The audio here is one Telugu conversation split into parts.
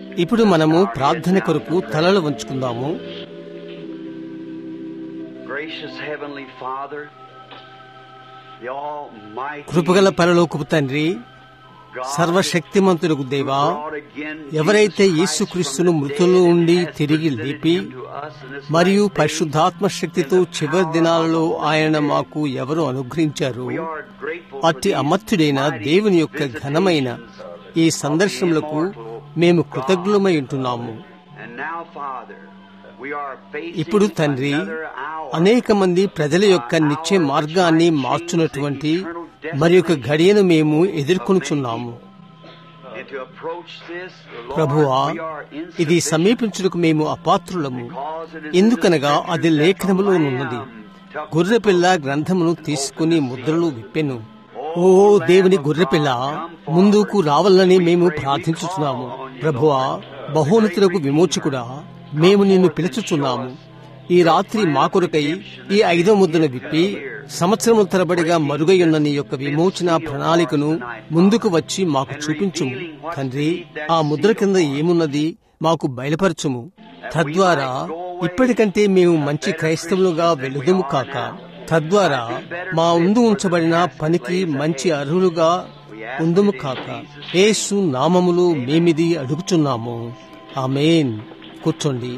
ఇప్పుడు మనము ప్రార్థన కొరకు తలలు వంచుకుందాము Gracious Heavenly Father, the Almighty కృపగల పరలోకపు తండ్రి God, సర్వశక్తిమంతులకు దేవా brought again ఎవరైతే Jesus Christ యేసుక్రీస్తును from the మృతుల్లో dead ఉండి and has తిరిగి presented లేపి him to us in this మరియు last day పరిశుద్ధాత్మ శక్తితో in the చివరి power దినాలలో of the Holy ఆయన Spirit. మాకు ఎవరు అనుగ్రహించారు We are grateful for అట్టి these అమర్త్యుడైన mighty దేవుని యొక్క ఘనమైన visitations ఈ of the సందర్శనలకు immortal మేము God. కృతజ్ఞులమై ఉంటున్నాము And now, Father, we are facing ఇప్పుడు తండ్రి another hour అనేక మంది ప్రజల యొక్క నిత్య మార్గాన్ని మార్చున్నటువంటి మరి యొక్క గడియను మేము ఎదుర్కొనుచున్నాము and to approach this, Lord, ప్రభువా we are ఇది insufficient సమీపించుటకు మేము అపాత్రులము because it is in the ఎందుకనగా అది scriptures that లేఖనములో the ఉన్నది Lamb took గొర్రెపిల్ల గ్రంథమును తీసుకుని ముద్రలు విప్పెను ఓ దేవుని గొర్రెపిల్ల ముందుకు రావాలని మేము ప్రార్థించుచున్నాము ప్రభువా బహోన్నతులకు విమోచకుడా మేము నిన్ను పిలుచుచున్నాము ఈ రాత్రి మా కొరకై ఈ ఐదో ముద్దను విప్పి సంవత్సరముల తరబడిగా మరుగైయున్న నీ యొక్క విమోచన ప్రణాళికను ముందుకు వచ్చి మాకు చూపించుము తండ్రి ఆ ముద్ర కింద ఏమున్నది మాకు బయలుపరచుము తద్వారా ఇప్పటికంటే మేము మంచి క్రైస్తవులుగా వెలుదుము కాక తద్వారా మా ముందు ఉంచబడిన పనికి మంచి అర్హులుగా ఉందుము కాక యేసు నామములు మేమిది అడుగుచున్నాము ఆమేన్ కూర్చోండి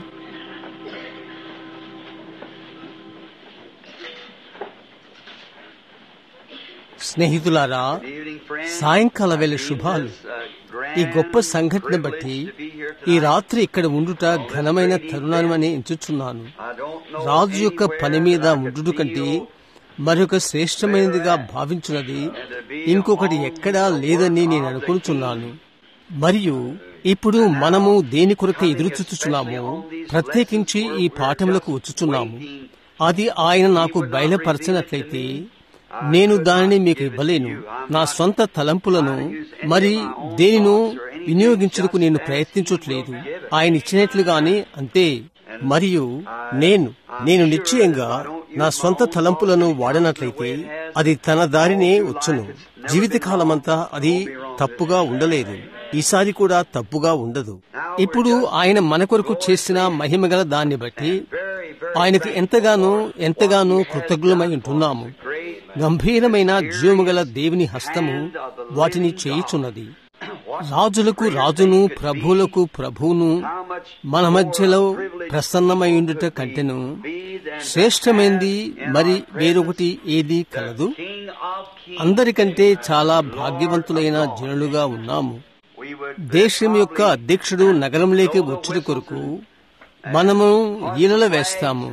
స్నేహితులారా evening, friends. సాయంకాల వేళ In శుభాలు this, uh, grand ఈ గొప్ప సంఘటన బట్టి privilege to be here ఈ tonight. రాత్రి ఇక్కడ ఉండుట ఘనమైన తరుణమని ఎంచుచున్నాను I don't know రాజు యొక్క anywhere పని మీద that I could ఉండుట కంటే feel మరొక శ్రేష్టమైనదిగా భావించున్నది ఇంకొకటి ఎక్కడా లేదని నేను అనుకుంటున్నాను మరియు ఇప్పుడు మనము దేని కొరకు ఎదురుచూచుచున్నాము ప్రత్యేకించి ఈ పాఠములకు వచ్చుచున్నాము అది ఆయన నాకు బయలుపరచినట్లయితే నేను దానిని మీకు ఇవ్వలేను నా సొంత తలంపులను మరి దేనిను వినియోగించుటకు నేను ప్రయత్నించట్లేదు ఆయన ఇచ్చినట్లుగానే అంతే మరియు నేను నేను నిశ్చయంగా నా సొంత తలంపులను వాడినట్లయితే అది తన దారినే వచ్చును జీవితకాలమంతా అది తప్పుగా ఉండలేదు ఈసారి కూడా తప్పుగా ఉండదు ఇప్పుడు ఆయన మన కొరకు చేసిన మహిమగల దాన్ని బట్టి very, very ఆయనకు ఎంతగానో ఎంతగానో కృతజ్ఞులమై ఉంటున్నాము great. గంభీరమైన జీవముగల దేవుని హస్తము వాటిని చేయుచున్నది రాజులకు రాజును ప్రభువులకు ప్రభువును How much మన మధ్యలో more privileged ప్రసన్నమైండుట కంటెను be than శ్రేష్టమైంది మరి వేరొకటి ఏది కలదు King of Kings. అందరికంటే చాలా భాగ్యవంతులైన జనులుగా ఉన్నాము We would దేశం యొక్క అధ్యక్షుడు నగరంలోకి వచ్చుట కొరకు మనము ఈలలు వేస్తాము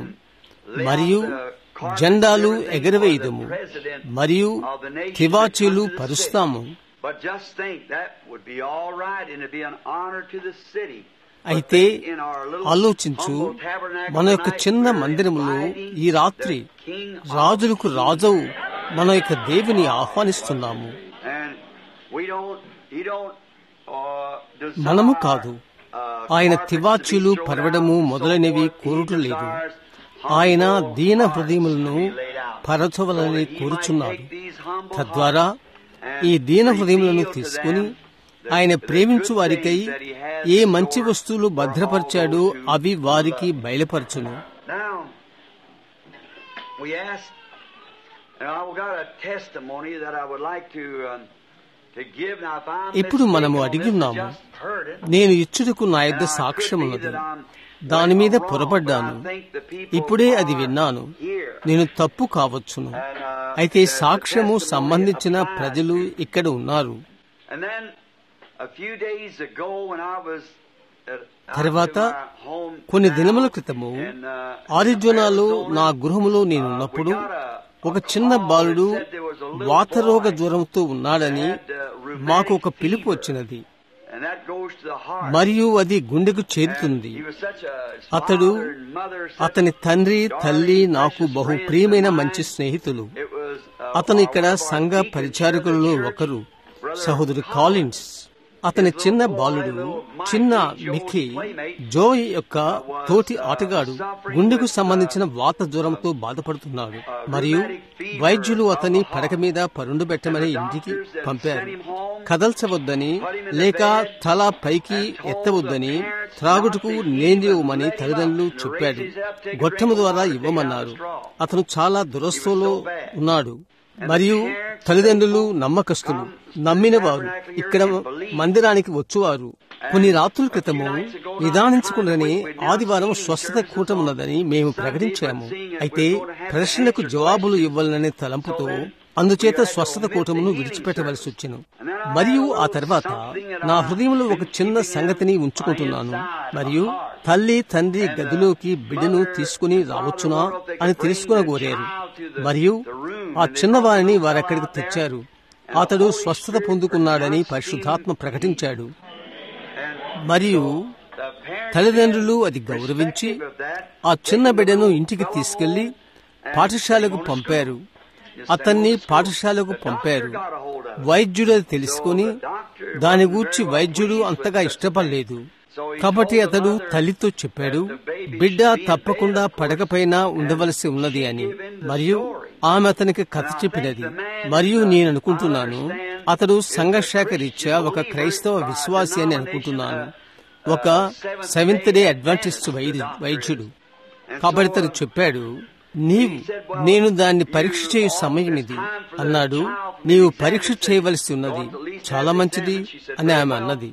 మరియు జెండాలు ఎగరవేయదము మరియు తివాచీలు పరుస్తాము But just think that would be all right and it'd be an honor to the city. But అయితే think in our little ఆలోచించు humble tabernacle మన యొక్క tonight, చిన్న we're మందిరములో inviting ఈ రాత్రి the King of రాజులకు Kings. రాజవు మన యొక్క దేవుని ఆహ్వానిస్తున్నాము And we don't, he don't, uh, desire, మనము కాదు uh, ఆయన carpets తివాచీలు to be thrown పరవడము out and so మొదలైనవి forth. He కోరుటలేదు desires ఆయన humble దీన hearts హృదయములను to be laid out. పరచవలని So that he might కోరుచున్నాడు take these humble తద్వారా hearts ఈ and దీన హృదయములను reveal to తీసుకుని them the- ఆయన the ప్రేమించు good వారికై things that he has A in మంచి store వస్తువులు for all భద్రపరిచాడో those who అవి వారికి love him. బయలుపరచును Now, we asked, and I've got a testimony that I would like to um, to give. Now, if I'm ఇప్పుడు మనము mistaken on అడిగి this, I ఉన్నాము. just heard it. నేను ఇచ్చుటకు నా యొద్ద And I సాక్ష్యం could be ఉన్నది that I'm దాని మీద wrong, పొరపడ్డాను but I think the people ఇప్పుడే అది are విన్నాను here. నేను తప్పు కావచ్చును And, uh, అయితే the- the సాక్ష్యము testimony సంబంధించిన applies ప్రజలు to- ఇక్కడ ఉన్నారు And then a few days ago when I was at, out తర్వాత to my home కొన్ని now దినముల క్రితము in, uh, ఆరిజోనాలో Arizona, నా గృహములో uh, నేనున్నప్పుడు we got a- ఒక a చిన్న call బాలుడు that said there was a little వాతరోగ boy జ్వరంతో ఉన్నాడని had, uh, rheumatic మాకు ఒక పిలుపు fever. వచ్చినది And that goes to the heart. మరియు అది గుండెకు And చేరుతుంది he was such a అతడు father and mother, such అతని తండ్రి darling, తల్లి నాకు precious బహు friends ప్రియమైన of mine. మంచి స్నేహితులు It was, uh, అతను ఇక్కడ one of our సంఘ deacons here at the పరిచారకులలో church, ఒకరు Brother సహోదరు Collins. కాలిన్స్ అతని చిన్న బాలుడు చిన్న మిక్కీ జోయ్ యొక్క తోటి ఆటగాడు గుండెకు సంబంధించిన వాత జ్వరంతో బాధపడుతున్నాడు మరియు వైద్యులు అతని పడక మీద పరుండు పెట్టమని ఇంటికి పంపారు కదల్చవద్దని లేక తల పైకి ఎత్తవద్దని త్రాగుటకు నేందివ్వమని తల్లిదండ్రులు చెప్పాడు గొట్టము ద్వారా ఇవ్వమన్నారు అతను చాలా దురస్థలో ఉన్నాడు మరియు తల్లిదండ్రులు నమ్మకస్తులు నమ్మిన వారు ఇక్కడ మందిరానికి వచ్చువారు కొన్ని రాత్రుల క్రితము నిదానించకుండానే ఆదివారం స్వస్థత కూటమున్నదని మేము ప్రకటించాము అయితే ప్రశ్నలకు జవాబులు ఇవ్వాలనే తలంపుతో అందుచేత స్వస్థత కూటమును విడిచిపెట్టవలసి వచ్చెను మరియు ఆ తర్వాత నా హృదయంలో ఒక చిన్న సంగతిని ఉంచుకుంటున్నాను మరియు తల్లి తండ్రి గదిలోకి బిడ్డను తీసుకుని రావచ్చునా అని తెలుసుకుని కోరారు మరియు ఆ చిన్నవారిని వారక్కడికి తెచ్చారు అతడు స్వస్థత పొందుకున్నాడని పరిశుద్ధాత్మ ప్రకటించాడు మరియు తల్లిదండ్రులు అది గౌరవించి ఆ చిన్న బిడ్డను ఇంటికి తీసుకెళ్లి పాఠశాలకు పంపారు అతన్ని పాఠశాలకు పంపారు వైద్యుడు అది తెలుసుకుని దాని గూర్చి వైద్యుడు అంతగా ఇష్టపడలేదు కాబట్టి అతడు తల్లితో చెప్పాడు బిడ్డ తప్పకుండా పడకపైన ఉండవలసి ఉన్నది అని మరియు ఆమె అతనికి కథ చెప్పినది మరియు నేను అనుకుంటున్నాను అతడు సంఘశాఖ రీత్యా ఒక క్రైస్తవ విశ్వాసి అని అనుకుంటున్నాను ఒక సెవెంత్ డే అడ్వాంటిస్ట్ వైద్యుడు కాబట్టి అతడు చెప్పాడు నీవు నేను దాన్ని పరీక్ష చేయు సమయం ఇది అన్నాడు నీవు పరీక్ష చేయవలసి ఉన్నది చాలా మంచిది అని ఆమె అన్నది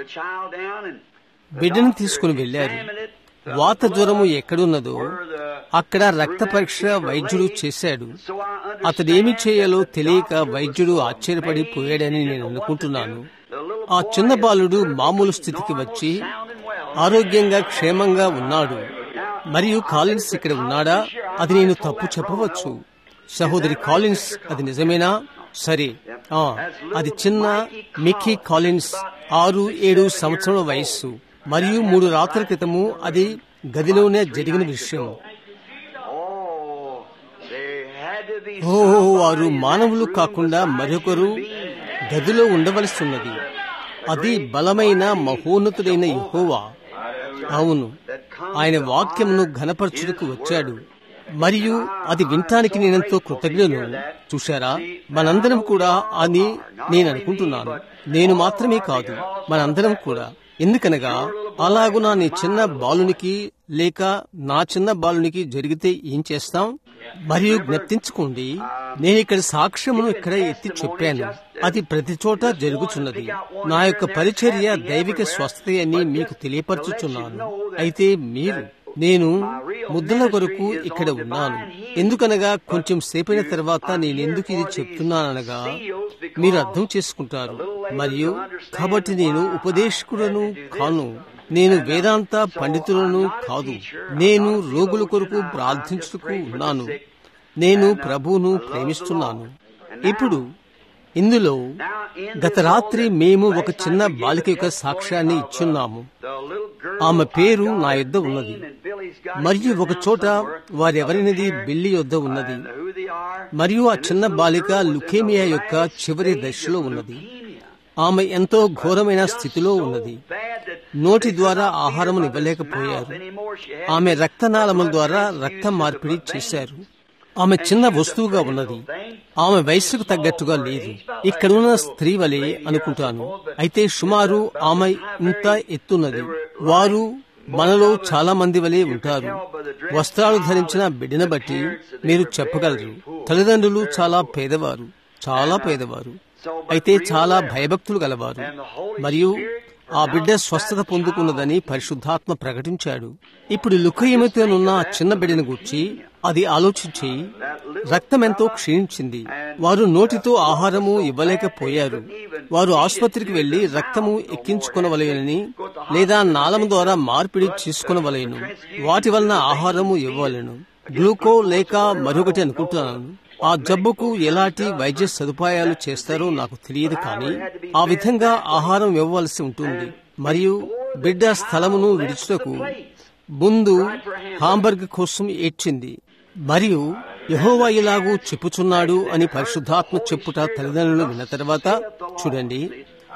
బిడ్డను తీసుకుని వెళ్లారు వాత జ్వరము ఎక్కడున్నదో అక్కడ రక్త పరీక్ష వైద్యుడు చేశాడు అతడేమి చేయాలో తెలియక వైద్యుడు ఆశ్చర్యపడి పోయాడని నేను అనుకుంటున్నాను ఆ చిన్న బాలుడు మామూలు స్థితికి వచ్చి ఆరోగ్యంగా క్షేమంగా ఉన్నాడు మరియు కాలిన్స్ ఇక్కడ ఉన్నాడా అది నేను తప్పు చెప్పవచ్చు సహోదరి కాలిన్స్ అది నిజమేనా సరే ఆ అది చిన్న మిక్కీ కాలిన్స్ ఆరు ఏడు సంవత్సరాల వయస్సు మరియు మూడు రాత్రుల క్రితము అది గదిలోనే జరిగిన విషయం ఓ వారు మానవులు కాకుండా మరొకరు గదిలో ఉండవలసి ఉన్నది అది బలమైన మహోన్నతుడైన యహోవా అవును ఆయన వాక్యమును ఘనపరచుటకు వచ్చాడు మరియు అది వినటానికి నేనెంతో కృతజ్ఞను చూశారా మనందరం కూడా అని నేను అనుకుంటున్నాను నేను మాత్రమే కాదు మనందరం కూడా ఎందుకనగా అలాగునా నీ చిన్న బాలునికి లేక నా చిన్న బాలునికి జరిగితే ఏం చేస్తాం మరియు జ్ఞప్తించుకోండి నేను ఇక్కడ సాక్ష్యమును ఇక్కడ ఎత్తి చెప్పాను అది ప్రతి చోట జరుగుచున్నది నా యొక్క పరిచర్య దైవిక స్వస్థత అని మీకు తెలియపరచుచున్నాను అయితే మీరు నేను ముద్దల కొరకు ఇక్కడ ఉన్నాను ఎందుకనగా కొంచెం సేపైన తర్వాత నేను ఎందుకు ఇది చెప్తున్నాననగా మీరు అర్థం చేసుకుంటారు మరియు కాబట్టి నేను ఉపదేశకులను కాను నేను వేదాంత పండితులను కాదు నేను రోగుల కొరకు ప్రార్థించుటకు ఉన్నాను నేను ప్రభువును ప్రేమిస్తున్నాను ఇప్పుడు ఇందులో గత రాత్రి మేము ఒక చిన్న బాలిక యొక్క సాక్ష్యాన్ని ఇచ్చున్నాము ఆమె పేరు నా యొద్ద ఉన్నది మరియు ఒక చోట వారెవరినది బిల్లి యొద్ద ఉన్నది మరియు ఆ చిన్న బాలిక లుకేమియా యొక్క చివరి దశలో ఉన్నది ఆమె ఎంతో ఘోరమైన స్థితిలో ఉన్నది నోటి ద్వారా ఆహారం ఇవ్వలేకపోయారు ఆమె రక్తనాళముల ద్వారా రక్త మార్పిడి చేశారు ఆమె చిన్న వస్తువుగా ఉన్నది ఆమె వయస్సుకు తగ్గట్టుగా లేదు ఇక్కడున్న స్త్రీ వలె అనుకుంటాను అయితే సుమారు ఆమె ఇంత ఎత్తున్నది వారు మనలో చాలా మంది వలె ఉంటారు వస్త్రాలు ధరించిన బిడ్డను బట్టి మీరు చెప్పగలరు తల్లిదండ్రులు చాలా పేదవారు చాలా పేదవారు అయితే చాలా భయభక్తులు గలవారు మరియు ఆ బిడ్డ స్వస్థత పొందుకున్నదని పరిశుద్ధాత్మ ప్రకటించాడు ఇప్పుడు లుకయమితోనున్న ఆ చిన్న బిడ్డను గూర్చి అది ఆలోచించి రక్తమెంతో క్షీణించింది వారు నోటితో ఆహారము ఇవ్వలేకపోయారు వారు ఆసుపత్రికి వెళ్లి రక్తము ఎక్కించుకునవలయనని లేదా నాళం ద్వారా మార్పిడి చేసుకునవలయను వాటి వలన ఆహారము ఇవ్వవలను గ్లూకో లేక మరొకటి అనుకుంటున్నాను ఆ జబ్బుకు ఎలాంటి వైద్య సదుపాయాలు చేస్తారో నాకు తెలియదు కానీ ఆ విధంగా ఆహారం ఇవ్వవలసి ఉంటుంది మరియు బిడ్డ స్థలమును విడుచుటకు ముందు హాంబర్గ్ కోసం ఏడ్చింది మరియు యహోవా ఇలాగూ చెప్పుచున్నాడు అని పరిశుద్ధాత్మ చెప్పుట తల్లిదండ్రులు విన్న తర్వాత చూడండి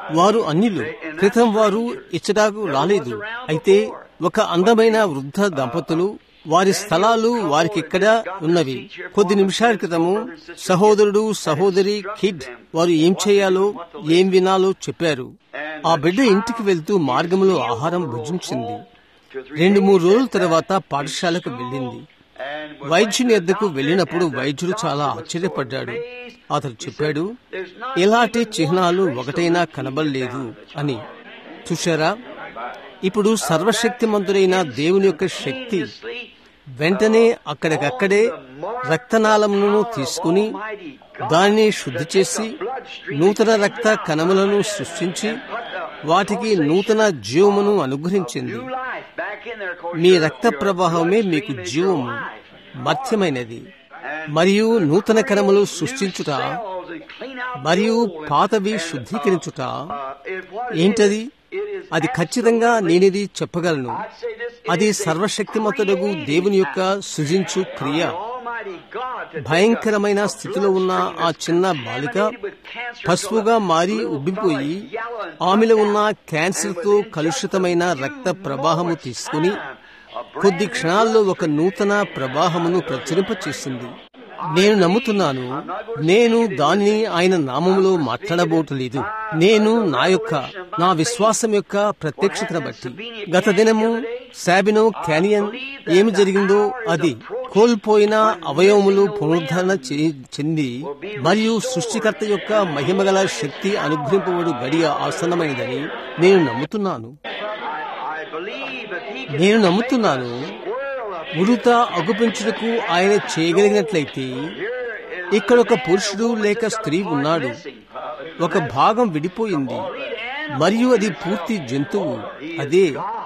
వారు అన్యులు క్రితం వారు ఇచ్చటాకు రాలేదు అయితే ఒక అందమైన వృద్ధ దంపతులు వారి స్థలాలు వారికిక్కడ ఉన్నవి కొద్ది నిమిషాల క్రితము సహోదరుడు సహోదరి కిడ్ వారు ఏం చేయాలో ఏం వినాలో చెప్పారు ఆ బిడ్డ ఇంటికి వెళ్తూ మార్గంలో ఆహారం భుజించింది రెండు మూడు రోజుల తర్వాత పాఠశాలకు వెళ్ళింది వైద్యుని ఎద్దకు వెళ్ళినప్పుడు వైద్యుడు చాలా ఆశ్చర్యపడ్డాడు అతను చెప్పాడు ఇలాంటి చిహ్నాలు ఒకటైనా కనబడలేదు అని చూశారా ఇప్పుడు సర్వశక్తిమంతుడైన దేవుని యొక్క శక్తి వెంటనే అక్కడికక్కడే రక్తనాళములను తీసుకుని దానిని శుద్ధి చేసి నూతన రక్త కణములను సృష్టించి వాటికి నూతన జీవమును అనుగ్రహించింది మీ రక్త ప్రవాహమే మీకు జీవము మధ్యమైనది మరియు నూతన కణములు సృష్టించుట మరియు పాతవి శుద్ధీకరించుట ఏంటది అది ఖచ్చితంగా నేనిది చెప్పగలను అది సర్వశక్తిమంతుడగు దేవుని యొక్క సృజించు క్రియ భయంకరమైన స్థితిలో ఉన్న ఆ చిన్న బాలిక పసుపుగా మారి ఉబ్బిపోయి ఆమెలో ఉన్న క్యాన్సర్తో కలుషితమైన రక్త ప్రవాహము తీసుకుని కొద్ది క్షణాల్లో ఒక నూతన ప్రవాహమును ప్రచురింపచేసింది నేను నమ్ముతున్నాను నేను దానిని ఆయన నామములో మాట్లాడబోటలేదు నేను నా యొక్క నా విశ్వాసం యొక్క ప్రత్యక్షతను బట్టి గత దినము శాబినో క్యానియన్ ఏమి జరిగిందో అది కోల్పోయిన అవయవములు పునరుద్ధరణ చెంది మరియు సృష్టికర్త యొక్క మహిమగల శక్తి అనుగ్రహింపబడు గడియ ఆసన్నమైనదని నేను నమ్ముతున్నాను నేను నమ్ముతున్నాను ఉడుత అగుపించుటకు ఆయన చేయగలిగినట్లయితే ఇక్కడ ఒక పురుషుడు లేక స్త్రీ ఉన్నాడు ఒక భాగం విడిపోయింది మరియు అది పూర్తి జంతువు అదే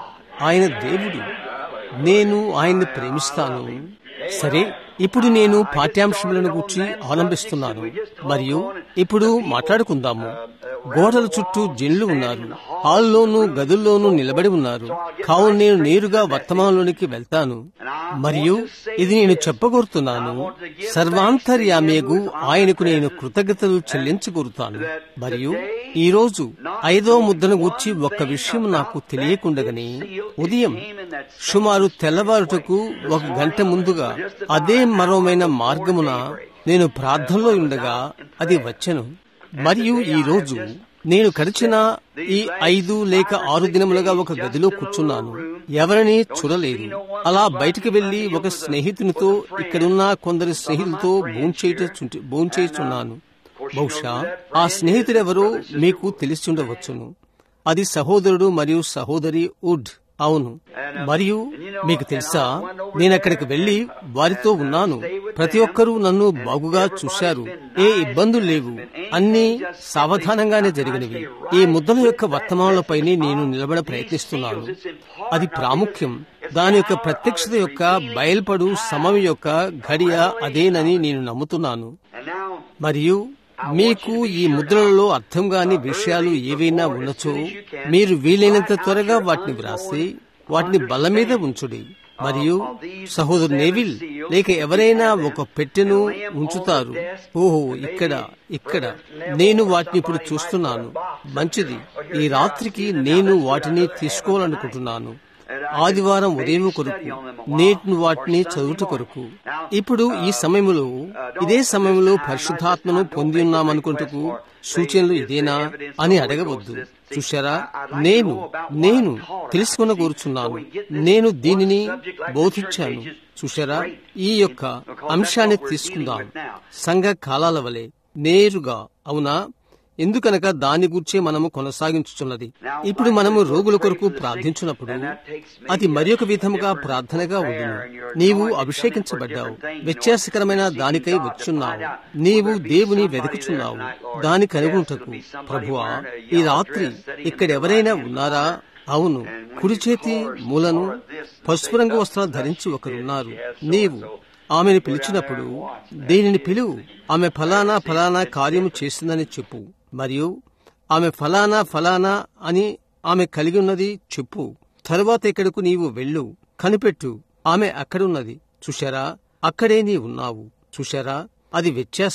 ఆయన దేవుడు నేను ఆయన్ని ప్రేమిస్తాను సరే ఇప్పుడు నేను పాఠ్యాంశములను గురించి అవలంబిస్తున్నాను మరియు ఇప్పుడు మాట్లాడుకుందాము గోడల చుట్టూ జన్లు ఉన్నారు హాల్లోనూ గదుల్లోనూ నిలబడి ఉన్నారు కావున నేను నేరుగా వర్తమానంలోనికి వెళ్తాను మరియు ఇది నేను చెప్పగోరుతున్నాను సర్వాంతర్యామేగు ఆయనకు నేను కృతజ్ఞతలు చెల్లించగోరుతాను మరియు ఈ రోజు ఐదో ముద్దను గూర్చి ఒక్క విషయం నాకు తెలియకుండగని ఉదయం సుమారు తెల్లవారుటకు ఒక గంట ముందుగా అదే మరోమైన మార్గమున నేను ప్రార్థనలో ఉండగా అది వచ్చెను మరియు ఈ రోజు నేను గడిచిన ఈ ఐదు లేక ఆరు దినములుగా ఒక గదిలో కూర్చున్నాను ఎవరిని చూడలేదు అలా బయటికి వెళ్లి ఒక స్నేహితునితో ఇక్కడున్న కొందరి స్నేహితులతో భోంచేయుచున్నాను బహుశా ఆ స్నేహితుడెవరో మీకు తెలిసి ఉండవచ్చును అది సహోదరుడు మరియు సహోదరి వుడ్ అవును మరియు మీకు తెలుసా నేను అక్కడికి వెళ్లి వారితో ఉన్నాను ప్రతి ఒక్కరూ నన్ను బాగుగా చూశారు ఏ ఇబ్బందులు లేవు అన్ని సావధానంగానే జరిగినవి ఈ ముద్దల యొక్క వర్తమానాలపైనే నేను నిలబడ ప్రయత్నిస్తున్నాను అది ప్రాముఖ్యం దాని యొక్క ప్రత్యక్షత యొక్క బయల్పడు సమయం యొక్క ఘడియ అదేనని నేను నమ్ముతున్నాను మరియు మీకు ఈ ముద్రలలో అర్థం కాని విషయాలు ఏవైనా ఉండొచ్చో మీరు వీలైనంత త్వరగా వాటిని వ్రాసి వాటిని బల్ల మీద ఉంచుడి మరియు సహోదరు నేవిల్ లేక ఎవరైనా ఒక పెట్టెను ఉంచుతారు ఓహో ఇక్కడ ఇక్కడ నేను వాటిని ఇప్పుడు చూస్తున్నాను మంచిది ఈ రాత్రికి నేను వాటిని తీసుకోవాలనుకుంటున్నాను ఆదివారం ఉదయం కొరకు నేటి వాటిని చదువుట కొరకు ఇప్పుడు ఈ సమయంలో ఇదే సమయంలో పరిశుద్ధాత్మను పొంది ఉన్నామనుకుంటూ సూచనలు ఇదేనా అని అడగవద్దు చూశారా నేను నేను తెలుసుకున్న కూర్చున్నాను నేను దీనిని బోధించాను చూశారా ఈ యొక్క అంశాన్ని తీసుకుందాం సంఘ కాలాల వలె నేరుగా అవునా ఎందుకనగా దాని గురించే మనము కొనసాగించుచున్నది ఇప్పుడు మనము రోగుల కొరకు ప్రార్థించినప్పుడు అది మరి ఒక విధముగా ప్రార్థనగా ఉండును నీవు అభిషేకించబడ్డావు వ్యత్యాసకరమైన దానికై వచ్చున్నావు నీవు దేవుని వెతుకుచున్నావు దాని కనుగొంటకు ప్రభువా ఈ రాత్రి ఇక్కడెవరైనా ఉన్నారా అవును కుడి చేతి మూలను పసుపు రంగు వస్త్రాలు ధరించి ఒకరున్నారు నీవు ఆమెను పిలిచినప్పుడు దీనిని పిలువు ఆమె ఫలానా ఫలానా కార్యము చేసిందని చెప్పు మరియు ఆమె ఫలానా ఫలానా అని ఆమె కలిగి ఉన్నది చెప్పు తరువాత ఇక్కడకు నీవు వెళ్ళు కనిపెట్టు ఆమె అక్కడున్నది చూశారా అక్కడే నీ ఉన్నావు చూశారా అది వ్యత్యాసం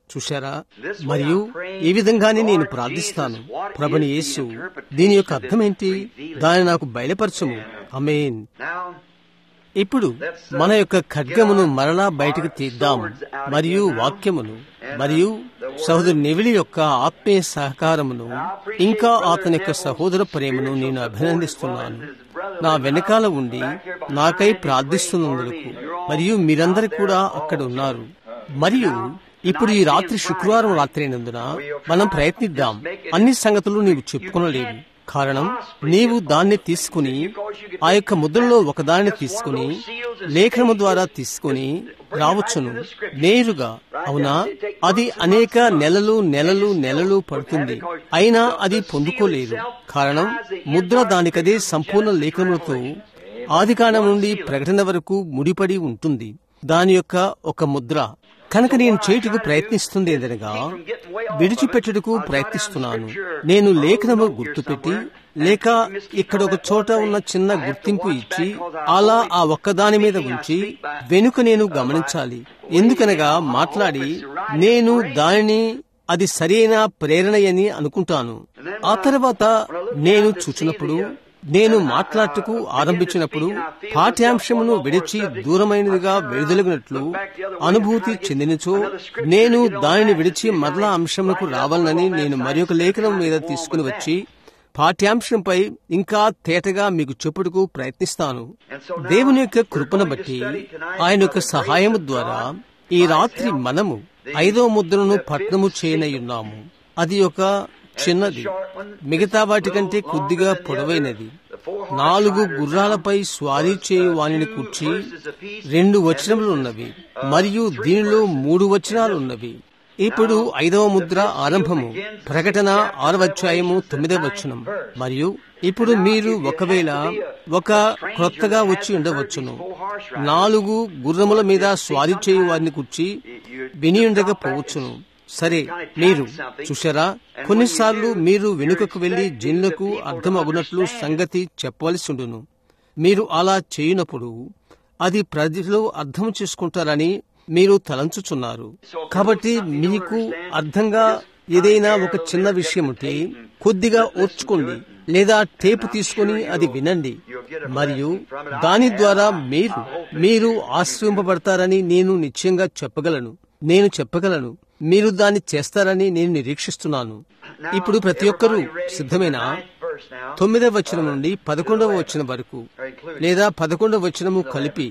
చూశారా మరియు ఈ విధంగానే నేను ప్రార్థిస్తాను ప్రభుని యేసు దీని యొక్క అర్థమేంటి దాన్ని నాకు బయలుపరచము అమేన్ Now, ఇప్పుడు మన యొక్క ఖడ్గమును మరలా బయటకు తీద్దాం మరియు వాక్యమును మరియు సహోదరు నెవిలి యొక్క ఆత్మీయ సహకారమును ఇంకా అతని యొక్క సహోదర ప్రేమను నేను అభినందిస్తున్నాను నా వెనకాల ఉండి నాకై ప్రార్థిస్తున్నందుకు మరియు మీరందరూ కూడా అక్కడ ఉన్నారు మరియు ఇప్పుడు ఈ రాత్రి శుక్రవారం రాత్రి అయినందున మనం ప్రయత్నిద్దాం అన్ని సంగతులు నీవు చెప్పుకొనలేవు కారణం నీవు దాన్ని తీసుకుని ఆ యొక్క ముద్రలో ఒకదాన్ని తీసుకుని లేఖనము ద్వారా తీసుకుని రావచ్చును నేరుగా అవునా అది అనేక నెలలు నెలలు నెలలు పడుతుంది అయినా అది పొందుకోలేదు కారణం ముద్ర దానికదే సంపూర్ణ లేఖనములతో ఆదికాండం నుండి ప్రకటన వరకు ముడిపడి ఉంటుంది దాని యొక్క ఒక ముద్ర కనుక నేను చేయుటకు ప్రయత్నిస్తుంది ఏదనగా విడిచిపెట్టుటకు ప్రయత్నిస్తున్నాను నేను లేఖనము గుర్తుపెట్టి లేక ఇక్కడ ఒక చోట ఉన్న చిన్న గుర్తింపు ఇచ్చి అలా ఆ ఒక్కదాని మీద ఉంచి వెనుక నేను గమనించాలి ఎందుకనగా మాట్లాడి నేను దానిని అది సరైన ప్రేరణయని అనుకుంటాను ఆ తర్వాత నేను చూచినప్పుడు నేను మాట్లాడుటకు ఆరంభించినప్పుడు పాఠ్యాంశమును విడిచి దూరమైనదిగా వెలుదొలిగినట్లు అనుభూతి చెందినచో నేను దానిని విడిచి మరలా అంశములకు రావాలని నేను మరి ఒక లేఖనం మీద తీసుకుని వచ్చి పాఠ్యాంశంపై ఇంకా తేటగా మీకు చెప్పుటకు ప్రయత్నిస్తాను దేవుని యొక్క కృపను బట్టి ఆయన యొక్క సహాయము ద్వారా ఈ రాత్రి మనము ఐదో ముద్రను పట్నము చేయనయ్యున్నాము అది ఒక చిన్నది మిగతా వాటి కంటే కొద్దిగా పొడవైనది నాలుగు గుర్రాలపై స్వారీ చేయు వానిని కూర్చి రెండు వచనములు ఉన్నవి మరియు దీనిలో మూడు వచనాలు ఉన్నవి ఇప్పుడు ఐదవ ముద్ర ఆరంభము ప్రకటన ఆరవ అధ్యాయము తొమ్మిదవ వచనం మరియు ఇప్పుడు మీరు ఒకవేళ ఒక క్రొత్తగా వచ్చి ఉండవచ్చును నాలుగు గుర్రముల మీద స్వారీ చేయు వారిని కూర్చి విని ఉండకపోవచ్చును సరే మీరు చూశారా కొన్నిసార్లు మీరు వెనుకకు వెళ్లి జనులకు అర్థమగునట్లు సంగతి చెప్పవలసి ఉండును మీరు అలా చేయనప్పుడు అది ప్రజలు అర్థం చేసుకుంటారని మీరు తలంచుచున్నారు కాబట్టి మీకు అర్థంగా ఏదైనా ఒక చిన్న విషయం ఉంటే కొద్దిగా ఓర్చుకోండి లేదా టేపు తీసుకుని అది వినండి మరియు దాని ద్వారా మీరు మీరు ఆశ్రయింపబడతారని నేను నిశ్చయంగా చెప్పగలను నేను చెప్పగలను మీరు దాన్ని చేస్తారని నేను నిరీక్షిస్తున్నాను ఇప్పుడు ప్రతి ఒక్కరూ సిద్ధమైన తొమ్మిదవ వచనం నుండి పదకొండవ వచనం వరకు లేదా పదకొండవ వచనము కలిపి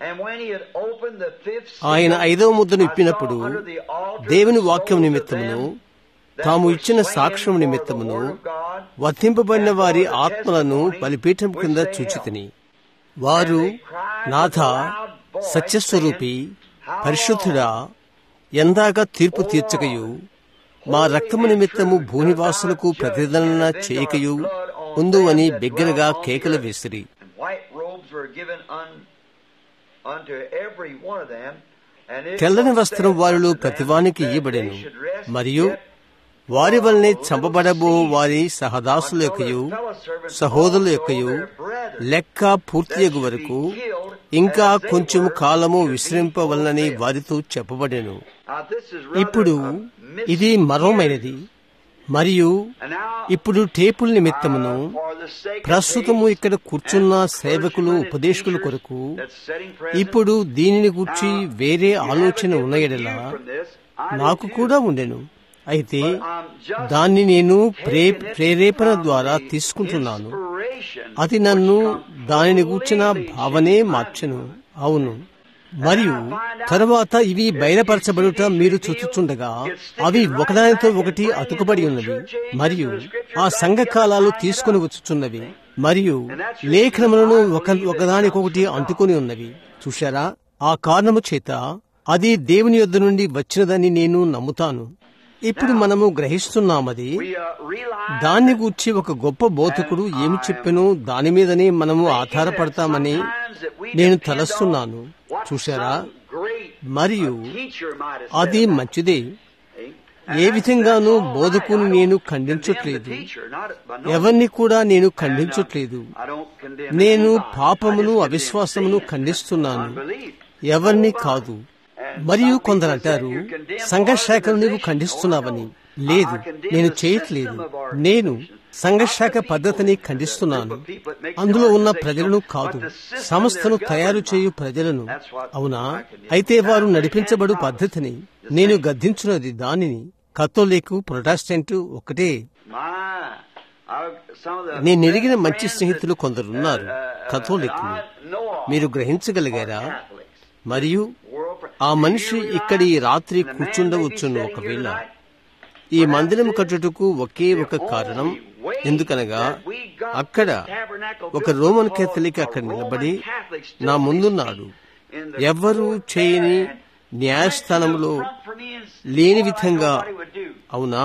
ఆయన ఐదవ ముద్దను ఇప్పినప్పుడు దేవుని వాక్యం నిమిత్తమును తాము ఇచ్చిన సాక్ష్యం నిమిత్తమును వర్తింపబడిన వారి ఆత్మలను బలిపీఠం కింద చూచితిని వారు నాథ సత్యస్వరూపి పరిశుద్ధుడా ఎందాక తీర్పు తీర్చకయు మా రక్తము నిమిత్తము భూనివాసులకు ప్రతిదలన చేయకయు ఉందు అని బిగ్గరగా కేకలు వేసిరి తెల్లని వస్త్రం వారిలో ప్రతివానికి ఇయ్యబడెను మరియు వారి వల్లనే చంపబడబో వారి సహదాసుల యొక్కయు సహోదరుల యొక్కయు లెక్క పూర్తియగు వరకు ఇంకా కొంచెం కాలము విశ్రింపవలనని వారితో చెప్పబడెను ఇప్పుడు ఇది మరోమైనది మరియు ఇప్పుడు టేపుల నిమిత్తమును ప్రస్తుతము ఇక్కడ కూర్చున్న సేవకులు ఉపదేశకుల కొరకు ఇప్పుడు దీనిని గూర్చి వేరే ఆలోచన ఉన్న ఎడలా నాకు కూడా ఉండెను అయితే దాన్ని నేను ప్రే ప్రేరేపణ ద్వారా తీసుకుంటున్నాను అది నన్ను దానిని గూర్చిన భావనే మార్చను అవును మరియు తరువాత ఇవి బయలుపరచబడుట మీరు చూచుచుండగా అవి ఒకదానితో ఒకటి అతుకుబడి ఉన్నవి మరియు ఆ సంఘకాలాలు తీసుకుని వచ్చుచున్నవి మరియు లేఖనములను ఒక ఒకదానికొకటి అంటుకొని ఉన్నవి చూశారా ఆ కారణము చేత అది దేవుని యొద్ద నుండి వచ్చినదని నేను నమ్ముతాను ఇప్పుడు మనము గ్రహిస్తున్నామది దాన్ని గూర్చి ఒక గొప్ప బోధకుడు ఏమి చెప్పెనో దాని మీదనే మనము ఆధారపడతామని నేను తలస్తున్నాను చూశారా మరియు అది మంచిదే ఏ విధంగానూ బోధకుని నేను ఖండించట్లేదు ఎవరిని కూడా నేను ఖండించట్లేదు నేను పాపమును అవిశ్వాసమును ఖండిస్తున్నాను ఎవరిని కాదు మరియు కొందరు అంటారు సంఘశాఖను నీవు ఖండిస్తున్నావని లేదు నేను చేయట్లేదు నేను సంఘశాఖ పద్ధతిని ఖండిస్తున్నాను అందులో ఉన్న ప్రజలను కాదు సంస్థను తయారు చేయు ప్రజలను అవునా అయితే వారు నడిపించబడు పద్ధతిని నేను గద్దించున్నది దానిని కథోలికు ప్రొటెస్టెంట్ ఒకటే నేను ఎరిగిన మంచి స్నేహితులు కొందరున్నారు కథోలికులు మీరు గ్రహించగలిగారా మరియు ఆ మనిషి ఇక్కడ ఈ రాత్రి కూర్చుండవచ్చును ఒకవేళ ఈ మందిరం కట్టుటకు ఒకే ఒక కారణం ఎందుకనగా అక్కడ ఒక రోమన్ కేథలిక్ అక్కడ నిలబడి నా ముందున్నాడు ఎవ్వరూ చేయని న్యాయస్థానంలో లేని విధంగా అవునా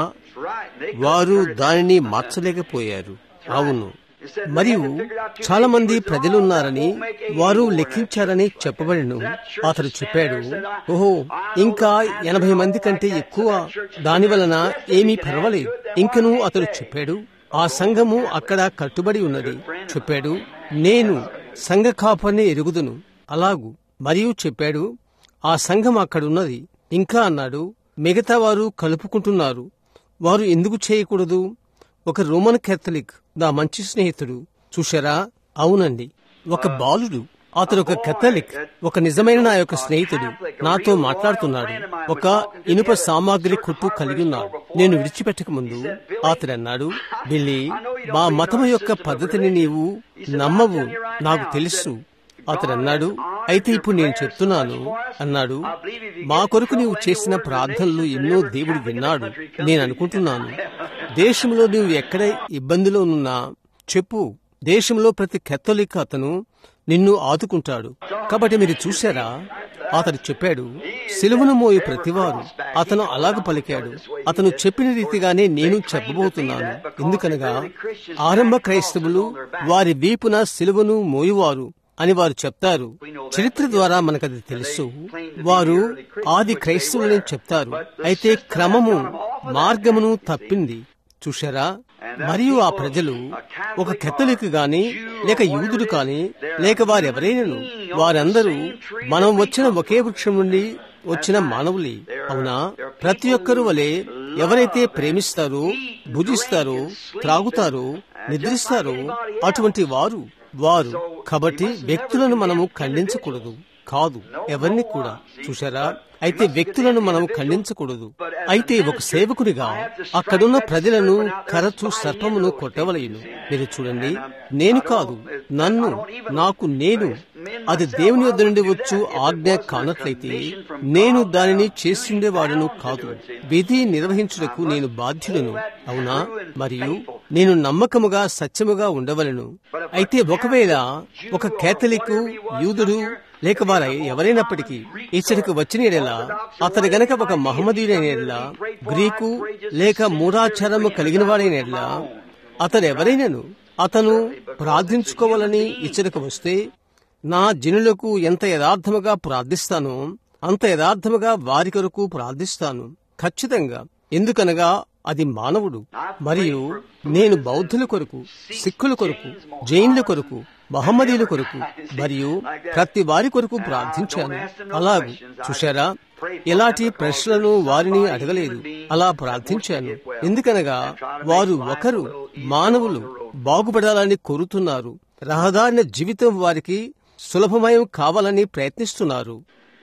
వారు దానిని మార్చలేకపోయారు అవును మరియు చాలా మంది ప్రజలున్నారని వారు లెక్కించారని చెప్పబడిను అతడు చెప్పాడు ఓహో ఇంకా ఎనభై మంది కంటే ఎక్కువ దాని వలన ఏమీ పర్వాలేదు ఇంకనూ అతడు చెప్పాడు ఆ సంఘము అక్కడ కట్టుబడి ఉన్నది చెప్పాడు నేను సంఘ కాపర్ని ఎరుగుదును అలాగు మరియు చెప్పాడు ఆ సంఘం అక్కడున్నది ఇంకా అన్నాడు మిగతా వారు కలుపుకుంటున్నారు వారు ఎందుకు చేయకూడదు ఒక రోమన్ కేథలిక్ నా మంచి స్నేహితుడు చూశారా అవునండి ఒక బాలుడు అతడు ఒక కెథలిక్ ఒక నిజమైన నా యొక్క స్నేహితుడు నాతో మాట్లాడుతున్నాడు ఒక ఇనుప సామాగ్రి కొట్టు కలిగి ఉన్నాడు నేను విడిచిపెట్టక ముందు అతడు అన్నాడు బిల్లి మా మతము యొక్క పద్ధతిని నీవు నమ్మవు నాకు తెలుసు అతడు అన్నాడు అయితే ఇప్పుడు నేను చెప్తున్నాను అన్నాడు మా కొరకు నీవు చేసిన ప్రార్థనలు ఎన్నో దేవుడు విన్నాడు నేను అనుకుంటున్నాను దేశంలో నువ్వు ఎక్కడ ఇబ్బందిలో ఉన్నా చెప్పు దేశంలో ప్రతి కెథలిక్ అతను నిన్ను ఆదుకుంటాడు కాబట్టి మీరు చూశారా అతడు చెప్పాడు సిలువను మోయి ప్రతివారు అతను అలాగ పలికాడు అతను చెప్పిన రీతిగానే నేను చెప్పబోతున్నాను ఎందుకనగా ఆరంభ క్రైస్తవులు వారి వీపున సిలువను మోయువారు అని వారు చెప్తారు చరిత్ర ద్వారా మనకది తెలుసు వారు ఆది క్రైస్తవులని చెప్తారు అయితే క్రమము మార్గమును తప్పింది చూశారా మరియు ఆ ప్రజలు ఒక కెథలిక్ గాని లేక యూదుడు కాని లేక వారెవరైనను వారందరూ మనం వచ్చిన ఒకే వృక్షం నుండి వచ్చిన మానవులే అవునా ప్రతి ఒక్కరు వలె ఎవరైతే ప్రేమిస్తారో భుజిస్తారో త్రాగుతారో నిద్రిస్తారో అటువంటి వారు వారు కాబట్టి వ్యక్తులను మనము ఖండించకూడదు కాదు ఎవరిని కూడా చూశారా అయితే వ్యక్తులను మనం ఖండించకూడదు అయితే ఒక సేవకునిగా అక్కడున్న ప్రజలను కరచు సర్పమును కొట్టవలయును మీరు చూడండి నేను కాదు నన్ను నాకు నేను అది దేవుని వద్ద నుండి వచ్చు ఆజ్ఞ కానట్లయితే నేను దానిని చేస్తుండేవాడును కాదు విధి నిర్వహించుటకు నేను బాధ్యులను అవునా మరియు నేను నమ్మకముగా సత్యముగా ఉండవలను అయితే ఒకవేళ ఒక కేథలిక్ యూదుడు లేక వారు ఎవరైనప్పటికీ ఇచ్చటికి వచ్చిన ఎడలా అతడు గనక ఒక మహమ్మదీయుడైన ఎడలా గ్రీకు లేక మూఢాచారము కలిగిన వాడైన ఎడలా అతడు ఎవరైనను అతను ప్రార్థించుకోవాలని ఇచ్చటికి వస్తే నా జనులకు ఎంత యథార్థముగా ప్రార్థిస్తానో అంత యథార్థముగా వారి కొరకు ప్రార్థిస్తాను ఖచ్చితంగా ఎందుకనగా అది మానవుడు మరియు నేను బౌద్ధుల కొరకు సిక్కుల కొరకు జైన్ల కొరకు మహమ్మదీల కొరకు మరియు ప్రతి వారి కొరకు ప్రార్థించాను అలాగూ చూశారా ఎలాంటి ప్రశ్నలను వారిని అడగలేదు అలా ప్రార్థించాను ఎందుకనగా వారు ఒకరు మానవులు బాగుపడాలని కోరుతున్నారు రహదారిన జీవితం వారికి సులభమయం కావాలని ప్రయత్నిస్తున్నారు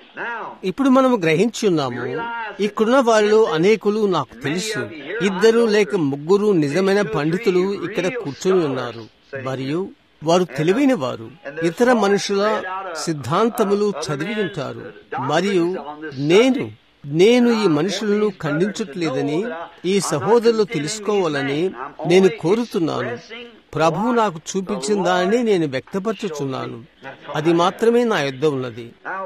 ఇప్పుడు మనము గ్రహించి ఉన్నాము ఇక్కడున్న వారిలో అనేకులు నాకు తెలుసు ఇద్దరు లేక ముగ్గురు నిజమైన పండితులు ఇక్కడ కూర్చొని ఉన్నారు మరియు వారు తెలివైన వారు ఇతర మనుషుల సిద్ధాంతములు చదివి ఉంటారు మరియు నేను నేను ఈ మనుషులను ఖండించట్లేదని ఈ సహోదరులు తెలుసుకోవాలని నేను కోరుతున్నాను ప్రభు నాకు చూపించిన దానిని నేను వ్యక్తపరచుచున్నాను అది మాత్రమే నా యుద్ధ ఉన్నది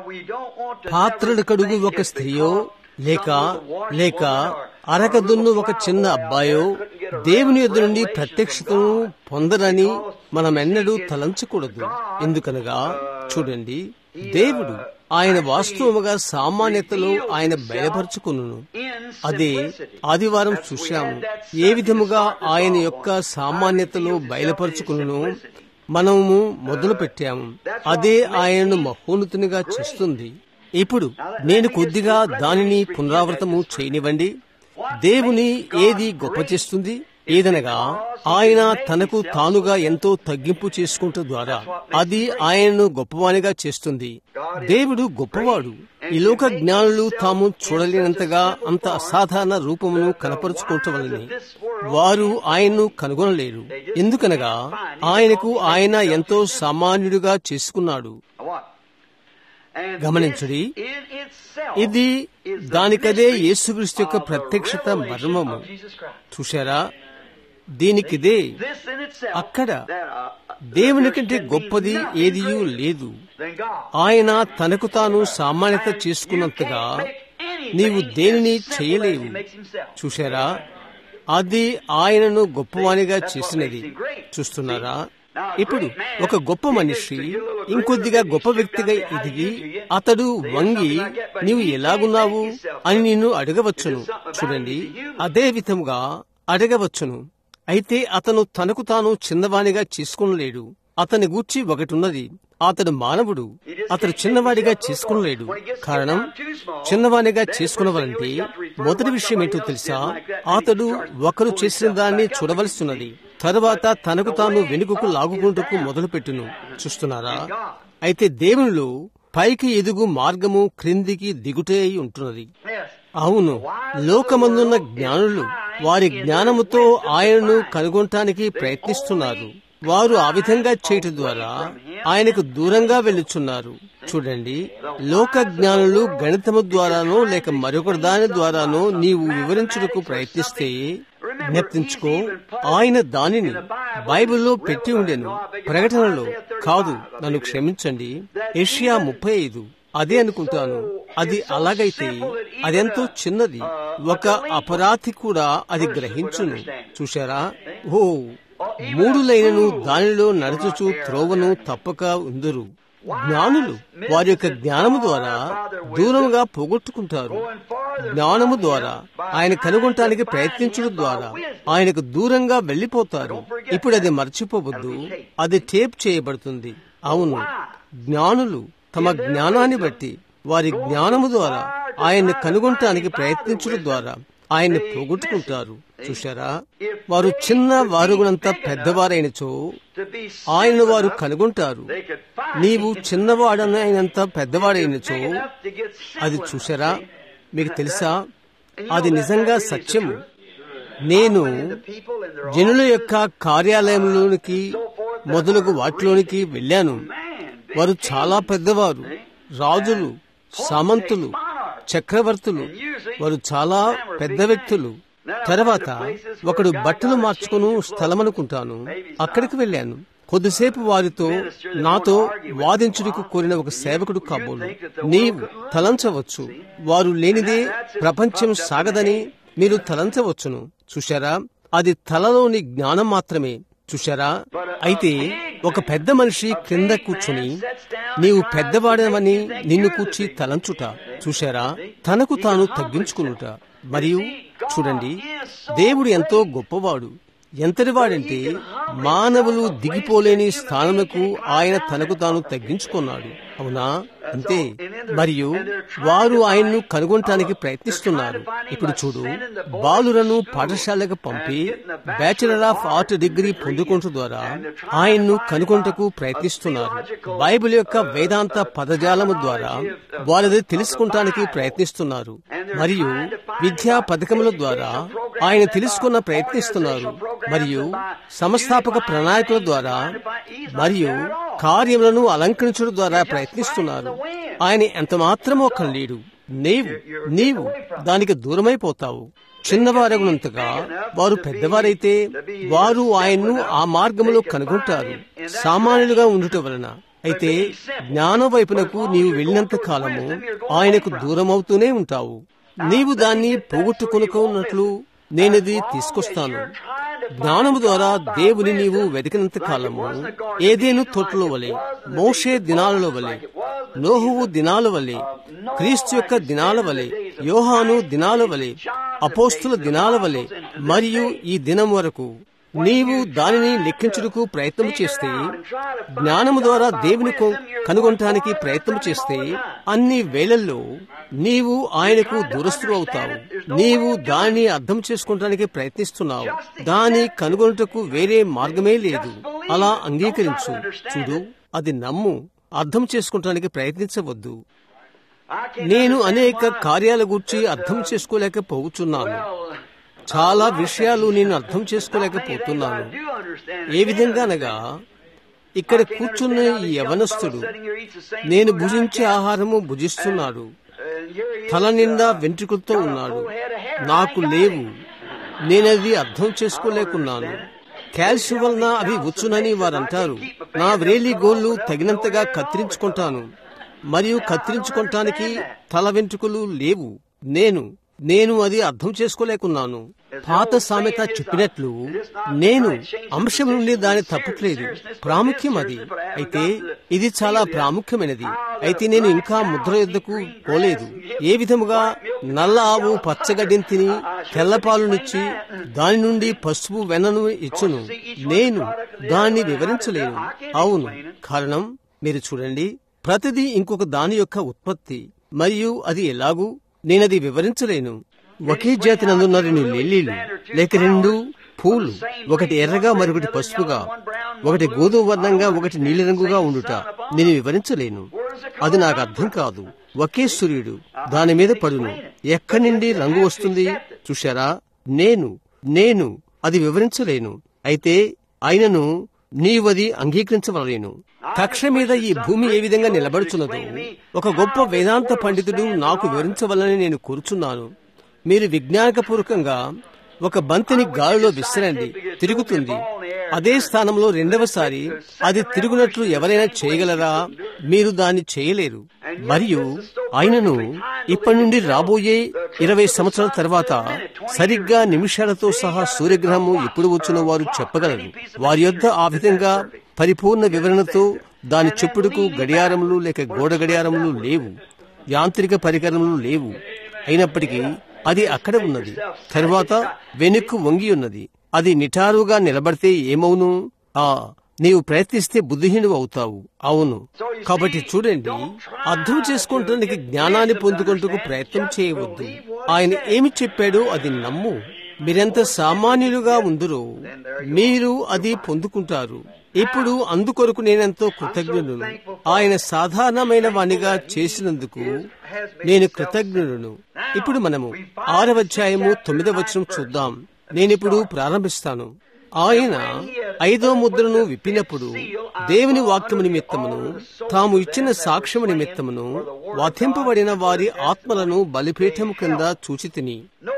పాత్రలు కడుగు ఒక స్త్రీయో లేక లేక అరకదున్ను ఒక చిన్న అబ్బాయో దేవుని యొద్ద నుండి ప్రత్యక్షతను పొందరని మనమెన్నడూ తలంచకూడదు ఎందుకనగా చూడండి దేవుడు ఆయన వాస్తవముగా సామాన్యతలో ఆయన బయలుపరుచుకును అదే ఆదివారం చూశాము ఏ విధముగా ఆయన యొక్క సామాన్యతలో బయలుపరుచుకును మనము మొదలు పెట్టాము అదే ఆయనను మహోన్నతునిగా చేస్తుంది ఇప్పుడు నేను కొద్దిగా దానిని పునరావృతము చేయనివ్వండి దేవుని ఏది గొప్ప చేస్తుంది ఏదనగా ఆయన తనకు తానుగా ఎంతో తగ్గింపు చేసుకుంట ద్వారా అది ఆయనను గొప్పవానిగా చేస్తుంది దేవుడు గొప్పవాడు ఈ లోక జ్ఞానులు తాము చూడలేనంతగా అంత అసాధారణ రూపమును కనపరుచుకోవటవలని వారు ఆయన్ను కనుగొనలేరు ఎందుకనగా ఆయనకు ఆయన ఎంతో సామాన్యుడిగా చేసుకున్నాడు What? And గమనించుడి. this in itself ఇది is the దానికదే mystery యేసుక్రీస్తు యొక్క of the ప్రత్యక్షత revelation మర్మము of Jesus Christ. చూశారా దీనికిదే This in itself, అక్కడ that, uh, దేవుని there కంటే can be గొప్పది nothing ఏదియూ greater లేదు than God. ఆయన తనకు తాను సామాన్యత And చేసుకున్నంతగా you can't make anything నీవు దేనిని as simple చేయలేవు as he makes himself. చూశారా అది ఆయనను గొప్పవానిగా చేసినది చూస్తున్నారా ఇప్పుడు ఒక గొప్ప మనిషి ఇంకొద్దిగా గొప్ప వ్యక్తిగా ఎదిగి అతడు వంగి నీవు ఎలాగున్నావు అని నిన్ను అడగవచ్చును చూడండి అదే విధముగా అడగవచ్చును అయితే అతను తనకు తాను చిన్నవానిగా చేసుకునలేడు అతని గూర్చి ఒకటి ఉన్నది అతడు మానవుడు అతడు చిన్నవాడిగా చేసుకునలేడు కారణం చిన్నవానిగా చేసుకునవాలంటే మొదటి విషయం ఏంటో తెలుసా అతడు ఒకరు చేసిన దాన్ని చూడవలసినది తరువాత తనకు తాను వెనుకకు లాగుకుంటూ మొదలుపెట్టును చూస్తున్నారా అయితే దేవునిలో పైకి ఎదుగు మార్గము క్రిందికి దిగుటే అయి ఉంటున్నది Yes. అవును లోకమందున్న జ్ఞానులు వారి జ్ఞానముతో ఆయనను కనుగొనటానికి ప్రయత్నిస్తున్నారు వారు ఆ విధంగా చేయటం ద్వారా ఆయనకు దూరంగా వెళ్ళుచున్నారు చూడండి లోక జ్ఞానులు గణితము ద్వారానో లేక మరొకటి దాని ద్వారానో నీవు వివరించుటకు ప్రయత్నిస్తే జ్ఞప్తించుకో ఆయన దానిని బైబిల్లో పెట్టి ఉండెను ప్రకటనలో కాదు నన్ను క్షమించండి ఏషియా ముప్పై ఐదు అదే అనుకుంటాను అది అలాగైతే అదెంతో చిన్నది ఒక అపరాధి కూడా అది గ్రహించును చూశారా ఓ మూడు లైనను దానిలో నడుచుచు త్రోవను తప్పక ఉందరు జ్ఞానులు వారి యొక్క జ్ఞానము ద్వారా దూరంగా పోగొట్టుకుంటారు జ్ఞానము ద్వారా ఆయన కనుగొనటానికి ప్రయత్నించడం ద్వారా ఆయనకు దూరంగా వెళ్లిపోతారు ఇప్పుడు అది మర్చిపోవద్దు అది టేప్ చేయబడుతుంది అవును జ్ఞానులు తమ జ్ఞానాన్ని బట్టి వారి జ్ఞానము ద్వారా ఆయన్ని కనుగొనటానికి ప్రయత్నించడం ద్వారా ఆయన్ని పోగొట్టుకుంటారు చూశారా వారు చిన్న వారుగునంత పెద్దవారైనచో To be ఆయన వారు కనుగొంటారు they could find నీవు చిన్నవాడనైనంత పెద్దవాడైనచో big enough to get అది sick with. చూశారా మీకు తెలుసా అది నిజంగా సత్యము నేను The people in their జనుల యొక్క కార్యాలయంలోనికి మొదలగు వాటిలోనికి వెళ్ళాను man, వారు చాలా పెద్దవారు రాజులు సామంతులు చక్రవర్తులు వారు చాలా పెద్ద వ్యక్తులు తర్వాత ఒకడు బట్టలు మార్చుకుని స్థలమనుకుంటాను అక్కడికి వెళ్ళాను కొద్దిసేపు వారితో నాతో వాదించుటకు కోరిన ఒక సేవకుడు కాబోలు నీవు తలంచవచ్చు వారు లేనిదే ప్రపంచం సాగదని మీరు తలంచవచ్చును చూశారా అది తలలోని జ్ఞానం మాత్రమే చూశారా అయితే ఒక పెద్ద మనిషి క్రింద కూర్చుని నీవు పెద్దవాడవని నిన్ను కూర్చి తలంచుట చూశారా తనకు తాను తగ్గించుకునుట మరియు చూడండి దేవుడు ఎంతో గొప్పవాడు ఎంతటివాడంటే మానవులు దిగిపోలేని స్థానముకు ఆయన తనకు తాను తగ్గించుకున్నాడు అవునా అంతే మరియు వారు ఆయన్ను కనుగొనటానికి ప్రయత్నిస్తున్నారు ఇప్పుడు చూడు బాలులను పాఠశాలకు పంపి బ్యాచిలర్ ఆఫ్ ఆర్ట్ డిగ్రీ పొందుకుంటు ద్వారా ఆయన్ను కనుగొంటకు ప్రయత్నిస్తున్నారు బైబిల్ యొక్క వేదాంత పదజాలము ద్వారా వారిది తెలుసుకుంటానికి ప్రయత్నిస్తున్నారు మరియు విద్యా పథకముల ద్వారా ఆయన తెలుసుకున్న ప్రయత్నిస్తున్నారు మరియు సంస్థాపక ప్రణాళికల ద్వారా మరియు కార్యములను అలంకరించడం ద్వారా ప్రయత్నిస్తున్నారు ఆయన ఎంత మాత్రమో అక్కడ లేడు నీవు నీవు దానికి దూరమైపోతావు చిన్నవారగునంతగా వారు పెద్దవారైతే వారు ఆయన్ను ఆ మార్గంలో కనుగొంటారు సామాన్యులుగా ఉండుట వలన అయితే జ్ఞానం వైపునకు నీవు వెళ్ళినంత కాలము ఆయనకు దూరమవుతూనే ఉంటావు నీవు దాన్ని పోగొట్టుకొనుకున్నట్లు నేనది తీసుకొస్తాను జ్ఞానము ద్వారా దేవుని నీవు వెతికినంత కాలము ఏదేను తోటలో వలె మోషే దినాలలో వలె నోహువు దినాల వలె క్రీస్తు యొక్క దినాల వలె యోహాను దినాల వలె అపోస్తుల దినాల వలె మరియు ఈ దినం వరకు నీవు దానిని లెక్కించుటకు ప్రయత్నం చేస్తే జ్ఞానము ద్వారా దేవుని కొ- కనుగొనటానికి ప్రయత్నం చేస్తే అన్ని వేళల్లో నీవు ఆయనకు దూరస్తుడు అవుతావు నీవు దానిని అర్థం చేసుకోవటానికి ప్రయత్నిస్తున్నావు దాని కనుగొనుటకు వేరే మార్గమే లేదు అలా అంగీకరించు చూడు అది నమ్ము అర్థం చేసుకోవటానికి ప్రయత్నించవద్దు నేను అనేక కార్యాల గురించి అర్థం చేసుకోలేకపోతున్నాను చాలా విషయాలు నేను అర్థం చేసుకోలేకపోతున్నాను ఏ విధంగా అనగా ఇక్కడ కూర్చున్న ఈ యవనస్తుడు నేను భుజించే ఆహారము భుజిస్తున్నాడు తల నిండా వెంట్రుకలతో ఉన్నాడు నాకు లేవు నేనది అర్థం చేసుకోలేకున్నాను కాల్షియం వలన అవి వచ్చునని వారంటారు నా వ్రేలి గోళ్లు తగినంతగా కత్తిరించుకుంటాను మరియు కత్తిరించుకోవటానికి తల వెంట్రుకలు లేవు నేను నేను అది అర్థం చేసుకోలేకున్నాను పాత సామెత చెప్పినట్లు నేను అంశం నుండి దాన్ని తప్పట్లేదు ప్రాముఖ్యం అది అయితే ఇది చాలా ప్రాముఖ్యమైనది అయితే నేను ఇంకా ముద్ర యుద్ధకు పోలేదు ఏ విధముగా నల్ల ఆవు పచ్చగడ్డిని తిని తెల్లపాలునిచ్చి దాని నుండి పసుపు వెన్నను ఇచ్చును నేను దాన్ని వివరించలేను అవును కారణం మీరు చూడండి ప్రతిదీ ఇంకొక దాని యొక్క ఉత్పత్తి మరియు అది ఎలాగూ నేనది వివరించలేను ఒకే జాతి నందున్న రెండు లిల్లీలు లేక రెండు పూలు ఒకటి ఎర్రగా మరొకటి పసుపుగా ఒకటి గోధుమ వర్ణంగా ఒకటి నీలిరంగుగా ఉండుట నేను వివరించలేను అది నాకు అర్థం కాదు ఒకే సూర్యుడు దాని మీద పడును ఎక్కడి నుండి రంగు వస్తుంది చూశారా నేను నేను అది వివరించలేను అయితే ఆయనను నీవది అంగీకరించవలేను కక్ష మీద ఈ భూమి ఏ విధంగా నిలబడుచున్నదో ఒక గొప్ప వేదాంత పండితుడు నాకు వివరించవలని నేను కోరుచున్నాను మీరు విజ్ఞానకపూర్వకంగా ఒక బంతిని గాలిలో విసిరండి తిరుగుతుంది అదే స్థానంలో రెండవసారి అది తిరుగునట్లు ఎవరైనా చేయగలరా మీరు దాన్ని చేయలేరు మరియు ఆయనను ఇప్పటి నుండి రాబోయే ఇరవై సంవత్సరాల తర్వాత సరిగ్గా నిమిషాలతో సహా సూర్యగ్రహము ఎప్పుడు వచ్చిన వారు చెప్పగలరు వారి యొద్ద ఆ విధంగా పరిపూర్ణ వివరణతో దాని చెప్పుడుకు గడియారములు లేక గోడ గడియారములు లేవు యాంత్రిక పరికరములు లేవు అయినప్పటికీ అది అక్కడ ఉన్నది తరువాత వెనుక్కు వంగి ఉన్నది అది నిటారుగా నిలబడితే ఏమవును ఆ నీవు ప్రయత్నిస్తే బుద్ధిహీనుడు అవుతావు అవును కాబట్టి చూడండి అర్థం చేసుకోవటానికి జ్ఞానాన్ని పొందుకుంటూ ప్రయత్నం చేయవద్దు ఆయన ఏమి చెప్పాడో అది నమ్ము మీరెంత సామాన్యులుగా ఉందరో మీరు అది పొందుకుంటారు ఇప్పుడు అందుకొరకు నేనెంతో కృతజ్ఞులను ఆయన సాధారణమైన వాణిగా చేసినందుకు నేను కృతజ్ఞులను ఇప్పుడు మనము ఆరవ అధ్యాయము తొమ్మిదవ వచనం చూద్దాం నేనిప్పుడు ప్రారంభిస్తాను ఆయన ఐదో ముద్రను విప్పినప్పుడు దేవుని వాక్యము నిమిత్తమును తాము ఇచ్చిన సాక్ష్యము నిమిత్తమును వధింపబడిన వారి ఆత్మలను బలిపీఠము కింద చూచితిని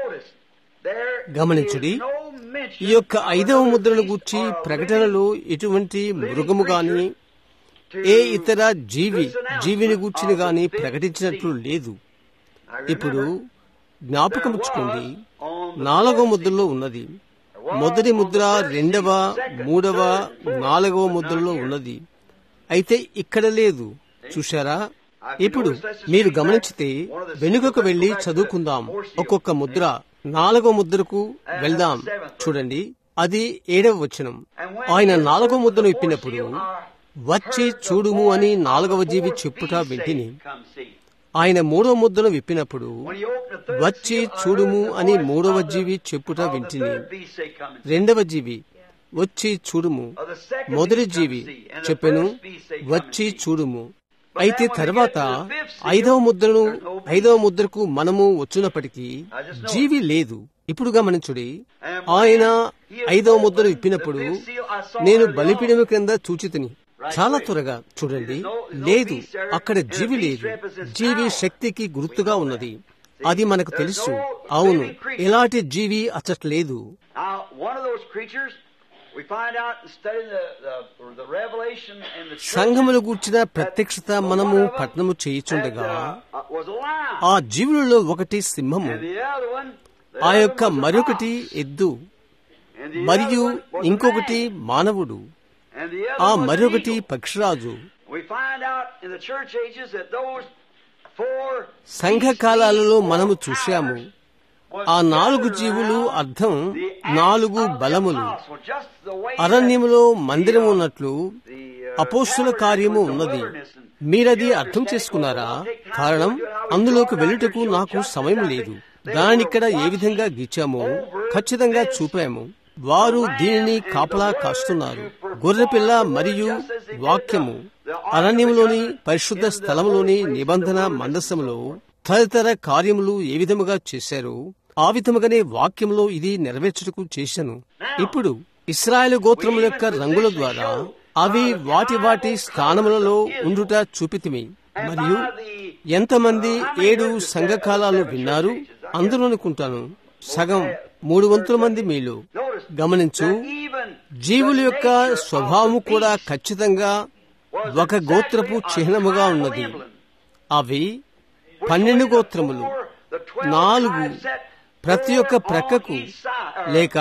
గమనించుడి ఈ యొక్క ఐదవ ముద్రను గూర్చి ప్రకటనలో ఎటువంటి మృగము గాని ఏ ఇతర జీవి జీవిని గూర్చిని గాని ప్రకటించినట్లు లేదు ఇప్పుడు జ్ఞాపకముచ్చుకోండి నాలుగవ ముద్రలో ఉన్నది మొదటి ముద్ర రెండవ మూడవ నాలుగవ ముద్రలో ఉన్నది అయితే ఇక్కడ లేదు చూశారా ఇప్పుడు మీరు గమనించితే వెనుకకు వెళ్లి చదువుకుందాం ఒక్కొక్క ముద్ర నాలుగో ముద్రకు వెళ్దాం చూడండి అది ఏడవ వచనం ఆయన నాలుగో ముద్రను ఇప్పినప్పుడు వచ్చి చూడుము అని నాలుగవ జీవి చెప్పుట వింటిని ఆయన మూడో ముద్రను విప్పినప్పుడు వచ్చి చూడుము అని మూడవ జీవి చెప్పుట వింటిని రెండవ జీవి వచ్చి చూడుము మొదటి జీవి చెప్పెను వచ్చి చూడుము అయితే తర్వాత ఐదవ ముద్రను ఐదవ ముద్రకు మనము వచ్చినప్పటికీ జీవి లేదు ఇప్పుడు గమనించుడి ఆయన ఐదవ ముద్రను ఇప్పినప్పుడు నేను బలిపీడము కింద చూచితిని చాలా త్వరగా చూడండి లేదు అక్కడ జీవి లేదు జీవి శక్తికి గుర్తుగా ఉన్నది అది మనకు తెలుసు అవును ఎలాంటి జీవి అచ్చట్లేదు సంఘములు గూర్చిన ప్రత్యక్షత మనము పట్నము చేయుచుండగా ఆ జీవులలో ఒకటి సింహము ఆ యొక్క మరొకటి ఎద్దు మరియు ఇంకొకటి మానవుడు ఆ మరొకటి పక్షిరాజు సంఘ కాలాలలో మనము చూశాము ఆ నాలుగు జీవులు అర్థం నాలుగు బలములు అరణ్యములో మందిరం ఉన్నట్లు అపోస్తుల కార్యము ఉన్నది మీరది అర్థం చేసుకున్నారా కారణం అందులోకి వెళ్ళుటకు నాకు సమయం లేదు దానిక్కడ ఏ విధంగా గీచామో ఖచ్చితంగా చూపాము వారు దీనిని కాపలా కాస్తున్నారు గొర్రెపిల్ల మరియు వాక్యము అరణ్యములోని పరిశుద్ధ స్థలములోని నిబంధన మందసములో తదితర కార్యములు ఏ విధముగా చేశారో ఆ విధముగానే వాక్యంలో ఇది నెరవేర్చుటకు చేశాను ఇప్పుడు ఇస్రాయేల్ గోత్రముల యొక్క రంగుల ద్వారా అవి వాటి వాటి స్థానములలో ఉండుట చూపితిమి మరియు ఎంతమంది ఏడు సంఘకాలాలు విన్నారు అందరూ అనుకుంటాను సగం మూడు వంతుల మంది మీలో గమనించు జీవుల యొక్క స్వభావము కూడా ఖచ్చితంగా ఒక గోత్రపు చిహ్నముగా ఉన్నది అవి పన్నెండు గోత్రములు నాలుగు ప్రతి ఒక్క ప్రక్కకు లేక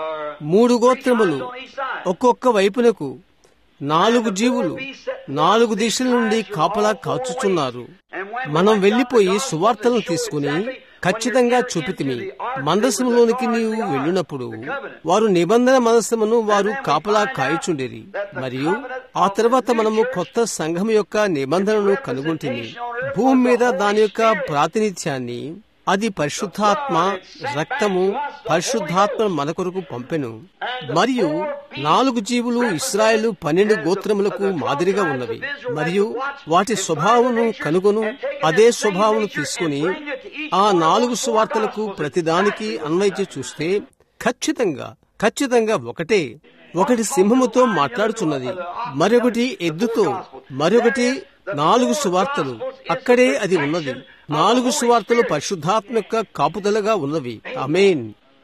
మూడు గోత్రములు ఒక్కొక్క వైపునకు నాలుగు జీవులు నాలుగు దిశల నుండి కాపలా కాచుచున్నారు మనం వెళ్లిపోయి సువార్తలను తీసుకుని ఖచ్చితంగా చూపితిమి మందసములోనికి నీవు వెళ్ళినప్పుడు వారు నిబంధన మనసమును వారు కాపలా కాయచుండేది మరియు ఆ తర్వాత మనము కొత్త సంఘం యొక్క నిబంధనను కనుగొంటుంది భూమి మీద దాని యొక్క ప్రాతినిధ్యాన్ని అది పరిశుద్ధాత్మ రక్తము పరిశుద్ధాత్మ మన కొరకు పంపెను మరియు నాలుగు జీవులు ఇస్రాయేలు పన్నెండు గోత్రములకు మాదిరిగా ఉన్నవి మరియు వాటి స్వభావమును కనుగొను అదే స్వభావమును తీసుకుని ఆ నాలుగు సువార్తలకు ప్రతిదానికి అన్వయించి చూస్తే ఖచ్చితంగా ఖచ్చితంగా ఒకటే ఒకటి సింహముతో మాట్లాడుచున్నది మరొకటి ఎద్దుతో మరొకటి నాలుగు సువార్తలు అక్కడే అది ఉన్నది నాలుగు సువార్తలు పరిశుద్ధాత్మ యొక్క కాపుదలగా ఉన్నవి అమేన్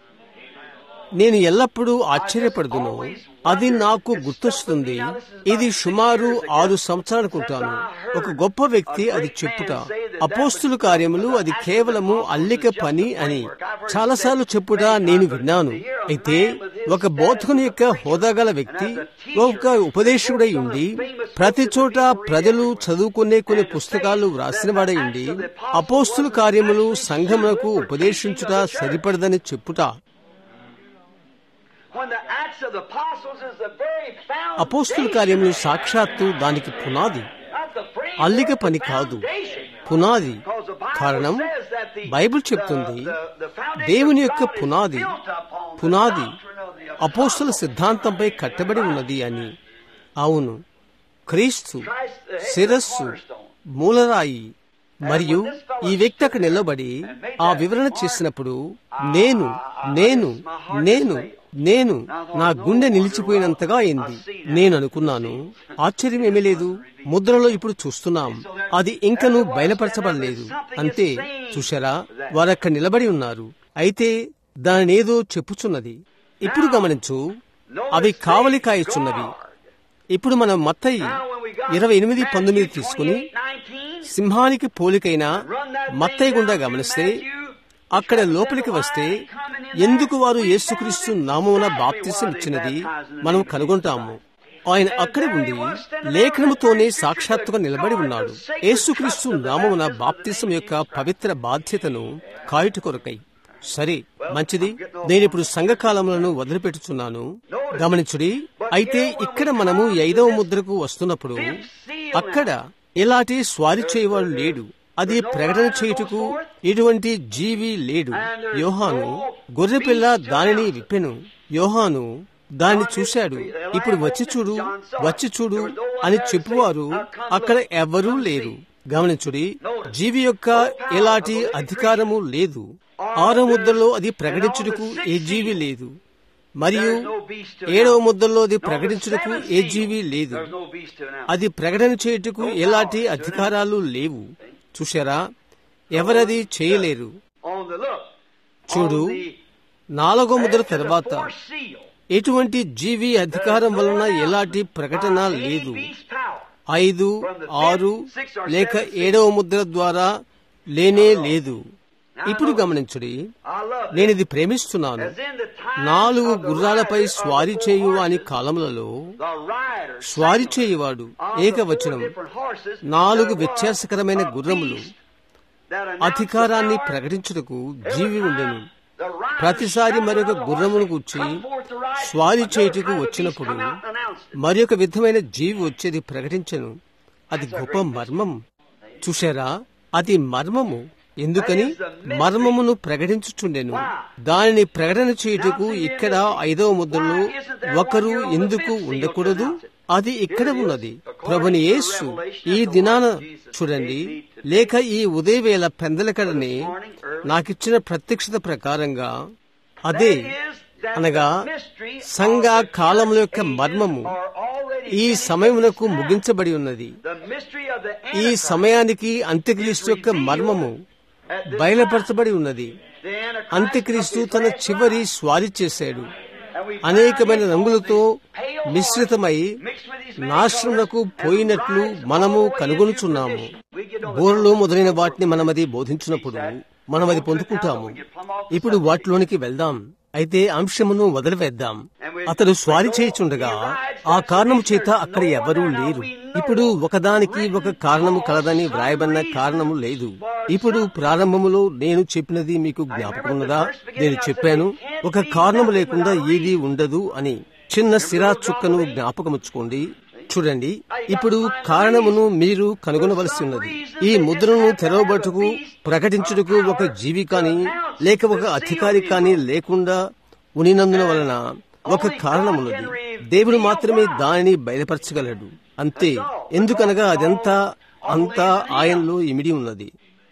నేను ఎల్లప్పుడూ ఆశ్చర్యపడుదును అది నాకు గుర్తొస్తుంది ఇది సుమారు ఆరు సంవత్సరాలనుకుంటాను ఒక గొప్ప వ్యక్తి అది చెప్పుట అపోస్తుల కార్యములు అది కేవలము అల్లిక పని అని చాలాసార్లు చెప్పుట నేను విన్నాను అయితే ఒక బోధకుని యొక్క హోదాగల వ్యక్తి ఒక ఉపదేశకుడై ఉండి ప్రతి చోట ప్రజలు చదువుకునే కొన్ని పుస్తకాలు వ్రాసినవాడై ఉండి అపోస్తుల కార్యములు సంఘములకు ఉపదేశించుట సరిపడదని చెప్పుట అపోస్తుల కార్యములు సాక్షాత్తు దానికి పునాది అల్లిక పని కాదు పునాది కారణం బైబిల్ చెప్తుంది దేవుని యొక్క పునాది పునాది అపోస్తుల సిద్ధాంతంపై కట్టబడి ఉన్నది అని అవును క్రీస్తు శిరస్సు మూలరాయి మరియు ఈ వ్యక్తి అక్కడ నిలబడి ఆ వివరణ చేసినప్పుడు నేను నేను నేను నేను నా గుండె నిలిచిపోయినంతగా అయింది నేను అనుకున్నాను ఆశ్చర్యం ఏమీ లేదు ముద్రలో ఇప్పుడు చూస్తున్నాం అది ఇంకను బయలుపరచబడలేదు అంతే చూశారా వారక్కడ నిలబడి ఉన్నారు అయితే దానినేదో చెప్పుచున్నది ఇప్పుడు గమనించు అవి కావలి కాయచున్నవి ఇప్పుడు మనం మత్తయి ఇరవై ఎనిమిది పంతొమ్మిది తీసుకుని సింహానికి పోలికైన మత్తయ్య గుండా గమనిస్తే అక్కడ లోపలికి వస్తే ఎందుకు వారు యేసుక్రీస్తు నామమున బాప్తిసం ఇచ్చినది మనం కనుగొంటాము ఆయన అక్కడే ఉండి లేఖనముతోనే సాక్షాత్తుగా నిలబడి ఉన్నాడు యేసుక్రీస్తు నామమున బాప్తిసం యొక్క పవిత్ర బాధ్యతను కాయుట కొరకై సరే మంచిది నేనిప్పుడు సంఘకాలములను వదిలిపెట్టుచున్నాను గమనించుడి అయితే ఇక్కడ మనము ఐదవ ముద్రకు వస్తున్నప్పుడు అక్కడ ఇలాంటి స్వారి చేయవాడు లేడు అది ప్రకటన చేయుటకు ఎటువంటి జీవి లేడు యోహాను గొర్రెపిల్ల దానిని విప్పెను యోహాను దాన్ని చూశాడు ఇప్పుడు వచ్చి చూడు వచ్చి చూడు అని చెప్పువారు అక్కడ ఎవ్వరూ లేరు గమనించుడి జీవి యొక్క ఎలాంటి అధికారము లేదు ఆరో ముద్దలో అది ప్రకటించుటకు ఏ జీవి లేదు మరియు ఏడవ ముద్దల్లో అది ప్రకటించుటకు ఏ జీవి లేదు అది ప్రకటన చేయుటకు ఎలాంటి అధికారాలు లేవు చూశారా ఎవరది చేయలేరు చూడు నాలుగో ముద్ర తర్వాత ఎటువంటి జీవి అధికారం వలన ఎలాంటి ప్రకటన లేదు ఐదు ఆరు లేక ఏడవ ముద్ర ద్వారా లేనే లేదు ఇప్పుడు గమనించుడి నేను ఇది ప్రేమిస్తున్నాను నాలుగు గుర్రాలపై స్వారీ చేయు అని కాలములలో స్వారీ చేయువాడు ఏకవచనం నాలుగు వ్యత్యాసకరమైన గుర్రములు అధికారాన్ని ప్రకటించుటకు జీవి ఉండెను the rider ప్రతిసారి shouted మరొక unto the గుర్రమును horse, గూర్చి "Come forth to ride." స్వారీ Another చేయుటకు kind of వచ్చినప్పుడు beast come out and announced it. మరి ఒక విధమైన జీవి వచ్చేది ప్రకటించను అది గొప్ప మర్మం చూశారా అది మర్మము ఎందుకని మర్మమును ప్రకటించుచుండెను దానిని ప్రకటన చేయుటకు ఇక్కడ ఐదవ ముద్రలో ఒకరు ఎందుకు ఉండకూడదు అది ఇక్కడ ఉన్నది ప్రభుని యేసు ఈ దినాన చూడండి లేక ఈ ఉదయవేళ పెందలకడని నాకిచ్చిన ప్రత్యక్షత ప్రకారంగా అదే అనగా సంఘ కాలముల యొక్క మర్మము ఈ సమయమునకు ముగించబడి ఉన్నది ఈ సమయానికి అంత్యక్రీస్తు యొక్క మర్మము బయలుపరచబడి ఉన్నది అంత్యక్రీస్తు తన చివరి స్వారీ చేశాడు అనేకమైన రంగులతో మిశ్రితమై నాశనములకు పోయినట్లు మనము కనుగొనుచున్నాము బోర్లు మొదలైన వాటిని మనమది బోధించినప్పుడు మనం అది పొందుకుంటాము ఇప్పుడు వాటిలోనికి వెళ్దాం అయితే అంశమును వదిలివేద్దాం అతడు స్వారీ చేయుచుండగా ఆ కారణము చేత అక్కడ ఎవరూ లేరు ఇప్పుడు ఒకదానికి ఒక కారణము కలదని వ్రాయబడిన కారణము లేదు ఇప్పుడు ప్రారంభములో నేను చెప్పినది మీకు జ్ఞాపకం ఉన్నదా నేను చెప్పాను ఒక కారణము లేకుండా ఏది ఉండదు అని చిన్న సిరా చుక్కను జ్ఞాపకముచ్చుకోండి చూడండి ఇప్పుడు కారణమును మీరు కనుగొనవలసి ఉన్నది ఈ ముద్రను తెరవబట్టుకు ప్రకటించుటకు ఒక జీవి కాని లేక ఒక అధికారి కాని లేకుండా ఉనినందున వలన ఒక కారణమున్నది దేవుడు మాత్రమే దానిని బయలుపరచగలడు అంతే ఎందుకనగా అదంతా అంతా ఆయనలో ఇమిడి ఉన్నది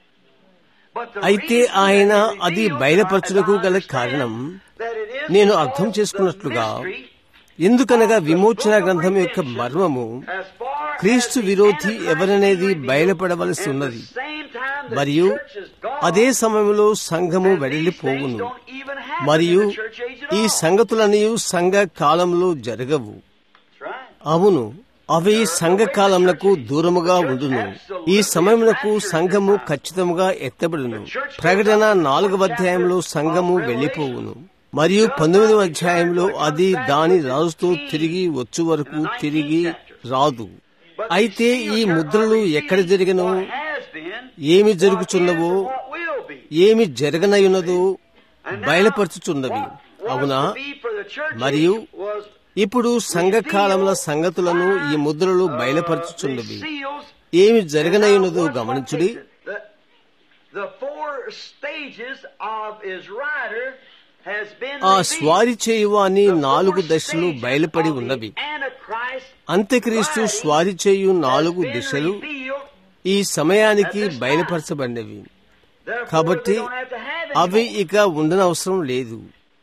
అయితే ఆయన అది బయలుపరచుటకు గల కారణం నేను అర్థం చేసుకున్నట్లుగా ఎందుకనగా విమోచన గ్రంథం యొక్క మర్మము క్రీస్తు విరోధి ఎవరనేది బయలుపడవలసి ఉన్నది మరియు అదే సమయంలో సంఘము వెడలిపోవును మరియు ఈ సంగతులన్నీ సంఘ కాలంలో జరగవు అవును అవి సంఘ కాలమునకు దూరముగా ఉండును ఈ సమయమునకు సంఘము ఖచ్చితముగా ఎత్తబడును ప్రకటన నాలుగవ అధ్యాయంలో సంఘము వెళ్లిపోవును మరియు పంతొమ్మిదవ అధ్యాయంలో అది దాని రాజుతో తిరిగి వచ్చు వరకు తిరిగి రాదు అయితే ఈ ముద్రలు ఎక్కడ జరిగను ఏమి జరుగుచున్నవో ఏమి జరగనయున్నదో బయలుపరచుచున్నవి అవునా మరియు ఇప్పుడు సంఘకాలముల సంగతులను ఈ ముద్రలు బయలుపరచుచున్నవి ఏమి జరగనయున్నదో గమనించుడి ఆ స్వారి చేయువాని నాలుగు దశలు బయలుపడి ఉన్నవి అంత్యక్రీస్తు స్వారి చేయు నాలుగు దిశలు ఈ సమయానికి బయలుపరచబడినవి కాబట్టి అవి ఇక ఉండనవసరం లేదు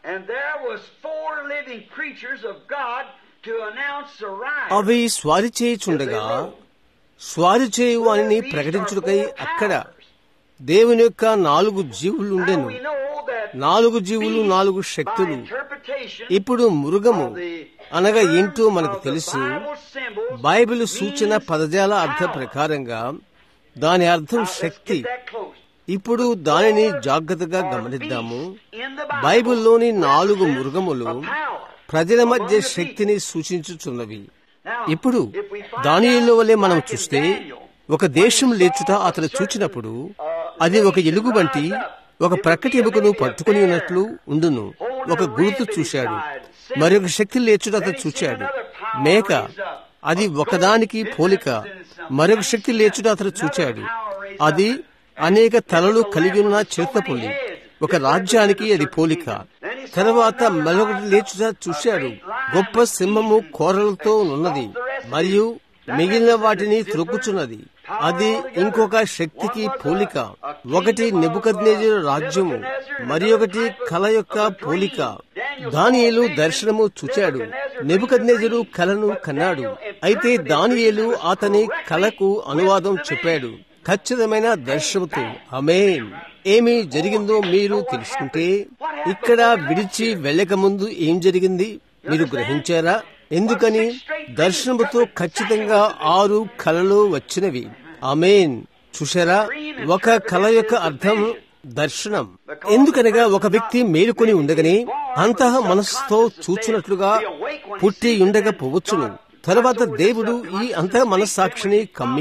అవి స్వారి చేయుచుండగా స్వారి చేయువాని ప్రకటించుటకై అక్కడ దేవుని యొక్క నాలుగు జీవులు ఉండెను నాలుగు జీవులు నాలుగు శక్తులు ఇప్పుడు మృగము అనగా ఏంటో మనకు తెలుసు బైబిల్ సూచన పదజాల అర్థ ప్రకారంగా దాని అర్థం శక్తి ఇప్పుడు దానిని జాగ్రత్తగా గమనిద్దాము బైబిల్లోని నాలుగు మృగములు ప్రజల మధ్య శక్తిని సూచించుచున్నవి ఇప్పుడు దానిలో వల్లే మనం చూస్తే ఒక దేశం లేచుట అతను చూచినప్పుడు అది ఒక ఎలుగు వంటి ఒక ప్రక్కటి ఎముకను పట్టుకుని ఉన్నట్లు ఉండును ఒక గుర్తు చూశాడు మరొక శక్తి లేచుట అతను చూశాడు మేక అది ఒకదానికి పోలిక మరొక శక్తి లేచుట అతను చూచాడు అది అనేక తలలు కలిగి ఉన్న చిరుతపుల్లి ఒక రాజ్యానికి అది పోలిక తర్వాత మరొకటి లేచుట చూశాడు గొప్ప సింహము కోరలతో ఉన్నది మరియు మిగిలిన వాటిని త్రొక్కుచున్నది అది ఇంకొక శక్తికి పోలిక ఒకటి నెబుకద్నేజరు రాజ్యము మరి ఒకటి కళ యొక్క పోలిక దానియేలు దర్శనము చూచాడు నెబుకద్నేజరు కళను కన్నాడు అయితే దానియేలు అతని కళకు అనువాదం చెప్పాడు ఖచ్చితమైన దర్శనముతో అమేన్ ఏమి జరిగిందో మీరు తెలుసుకుంటే ఇక్కడ విడిచి వెళ్ళక ముందు ఏం జరిగింది మీరు గ్రహించారా ఎందుకని దర్శనముతో ఖచ్చితంగా ఆరు కళలు వచ్చినవి అమేన్ చూశారా ఒక కళ యొక్క అర్థం దర్శనం ఎందుకనగా ఒక వ్యక్తి మేలుకొని ఉండగని అంతః మనస్సుతో చూచున్నట్లుగా పుట్టి ఉండకపోవచ్చును తరువాత దేవుడు ఈ అంతః మనస్సాక్షిని కమ్మి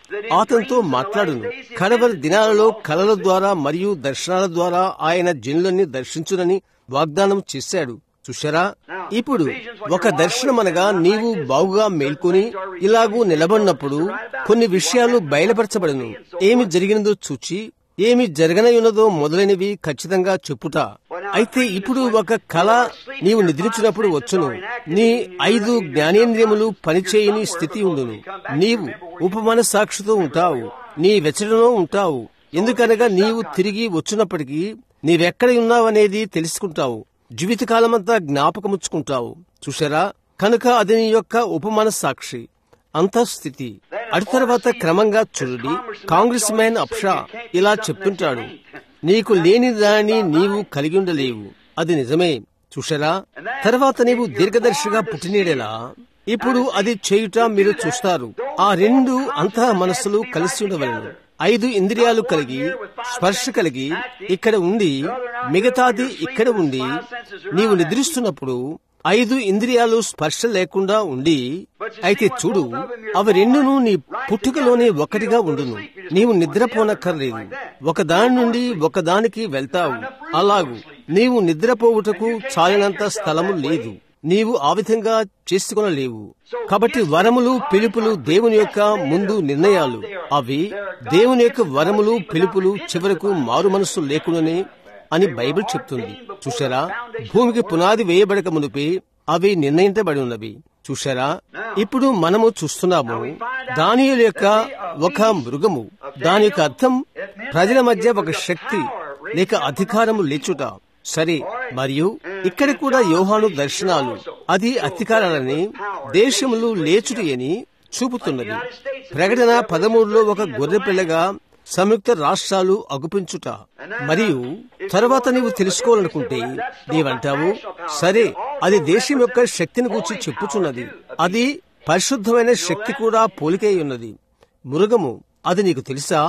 అతనితో మాట్లాడును కడవరి దినాలలో కలల ద్వారా మరియు దర్శనాల ద్వారా ఆయన జనులని దర్శించునని వాగ్దానం చేశాడు చూశారా ఇప్పుడు ఒక దర్శనం అనగా నీవు బాగుగా మేల్కొని ఇలాగూ నిలబడినప్పుడు కొన్ని విషయాలు బయలుపరచబడను ఏమి జరిగినదో చూచి ఏమి జరగనయున్నదో మొదలైనవి ఖచ్చితంగా చెప్పుట అయితే ఇప్పుడు ఒక కళ నీవు నిద్రించినప్పుడు వచ్చును నీ ఐదు జ్ఞానేంద్రియములు పనిచేయని స్థితి ఉండును నీవు ఉపమాన సాక్షితో ఉంటావు నీ వెచ్చడలో ఉంటావు ఎందుకనగా నీవు తిరిగి వచ్చినప్పటికీ నీవెక్కడ ఉన్నావనేది తెలుసుకుంటావు జీవితకాలమంతా జ్ఞాపకముచ్చుకుంటావు చూశారా కనుక అది నీ యొక్క ఉపమాన సాక్షి అంతఃస్థితి అటు తర్వాత క్రమంగా చూడండి కాంగ్రెస్ మ్యాన్ అప్షా ఇలా చెప్తుంటాడు నీకు లేని దానిని నీవు కలిగి ఉండలేవు అది నిజమే చూశారా తర్వాత నీవు దీర్ఘదర్శిగా పుట్టినేడేలా ఇప్పుడు అది చేయుట మీరు చూస్తారు ఆ రెండు అంతః మనస్సులు కలిసి ఉండవలను ఐదు ఇంద్రియాలు కలిగి స్పర్శ కలిగి ఇక్కడ ఉండి మిగతాది ఇక్కడ ఉండి నీవు నిద్రిస్తున్నప్పుడు ఐదు ఇంద్రియాలు స్పర్శ లేకుండా ఉండి అయితే చూడు అవి రెండును నీ పుట్టుకలోనే ఒకటిగా ఉండును నీవు నిద్రపోనక్కర్లేదు ఒకదాని నుండి ఒకదానికి వెళ్తావు అలాగు నీవు నిద్రపోవుటకు చాలినంత స్థలము లేదు నీవు ఆ విధంగా చేసుకునలేవు కాబట్టి వరములు పిలుపులు దేవుని యొక్క ముందు నిర్ణయాలు అవి దేవుని యొక్క వరములు పిలుపులు చివరకు మారు మనస్సు లేకుండానే అని బైబిల్ చెప్తుంది చూశారా భూమికి పునాది వేయబడక మునిపే అవి నిర్ణయించబడి ఉన్నవి చూశారా ఇప్పుడు మనము చూస్తున్నాము దానియుల యొక్క ఒక మృగము దాని యొక్క అర్థం ప్రజల మధ్య ఒక శక్తి లేక అధికారము లేచుట సరే మరియు ఇక్కడ కూడా యోహాను దర్శనాలు అది అధికారాలని దేశములు లేచుటి అని చూపుతున్నది ప్రకటన పదమూడులో ఒక గొర్రె పిల్లగా సంయుక్త రాష్ట్రాలు అగుపించుట మరియు తర్వాత నీవు తెలుసుకోవాలనుకుంటే నీవంటావు సరే అది దేశం యొక్క శక్తిని గూర్చి చెప్పుచున్నది అది పరిశుద్ధమైన శక్తి కూడా పోలికై ఉన్నది మృగము అది నీకు తెలుసా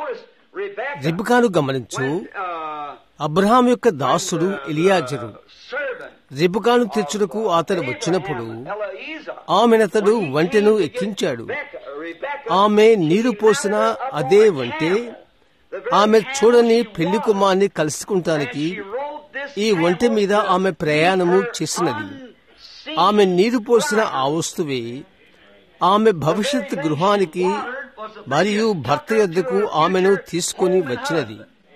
రిబ్కాను గమనించు అబ్రహాం యొక్క దాసుడు ఎలియాజరు రిబ్కాను తెచ్చుటకు అతడు వచ్చినప్పుడు ఆమెనతడు వంటెను ఎక్కించాడు ఆమె నీరు పోసిన అదే వంటే ఆమె చూడని పెళ్లి కుమార్ని కలుసుకుంటానికి ఈ ఒంటె మీద ఆమె ప్రయాణము చేసినది ఆమె నీరు పోసిన ఆ వస్తువే ఆమె భవిష్యత్ గృహానికి మరియు భర్త యొద్దకు ఆమెను తీసుకొని వచ్చినది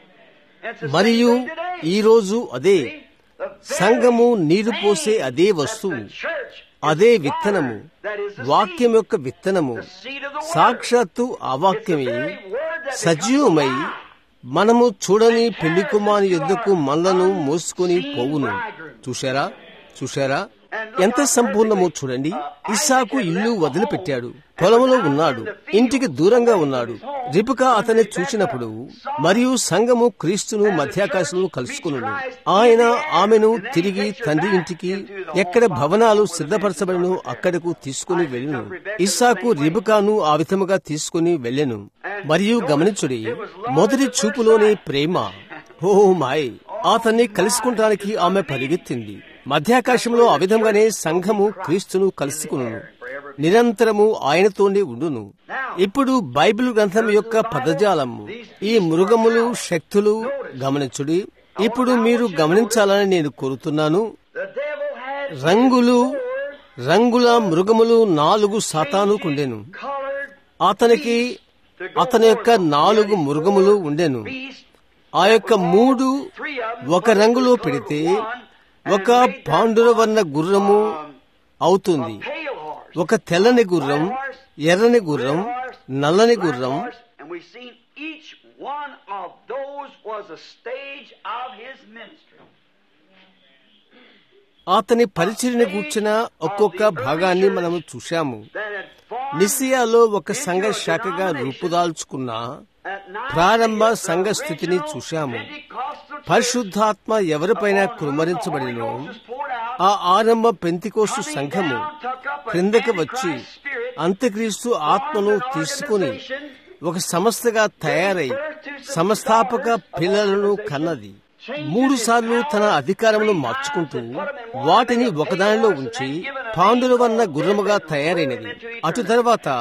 మరియు ఈరోజు అదే సంఘము నీరు పోసే అదే వస్తువు అదే విత్తనము వాక్యం యొక్క విత్తనము సాక్షాత్తు ఆ వాక్యమే సజీవమై మనము చూడని పెళ్లి కుమారి యుద్ధకు మనలను మోసుకొని పోవును చూశారా చూశారా ఎంత సంపూర్ణమో చూడండి ఇస్సాకు ఇల్లు వదిలిపెట్టాడు పొలంలో ఉన్నాడు ఇంటికి దూరంగా ఉన్నాడు రిపుక అతన్ని చూసినప్పుడు మరియు సంఘము క్రీస్తును మధ్యాకాశంలో కలుసుకును ఆయన ఆమెను తిరిగి తండ్రి ఇంటికి ఎక్కడ భవనాలు సిద్ధపరచబడిను అక్కడకు తీసుకుని వెళ్ళను ఇస్సాకు రిబుకాను ఆ విధముగా తీసుకుని వెళ్ళెను మరియు గమనించుడి మొదటి చూపులోని ప్రేమ ఓ మాయ్ అతన్ని కలుసుకుంటానికి ఆమె పరిగెత్తింది మధ్యాకాశంలో ఆ విధంగానే సంఘము క్రీస్తును కలుసుకును నిరంతరము ఆయనతోనే ఉండును ఇప్పుడు బైబిల్ గ్రంథం యొక్క పదజాలము ఈ మృగములు శక్తులు గమనించుడి ఇప్పుడు మీరు గమనించాలని నేను కోరుతున్నాను రంగులు రంగుల మృగములు నాలుగు సాతానుకుండెను అతనికి అతని యొక్క నాలుగు మృగములు ఉండెను ఆ యొక్క మూడు ఒక రంగులో పెడితే ఒక పాండురవర్ణ గుర్రము అవుతుంది ఒక తెల్లని గుర్రం ఎర్రని గుర్రం నల్లని గుర్రం And we've seen each one of those was a stage of his ministry. అతని పరిచర్ని కూర్చిన ఒక్కొక్క భాగాన్ని మనము చూశాము That had formed నిసియాలో ఒక సంఘ శాఖగా రూపుదాల్చుకున్న at night ప్రారంభ the సంఘ స్థితిని original చూశాము Pentecostal church పరిశుద్ధాత్మ ఎవరిపైన upon whom the కుమ్మరించబడినో Holy Ghost was poured out, ఆ ఆరంభ పెంతికోసు coming సంఘము down, took up an క్రిందకి వచ్చి Antichrist spirit, అంత్యక్రీస్తు ఆత్మను formed an తీసుకుని organization, ఒక సంస్థగా తయారై సంస్థాపక పిల్లలను కన్నది మూడు సార్లు తన అధికారమును మార్చుకుంటూ వాటిని ఒకదానిలో ఉంచి పాండుల వల్ల గుర్రముగా తయారైనది అటు తర్వాత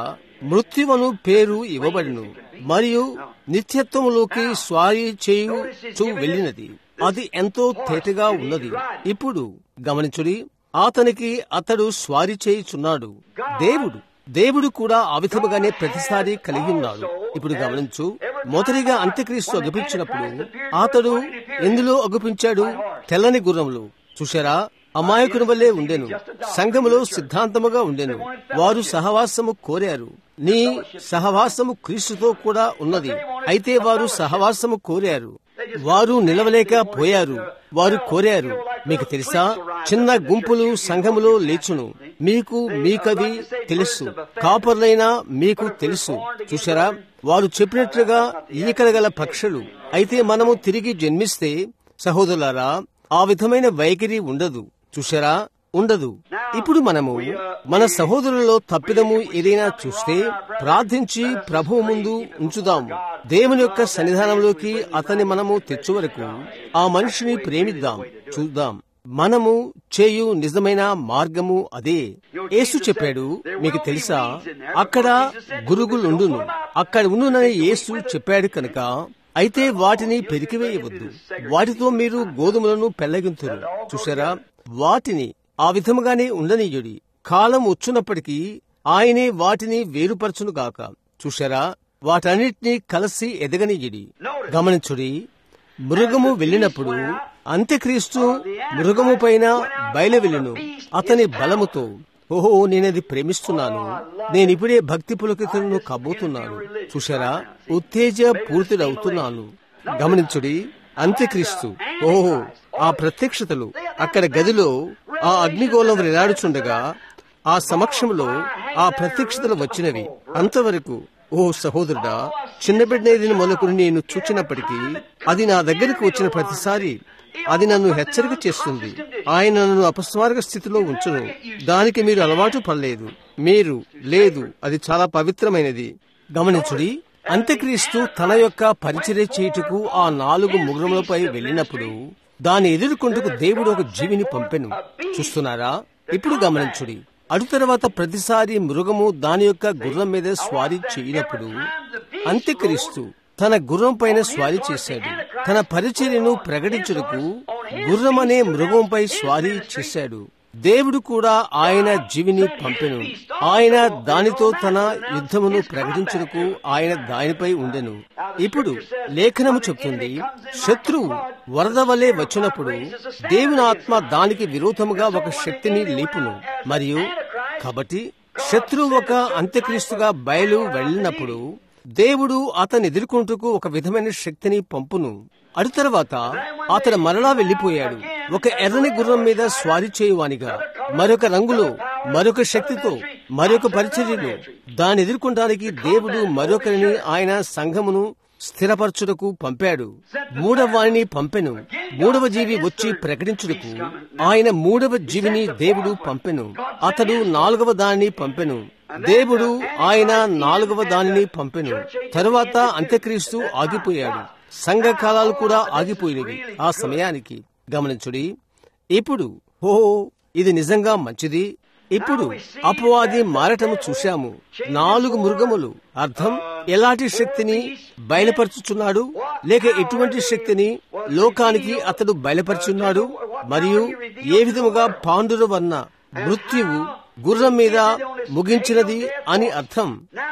మృత్యువను పేరు ఇవ్వబడిను మరియు నిత్యత్వములోకి స్వారీ చేయుచు వెళ్ళినది అది ఎంతో తేటగా ఉన్నది ఇప్పుడు గమనించుడి అతనికి అతడు స్వారీ చేయుచున్నాడు దేవుడు దేవుడు కూడా ఆ విధముగానే ప్రతిసారి కలిగి ఉన్నాడు ఇప్పుడు గమనించు మొదటిగా అంత్యక్రీస్తు అగుపించినప్పుడు అతడు ఎందులో అగుపించాడు తెల్లని గుర్రంలో చూశారా అమాయకుని వల్లే ఉండెను సంఘములో సిద్ధాంతముగా ఉండెను వారు సహవాసము కోరారు నీ సహవాసము క్రీస్తుతో కూడా ఉన్నది అయితే వారు సహవాసము కోరారు వారు నిలవలేక పోయారు వారు కోరారు మీకు తెలుసా చిన్న గుంపులు సంఘములో లేచును మీకు మీకది తెలుసు కాపర్లైనా మీకు తెలుసు చూసారా వారు చెప్పినట్లుగా ఈకలగల పక్షులు అయితే మనము తిరిగి జన్మిస్తే సహోదరులారా ఆ విధమైన వైఖరి ఉండదు చూసారా ఉండదు ఇప్పుడు మనము మన సహోదరులలో తప్పిదము ఏదైనా చూస్తే ప్రార్థించి ప్రభువు ముందు ఉంచుదాము దేవుని యొక్క సన్నిధానంలోకి అతన్ని మనము తెచ్చు వరకు ఆ మనిషిని ప్రేమిద్దాం చూద్దాం మనము చేయు నిజమైన మార్గము అదే యేసు చెప్పాడు మీకు తెలుసా అక్కడ గురుగులుండును అక్కడ ఉండునని యేసు చెప్పాడు కనుక అయితే వాటిని పెరికివేయవద్దు వాటితో మీరు గోధుమలను పెళ్లగింతురు చూసారా వాటిని ఆ విధముగానే ఉండనీయుడి కాలం వచ్చున్నప్పటికీ ఆయనే వాటిని వేరుపరచునుగాక చూశారా వాటన్నిటినీ కలిసి ఎదగనీయుడి గమనించుడి మృగము వెళ్ళినప్పుడు అంత్యక్రీస్తు మృగము పైన బయలువెళ్ళును అతని బలముతో ఓహో నేనది ప్రేమిస్తున్నాను నేనిప్పుడే భక్తి పులకితలను కబోతున్నాను చూశారా ఉత్తేజ పూర్తిడవుతున్నాను గమనించుడి అంత్యక్రీస్తు ఓహో ఆ ప్రత్యక్షతలు అక్కడ గదిలో ఆ అగ్నిగోళం వేలాడుచుండగా ఆ సమక్షంలో ఆ ప్రత్యక్షతలు వచ్చినవి అంతవరకు ఓ సహోదరుడా చిన్న బిడ్డనేదిని మొదలుకుని నేను చూచినప్పటికీ అది నా దగ్గరకు వచ్చిన ప్రతిసారి అది నన్ను హెచ్చరిక చేస్తుంది ఆయన నన్ను అపస్మారక స్థితిలో ఉంచును దానికి మీరు అలవాటు పడలేదు మీరు లేదు అది చాలా పవిత్రమైనది గమనించుడి అంత్యక్రీస్తు తన యొక్క పరిచర్య చేయుటకు ఆ నాలుగు ముగ్రములపై వెళ్ళినప్పుడు దాని ఎదుర్కొంటకు దేవుడు ఒక జీవిని పంపెను చూస్తున్నారా ఇప్పుడు గమనించుడి అటు తర్వాత ప్రతిసారి మృగము దాని యొక్క గుర్రం మీద స్వారీ చేయనప్పుడు అంత్యక్రీస్తు తన గుర్రం పైన స్వారీ చేశాడు తన పరిచర్యను ప్రకటించుటకు గుర్రం అనే మృగంపై స్వారీ చేశాడు దేవుడు కూడా ఆయన జీవిని పంపెను ఆయన దానితో తన యుద్ధమును ప్రకటించుటకు ఆయన దానిపై ఉండెను ఇప్పుడు లేఖనము చెప్తుంది శత్రువు వరద వలె వచ్చినప్పుడు దేవుని ఆత్మ దానికి విరోధముగా ఒక శక్తిని లేపును మరియు కాబట్టి శత్రువు ఒక అంత్యక్రీస్తుగా బయలు వెళ్ళినప్పుడు దేవుడు అతను ఎదుర్కొంటూ ఒక విధమైన శక్తిని పంపును అటు తర్వాత అతడు మరలా వెళ్లిపోయాడు ఒక ఎర్రని గుర్రం మీద స్వారీ చేయువానిగా మరొక రంగులో మరొక శక్తితో మరొక పరిచర్యలు దాన్ని ఎదుర్కొనడానికి దేవుడు మరొకరిని ఆయన సంఘమును స్థిరపరచుటకు పంపాడు మూడవ వాణిని పంపెను మూడవ జీవి వచ్చి ప్రకటించుటకు ఆయన మూడవ జీవిని దేవుడు పంపెను అతడు నాలుగవ దానిని పంపెను దేవుడు ఆయన నాలుగవ దానిని పంపెను తరువాత అంత్యక్రీస్తు ఆగిపోయాడు సంఘ కాలాలు కూడా ఆగిపోయినవి ఆ సమయానికి గమనించుడి ఇప్పుడు ఓ ఇది నిజంగా మంచిది ఇప్పుడు అపవాది మారటము చూశాము నాలుగు మృగములు అర్థం ఎలాంటి శక్తిని బయలుపరుచుచున్నాడు లేక ఎటువంటి శక్తిని లోకానికి అతడు బయలుపరుచున్నాడు మరియు ఏ విధముగా పాండుర వన్న మృత్యువు గుర్రం మీద ముగించినది అని అర్థం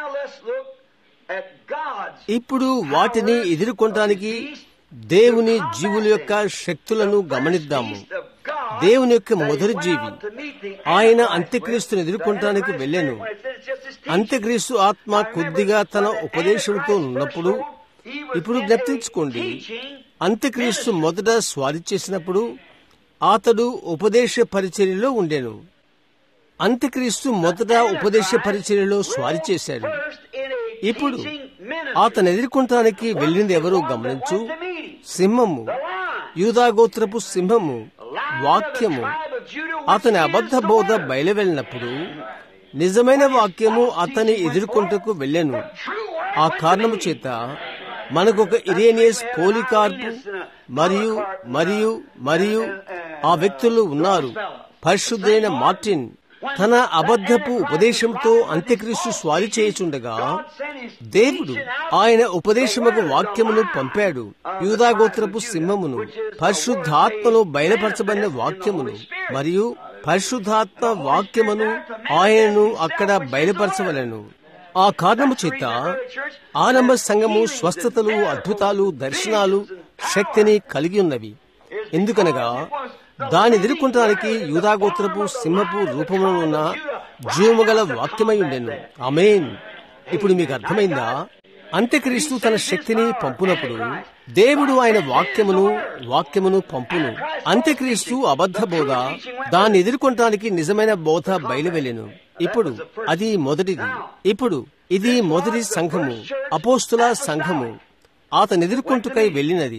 ఇప్పుడు వాటిని ఎదుర్కొనడానికి దేవుని జీవుల యొక్క శక్తులను గమనిద్దాము దేవుని యొక్క మొదటి జీవి ఆయన అంత్యక్రీస్తుని ఎదుర్కొనడానికి వెళ్ళాను అంత్యక్రీస్తు ఆత్మ కొద్దిగా తన ఉపదేశంతో ఉన్నప్పుడు ఇప్పుడు జ్ఞప్తించుకోండి అంత్యక్రీస్తు మొదట స్వారీ చేసినప్పుడు అతడు ఉపదేశ పరిచర్యలో ఉండెను అంత్యక్రీస్తు మొదట ఉపదేశ పరిచర్యలో స్వారీ చేశాడు ఇప్పుడు అతను ఎదుర్కొనటానికి వెళ్ళింది ఎవరో గమనించు సింహము యూదాగోత్రపు సింహము వాక్యము అతని అబద్ధ బోధ బయలువెళ్ళినప్పుడు నిజమైన వాక్యము అతని ఎదుర్కొంటకు వెళ్ళాను ఆ కారణము చేత మనకొక ఇరేనియస్ పోలికార్పు మరియు మరియు మరియు ఆ వ్యక్తులు ఉన్నారు పరిశుద్ధైన మార్టిన్ తన అబద్ధపు ఉపదేశంతో అంత్యక్రీస్తు స్వారీ చేయుచుండగా దేవుడు ఆయన ఉపదేశముకు వాక్యమును పంపాడు యూదాగోత్రపు సింహమును పరిశుద్ధాత్మలో బయలుపరచబడిన వాక్యమును మరియు పరిశుద్ధాత్మ వాక్యమును ఆయనను అక్కడ బయలుపరచవలను ఆ కారణము చేత ఆరంభ సంఘము స్వస్థతలు అద్భుతాలు దర్శనాలు శక్తిని కలిగి ఉన్నవి ఎందుకనగా దాని ఎదుర్కొంటానికి యూదాగోత్రపు సింహపు రూపంలో ఉన్న జీవము గల వాక్యమై ఉండెను అమేన్ ఇప్పుడు మీకు అర్థమైందా అంత్యక్రీస్తు తన శక్తిని పంపునప్పుడు దేవుడు ఆయన వాక్యమును వాక్యమును పంపును అంత్యక్రీస్తు అబద్ధ బోధ దాన్ని ఎదుర్కొనటానికి నిజమైన బోధ బయలువెళ్ళెను ఇప్పుడు అది మొదటిది ఇప్పుడు ఇది మొదటి సంఘము అపోస్తుల సంఘము అతను ఎదుర్కొంటుకై వెళ్ళినది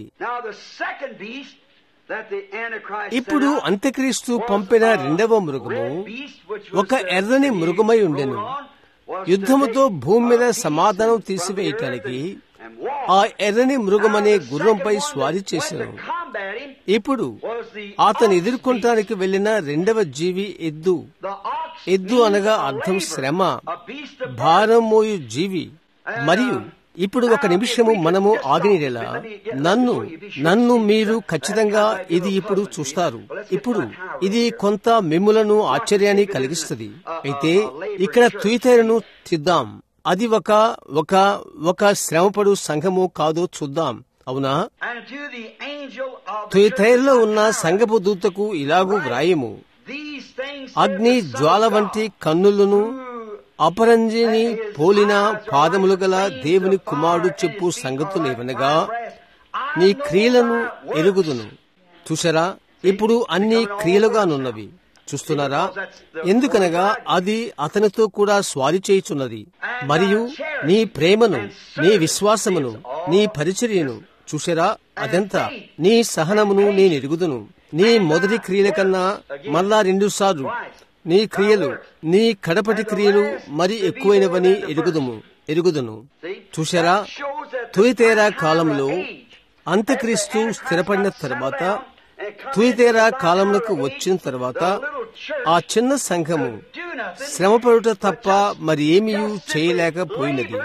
ఇప్పుడు అంత్యక్రీస్తు పంపిన రెండవ మృగము ఒక ఎర్రని మృగమై ఉండెను యుద్ధముతో భూమి మీద సమాధానం తీసివేయటానికి ఆ ఎర్రని మృగమనే గుర్రంపై స్వారీ చేశాను ఇప్పుడు అతను ఎదుర్కొంటానికి వెళ్లిన రెండవ జీవి ఎద్దు ఎద్దు అనగా అర్థం శ్రమ భారం మోయు జీవి మరియు ఇప్పుడు ఒక నిమిషము మనము ఆగినలా నన్ను నన్ను మీరు ఖచ్చితంగా ఇది ఇప్పుడు చూస్తారు ఇప్పుడు ఇది కొంత మిమ్ములను ఆశ్చర్యాన్ని కలిగిస్తుంది అయితే ఇక్కడ తుయితేరును తిద్దాం అది ఒక ఒక ఒక శ్రమపడు సంఘము కాదో చూద్దాం అవునా తుయితైరులో ఉన్న సంఘపు దూతకు ఇలాగూ వ్రాయము అగ్ని జ్వాల వంటి కన్నులను అపరంజిని పోలిన పాదములు గల దేవుని కుమారుడు చెప్పు సంగతులేవనగా నీ క్రియలను ఎరుగుదును చూసారా ఇప్పుడు అన్ని క్రియలుగానున్నవి చూస్తున్నారా ఎందుకనగా అది అతనితో కూడా స్వారీ చేయుచున్నది మరియు నీ ప్రేమను నీ విశ్వాసమును నీ పరిచర్యను చూసారా అదంతా నీ సహనమును నేను ఎరుగుదును నీ మొదటి క్రియల కన్నా మళ్ళా రెండు సార్లు నీ క్రియలు నీ కడపటి క్రియలు మరి ఎక్కువైనవని ఎరుగుదుము ఎరుగుదును చూశారా తుయితేరా కాలంలో అంత్యక్రీస్తు స్థిరపడిన తర్వాత తుయితేరా కాలములకు వచ్చిన తర్వాత ఆ చిన్న సంఘము శ్రమపడుట తప్ప మరి ఏమీ చేయలేకపోయినది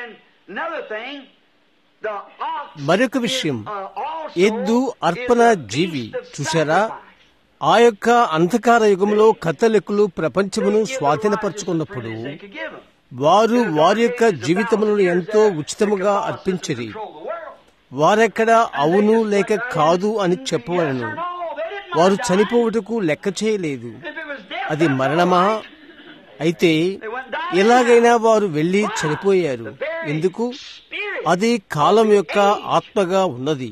మరొక విషయం ఎద్దు అర్పణ జీవి చూశారా ఆ యొక్క అంధకార యుగంలో కథలెక్కులు ప్రపంచమును స్వాధీనపరుచుకున్నప్పుడు వారు వారి యొక్క జీవితములను ఎంతో ఉచితముగా అర్పించిరి వారెక్కడ అవును లేక కాదు అని చెప్పవలను వారు చనిపోవుటకు లెక్క చేయలేదు అది మరణమా అయితే ఎలాగైనా వారు వెళ్లి చనిపోయారు ఎందుకు అది కాలం యొక్క ఆత్మగా ఉన్నది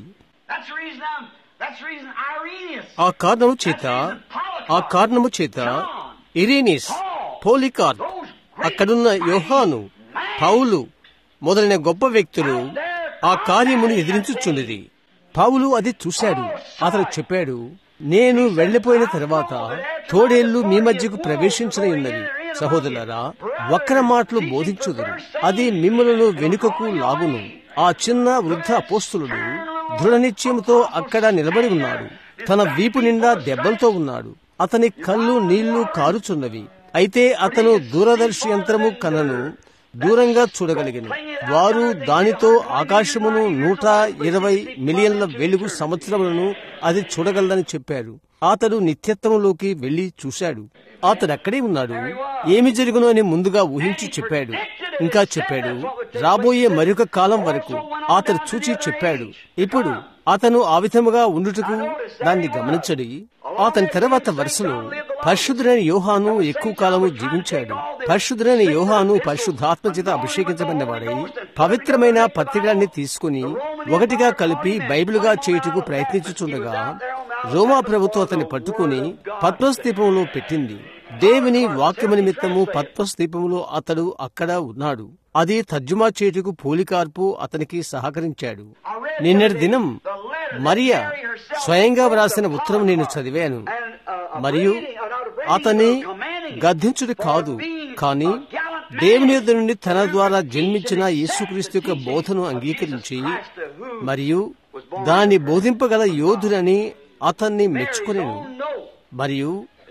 ఆ కారణము చేత ఆ కారణము చేత ఇరీనిస్ పోలికార్ అక్కడున్న యోహాను పౌలు మొదలైన గొప్ప వ్యక్తులు ఆ కార్యమును ఎదిరించుచున్నది పౌలు అది చూశాడు అతను చెప్పాడు నేను వెళ్లిపోయిన తర్వాత తోడేళ్లు మీ మధ్యకు ప్రవేశించని ఉన్నవి సహోదరులారా వక్ర మాటలు బోధించుదురు అది మిమ్మలను వెనుకకు లాగును ఆ చిన్న వృద్ధ అపోస్తులుడు దృఢ నిశ్చయంతో అక్కడ నిలబడి ఉన్నాడు తన వీపు నిండా దెబ్బలతో ఉన్నాడు అతని కళ్ళు నీళ్లు కారుచున్నవి అయితే అతను దూరదర్శి యంత్రము కనను దూరంగా చూడగలిగిన వారు దానితో ఆకాశమును నూట ఇరవై మిలియన్ల వెలుగు సంవత్సరములను అది చూడగలదని చెప్పారు అతడు నిత్యత్వంలోకి వెళ్లి చూశాడు అతడు అక్కడే ఉన్నాడు ఏమి జరుగును అని ముందుగా ఊహించి చెప్పాడు ఇంకా చెప్పాడు రాబోయే మరొక కాలం వరకు అతడు చూచి చెప్పాడు ఇప్పుడు అతను ఆ విధముగా ఉండుటకు దాన్ని గమనించడి అతని తర్వాత వరుసలో పరిశుద్ధుడైన యోహాను ఎక్కువ కాలము జీవించాడు పరిశుద్ధుడైన యోహాను పరిశుద్ధాత్మ చేత అభిషేకించబడిన వాడై పవిత్రమైన పత్రికలన్నీ తీసుకుని ఒకటిగా కలిపి బైబిల్గా చేయుటకు ప్రయత్నించుచుండగా రోమా ప్రభుత్వం అతన్ని పట్టుకుని పద్మస్తీపంలో పెట్టింది దేవుని వాక్యము నిమిత్తము పద్మస్తీపంలో అతడు అక్కడ ఉన్నాడు అది తర్జుమా చేటుకు పోలికార్పు అతనికి సహకరించాడు నిన్నటి దినం మరియా స్వయంగా వ్రాసిన ఉత్తరం నేను చదివాను మరియు అతని గద్దించుడు కాదు కానీ దేవుని యొద్ద నుండి తన ద్వారా జన్మించిన యేసుక్రీస్తు యొక్క బోధను అంగీకరించి మరియు దాన్ని బోధింపగల యోధుడని అతన్ని మెచ్చుకునేను మరియు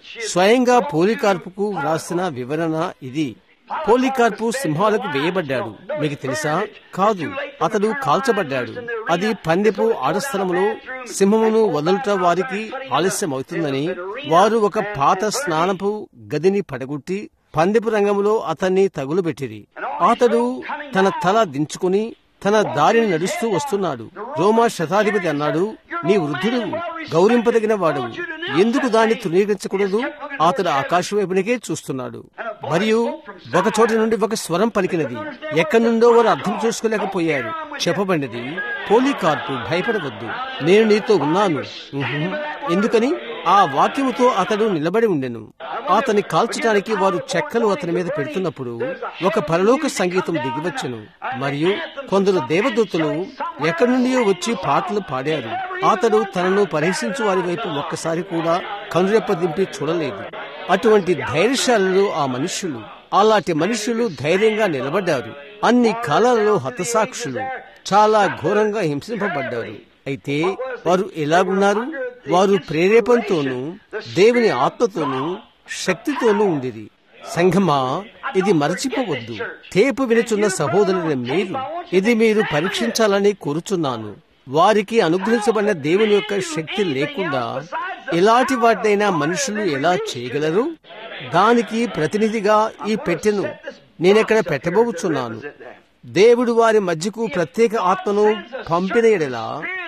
స్వయంగా పోలికార్పుకు వ్రాసిన వివరణ ఇది పోలికార్పు సింహాలకు వేయబడ్డాడు మీకు తెలుసా కాదు అతడు కాల్చబడ్డాడు అది పందెపు ఆడస్థలములో సింహమును వదలుట వారికి ఆలస్యం అవుతుందని వారు ఒక పాత స్నానపు గదిని పడగొట్టి పందెపు రంగంలో అతన్ని తగులుబెట్టిరి అతడు తన తల దించుకుని తన దారిని నడుస్తూ వస్తున్నాడు రోమా శతాధిపతి అన్నాడు నీ వృద్ధుడు గౌరింపదగిన వాడు ఎందుకు దాన్ని తృణీకరించకూడదు అతడు ఆకాశం వైపునికే చూస్తున్నాడు మరియు ఒక చోట నుండి ఒక స్వరం పలికినది ఎక్కడి నుండో వారు అర్థం చేసుకోలేకపోయారు చెప్పబడినది పోలీకార్పు భయపడవద్దు నేను నీతో ఉన్నాను ఉహుం. ఎందుకని ఆ వాక్యముతో అతడు నిలబడి ఉండెను అతని కాల్చడానికి వారు చెక్కలు అతని మీద పెడుతున్నప్పుడు ఒక పరలోక సంగీతం దిగివచ్చెను మరియు కొందరు దేవదూతలు ఎక్కడి నుండి వచ్చి పాటలు పాడారు అతడు తనను పరిహసించు వారి వైపు ఒక్కసారి కూడా కనురెప్ప దింపి చూడలేదు అటువంటి ధైర్యశాలలో ఆ మనుష్యులు అలాంటి మనుషులు ధైర్యంగా నిలబడ్డారు అన్ని కాలాలలో హతసాక్షులు చాలా ఘోరంగా హింసింపబడ్డారు అయితే వారు ఎలాగున్నారు వారు ప్రేరేపణతోనూ దేవుని ఆత్మతోనూ శక్తితోనూ ఉండిరి సంఘమా ఇది మరచిపోవద్దు తేపు వినుచున్న సహోదరుని మీరు ఇది మీరు పరీక్షించాలని కోరుచున్నాను వారికి అనుగ్రహించబడిన దేవుని యొక్క శక్తి లేకుండా ఎలాంటి వాటినైనా మనుషులు ఎలా చేయగలరు దానికి ప్రతినిధిగా ఈ పెట్టెను నేనెక్కడ పెట్టబోచున్నాను దేవుడు వారి మధ్యకు ప్రత్యేక ఆత్మను పంపిన ఎడలా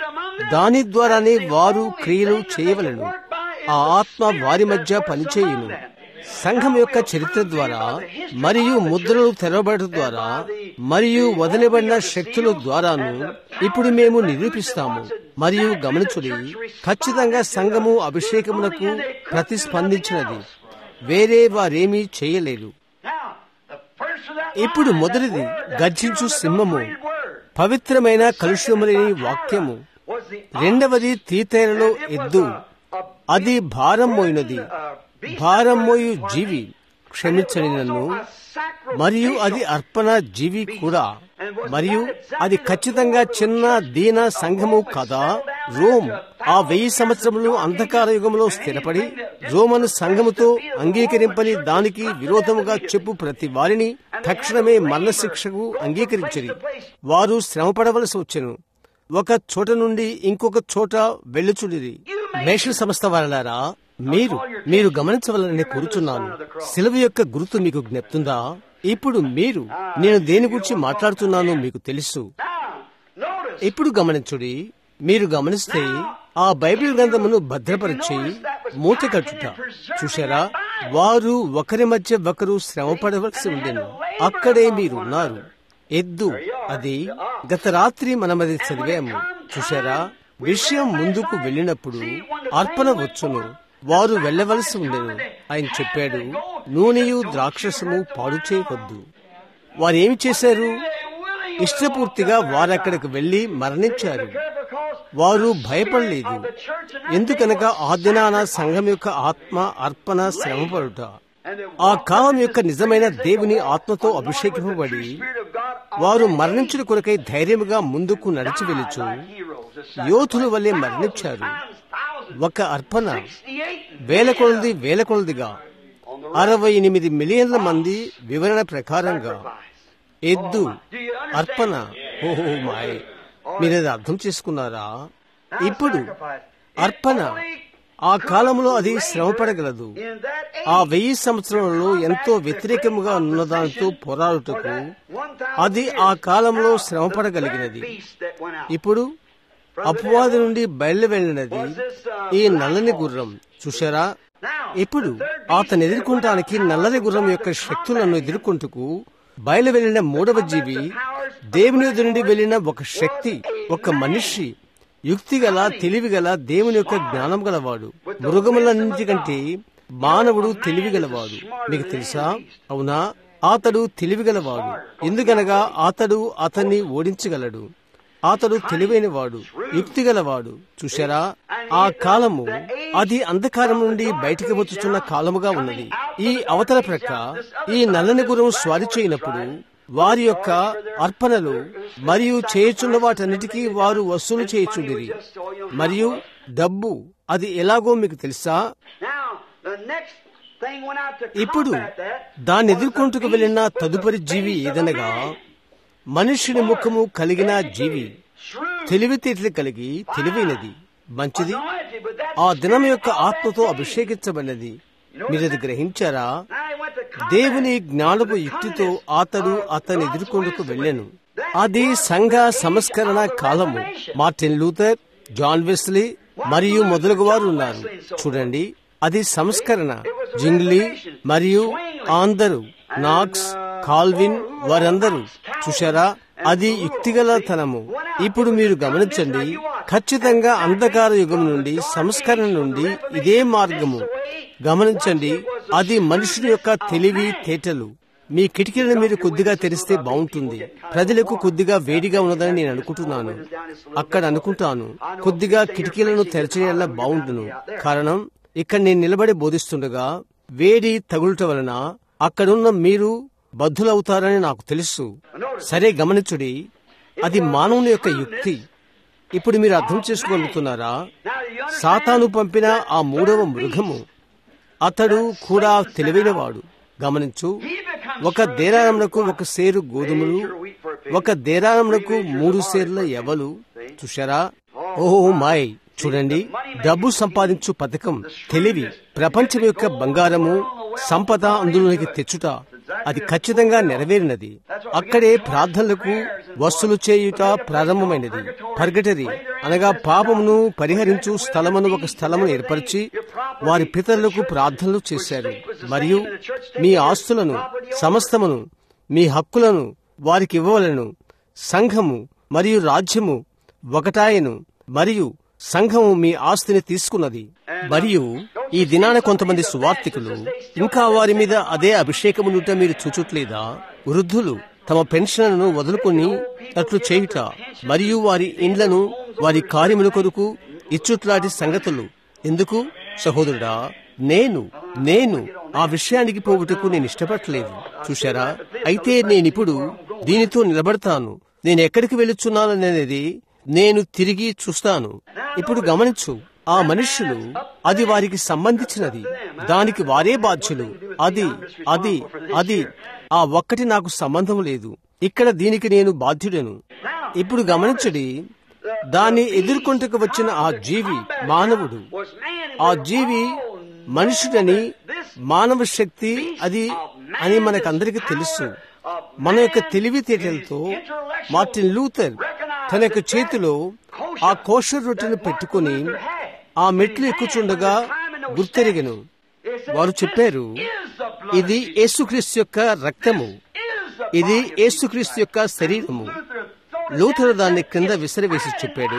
దాని ద్వారానే వారు క్రియలు చేయవలను ఆ ఆత్మ వారి మధ్య పనిచేయును సంఘం యొక్క చరిత్ర ద్వారా మరియు ముద్రలు తెరవబడటం ద్వారా మరియు వదిలిబడిన శక్తుల ద్వారాను ఇప్పుడు మేము నిరూపిస్తాము మరియు గమనించుడి ఖచ్చితంగా సంఘము అభిషేకమునకు ప్రతిస్పందించినది వేరే వారేమీ చేయలేరు ఇప్పుడు మొదటిది గర్జించు సింహము పవిత్రమైన కలుష్యములేని వాక్యము రెండవది తీతేరలో ఎద్దు అది భారం మోయినది భారం మోయు జీవి క్షమించని నన్ను మరియు అది అర్పణ జీవి కూడా మరియు అది ఖచ్చితంగా చిన్న దీన సంఘము కదా రోమ్ ఆ వెయ్యి సంవత్సరములు అంధకార యుగంలో స్థిరపడి రోమను సంఘముతో అంగీకరింపని దానికి విరోధముగా చెప్పు ప్రతి వారిని తక్షణమే మరణశిక్షకు అంగీకరించరి వారు శ్రమపడవలసి వచ్చెను ఒక చోట నుండి ఇంకొక చోట వెళ్ళుచుడిరి మేష సంస్థ వారలారా మీరు మీరు గమనించవలనని కోరుచున్నాను శిలవ యొక్క గుర్తు మీకు జ్ఞప్తుందా ఇప్పుడు మీరు నేను దేని గురించి మాట్లాడుతున్నానో మీకు తెలుసు ఇప్పుడు గమనించుడి మీరు గమనిస్తే ఆ బైబిల్ గ్రంథమును భద్రపరిచి మూట కట్టుట చూశారా వారు ఒకరి మధ్య ఒకరు శ్రమ పడవలసి ఉండెను అక్కడే మీరు ఉన్నారు ఎద్దు అది గత రాత్రి మనమది చదివాము చూశారా విషయం ముందుకు వెళ్ళినప్పుడు అర్పణ వచ్చును వారు వెళ్ళవలసి ఉండెను ఆయన చెప్పాడు నూనెయు ద్రాక్షసము పాడు చేయవద్దు వారేమి చేశారు ఇష్టపూర్తిగా వారక్కడికి వెళ్లి మరణించారు వారు భయపడలేదు ఎందుకనగా ఆ దినాన సంఘం యొక్క ఆత్మ అర్పణ శ్రమపడుట ఆ కాలం యొక్క నిజమైన దేవుని ఆత్మతో అభిషేకింపబడి వారు మరణించిన కొరకై ధైర్యముగా ముందుకు నడిచి వెలుచు యోధుల వల్లే మరణించారు ఒక అర్పణ వేల కొలది వేల కొలదిగా అరవై ఎనిమిది మిలియన్ల మంది వివరణ ప్రకారంగా ఎద్దు అర్పణ ఓహో మాయ్ మీరేది అర్థం చేసుకున్నారా ఇప్పుడు అర్పణ ఆ కాలంలో అది శ్రమపడగలదు ఆ వెయ్యి సంవత్సరంలో ఎంతో వ్యతిరేకముగా ఉన్నదానితో పోరాడుటకు అది ఆ కాలంలో శ్రమపడగలిగినది ఇప్పుడు అపవాది నుండి బయలు వెళ్ళినది ఈ నల్లని గుర్రం చూశారా ఇప్పుడు అతను ఎదుర్కొంటానికి నల్లని గుర్రం యొక్క శక్తులను ఎదుర్కొంటుకు బయలు వెళ్లిన మూడవ జీవి దేవుని ఎదురు నుండి వెళ్లిన ఒక శక్తి ఒక మనిషి యుక్తి గల తెలివి గల దేవుని యొక్క జ్ఞానం గలవాడు మృగములన్నిటికంటే మానవుడు తెలివి గలవాడు మీకు తెలుసా అవునా అతడు తెలివి గలవాడు ఎందుకనగా అతడు అతన్ని ఓడించగలడు అతడు తెలివైనవాడు యుక్తి గలవాడు చూశారా ఆ కాలము అది అంధకారం నుండి బయటికి వచ్చుచున్న కాలముగా ఉన్నది ఈ అవతల ప్రక్క ఈ నల్లని గురం స్వారీ చేయనప్పుడు వారి యొక్క అర్పణలు మరియు చేయుచున్న వాటన్నిటికీ వారు వసూలు చేయుచుండిరి మరియు డబ్బు అది ఎలాగో మీకు తెలుసా the next thing went out to ఇప్పుడు combat that. దాన్ని ఎదుర్కొంటూ వెళ్ళిన తదుపరి జీవి ఏదనగా మనుష్యుని ముఖము కలిగిన జీవి Shrewd, తెలివితేటలు కలిగి తెలివైనది మంచిది anointed, but that ఆ దినం యొక్క spirit of ఆత్మతో that day. అభిషేకించబడినది మీరు అది గ్రహించారా Now he went to combat దేవుని జ్ఞానపు the యుక్తితో kindness అతడు of అతన్ని God's ఎదుర్కొందుకు wisdom. వెళ్ళాను That అది was సంఘ the age సంస్కరణ of the కాలము Reformation. Martin Luther John Wesley మరియు మొదలగు వారు ఉన్నారు చూడండి అది సంస్కరణ జింగ్లీ మరియు అందరూ నాక్స్ కాల్విన్ వారందరూ చూశారా అది యుక్తిగల తనము ఇప్పుడు మీరు గమనించండి ఖచ్చితంగా అంధకార యుగం నుండి సంస్కరణ నుండి ఇదే మార్గము గమనించండి అది మనుషుని యొక్క తెలివి తేటలు మీ కిటికీలను మీరు కొద్దిగా తెరిస్తే బాగుంటుంది ప్రజలకు కొద్దిగా వేడిగా ఉన్నదని నేను అనుకుంటున్నాను అక్కడ అనుకుంటాను కొద్దిగా కిటికీలను తెరచేయాల బాగుంటును కారణం ఇక్కడ నేను నిలబడి బోధిస్తుండగా వేడి తగులుట వలన అక్కడున్న మీరు బద్ధులవుతారని నాకు తెలుసు సరే గమనించుడి అది మానవుని యొక్క యుక్తి ఇప్పుడు మీరు అర్థం చేసుకోగలుగుతున్నారా Now you understand? సాతాను పంపిన ఆ మూడవ మృగము అతడు కూడా తెలివైనవాడు గమనించు ఒక దేరారమునకు ఒక సేరు గోధుమలు ఒక దేరారమునకు మూడు సేర్ల ఎవలు చూశారా ఓహో మాయ్ చూడండి డబ్బు సంపాదించు పథకం తెలివి ప్రపంచం యొక్క బంగారము సంపద అందులోనికి తెచ్చుట అది ఖచ్చితంగా నెరవేరినది అక్కడే ప్రార్థనలకు వస్తులు చేయుట ప్రారంభమైనది పర్గటరి అనగా పాపమును పరిహరించు స్థలమును ఒక స్థలమును ఏర్పరిచి వారి పితరులకు ప్రార్థనలు చేశారు మరియు మీ ఆస్తులను సమస్తమును మీ హక్కులను వారికి ఇవ్వవలను సంఘము మరియు రాజ్యము ఒకటాయను మరియు సంఘము మీ ఆస్తిని తీసుకున్నది మరియు ఈ దినాన కొంతమంది సువార్థికులు ఇంకా వారి మీద అదే అభిషేకమునుట మీరు చూచుట్లేదా వృద్ధులు తమ పెన్షన్లను వదులుకొని అట్లు చేయుట మరియు వారి ఇండ్లను వారి కార్యముల కొరకు ఇచ్చుట్లాంటి సంగతులు ఎందుకు సహోదరుడా నేను నేను ఆ విషయానికి పోవుటకు నేను ఇష్టపడలేదు చూశారా అయితే నేనిప్పుడు దీనితో నిలబడతాను నేను ఎక్కడికి వెళుచున్నాననేది నేను తిరిగి చూస్తాను ఇప్పుడు గమనించు ఆ మనుష్యులు అది వారికి సంబంధించినది దానికి వారే బాధ్యులు అది అది అది ఆ ఒక్కటి నాకు సంబంధం లేదు ఇక్కడ దీనికి నేను బాధ్యుడను ఇప్పుడు గమనించడి దాన్ని ఎదుర్కొంటకు వచ్చిన ఆ జీవి మానవుడు Was man ఆ జీవి మనుషుడని మానవ శక్తి అది అని మనకందరికీ తెలుసు మన యొక్క తెలివితేటలతో మార్టిన్ లూథర్ తన యొక్క చేతిలో ఆ కోషర్ రొట్టెను పెట్టుకుని ఆ మెట్లు ఎక్కుచుండగా గుర్తెరిగను వారు చెప్పారు ఇది యేసుక్రీస్తు యొక్క రక్తము ఇది యేసుక్రీస్తు యొక్క శరీరము లూథర్ దాన్ని క్రింద విసిరివేసి చెప్పాడు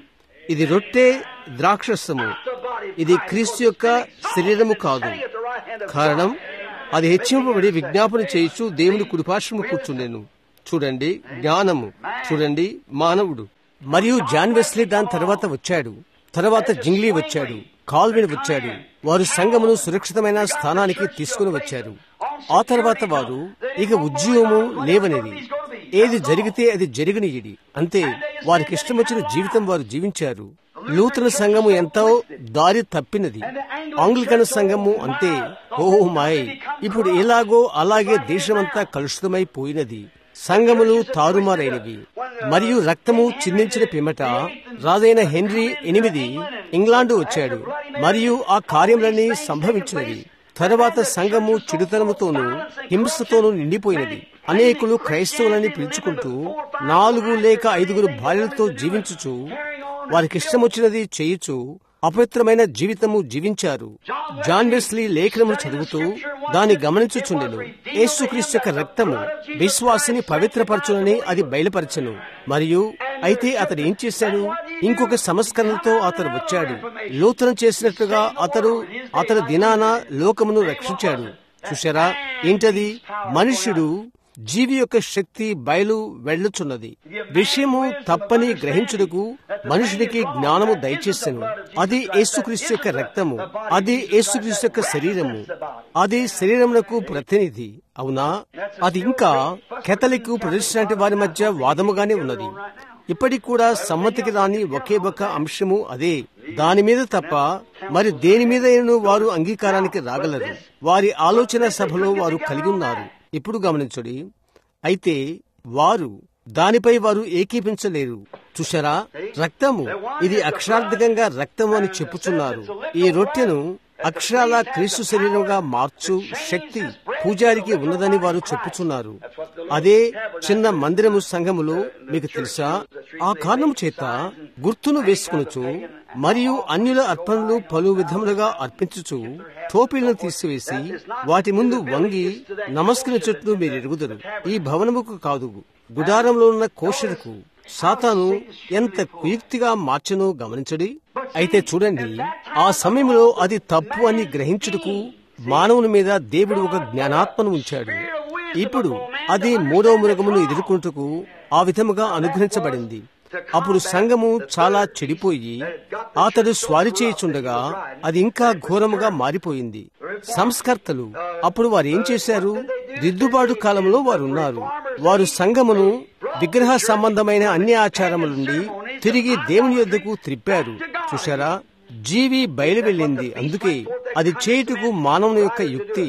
ఇది రొట్టె ద్రాక్షసము ఇది క్రీస్తు యొక్క శరీరము కాదు కారణం అది హెచ్చింపబడి విజ్ఞాపన చేయించు దేవుని కుడిపార్శ్వము కూర్చుండెను చూడండి జ్ఞానము చూడండి మానవుడు మరియు జాన్ వెస్లీ దాని తర్వాత వచ్చాడు తర్వాత జింగ్లీ వచ్చాడు కాల్విన్ వచ్చాడు వారు సంఘమును సురక్షితమైన స్థానానికి తీసుకుని వచ్చారు ఆ తర్వాత వారు ఇక ఉద్యోగము లేవనేది ఏది జరిగితే అది జరిగినయిడి అంతే వారికి ఇష్టం వచ్చిన జీవితం వారు జీవించారు నూతన సంఘము ఎంతో దారి తప్పినది ఆంగ్లికన్ సంఘము అంతే ఓ మాయ్ ఇప్పుడు ఎలాగో అలాగే దేశమంతా కలుషితమైపోయినది సంఘములు తారుమారైనవి మరియు రక్తము చిందించిన పిమ్మట రాజైన హెన్రీ ఎనిమిది ఇంగ్లాండు వచ్చాడు మరియు ఆ కార్యములన్నీ సంభవించినవి తరువాత సంఘము చెడుతనముతోనూ హింసతోనూ నిండిపోయినది అనేకులు క్రైస్తవులని పిలుచుకుంటూ నాలుగు లేక ఐదుగురు భార్యలతో జీవించుచు వారికి ఇష్టమొచ్చినది చేయుచు అపవిత్రమైన జీవితము జీవించారు జాన్ వెస్లీ లేఖనము చదువుతూ దాన్ని గమనించుచుండెను యేసుక్రీస్తు యొక్క రక్తము విశ్వాసిని పవిత్రపరచునని అది బయలుపరచను మరియు అయితే అతడు ఏం చేశాడు ఇంకొక సంస్కరణతో అతడు వచ్చాడు నూతన చేసినట్లుగా అతడు అతడు దినాన లోకమును రక్షించాడు చూశారా ఏంటది మనుష్యుడు జీవి యొక్క శక్తి బయలు వెళ్ళుచున్నది విషయము తప్పని గ్రహించుటకు మనుషుడికి జ్ఞానము దయచేసెను అది యేసుక్రీస్తు యొక్క రక్తము అది యేసుక్రీస్తు యొక్క శరీరము అది శరీరమునకు ప్రతినిధి అవునా అది ఇంకా కెథలిక్ ప్రొటెస్టెంట్ వారి మధ్య వాదముగానే ఉన్నది ఇప్పటికి కూడా సమ్మతికి రాని ఒకే ఒక అంశము అదే దాని మీద తప్ప మరి దేని మీద వారు అంగీకారానికి రాగలరు వారి ఆలోచన సభలో వారు కలిగి ఉన్నారు ఇప్పుడు గమనించుడి అయితే వారు దానిపై వారు ఏకీపించలేరు చూశారా రక్తము ఇది అక్షరార్థకంగా రక్తము అని చెప్పుచున్నారు ఈ రొట్టెను అక్షరాల క్రీస్తు శరీరంగా మార్చు శక్తి పూజారికి ఉన్నదని వారు చెప్పుచున్నారు అదే చిన్న మందిరము సంఘములో మీకు తెలుసా ఆ కారణం చేత గుర్తును వేసుకునుచు మరియు అన్యుల అర్పణలు పలు విధములుగా అర్పించుచు టోపీలను తీసివేసి వాటి ముందు వంగి నమస్కరించట్లు మీరు ఎరుగుదరు ఈ భవనముకు కాదు గుడారంలో ఉన్న కోషలకు సాతాను ఎంత కుయుక్తిగా మార్చనో గమనించడి అయితే చూడండి ఆ సమయంలో అది తప్పు అని గ్రహించుటకు మానవుని మీద దేవుడు ఒక జ్ఞానాత్మను ఉంచాడు ఇప్పుడు అది మూడో మృగమును ఎదుర్కొంటకు ఆ విధముగా అనుగ్రహించబడింది అప్పుడు సంఘము చాలా చెడిపోయి అతడు స్వారి చేయుచుండగా అది ఇంకా ఘోరముగా మారిపోయింది సంస్కర్తలు అప్పుడు వారు ఏం చేశారు దిద్దుబాటు కాలంలో వారు ఉన్నారు వారు సంఘమును విగ్రహ సంబంధమైన అన్ని ఆచారముల నుండి తిరిగి దేవుని యొద్దకు త్రిప్పారు చూశారా జీవి బయలు వెళ్ళింది అందుకే అది చేయుటకు మానవుని యొక్క యుక్తి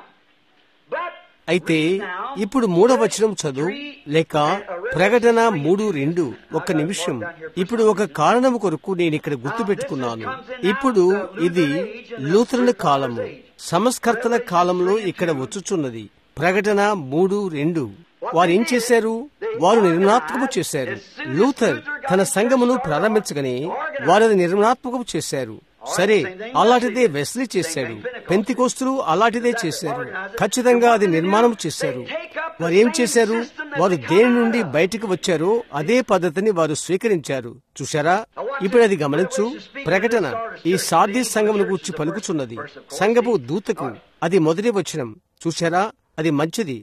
అయితే ఇప్పుడు మూడవ వచనం చదువు లేక ప్రకటన మూడు రెండు ఒక్క నిమిషం ఇప్పుడు ఒక కారణం కొరకు నేను ఇక్కడ గుర్తు పెట్టుకున్నాను ఇప్పుడు ఇది లూథరన్ కాలము సంస్కర్తల కాలంలో ఇక్కడ వచ్చుచున్నది ప్రకటన మూడు రెండు వారు ఏం చేశారు వారు నిర్మాణాత్మకము చేశారు లూథర్ తన సంఘమును ప్రారంభించగానే వారు అది నిర్మాణాత్మకము చేశారు సరే అలాంటిదే వెస్లీ చేశాడు పెంతికోస్తులు అలాంటిదే చేశారు ఖచ్చితంగా అది నిర్మాణం చేశారు వారు ఏం చేశారు వారు దేని నుండి బయటకు వచ్చారో అదే పద్ధతిని వారు స్వీకరించారు చూశారా ఇప్పుడు అది గమనించు ప్రకటన ఈ సాధ్య సంఘమును గూర్చి పలుకుచున్నది సంఘపు దూతకు అది మొదటి వచనం చూశారా అది మంచిది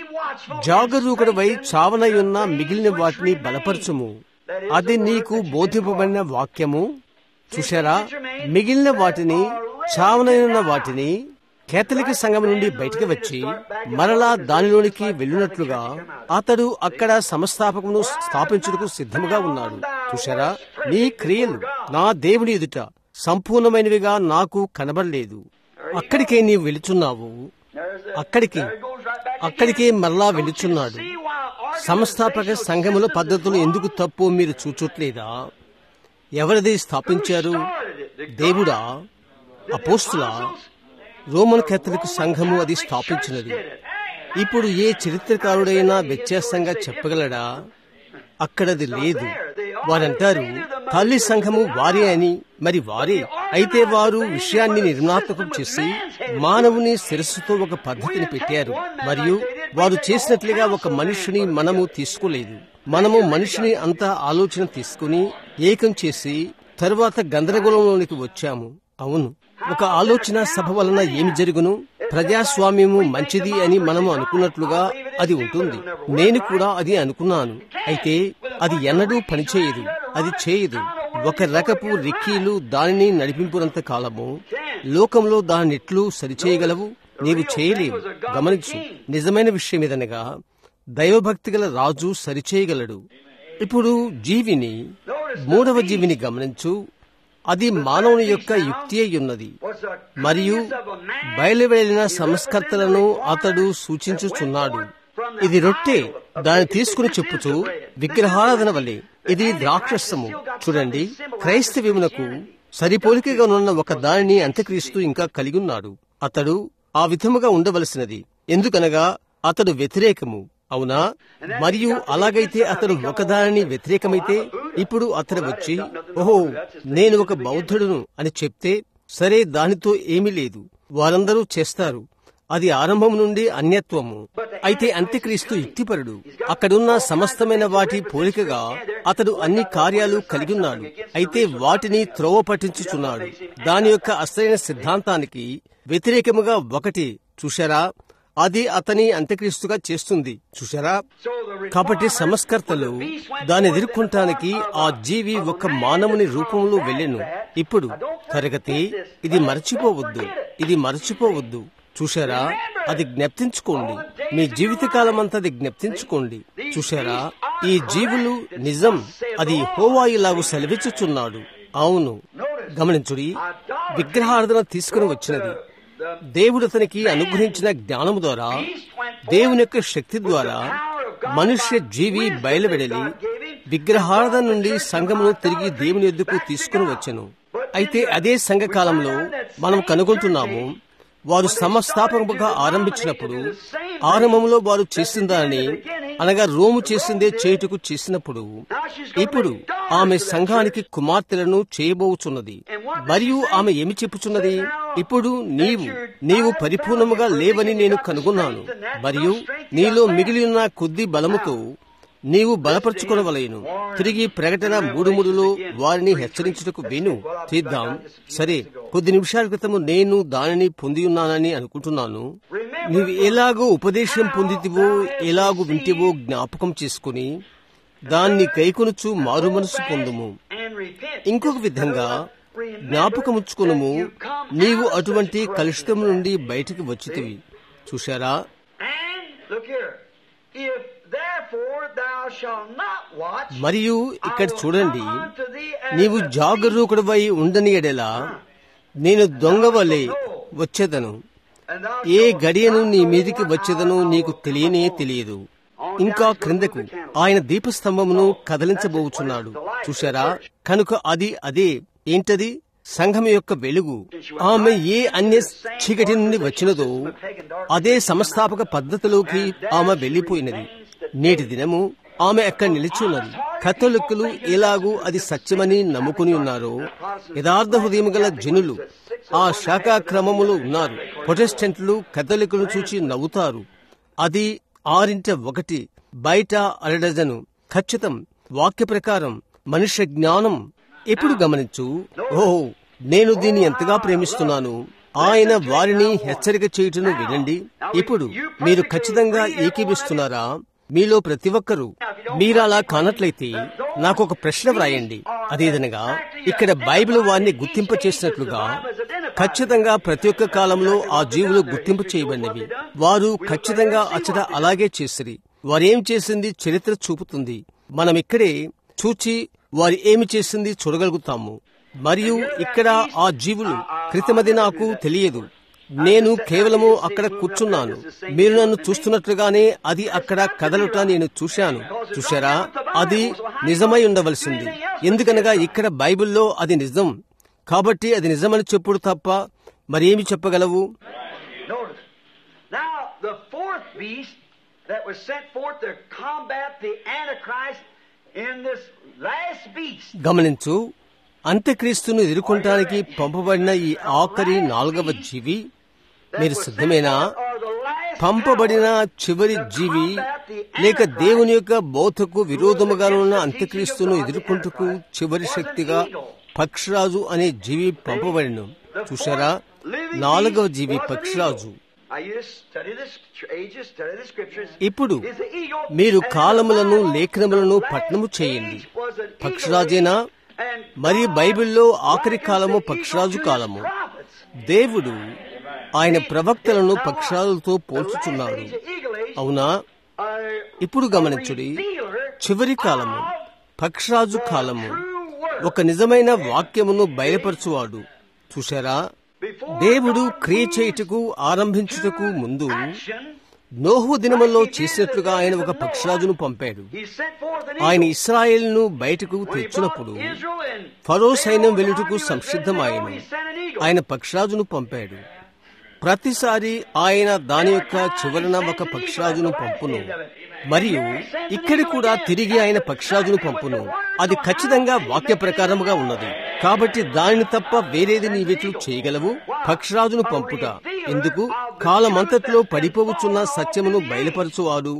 జాగరూకుడవై చావనయున్న మిగిలిన వాటిని బలపరచుము అది నీకు బోధింపబడిన వాక్యము చూశారా మిగిలిన వాటిని చావనయున్న వాటిని కేథలిక సంఘం నుండి బయటికి వచ్చి మరలా దానిలోనికి వెళ్ళినట్లుగా అతడు అక్కడ సంస్థాపకమును స్థాపించుటకు సిద్ధముగా ఉన్నాడు చూశారా నీ క్రియలు నా దేవుని ఎదుట సంపూర్ణమైనవిగా నాకు కనబడలేదు అక్కడికే నీవు వెళుచున్నావు అక్కడికి అక్కడికే మరలా వెళుచున్నాడు సంస్థాపక సంఘముల పద్ధతులు ఎందుకు తప్పు మీరు చూచట్లేదా ఎవరిది స్థాపించారు దేవుడా అపోస్తులా రోమన్ కేథలిక్ సంఘము అది స్థాపించినది ఇప్పుడు ఏ చరిత్రకారుడైనా వ్యత్యాసంగా చెప్పగలడా అక్కడది లేదు వారంటారు తల్లి సంఘము వారే అని మరి వారే అయితే వారు విషయాన్ని నిర్మాణాత్మకం చేసి మానవుని శిరస్సుతో ఒక పద్ధతిని పెట్టారు మరియు వారు చేసినట్లుగా ఒక మనుషుని మనము తీసుకోలేదు మనము మనిషిని అంత ఆలోచన తీసుకుని ఏకం చేసి తరువాత గందరగోళంలోనికి వచ్చాము అవును ఒక ఆలోచన సభ వలన ఏమి జరుగును ప్రజాస్వామ్యము మంచిది అని మనము అనుకున్నట్లుగా అది ఉంటుంది నేను కూడా అది అనుకున్నాను అయితే అది ఎన్నడూ పనిచేయదు అది చేయదు ఒక రకపు రిక్కీలు దానిని నడిపింపునంత కాలము లోకంలో దానిట్లు సరిచేయగలవు నీవు చేయలేవు గమనించు నిజమైన విషయం ఏదనగా దైవభక్తి గల రాజు సరిచేయగలడు ఇప్పుడు జీవిని మూడవ జీవిని గమనించు అది మానవుని యొక్క యుక్తి ఉన్నది మరియు బయలువెళ్లిన సంస్కర్తలను అతడు సూచించుచున్నాడు ఇది రొట్టె దాన్ని తీసుకుని చెప్పుచు విగ్రహారాధన వల్లే ఇది ద్రాక్షసము చూడండి క్రైస్తవ్యమునకు సరిపోలికగా ఉన్న ఒక దానిని అంత్యక్రీస్తు ఇంకా కలిగి ఉన్నాడు అతడు ఆ విధముగా ఉండవలసినది ఎందుకనగా అతడు వ్యతిరేకము అవునా మరియు అలాగైతే అతడు ఒకదానిని వ్యతిరేకమైతే ఇప్పుడు అతడు వచ్చి ఓహో నేను ఒక బౌద్ధుడును అని చెప్తే సరే దానితో ఏమీ లేదు వారందరూ చేస్తారు అది ఆరంభం నుండి అన్యత్వము అయితే అంత్యక్రీస్తు యుక్తిపరుడు అక్కడున్న సమస్తమైన వాటి పోలికగా అతడు అన్ని కార్యాలు కలిగి ఉన్నాడు అయితే వాటిని త్రోవ పట్టించుచున్నాడు దాని యొక్క అసలైన సిద్ధాంతానికి వ్యతిరేకముగా ఒకటి చూశారా అది అతని అంత్యక్రీస్తుగా చేస్తుంది చూశారా కాబట్టి సంస్కర్తలు దాన్ని ఎదుర్కొంటానికి ఆ జీవి ఒక మానవుని రూపంలో వెళ్ళెను ఇప్పుడు తరగతి ఇది మరచిపోవద్దు ఇది మరచిపోవద్దు చూశారా అది జ్ఞప్తించుకోండి మీ జీవితకాలం అంతా అది జ్ఞప్తించుకోండి చూశారా ఈ జీవులు నిజం అది హోవాయిలాగు సెలవిచ్చుచున్నాడు అవును గమనించుడి విగ్రహార్థన తీసుకుని వచ్చినది దేవుడు అతనికి అనుగ్రహించిన జ్ఞానము ద్వారా దేవుని యొక్క శక్తి ద్వారా మనుష్య జీవి బయలువెడలి విగ్రహార్థన నుండి సంఘమును తిరిగి దేవుని ఎద్దుకు తీసుకుని వచ్చెను అయితే అదే సంఘకాలంలో మనం కనుగొంటున్నాము వారు సమస్థాపకముగా ఆరంభించినప్పుడు ఆరంభంలో వారు చేసిన దానిని అనగా రోము చేసిందే చేయుటకు చేసినప్పుడు ఇప్పుడు ఆమె సంఘానికి కుమార్తెలను చేయబోచున్నది మరియు ఆమె ఏమి చెప్పుచున్నది ఇప్పుడు నీవు నీవు పరిపూర్ణముగా లేవని నేను కనుగొన్నాను మరియు నీలో మిగిలి ఉన్న కొద్ది బలముతో నీవు బలపరుచుకొనవలేను తిరిగి ప్రకటన మూడు మూడులో వారిని హెచ్చరించుటకు విను చేద్దాం సరే కొద్ది నిమిషాల క్రితము నేను దానిని పొంది ఉన్నానని అనుకుంటున్నాను నీవు ఎలాగో ఉపదేశం పొందితివో ఎలాగో వింటివో జ్ఞాపకం చేసుకుని దాన్ని కైకొనుచు మారు మనసు పొందుము ఇంకొక విధంగా జ్ఞాపకముచ్చుకునుము నీవు అటువంటి కలుషితం నుండి బయటికి వచ్చితివి చూశారా మరియు ఇక్కడ చూడండి నీవు జాగరూకుడవై ఉండని ఎడలా నేను దొంగవలే వచ్చేదను ఏ గడియను నీ మీదికి వచ్చేదను నీకు తెలియనే తెలియదు ఇంకా క్రిందకు ఆయన దీపస్తంభమును కదలించబోచున్నాడు చూశారా కనుక అది అదే ఏంటది సంఘం యొక్క వెలుగు ఆమె ఏ అన్య చీకటి నుండి వచ్చినదో అదే సంస్థాపక పద్ధతిలోకి ఆమె వెళ్లిపోయినది నేటి దినము ఆమె అక్కడ నిలిచున్నది కథలిక్కులు ఎలాగూ అది సత్యమని నమ్ముకుని ఉన్నారో యథార్థ హృదయం గల జనులు ఆ శాఖా క్రమములో ఉన్నారు ప్రొటెస్టెంట్లు కథలికులను చూచి నవ్వుతారు అది ఆరింట ఒకటి బయట అరడజను ఖచ్చితం వాక్య ప్రకారం మనుష్య జ్ఞానం ఎప్పుడు గమనించు ఓ నేను దీన్ని ఎంతగా ప్రేమిస్తున్నాను ఆయన వారిని హెచ్చరిక చేయుటను వినండి ఇప్పుడు మీరు ఖచ్చితంగా ఏకీభిస్తున్నారా మీలో ప్రతి ఒక్కరూ మీరలా కానట్లయితే నాకు ఒక ప్రశ్న వ్రాయండి అదేదనగా ఇక్కడ బైబిల్ వారిని గుర్తింప చేసినట్లుగా ఖచ్చితంగా ప్రతి ఒక్క కాలంలో ఆ జీవులు గుర్తింపు చేయబడినవి వారు ఖచ్చితంగా అచ్చట అలాగే చేసిరి వారేం చేసింది చరిత్ర చూపుతుంది మనం ఇక్కడే చూచి వారు ఏమి చేసింది చూడగలుగుతాము మరియు ఇక్కడ ఆ జీవులు క్రితమది నాకు తెలియదు నేను కేవలము అక్కడ కూర్చున్నాను మీరు నన్ను చూస్తున్నట్లుగానే అది అక్కడ కదలుట నేను చూశాను చూశారా అది నిజమై ఉండవలసింది ఎందుకనగా ఇక్కడ బైబిల్లో అది నిజం కాబట్టి అది నిజమని చెప్పుడు తప్ప మరేమి చెప్పగలవు Now, the fourth beast that was sent forth to combat the Antichrist in this last beast గమనించు అంత్యక్రీస్తును ఎదుర్కొంటానికి పంపబడిన ఈ ఆఖరి నాలుగవ జీవి మీరు సిద్ధమేనా పంపబడిన చివరి జీవి లేక దేవుని యొక్క బోధకు విరోధముగా ఉన్న అంత్యక్రీస్తును ఎదుర్కొంటకు చివరి శక్తిగా పక్షరాజు అనే జీవి పంపబడిను చూశారా నాలుగవ జీవి పక్షరాజు ఇప్పుడు మీరు కాలములను లేఖనములను పట్నము చేయండి పక్షరాజేనా మరి బైబిల్లో ఆఖరి కాలము పక్షరాజు కాలము దేవుడు ఆయన ప్రవక్తలను పక్షాలతో పోల్చుచున్నాడు అవునా ఇప్పుడు గమనించుడి చివరి కాలము పక్షరాజు కాలము ఒక నిజమైన వాక్యమును బయలుపరచువాడు చూశారా దేవుడు క్రియ చేయుటకు ఆరంభించుటకు ముందు నోహు దినముల్లో చేసినట్లుగా ఆయన ఒక పక్షరాజును పంపాడు ఆయన ఇస్రాయేల్ను బయటకు తెచ్చినప్పుడు ఫరో సైన్యం వెలుటకు సంసిద్ధమాయను ఆయన పక్షరాజును పంపాడు ప్రతిసారి ఆయన దాని యొక్క చివరన ఒక పక్షరాజును పంపును మరియు ఇక్కడ కూడా తిరిగి ఆయన పక్షరాజును పంపును అది ఖచ్చితంగా వాక్య ప్రకారముగా ఉన్నది కాబట్టి దానిని తప్ప వేరేది నీవెట్లు చేయగలవు పక్షరాజును పంపుట ఎందుకు కాలమంతట్లో పడిపోవచ్చున్న సత్యమును బయలుపరచువాడు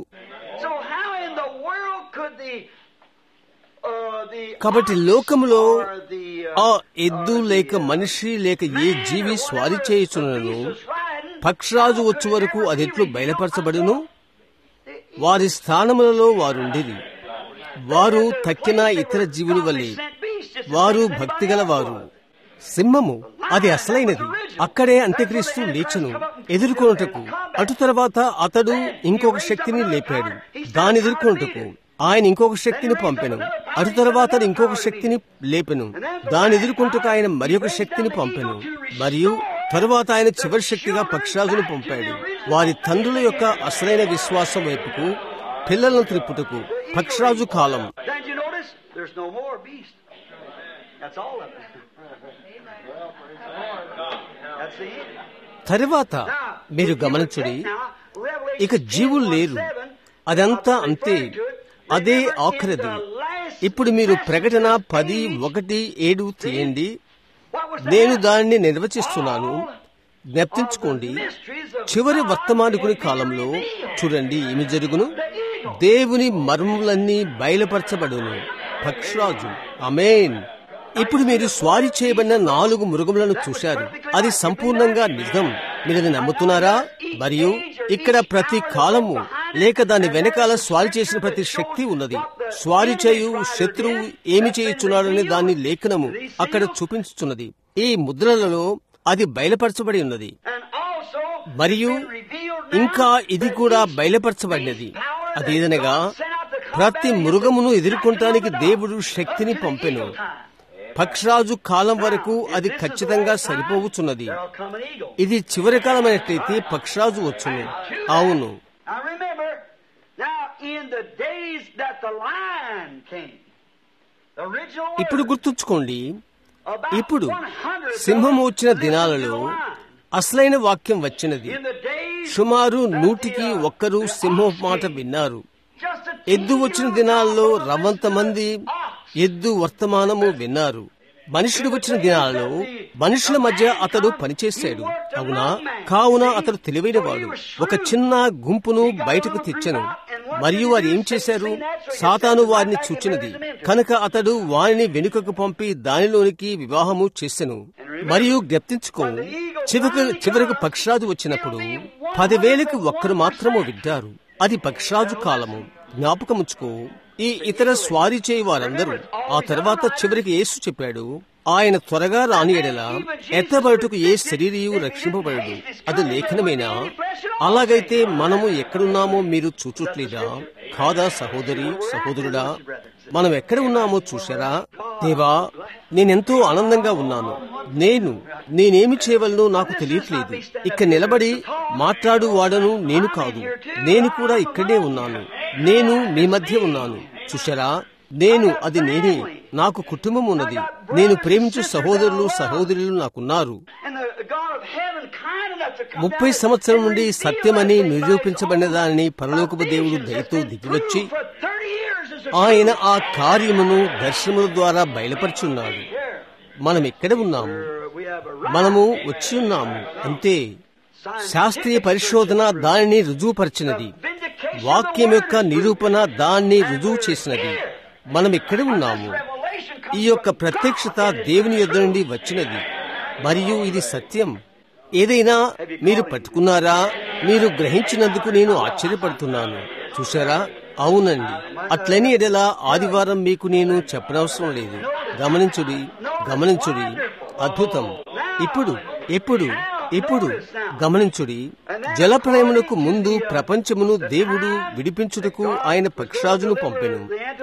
కాబట్టి లోకములో ఆ ఎద్దు లేక మనిషి లేక ఏ జీవి స్వారీ చేయుచున్నను పక్షరాజు వచ్చే వరకు అదెట్లు బయలుపరచబడును వారి స్థానములలో వారుండిరి వారు తక్కిన ఇతర జీవుల వల్లే వారు భక్తిగల వారు సింహము అది అసలైనది అక్కడే అంత్యక్రీస్తు లేచను ఎదుర్కొనుటకు అటు తర్వాత అతడు ఇంకొక శక్తిని లేపాడు దాని ఎదుర్కొనుటకు ఆయన ఇంకొక శక్తిని పంపెను అటు తర్వాత ఇంకొక శక్తిని లేపెను దాని ఎదుర్కొంటకు ఆయన మరి ఒక శక్తిని పంపెను మరియు తరువాత ఆయన చివరి శక్తిగా పక్షాజును పంపాడు వారి తండ్రుల యొక్క అసలైన విశ్వాసం వైపుకు పిల్లలను త్రిప్పుటకు పక్షరాజు కాలం Then you notice there's no more beast. That's all of it. That's the end. తరువాత మీరు గమనించుడి ఇక జీవులు లేరు అదంతా అంతే అదే ఆఖరిది ఇప్పుడు మీరు ప్రకటన పది ఒకటి ఏడు తీయండి నేను దానిని నిర్వచిస్తున్నాను జ్ఞప్తించుకోండి చివరి వర్తమానికుని కాలంలో చూడండి ఏమి జరుగును దేవుని మర్మములన్నీ బయలుపరచబడును పక్షరాజు అమేన్ ఇప్పుడు మీరు స్వారీ చేయబడిన నాలుగు మృగములను చూశారు అది సంపూర్ణంగా నిజం మీరు అది నమ్ముతున్నారా మరియు ఇక్కడ ప్రతి కాలము లేక దాని వెనకాల స్వారీ చేసిన ప్రతి శక్తి ఉన్నది స్వారీ చేయు శత్రువు ఏమి చేయుచున్నాడని దాని లేఖనము అక్కడ చూపించుచున్నది ఈ ముద్రలలో అది బయలుపరచబడి ఉన్నది And also, మరియు ఇంకా ఇది కూడా బయలుపరచబడినది అదేదనగా ప్రతి మృగమును ఎదుర్కొంటానికి దేవుడు శక్తిని పంపెను పక్షరాజు కాలం వరకు అది ఖచ్చితంగా సరిపోవచ్చున్నది there'll come an eagle. ఇది చివరి కాలమైనట్లయితే పక్షరాజు వచ్చును అవును Now remember, now in the days that the lion came, the original word, ఇప్పుడు గుర్తుంచుకోండి about ఇప్పుడు 100 సింహం of వచ్చిన them listened దినాలలో to the lion. అసలైన వాక్యం వచ్చినది In the days సుమారు that నూటికి the, uh, ఒక్కరు the సింహం ox మాట came, విన్నారు just a ఎద్దు వచ్చిన teeny దినాల్లో little రవంత మంది ox. ఎద్దు వర్తమానము విన్నారు మనుషుడు వచ్చిన దినాలలో మనుషుల మధ్య అతడు పనిచేశాడు అవునా కావున అతడు తెలివైనవాడు ఒక చిన్న గుంపును బయటకు తెచ్చెను మరియు వారు ఏం చేశారు సాతాను వారిని చూచినది కనుక అతడు వారిని వెనుకకు పంపి దానిలోనికి వివాహము చేసెను మరియు జ్ఞప్తించుకో చివరకు చివరకు పక్షరాజు వచ్చినప్పుడు పదివేలకు ఒక్కరు మాత్రము విడ్డారు అది పక్షరాజు కాలము జ్ఞాపకముంచుకో ఈ ఇతర స్వారీ చేయి వారందరూ ఆ తర్వాత చివరికి యేసు చెప్పాడు ఆయన త్వరగా రాని ఎడల ఎత్తబడుటకు ఏ శరీరయు రక్షింపబడడు అది లేఖనమేనా అలాగైతే మనము ఎక్కడున్నామో మీరు చూచుట్లేదా కాదా సహోదరి సహోదరుడా మనం ఎక్కడ ఉన్నామో చూశారా దేవా నేనెంతో ఆనందంగా ఉన్నాను నేను నేనేమి చేయవలనో నాకు తెలియట్లేదు ఇక్కడ నిలబడి మాట్లాడు వాడను నేను కాదు నేను కూడా ఇక్కడే ఉన్నాను నేను మీ మధ్య ఉన్నాను చూశారా నేను అది నేనే నాకు కుటుంబం ఉన్నది నేను ప్రేమించు సహోదరులు సహోదరులు నాకున్నారు And the God of heaven kind enough to come ముప్పై down and సంవత్సరం say, నుండి "Reveal సత్యమని unto me by నిరూపించబడిన God." దానిని పరలోకపు దేవుడు Visions దయతో has been దిగివచ్చి proved for 30 years as a ఆయన truth. ఆ కార్యమును దర్శనముల ద్వారా బయలుపరుచున్నాడు Here, మనం ఎక్కడ ఉన్నాము we have a మనము వచ్చి ఉన్నాము అంతే శాస్త్రీయ పరిశోధన దానిని రుజువుపరిచినది వాక్యం యొక్క నిరూపణ దాన్ని రుజువు చేసినది మనం ఎక్కడ ఉన్నాము ఈ యొక్క ప్రత్యక్షత దేవుని యొద్ద నుండి వచ్చినది మరియు ఇది సత్యం ఏదైనా మీరు పట్టుకున్నారా మీరు గ్రహించినందుకు నేను ఆశ్చర్యపడుతున్నాను చూసారా అవునండి అట్లని ఎడలా ఆదివారం మీకు నేను చెప్పనవసరం లేదు గమనించుడి గమనించుడి అద్భుతం ఇప్పుడు ఎప్పుడు ఇప్పుడు గమనించుడి జలప్రలయమునకు ముందు ప్రపంచమును దేవుడు విడిపించుటకు ఆయన పక్షరాజును పంపెను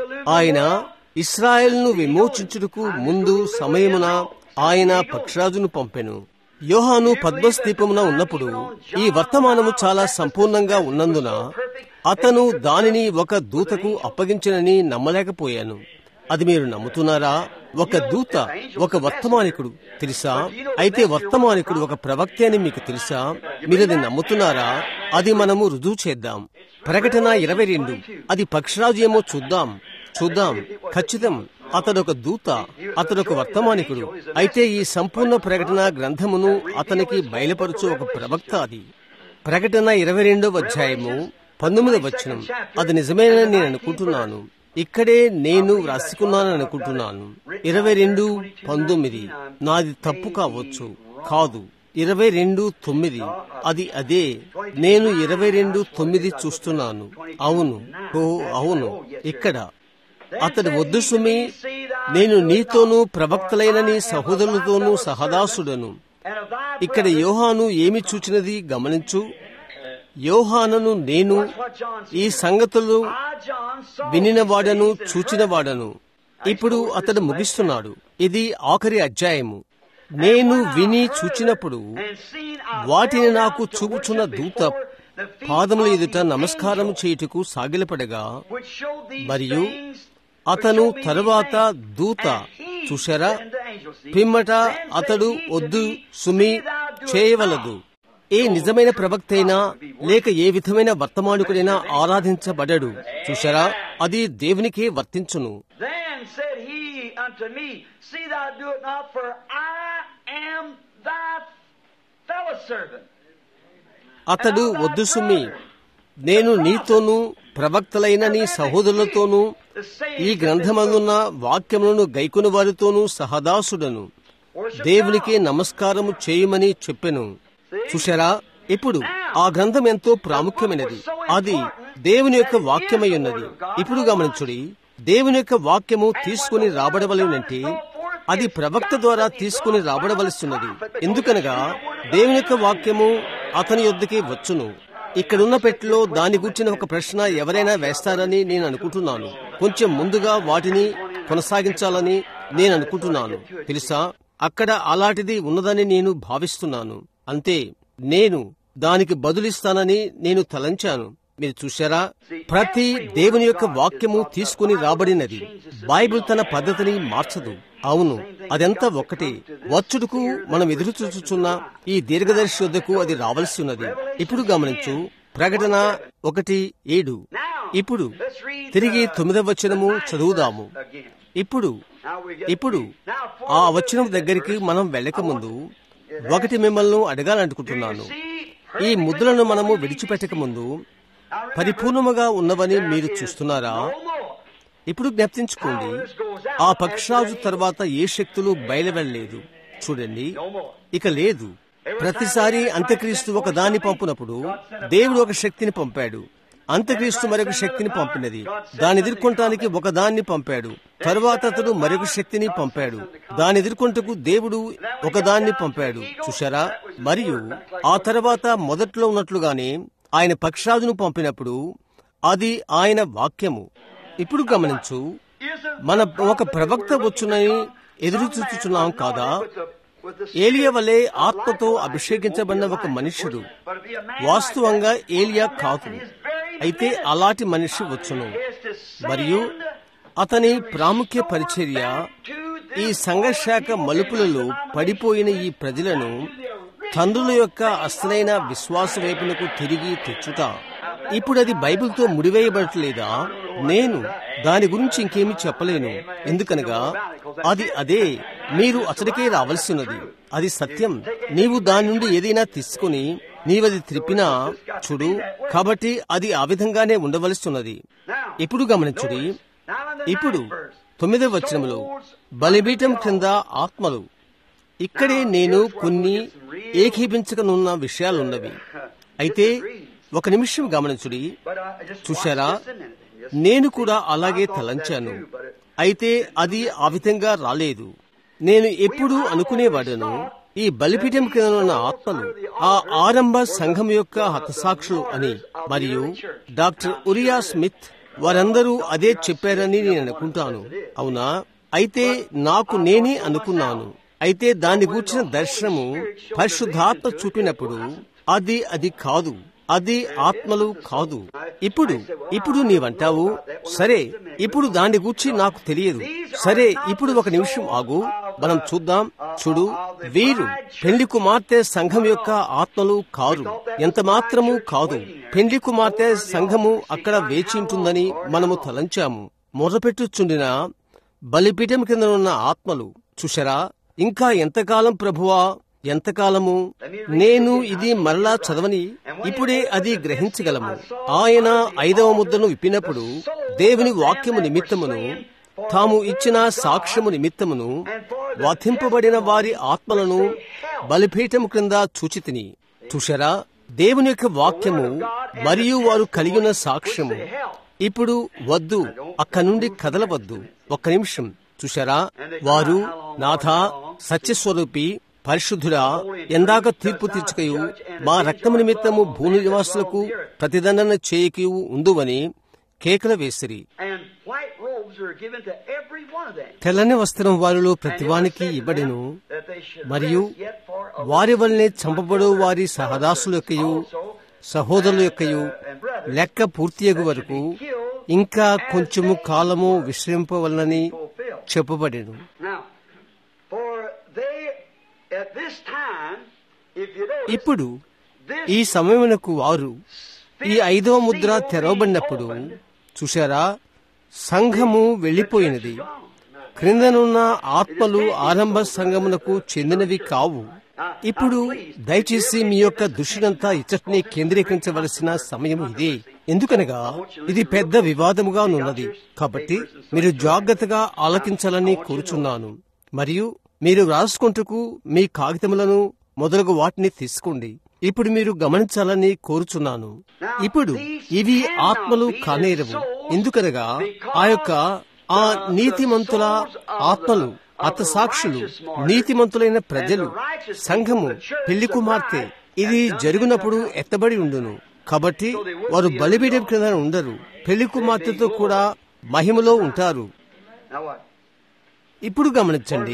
ఆయన ఇస్రాయెల్ను విమోచించుటకు ముందు సమయమున ఆయన పక్షరాజును పంపెను యోహాను పద్మస్తీపమున ఉన్నప్పుడు ఈ వర్తమానము చాలా సంపూర్ణంగా ఉన్నందున అతను దానిని ఒక దూతకు అప్పగించనని నమ్మలేకపోయాను అది మీరు నమ్ముతున్నారా ఒక దూత ఒక వర్తమానికుడు తెలుసా అయితే వర్తమానికుడు ఒక ప్రవక్త అని మీకు తెలుసా మీరు అది నమ్ముతున్నారా అది మనము రుజువు చేద్దాం ప్రకటన ఇరవై రెండు అది పక్షరాజు ఏమో చూద్దాం చూద్దాం ఖచ్చితం అతడొక దూత అతడొక వర్తమానికుడు అయితే ఈ సంపూర్ణ ప్రకటన గ్రంథమును అతనికి బయలుపరచు ఒక ప్రవక్త అది ప్రకటన ఇరవై రెండవ అధ్యాయము పంతొమ్మిదవ వచనం అది నిజమేనని నేను అనుకుంటున్నాను ఇక్కడే నేను వ్రాసుకున్నానని అనుకుంటున్నాను ఇరవై రెండు పంతొమ్మిది నాది తప్పు కావచ్చు కాదు ఇరవై రెండు తొమ్మిది అది అదే నేను ఇరవై రెండు తొమ్మిది చూస్తున్నాను అవును ఓ అవును ఇక్కడ అతడు వద్దు సుమి నేను నీతోనూ ప్రవక్తలైన నీ సహోదరులతోనూ సహదాసుడను ఇక్కడ యోహాను ఏమి చూచినది గమనించు యోహానను నేను ఈ సంగతులు వినినవాడను చూచినవాడను ఇప్పుడు అతడు ముగిస్తున్నాడు ఇది ఆఖరి అధ్యాయము నేను విని చూచినప్పుడు వాటిని నాకు చూపుచున్న దూత పాదముల ఎదుట నమస్కారం చేయుటకు సాగిలపడగా మరియు అతను తరువాత దూత చూశారా పిమ్మట అతడు వద్దు సుమి చేయవలదు ఏ నిజమైన ప్రవక్త అయినా లేక ఏ విధమైన వర్తమానుకుడైనా ఆరాధించబడడు చూశారా అది దేవునికే వర్తించును Then said he unto me, See thou do it not, for I am thy fellow servant. అతడు వద్దు సుమి నేను నీతోనూ ప్రవక్తలైన నీ సహోదరులతోనూ ఈ గ్రంథమందున్న వాక్యములను గైకుని వారితోనూ సహదాసుడను దేవునికి నమస్కారము చేయమని చెప్పెను చూశారా ఇప్పుడు ఆ గ్రంథం ఎంతో ప్రాముఖ్యమైనది అది దేవుని యొక్క వాక్యమై ఉన్నది ఇప్పుడు గమనించుడి దేవుని యొక్క వాక్యము తీసుకుని రాబడవలనంటే అది ప్రవక్త ద్వారా తీసుకుని రాబడవలసిన్నది ఎందుకనగా దేవుని యొక్క వాక్యము అతని యొద్దకి వచ్చును ఇక్కడున్న పెట్టెలో దాని గురించిన ఒక ప్రశ్న ఎవరైనా వేస్తారని నేను అనుకుంటున్నాను కొంచెం ముందుగా వాటిని కొనసాగించాలని నేను అనుకుంటున్నాను తెలుసా అక్కడ అలాంటిది ఉన్నదని నేను భావిస్తున్నాను అంతే నేను దానికి బదులిస్తానని నేను తలంచాను మీరు చూశారా ప్రతి దేవుని యొక్క వాక్యము తీసుకుని రాబడినది బైబిల్ తన పద్ధతిని మార్చదు అవును అదంతా ఒక్కటే వచ్చుడుకు మనం ఎదురు చూచుచున్న ఈ దీర్ఘదర్శి వద్దకు అది రావాల్సి ఉన్నది ఇప్పుడు గమనించు ప్రకటన ఒకటి ఏడు ఇప్పుడు తిరిగి తొమ్మిదవ వచనము చదువుదాము ఇప్పుడు ఇప్పుడు ఆ వచనం దగ్గరికి మనం వెళ్ళకముందు ఒకటి మిమ్మల్ని అడగాలనుకుంటున్నాను ఈ ముద్రలను మనము విడిచిపెట్టక ముందు పరిపూర్ణముగా ఉన్నవని మీరు చూస్తున్నారా ఇప్పుడు జ్ఞప్తించుకోండి ఆ పక్షరాజు తర్వాత ఏ శక్తులు బయలువెళ్ళలేదు చూడండి ఇక లేదు ప్రతిసారి అంత్యక్రీస్తు ఒక దాన్ని పంపినప్పుడు దేవుడు ఒక శక్తిని పంపాడు అంత్యక్రీస్తు మరొక శక్తిని పంపినది దాని ఎదుర్కొంటానికి ఒక దాన్ని పంపాడు తరువాత అతడు మరొక శక్తిని పంపాడు దాని ఎదుర్కొంటకు దేవుడు ఒక దాన్ని పంపాడు చూశారా మరియు ఆ తర్వాత మొదట్లో ఉన్నట్లుగానే ఆయన పక్షాదును పంపినప్పుడు అది ఆయన వాక్యము ఇప్పుడు గమనించు మన ఒక ప్రవక్త వచ్చునని ఎదురు చూచుచున్నాం కాదా ఏలియా వలె ఆత్మతో అభిషేకించబడిన ఒక మనుష్యుడు వాస్తవంగా ఏలియా కాదు అయితే అలాంటి మనిషి వచ్చును మరియు అతని ప్రాముఖ్య పరిచర్య ఈ సంఘశాఖ మలుపులలో పడిపోయిన ఈ ప్రజలను తండ్రుల యొక్క అసలైన విశ్వాస వైపునకు తిరిగి తెచ్చుట ఇప్పుడు అది బైబిల్తో ముడివేయబడట్లేదా నేను దాని గురించి ఇంకేమీ చెప్పలేను ఎందుకనగా అది అదే మీరు అతడికే రావలసినది అది సత్యం నీవు దాని నుండి ఏదైనా తీసుకుని నీవది త్రిప్పినా చూడు కాబట్టి అది ఆ విధంగానే ఉండవలసిన్నది ఇప్పుడు గమనించుడి ఇప్పుడు తొమ్మిదవ వచనములో బలిపీఠం క్రింద ఆత్మలు ఇక్కడే నేను కొన్ని ఏకీపించకనున్న విషయాలున్నవి అయితే ఒక నిమిషం గమనించుడి చూశారా నేను కూడా అలాగే తలంచాను అయితే అది ఆ విధంగా రాలేదు నేను ఎప్పుడూ అనుకునేవాడను ఈ బలిపీఠం కింద ఉన్న ఆత్మలు ఆ ఆరంభ సంఘం యొక్క హతసాక్షులు అని మరియు డాక్టర్ ఉరియా స్మిత్ వారందరూ అదే చెప్పారని నేను అనుకుంటాను అవునా అయితే నాకు నేనే అనుకున్నాను అయితే దాన్ని గూర్చిన దర్శనము పరిశుద్ధాత్మ చూపినప్పుడు అది అది కాదు అది ఆత్మలు కాదు ఇప్పుడు ఇప్పుడు నీవంటావు సరే ఇప్పుడు దాని గూర్చి నాకు తెలియదు సరే ఇప్పుడు ఒక నిమిషం ఆగు మనం చూద్దాం చూడు వీరు పెళ్లి కుమార్తె సంఘం యొక్క ఆత్మలు కారు ఎంత మాత్రము కాదు పెళ్లి కుమార్తె సంఘము అక్కడ వేచి ఉంటుందని మనము తలంచాము మొదపెట్టుచుండిన బలిపీఠం కింద ఉన్న ఆత్మలు చూశారా ఇంకా ఎంతకాలం ప్రభువా ఎంతకాలము నేను ఇది మరలా చదవని ఇప్పుడే అది గ్రహించగలము ఆయన ఐదవ ముద్దను విప్పినప్పుడు దేవుని వాక్యము నిమిత్తమును తాము ఇచ్చిన సాక్ష్యము నిమిత్తమును వధింపబడిన వారి ఆత్మలను బలిపీఠం క్రింద చూచితిని చూశారా దేవుని యొక్క వాక్యము మరియు వారు కలిగిన సాక్ష్యము ఇప్పుడు వద్దు అక్క నుండి కదలవద్దు ఒక్క నిమిషం చూశారా వారు నాథ సత్యస్వరూపి పరిశుద్ధుడా ఎందాక తీర్పు తీర్చుకయు మా రక్తము నిమిత్తము భూమి నివాసులకు ప్రతిదండన చేయకయు ఉందువని కేకలు వేసిరి And white robes were given to every one of them. తెల్లని వస్త్రం వారిలో And it was ప్రతివానికి said to ఇవ్వడెను them that they should మరియు rest yet for a వారి little వల్లనే season చంపబడు until their వారి fellow సహదాసుల యొక్కయు servants also, సహోదరుల యొక్కయు uh, and brothers, లెక్క పూర్తియగు వరకు ఇంకా కొంచెము కాలము విశ్రమింపవలనని fulfilled. చెప్పబడెను Now, for they at this time, if you notice, ఇప్పుడు this ఈ సమయమునకు వారు ఈ ఐదవ ముద్ర తెరవబడినప్పుడు చూశారా సంఘము వెళ్ళిపోయినది క్రిందనున్న ఆత్మలు ఆరంభ సంఘమునకు చెందినవి కావు ఇప్పుడు దయచేసి మీ యొక్క దృష్టినంతా ఇచ్చటిని కేంద్రీకరించవలసిన సమయం ఇదే ఎందుకనగా ఇది పెద్ద వివాదముగా ఉన్నది కాబట్టి మీరు జాగ్రత్తగా ఆలకించాలని కోరుచున్నాను మరియు మీరు రాసుకుంటకు మీ కాగితములను మొదలగు వాటిని తీసుకోండి ఇప్పుడు మీరు గమనించాలని కోరుచున్నాను ఇప్పుడు ఇవి ఆత్మలు కానేరవు ఎందుకనగా ఆ యొక్క ఆ నీతిమంతుల ఆత్మలు అత సాక్షులు నీతిమంతులైన ప్రజలు సంఘము పెళ్లి కుమార్తె ఇది జరుగునప్పుడు ఎత్తబడి ఉండును కాబట్టి వారు బలిబీడం క్రింద ఉండరు పెళ్లి కుమార్తెతో కూడా మహిమలో ఉంటారు now what? ఇప్పుడు గమనించండి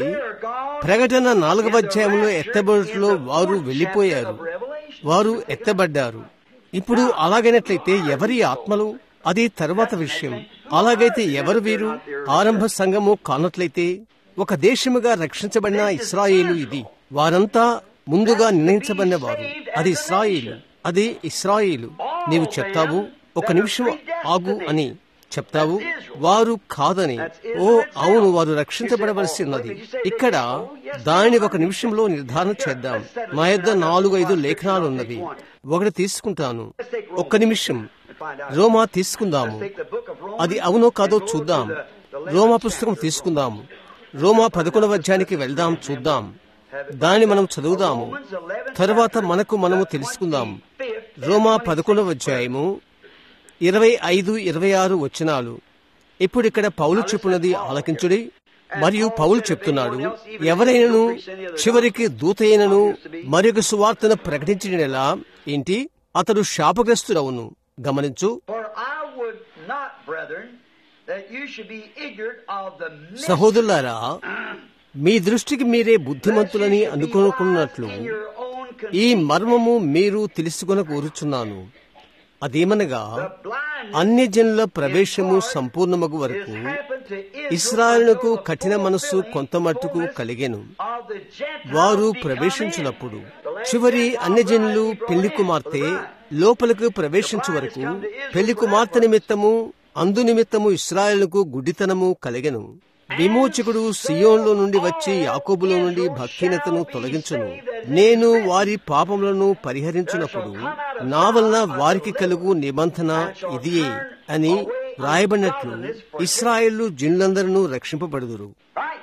ప్రకటన నాలుగవ అధ్యాయంలో ఎత్తబడులో వారు వెళ్లిపోయారు వారు ఎత్తబడ్డారు ఇప్పుడు అలాగైనట్లయితే ఎవరి ఆత్మలు అది తర్వాత విషయం అలాగైతే ఎవరు వీరు ఆరంభ సంఘము కానట్లయితే ఒక దేశముగా రక్షించబడిన ఇస్రాయేలు ఇది వారంతా ముందుగా నిర్ణయించబడిన వారు అది ఇస్రాయేలు అది ఇస్రాయేలు నీవు చెప్తావు ఒక నిమిషం ఆగు అని చెప్తావు వారు కాదని ఓ అవును వారు రక్షించబడవలసి ఉన్నది ఇక్కడ దానిని ఒక నిమిషంలో నిర్ధారణ చేద్దాం మా యొద్ద నాలుగు ఐదు లేఖనాలు ఉన్నవి ఒకటి తీసుకుంటాను ఒక్క నిమిషం రోమా తీసుకుందాము అది అవునో కాదో చూద్దాం రోమా పుస్తకం తీసుకుందాము రోమా పదకొండవ అధ్యాయానికి వెళ్దాం చూద్దాం దాన్ని మనం చదువుదాము తరువాత మనకు మనము తెలుసుకుందాం రోమా పదకొండవ అధ్యాయము ఇరవై ఐదు ఇరవై ఆరు వచనాలు ఇప్పుడు ఇక్కడ పౌలు చెప్పున్నది ఆలకించుడి మరియు పౌలు చెప్తున్నాడు ఎవరైనను చివరికి దూతైనను మరొక సువార్తను ప్రకటించిన ఏంటి అతడు శాపగ్రస్తుడవును గమనించు For I would not, brethren, that you should be ignorant of the mystery సహోదరులారా మీ దృష్టికి మీరే బుద్ధిమంతులని lest you should be అనుకునుకున్నట్లు wise in your own ఈ conceit. మర్మము మీరు తెలుసుకొన కోరుచున్నాను అదేమనగా The blindness అన్యజనుల ప్రవేశము సంపూర్ణమగు is వరకు happened to Israel ఇస్రాయేలునకు until the కఠిన మనస్సు fulfilling కొంతమట్టుకు fullness కలిగెను of the Gentiles వారు become ప్రవేశించినప్పుడు in. The last చివరి Gentile అన్యజనులు bride he పెళ్లి brought in కుమార్తె for the bride. లోపలకు ప్రవేశించు వరకు పెళ్లి కుమార్తె నిమిత్తము అందు నిమిత్తము ఇస్రాయేలుకు గుడ్డితనము కలిగెను విమోచకుడు సియోన్లో నుండి వచ్చి యాకోబులో నుండి భక్తినతను తొలగించును నేను వారి పాపములను పరిహరించినప్పుడు నా వలన వారికి కలుగు నిబంధన ఇదియే అని రాయబడినట్లు ఇస్రాయేళ్లు జిన్లందరూ రక్షింపబడుదురు Right?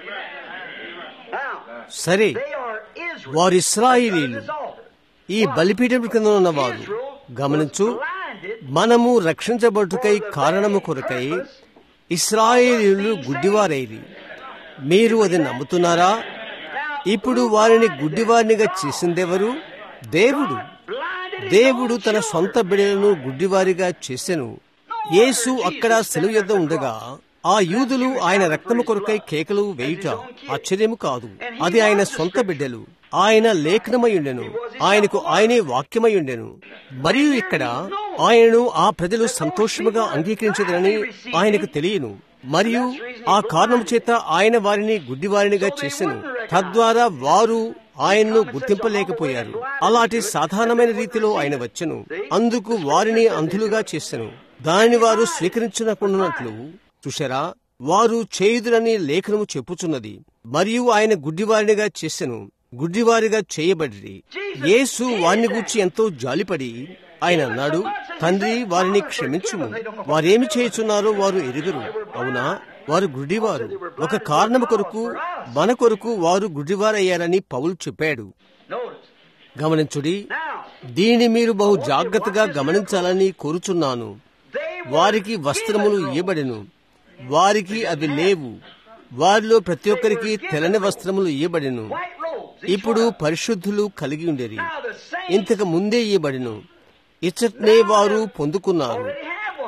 Now, సరే they are Israel. వారు ఇస్రాయేలీలు This altar. ఈ బలిపీఠం కింద ఉన్నవారు గమనించు మనము రక్షించబడుటకై కారణము కొరకై ఇస్రాయేలీలు గుడ్డివారైరి మీరు అది నమ్ముతున్నారా ఇప్పుడు వారిని గుడ్డివారినిగా చేసిందెవరు దేవుడు దేవుడు తన సొంత బిడలను గుడ్డివారిగా చేసెను యేసు అక్కడ సెలవు యొద్ద ఉండగా ఆ యూదులు ఆయన రక్తము కొరకై కేకలు వేయుట ఆశ్చర్యము కాదు అది ఆయన సొంత బిడ్డలు ఆయన లేఖనమయుండెను ఆయనకు ఆయనే వాక్యమయుండెను మరియు ఇక్కడ ఆయనను ఆ ప్రజలు సంతోషముగా అంగీకరించదరని ఆయనకు తెలియను మరియు ఆ కారణం చేత ఆయన వారిని గుడ్డివారినిగా చేసెను తద్వారా వారు ఆయన్ను గుర్తింపలేకపోయారు అలాంటి సాధారణమైన రీతిలో ఆయన వచ్చెను అందుకు వారిని అంధులుగా చేసెను దానిని వారు స్వీకరించనకున్నట్లు చూశారా వారు చేయుదురని లేఖనము చెప్పుచున్నది మరియు ఆయన గుడ్డివారినిగా చేసెను గుడ్డివారిగా చేయబడి యేసు వారిని గూర్చి ఎంతో జాలిపడి ఆయన అన్నాడు తండ్రి వారిని క్షమించుము వారేమి చేయుచున్నారో వారు ఎరుగరు అవునా వారు గుడ్డివారు ఒక కారణము కొరకు మన కొరకు వారు గుడ్డివారయ్యారని పౌలు చెప్పాడు Notice. గమనించుడి Now, దీనిని మీరు బహు జాగ్రత్తగా గమనించాలని కోరుచున్నాను they were వారికి వస్త్రములు given ఇయ్యబడెను వారికి అవి లేవు వారిలో ప్రతి ఒక్కరికి తెల్లని వస్త్రములు ఇయ్యబడెను white robes. ఇప్పుడు పరిశుద్ధులు కలిగి ఉండేది Now the saints ఇంతకు ముందే ఇయ్యబడెను ఇచ్చట్నే వారు పొందుకున్నారు already have one.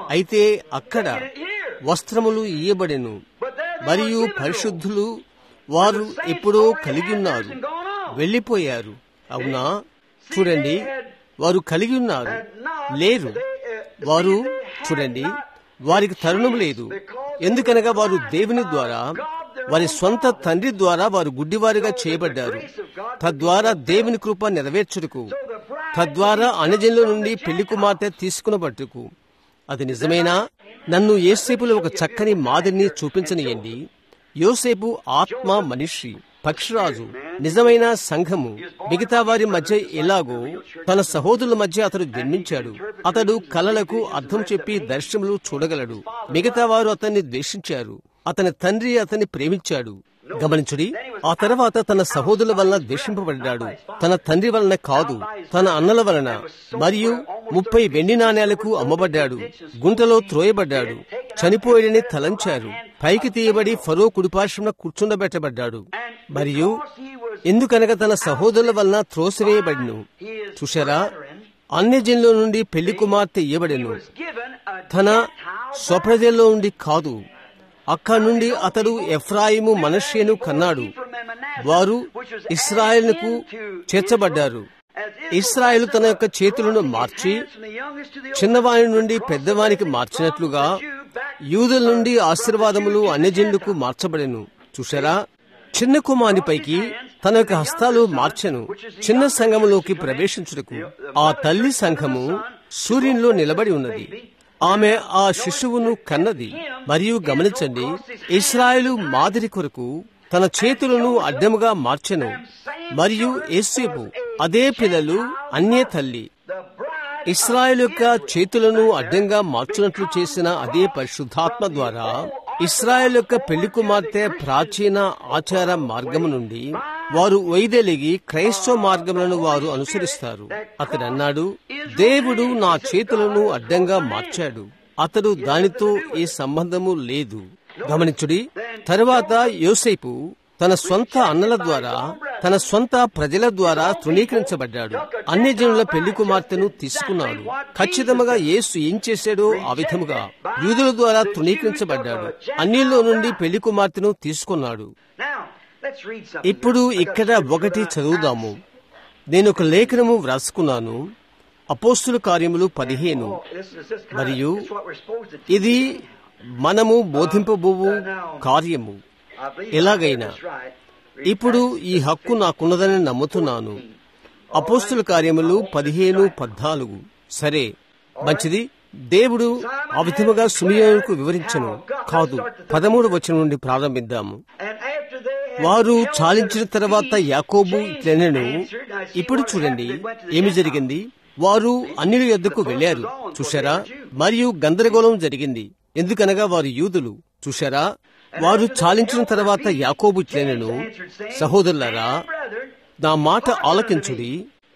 అయితే అక్కడ వస్త్రములు ఇయ్యబడెను మరియు పరిశుద్ధులు వారు ఎప్పుడో కలిగి ఉన్నారు వెళ్ళిపోయారు అవునా చూడండి వారు కలిగి ఉన్నారు లేరు వారు చూడండి వారికి తరుణం లేదు ఎందుకనగా వారు దేవుని ద్వారా వారి సొంత తండ్రి ద్వారా వారు గుడ్డివారిగా చేయబడ్డారు తద్వారా దేవుని కృప నెరవేర్చుటకు తద్వారా అణజంలో నుండి పెళ్లి కుమార్తె తీసుకునబట్టుకు అది నిజమేనా నన్ను ఏసేపులో ఒక చక్కని మాదిరిని చూపించనియండి యోసేపు ఆత్మ మనిషి పక్షిరాజు నిజమైన సంఘము మిగతా వారి మధ్య ఎలాగో తన సహోదరుల మధ్య అతడు జన్మించాడు అతడు కలలకు అర్థం చెప్పి దర్శనములు చూడగలడు మిగతా వారు అతన్ని ద్వేషించారు అతని తండ్రి అతన్ని ప్రేమించాడు గమనించుడి ఆ తర్వాత తన సహోదరుల వలన ద్వేషింపబడ్డాడు తన తండ్రి వలన కాదు తన అన్నల వలన మరియు ముప్పై వెండి నాణేలకు అమ్మబడ్డాడు గుంటలో త్రోయబడ్డాడు చనిపోయాడని తలంచారు పైకి తీయబడి ఫరో కుడిపార్శ్వన కూర్చుండబెట్టబడ్డాడు మరియు ఎందుకనగా తన సహోదరుల వలన త్రోసివేయబడిను చూశారా అన్యజనుల నుండి పెళ్లి కుమార్తె ఇయ్యబడెను తన స్వప్రజల్లో నుండి కాదు అక్కడి నుండి అతడు ఎఫ్రాయిము మనష్యను కన్నాడు వారు ఇస్రాయేల్కు చేర్చబడ్డారు ఇస్రాయేల్ తన యొక్క చేతులను మార్చి చిన్నవాని నుండి పెద్దవానికి మార్చినట్లుగా యూదుల నుండి ఆశీర్వాదములు అన్యజనులకు మార్చబడెను చూశారా చిన్న కుమారునిపైకి తన యొక్క హస్తాలు మార్చెను చిన్న సంఘములోకి ప్రవేశించుటకు ఆ తల్లి సంఘము సూర్యునిలో నిలబడి ఉన్నది ఆమె ఆ శిశువును కన్నది మరియు గమనించండి ఇస్రాయేలు మాదిరి కొరకు తన చేతులను అడ్డముగా మార్చెను మరియు ఏసేపు అదే పిల్లలు అన్య తల్లి ఇస్రాయేల్ యొక్క చేతులను అడ్డంగా మార్చునట్లు చేసిన అదే పరిశుద్ధాత్మ ద్వారా ఇస్రాయేల్ యొక్క పెళ్లి కుమార్తె ప్రాచీన ఆచార మార్గము నుండి వారు వైదొలిగి క్రైస్తవ మార్గములను వారు అనుసరిస్తారు అతడు అన్నాడు దేవుడు నా చేతులను అడ్డంగా మార్చాడు అతడు దానితో ఏ సంబంధము లేదు గమనించుడి తరువాత యోసేపు తన స్వంత అన్నల ద్వారా తన స్వంత ప్రజల ద్వారా తృణీకరించబడ్డాడు అన్ని జనుల పెళ్లి కుమార్తెను తీసుకున్నాడు ఖచ్చితంగా యేసు ఏం చేశాడో ఆ విధముగా యూదుల ద్వారా తృణీకరించబడ్డాడు అన్నిల్లో నుండి పెళ్లి కుమార్తెను తీసుకున్నాడు ఇప్పుడు ఇక్కడ ఒకటి చదువుదాము నేను ఒక లేఖనము వ్రాసుకున్నాను అపోస్తుల కార్యములు పదిహేను మరియు ఇది మనము బోధింపబోవు కార్యము ఎలాగైనా ఇప్పుడు ఈ హక్కు నాకున్నదని నమ్ముతున్నాను అపోస్తుల కార్యములు పదిహేను పద్నాలుగు సరే మంచిది దేవుడు ఆ విధముగా సుమియోనుకు వివరించను కాదు పదమూడు వచనం నుండి ప్రారంభిద్దాము వారు చాలించిన తర్వాత యాకోబు ఇట్లనను ఇప్పుడు చూడండి ఏమి జరిగింది వారు అన్నిల యొద్దకు వెళ్లారు చూశారా మరియు గందరగోళం జరిగింది ఎందుకనగా వారు యూదులు చూశారా వారు చాలించిన తర్వాత యాకోబు ఇట్లనను సహోదరులారా నా మాట ఆలకించుడి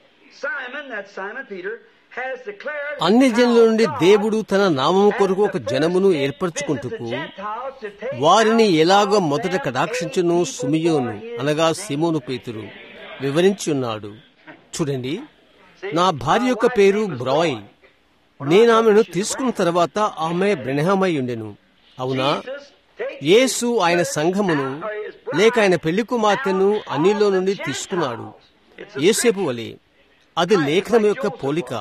అన్ని జనుల నుండి దేవుడు తన నామము కొరకు ఒక జనమును ఏర్పరచుకుంటుకు వారిని ఎలాగో మొదట కటాక్షించును సుమియోను అనగా సిమోను పేతురు వివరించి ఉన్నాడు చూడండి నా భార్య యొక్క పేరు బ్రాయ్ నేను ఆమెను తీసుకున్న తర్వాత ఆమె బ్రహ్మమై ఉండెను అవునా యేసు ఆయన సంఘమును లేక ఆయన పెళ్లి కుమార్తెను అన్నిలో నుండి తీసుకున్నాడు ఏసేపు వలె అది లేఖనం యొక్క పోలిక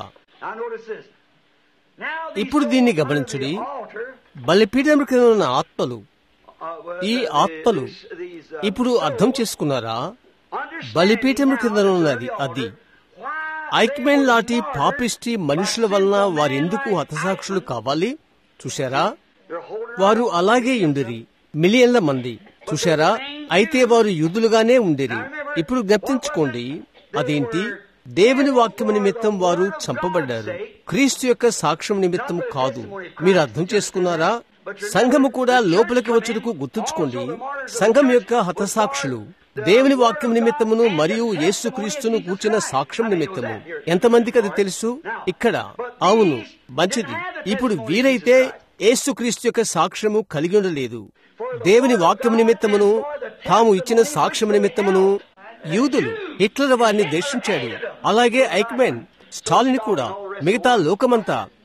ఇప్పుడు దీన్ని గమనించుడి బలిపీఠం క్రింద ఉన్న ఆత్మలు ఈ ఆత్మలు ఇప్పుడు అర్థం చేసుకున్నారా బలిపీఠం క్రింద ఉన్నది అది ఐక్మెన్ లాంటి పాపిష్టి మనుషుల వలన వారెందుకు హతసాక్షులు కావాలి చూశారా వారు అలాగే ఉండిరి మిలియన్ల మంది చూశారా అయితే వారు యూదులుగానే ఉండిరి ఇప్పుడు జ్ఞప్తించుకోండి అదేంటి దేవుని వాక్యము నిమిత్తం వారు చంపబడ్డారు క్రీస్తు యొక్క సాక్ష్యం నిమిత్తం కాదు మీరు అర్థం చేసుకున్నారా సంఘము కూడా లోపలికి వచ్చుటకు గుర్తుంచుకోండి సంఘం యొక్క హతసాక్షులు దేవుని వాక్యం నిమిత్తమును మరియు యేసు క్రీస్తును కూర్చున్న సాక్ష్యం నిమిత్తము ఎంతమందికి అది తెలుసు ఇక్కడ అవును మంచిది ఇప్పుడు వీరైతే యేసుక్రీస్తు యొక్క సాక్ష్యము కలిగి ఉండలేదు దేవుని వాక్యం నిమిత్తమును తాము ఇచ్చిన సాక్ష్యం నిమిత్తమును యూదులు హిట్లర్ వారిని దేశించాడు అలాగే ఐక్మెన్ స్టాలిన్ కూడా మిగతా లోకమంతా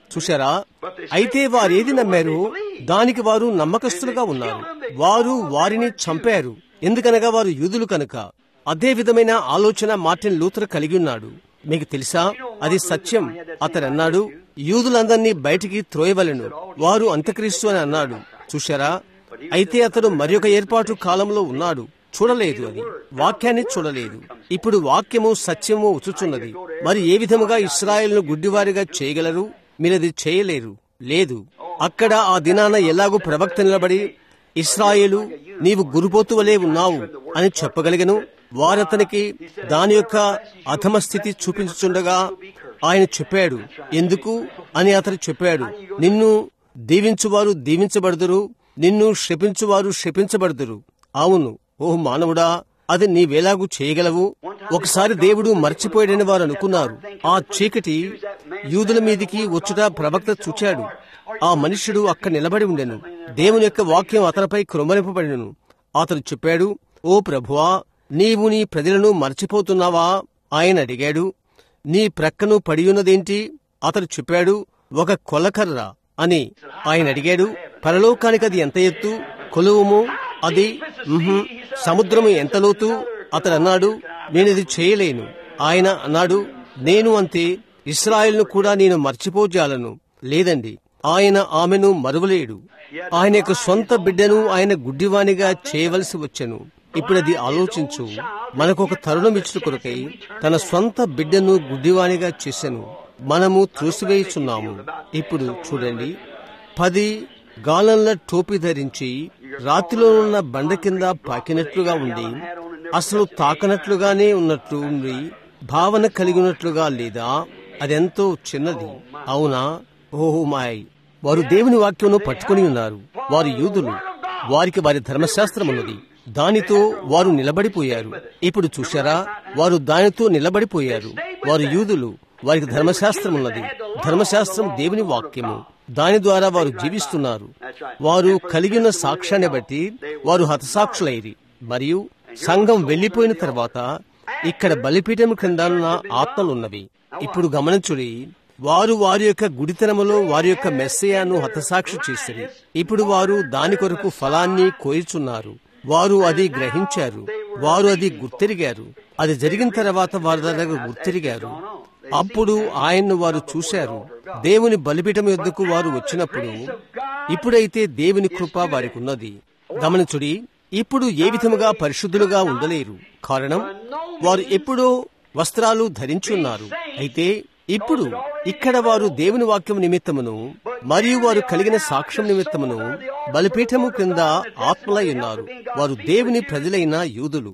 చూశారా అయితే వారేది నమ్మారు దానికి వారు నమ్మకస్తులుగా ఉన్నారు వారు వారిని చంపారు ఎందుకనగా వారు యూదులు కనుక అదే విధమైన ఆలోచన మార్టిన్ లూథర్ కలిగి ఉన్నాడు మీకు తెలుసా అది సత్యం అతడు అన్నాడు యూదులందరినీ బయటికి త్రోయవలెను వారు అంత్యక్రీస్తు అని అన్నాడు చూశారా అయితే అతడు మరి ఏర్పాటు కాలంలో ఉన్నాడు చూడలేదు అది వాక్యాన్ని చూడలేదు ఇప్పుడు వాక్యము సత్యము ఉచుచున్నది మరి ఏ విధముగా ఇస్రాయేల్ను గుడ్డివారిగా చేయగలరు మీరది చేయలేరు లేదు అక్కడ ఆ దినాన ఎలాగూ ప్రవక్త నిలబడి ఇస్రాయేలు నీవు గురుపోతు వలె ఉన్నావు అని చెప్పగలిగను వారతనికి దాని యొక్క అధమ స్థితి చూపించుచుండగా ఆయన చెప్పాడు ఎందుకు అని అతడు చెప్పాడు నిన్ను దీవించువారు దీవించబడుదురు నిన్ను శపించువారు శపించబడుదురు అవును ఓ మానవుడా అది నీవేలాగూ చేయగలవు ఒకసారి దేవుడు మర్చిపోయాడని వారు అనుకున్నారు ఆ చీకటి యూదుల మీదికి వచ్చుట ప్రవక్త చూచాడు ఆ మనుష్యుడు అక్కడ నిలబడి ఉండెను దేవుని యొక్క వాక్యం అతనిపై కృమరింపబడినను అతడు చెప్పాడు ఓ ప్రభువా నీవు నీ ప్రజలను మర్చిపోతున్నావా ఆయన అడిగాడు నీ ప్రక్కను పడియున్నదేంటి అతడు చెప్పాడు ఒక కొలకర్ర అని ఆయన అడిగాడు పరలోకానికి అది ఎంత ఎత్తు కొలువుము అది మ్హూ, సముద్రము ఎంత లోతు అతడు అన్నాడు నేనిది చేయలేను ఆయన అన్నాడు నేను అంతే ఇస్రాయల్ను కూడా నేను మర్చిపోజాలను లేదండి ఆయన ఆమెను మరువలేడు ఆయన యొక్క సొంత బిడ్డను ఆయన గుడ్డివానిగా చేయవలసి వచ్చెను ఇప్పుడు అది ఆలోచించు మనకొక తరుణం ఇచ్చిన కొరకై తన సొంత బిడ్డను గుడ్డివానిగా చేశాను మనము త్రోసివేయుచున్నాము ఇప్పుడు చూడండి పది గాలంల టోపీ ధరించి రాత్రిలో ఉన్న బండ కింద పాకినట్లుగా ఉండి అసలు తాకనట్లుగానే ఉన్నట్లు ఉండి భావన కలిగి ఉన్నట్లుగా లేదా అదెంతో చిన్నది అవునా ఓహో మాయ్ వారు దేవుని వాక్యమును పట్టుకుని ఉన్నారు వారు యూదులు వారికి వారి ధర్మశాస్త్రం ఉన్నది దానితో వారు నిలబడిపోయారు ఇప్పుడు చూశారా వారు దానితో నిలబడిపోయారు వారు యూదులు వారికి ధర్మశాస్త్రం ఉన్నది ధర్మశాస్త్రం దేవుని వాక్యము దాని ద్వారా వారు జీవిస్తున్నారు వారు కలిగిన సాక్ష్యాన్ని బట్టి వారు హతసాక్షులైరి మరియు సంఘం వెళ్లిపోయిన తర్వాత ఇక్కడ బలిపీఠం క్రింద ఉన్న ఆత్మలున్నవి ఇప్పుడు గమనించుడి వారు వారి యొక్క గుడితనములో వారి యొక్క మెస్సయాను హతసాక్షి చేసిరి ఇప్పుడు వారు దాని కొరకు ఫలాన్ని కోయుచున్నారు వారు అది గ్రహించారు వారు అది గుర్తిరిగారు అది జరిగిన తర్వాత వారి దగ్గర గుర్తిరిగారు అప్పుడు ఆయన్ను వారు చూశారు దేవుని బలిపీఠం యొద్దకు వారు వచ్చినప్పుడు ఇప్పుడైతే దేవుని కృప వారికి ఉన్నది గమనించుడి ఇప్పుడు ఏ విధముగా పరిశుద్ధులుగా ఉండలేరు కారణం వారు ఎప్పుడో వస్త్రాలు ధరించున్నారు అయితే ఇప్పుడు ఇక్కడ వారు దేవుని వాక్యం నిమిత్తమును మరియు వారు కలిగిన సాక్ష్యం నిమిత్తమును బలిపీఠము క్రింద ఆత్మలై ఉన్నారు వారు దేవుని ప్రజలైన యూదులు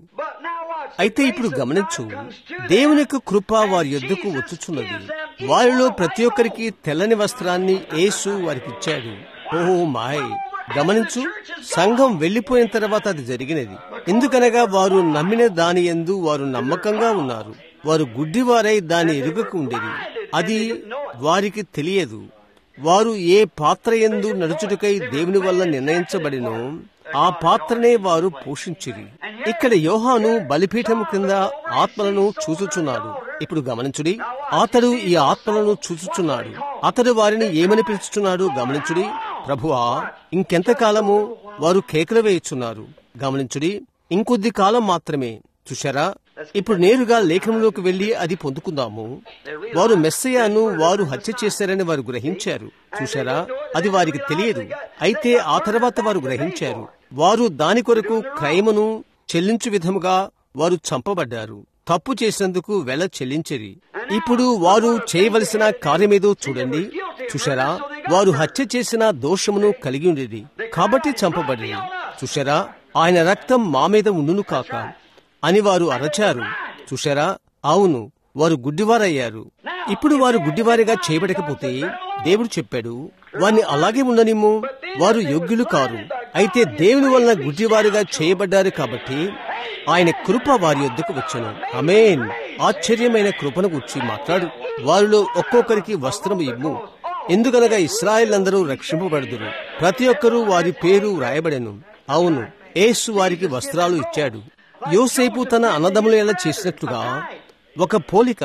అయితే ఇప్పుడు గమనించు దేవుని యొక్క కృప వారి యొద్దకు వచ్చుచున్నది వారిలో ప్రతి ఒక్కరికి తెల్లని వస్త్రాన్ని యేసు వారికి ఇచ్చాడు ఓహో మాయ్ గమనించు సంఘం వెళ్లిపోయిన తర్వాత అది జరిగినది ఎందుకనగా వారు నమ్మిన దాని ఎందు వారు నమ్మకంగా ఉన్నారు వారు గుడ్డివారై దాని ఎరుగకు ఉండేది అది వారికి తెలియదు వారు ఏ పాత్ర ఎందు నడుచుటకై దేవుని వల్ల నిర్ణయించబడినో ఆ పాత్రనే వారు పోషించిరి ఇక్కడ యోహాను బలిపీఠము కింద ఆత్మలను చూచుచున్నాడు ఇప్పుడు గమనించుడి అతడు ఈ ఆత్మలను చూచుచున్నాడు అతడు వారిని ఏమని పిలుచుచున్నాడు గమనించుడి ప్రభువా ఇంకెంతకాలము వారు కేకలు వేయుచున్నారు గమనించుడి ఇంకొద్ది కాలం మాత్రమే చూశారా ఇప్పుడు నేరుగా లేఖనంలోకి వెళ్లి అది పొందుకుందాము వారు మెస్సయాను వారు హత్య చేశారని వారు గ్రహించారు చూశారా అది వారికి తెలియదు అయితే ఆ తర్వాత వారు గ్రహించారు వారు దాని కొరకు క్రయమును చెల్లించు విధముగా వారు చంపబడ్డారు తప్పు చేసినందుకు వెల చెల్లించిరి ఇప్పుడు వారు చేయవలసిన కార్యమేదో చూడండి చూశారా వారు హత్య చేసిన దోషమును కలిగి ఉండేది కాబట్టి చంపబడింది చూశారా ఆయన రక్తం మా మీద ఉండును కాక అని వారు అరచారు చూశారా అవును వారు గుడ్డివారయ్యారు ఇప్పుడు వారు గుడ్డివారిగా చేయబడకపోతే దేవుడు చెప్పాడు వారిని అలాగే ఉండనిమ్ము వారు యోగ్యులు కారు అయితే దేవుని వలన గుడ్డివారిగా చేయబడ్డారు కాబట్టి ఆయన కృప వారి యొద్దకు వచ్చను అమేన్ ఆశ్చర్యమైన కృపను గుర్చి మాట్లాడు వారిలో ఒక్కొక్కరికి వస్త్రము ఇమ్ము ఎందుకనగా ఇస్రాయల్ అందరూ రక్షింపబడుదురు ప్రతి ఒక్కరూ వారి పేరు వ్రాయబడెను అవును యేసు వారికి వస్త్రాలు ఇచ్చాడు యోసేపు తన అన్నదమ్ములు ఎలా చేసినట్లుగా ఒక పోలిక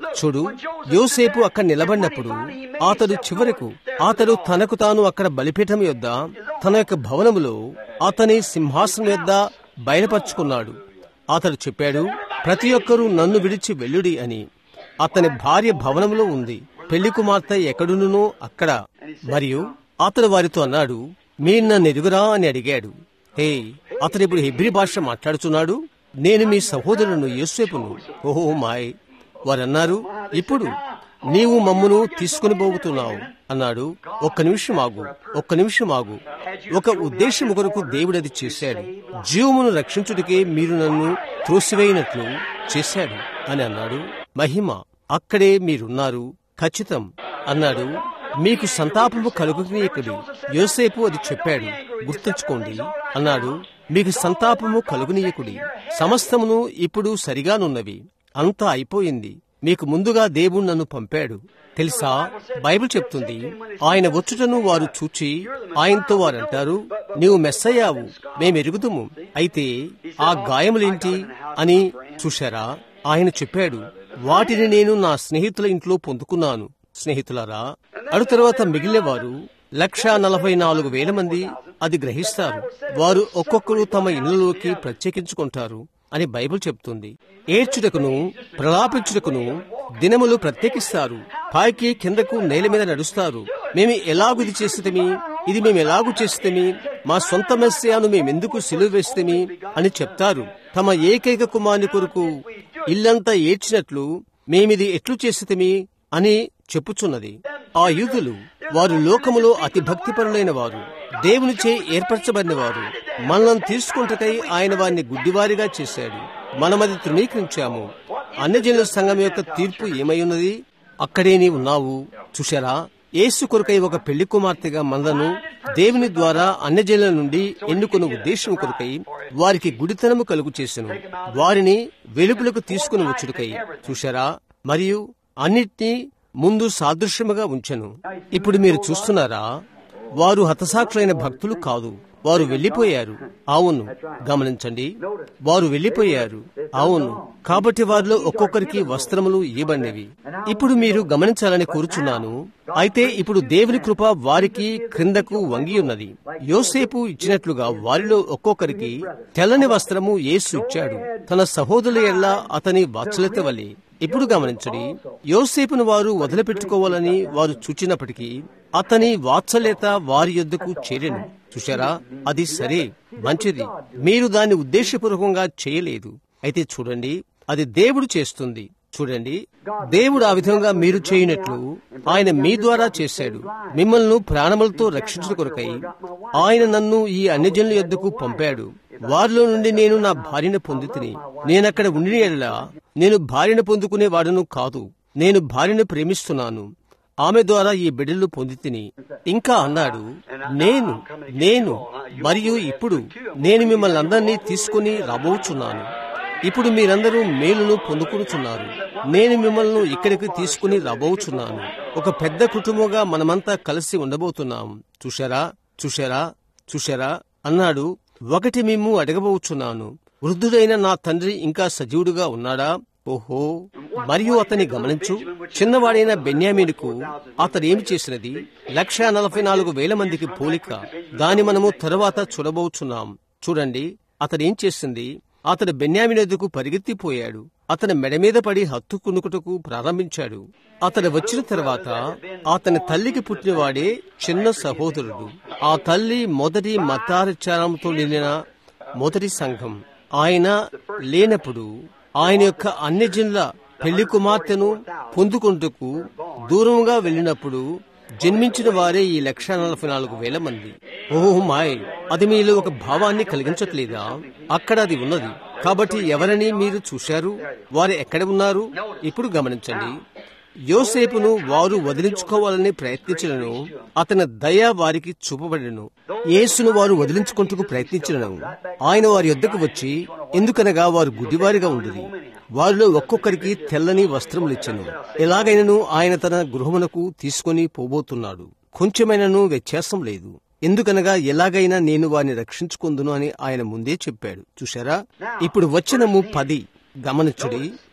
చూడు యోసేపు అక్కడ నిలబడినప్పుడు అతడు చివరకు అతడు తనకు తాను అక్కడ బలిపీఠం యొద్ద తన యొక్క భవనములో అతని సింహాసనం యొద్ద బయలుపరుచుకున్నాడు అతడు చెప్పాడు ప్రతి ఒక్కరూ నన్ను విడిచి వెళ్ళుడి అని అతని భార్య భవనంలో ఉంది పెళ్లి కుమార్తె ఎక్కడునునో అక్కడ మరియు అతడు వారితో అన్నాడు మీరు నన్ను ఎరుగురా అని అడిగాడు హే అతడు ఇప్పుడు హెబ్రి భాష మాట్లాడుతున్నాడు నేను మీ సహోదరును యోసేపును ఓహో మాయ్ వారన్నారు ఇప్పుడు నీవు మమ్మును తీసుకుని పోతున్నావు అన్నాడు ఒక్క నిమిషం ఆగు ఒక్క నిమిషం ఆగు ఒక ఉద్దేశం కొరకు దేవుడు అది చేశాడు జీవమును రక్షించుటకే మీరు నన్ను త్రోసివేయినట్లు చేశాడు అని అన్నాడు మహిమ అక్కడే మీరున్నారు ఖచ్చితం అన్నాడు మీకు సంతాపము కలుగునీయకుడి యోసేపు అది చెప్పాడు గుర్తుంచుకోండి అన్నాడు మీకు సంతాపము కలుగునీయకుడి సమస్తమును ఇప్పుడు సరిగానున్నవి అంతా అయిపోయింది మీకు ముందుగా దేవుడు నన్ను పంపాడు తెలుసా బైబిల్ చెప్తుంది ఆయన వచ్చుటను వారు చూచి ఆయనతో వారంటారు నీవు మెస్సయ్యావు మేమెరుగుదుము అయితే ఆ గాయములేంటి అని చూశారా ఆయన చెప్పాడు వాటిని నేను నా స్నేహితుల ఇంట్లో పొందుకున్నాను స్నేహితులారా అడు తర్వాత మిగిలినవారు లక్ష నలభై నాలుగు వేల మంది అది గ్రహిస్తారు వారు ఒక్కొక్కరు తమ ఇళ్లలోకి ప్రత్యేకించుకుంటారు అని బైబిల్ చెప్తుంది ఏడ్చుటకును ప్రలాపించుటకును దినములు ప్రత్యేకిస్తారు పైకి కిందకు నేల మీద నడుస్తారు మేము ఎలాగు ఇది చేస్తేమి ఇది మేము ఎలాగు చేస్తేమి మా సొంత మెస్సియాను మేమెందుకు సిలువ వేస్తేమి అని చెప్తారు తమ ఏకైక కుమారుని కొరకు ఇల్లంతా ఏడ్చినట్లు మేమిది ఎట్లు చేస్తేమి అని చెప్పుచున్నది ఆ యూదులు వారు లోకములో అతి భక్తిపరులైన వారు దేవునిచే ఏర్పరచబడిన వారు మనల్ని తీసుకుంటకై ఆయన వారిని గుడ్డివారిగా చేశాడు మనమది తృణీకరించాము అన్యజనుల సంఘం యొక్క తీర్పు ఏమై ఉన్నది అక్కడే నీ ఉన్నావు చూశారా యేసు కొరకై ఒక పెళ్లి కుమార్తెగా మనలను దేవుని ద్వారా అన్యజనుల నుండి ఎన్నుకున్న ఉద్దేశం కొరకై వారికి గుడితనము కలుగు చేసెను వారిని వెలుపులకు తీసుకుని వచ్చుటకై చూశారా మరియు అన్నిటినీ ముందు సాదృశ్యముగా ఉంచెను ఇప్పుడు మీరు చూస్తున్నారా వారు హతసాక్షులైన భక్తులు కాదు వారు వెళ్లిపోయారు అవును గమనించండి వారు వెళ్లిపోయారు అవును కాబట్టి వారిలో ఒక్కొక్కరికి వస్త్రములు ఇవ్వబడినవి ఇప్పుడు మీరు గమనించాలని కోరుచున్నాను అయితే ఇప్పుడు దేవుని కృప వారికి క్రిందకు వంగి ఉన్నది యోసేపు ఇచ్చినట్లుగా వారిలో ఒక్కొక్కరికి తెల్లని వస్త్రము యేసు ఇచ్చాడు తన సహోదరుల ఎల్లా అతని వాత్సల్యత వలె ఇప్పుడు గమనించడి యోసేపును వారు వదిలిపెట్టుకోవాలని వారు చూచినప్పటికీ అతని వాత్సల్యత వారి యొద్దకు చేరెను చూశారా అది సరే మంచిది మీరు దాన్ని ఉద్దేశపూర్వకంగా చేయలేదు అయితే చూడండి అది దేవుడు చేస్తుంది చూడండి దేవుడు ఆ విధంగా మీరు చేయనట్లు ఆయన మీ ద్వారా చేశాడు మిమ్మల్ని ప్రాణములతో రక్షించిన కొరకై ఆయన నన్ను ఈ అన్యజనుల యొద్దకు పంపాడు వారిలో నుండి నేను నా భార్యను పొందితిని నేనక్కడ ఉండిన ఎడలా నేను భార్యను పొందుకునే వాడును కాదు నేను భార్యను ప్రేమిస్తున్నాను ఆమె ద్వారా ఈ బిడ్డలు పొందితిని ఇంకా అన్నాడు నేను నేను మరియు ఇప్పుడు నేను మిమ్మల్ని అందరినీ తీసుకుని రాబోచున్నాను ఇప్పుడు మీరందరూ మేలును పొందుకునుచున్నారు నేను మిమ్మల్ని ఇక్కడికి తీసుకుని రాబోచున్నాను ఒక పెద్ద కుటుంబంగా మనమంతా కలిసి ఉండబోతున్నాం చూశారా చూశారా చూశారా అన్నాడు ఒకటి మేము అడగబోచున్నాను వృద్ధుడైన నా తండ్రి ఇంకా సజీవుడుగా ఉన్నాడా ఓహో మరియు అతని గమనించు చిన్నవాడైన బెన్యామీనుకు అతడేమి చేసినది లక్ష నలభై నాలుగు వేల మందికి పోలిక దాని మనము తరువాత చూడబోచున్నాం చూడండి అతడేం చేసింది అతడు బెన్యామినెదుకు పరిగెత్తిపోయాడు అతని మెడ మీద పడి హత్తుకునుకుటకు ప్రారంభించాడు అతడు వచ్చిన తర్వాత అతని తల్లికి పుట్టినవాడే చిన్న సహోదరుడు ఆ తల్లి మొదటి మతాచారంతో నిండిన మొదటి సంఘం ఆయన లేనప్పుడు ఆయన యొక్క అన్యజనుల పెళ్లి కుమార్తెను పొందుకుంటకు దూరంగా వెళ్ళినప్పుడు జన్మించిన వారే ఈ లక్ష నలభై నాలుగు వేల మంది ఓహో మాయ్ అది మీలో ఒక భావాన్ని కలిగించట్లేదా అక్కడ అది ఉన్నది కాబట్టి ఎవరని మీరు చూశారు వారు ఎక్కడ ఉన్నారు ఇప్పుడు గమనించండి యోసేపును వారు వదిలించుకోవాలని ప్రయత్నించలను అతని దయ వారికి చూపబడిను యేసును వారు వదిలించుకుంటూ ప్రయత్నించలను ఆయన వారి యొద్దకు వచ్చి ఎందుకనగా వారు గుడ్డివారిగా ఉండేది వారిలో ఒక్కొక్కరికి తెల్లని వస్త్రములిచ్చను ఎలాగైనను ఆయన తన గృహమునకు తీసుకుని పోబోతున్నాడు కొంచెమైనను వ్యత్యాసం లేదు ఎందుకనగా ఎలాగైనా నేను వారిని రక్షించుకుందును అని ఆయన ముందే చెప్పాడు చూశారా ఇప్పుడు వచనము పది గమనించుడి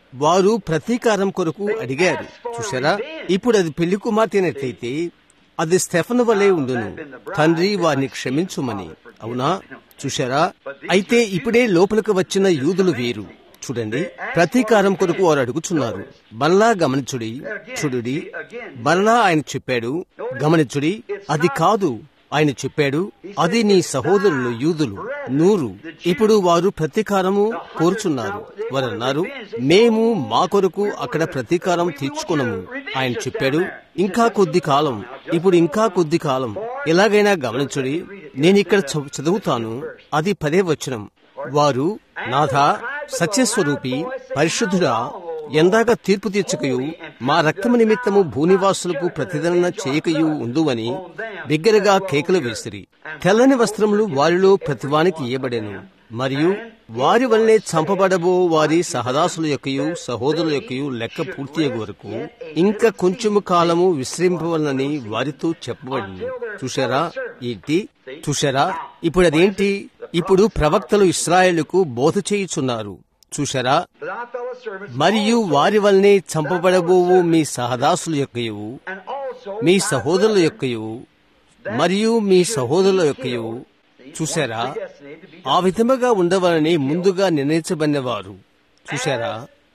వారు ప్రతీకారం కొరకు అడిగారు చూసారా ఇప్పుడు అది పెళ్లి కుమార్తెనట్లయితే అది స్టెఫన్ వలె ఉండును తండ్రి వారిని క్షమించుమని అవునా చూశారా అయితే ఇప్పుడే లోపలికి వచ్చిన యూదులు వేరు చూడండి ప్రతీకారం కొరకు వారు అడుగుచున్నారు బల్లా గమనించుడి చూడుడి బల్లా ఆయన చెప్పాడు గమనించుడి అది కాదు ఆయన చెప్పాడు అది నీ సహోదరులు యూదులు నూరు ఇప్పుడు వారు ప్రతీకారము కోరుచున్నారు వారు అన్నారు మేము మా కొరకు అక్కడ ప్రతీకారం తీర్చుకున్నాము ఆయన చెప్పాడు ఇంకా కొద్ది కాలం ఇప్పుడు ఇంకా కొద్ది కాలం ఎలాగైనా గమనించుడి నేను ఇక్కడ చ- చదువుతాను అది పదే వచనం వారు నాథ సత్యస్వరూపి పరిశుద్ధుడా ఎందాక తీర్పు తీర్చకయు మా రక్తము నిమిత్తము భూనివాసులకు ప్రతిదన చేయకయు ఉందువని బిగ్గరగా కేకలు వేసిరి తెల్లని వస్త్రములు వారిలో ప్రతివానికి ఇయ్యబడెను మరియు వారి వల్లే చంపబడబో వారి సహదాసుల యొక్కయు సహోదరుల యొక్కయు లెక్క పూర్తి అయ్యే వరకు ఇంకా కొంచెము కాలము విశ్రమింపవలనని వారితో చెప్పబడింది చూశారా ఏంటి చూశారా ఇప్పుడు అదేంటి ఇప్పుడు ప్రవక్తలు ఇస్రాయేలుకు బోధ చేయుచున్నారు చూశారా But thy fellow servants మరియు వారి వల్లనే చంపబడబోవు మీ సహదాసుల యొక్కయు and also మీ సహోదరుల యొక్కయు మరియు మీ సహోదరుల యొక్కయు చూశారా ఆ విధముగా ఉండవలని ముందుగా నిర్ణయించబడినవారు చూశారా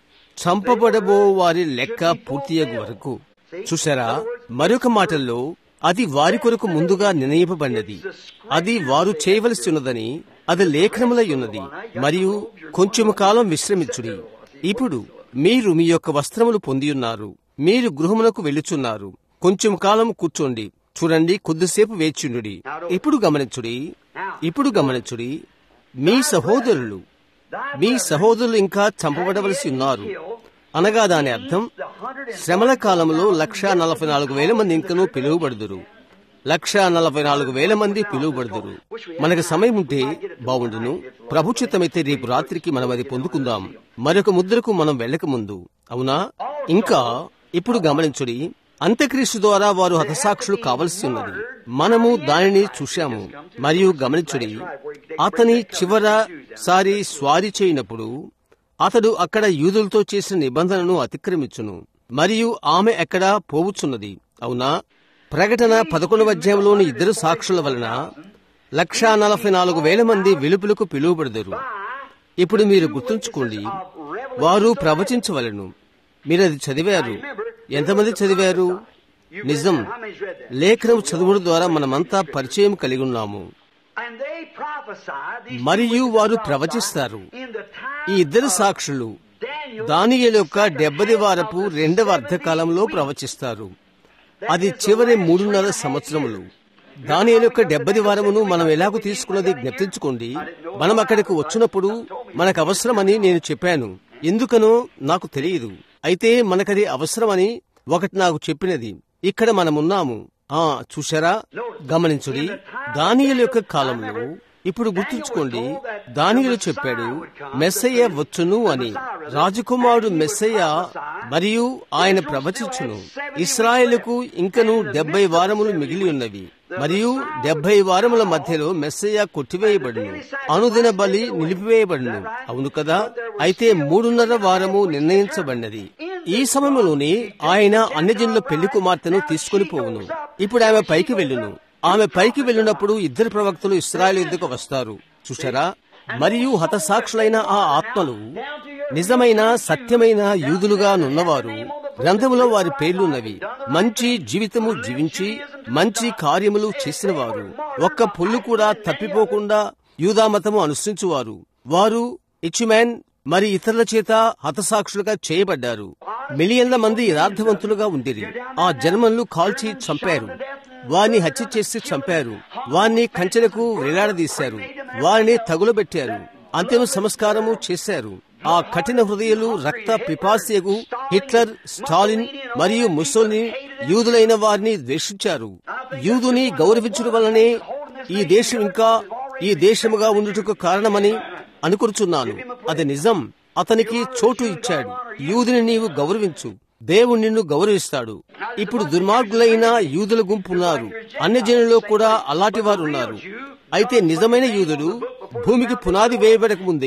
చంపబడబో వారి లెక్క పూర్తియగు వరకు చూశారా మరొక మాటల్లో అది వారి కొరకు ముందుగా నిర్ణయింపబడినది అది వారు చేయవలసి ఉన్నదని అది లేఖనములై ఉన్నది మరియు కొంచెము కాలం విశ్రమించుడి ఇప్పుడు మీరు మీ యొక్క వస్త్రములు పొందియున్నారు మీరు గృహమునకు వెళ్ళుచున్నారు కొంచెం కాలం కూర్చోండి చూడండి కొద్దిసేపు వేచియుండుడి ఇప్పుడు గమనించుడి ఇప్పుడు గమనించుడి మీ సహోదరులు మీ సహోదరులు ఇంకా చంపబడవలసి ఉన్నారు అనగా దాని అర్థం శ్రమల కాలంలో లక్షా నలభై నాలుగు వేల మంది ఇంకనూ పిలువబడుదురు లక్షా నలభై నాలుగు వేల మంది పిలువబడుదురు మనకు సమయం ఉంటే బాగుండును ప్రభుచితమైతే రేపు రాత్రికి మనం అది పొందుకుందాం మరొక ముద్రకు మనం వెళ్ళక ముందు అవునా ఇంకా ఇప్పుడు గమనించుడి అంత్యక్రీస్తు ద్వారా వారు హతసాక్షులు కావలసి ఉన్నది మనము దానిని చూశాము మరియు గమనించుడి అతని చివర సారి స్వారీ చేయనప్పుడు అతడు అక్కడ యూదులతో చేసిన నిబంధనను అతిక్రమించును మరియు ఆమె ఎక్కడా పోవుచున్నది అవునా ప్రకటన పదకొండవ అధ్యాయంలోని ఇద్దరు సాక్షుల వలన లక్షా నలభై నాలుగు వేల మంది వెలుపులకు పిలువబడదురు ఇప్పుడు మీరు గుర్తుంచుకోండి వారు ప్రవచించవలను మీరు అది చదివారు ఎంతమంది చదివారు నిజం లేఖనం చదువుడు ద్వారా మనమంతా పరిచయం కలిగి ఉన్నాము And they prophesied these మరియు two వారు witnesses ప్రవచిస్తారు in the time ఈ ఇద్దరు of సాక్షులు Daniel, దానియేలు యొక్క డెబ్బది వారపు రెండవ అర్ధకాలంలో ప్రవచిస్తారు అది చివరి మూడున్నర సంవత్సరములు దానియేలు యొక్క డెబ్బది వారమును మనం ఎలాగో తీసుకున్నది జ్ఞప్తించుకోండి మనం అక్కడికి వచ్చినప్పుడు మనకు అవసరమని నేను చెప్పాను ఎందుకనో నాకు తెలియదు అయితే మనకది అవసరమని ఒకటి నాకు చెప్పినది ఇక్కడ మనమున్నాము ఆ చూశారా గమనించుడి దానియేలు యొక్క కాలంలో ఇప్పుడు గుర్తుంచుకోండి దానియేలు చెప్పాడు మెస్సయ్య వచ్చును అని రాజకుమారుడు మెస్సయ్య మరియు ఆయన ప్రవచించును ఇస్రాయేలుకు ఇంకను డెబ్బై వారములు మిగిలి ఉన్నవి మరియు డెబ్బై వారముల మధ్యలో మెస్సయ్య కొట్టివేయబడును అనుదిన బలి నిలిపివేయబడును అవును కదా అయితే మూడున్నర వారము నిర్ణయించబడినది ఈ సమయంలోనే ఆయన అన్యజనుల పెళ్లి కుమార్తెను తీసుకుని పోవును ఇప్పుడు ఆమె పైకి వెళ్ళును ఆమె పైకి వెళ్ళినప్పుడు ఇద్దరు ప్రవక్తలు ఇస్రాయల్ యుద్ధకు వస్తారు చూసారా మరియు హతసాక్షులైన ఆ ఆత్మలు నిజమైన సత్యమైన యూదులుగా నున్నవారు గ్రంథములో వారి పేర్లున్నవి మంచి జీవితము జీవించి మంచి కార్యములు చేసిన వారు ఒక్క పొల్లు కూడా తప్పిపోకుండా యూదామతము అనుసరించువారు వారు ఇచ్చుమెన్ మరి ఇతరుల చేత హతసాక్షులుగా చేయబడ్డారు మిలియన్ల మంది యథార్థవంతులుగా ఉండిరి ఆ జన్మలను కాల్చి చంపారు వారిని హత్య చేసి చంపారు వారిని కంచెలకు వేలాడదీశారు వారిని తగులబెట్టారు అంతిమ సంస్కారము చేశారు ఆ కఠిన హృదయులు రక్త పిపాసియగు హిట్లర్ స్టాలిన్ మరియు ముసోలిని యూదులైన వారిని ద్వేషించారు యూదుని గౌరవించడం వల్లనే ఈ దేశం ఇంకా ఈ దేశముగా ఉండుటకు కారణమని అనుకుంటున్నాను అది నిజం అతనికి చోటు ఇచ్చాడు యూదుని నీవు గౌరవించు దేవుడు నిన్ను గౌరవిస్తాడు ఇప్పుడు దుర్మార్గులైన యూదుల గుంపు ఉన్నారు అన్ని జనుల్లో కూడా అలాంటి వారు ఉన్నారు అయితే నిజమైన యూదుడు భూమికి పునాది వేయబడక ముందే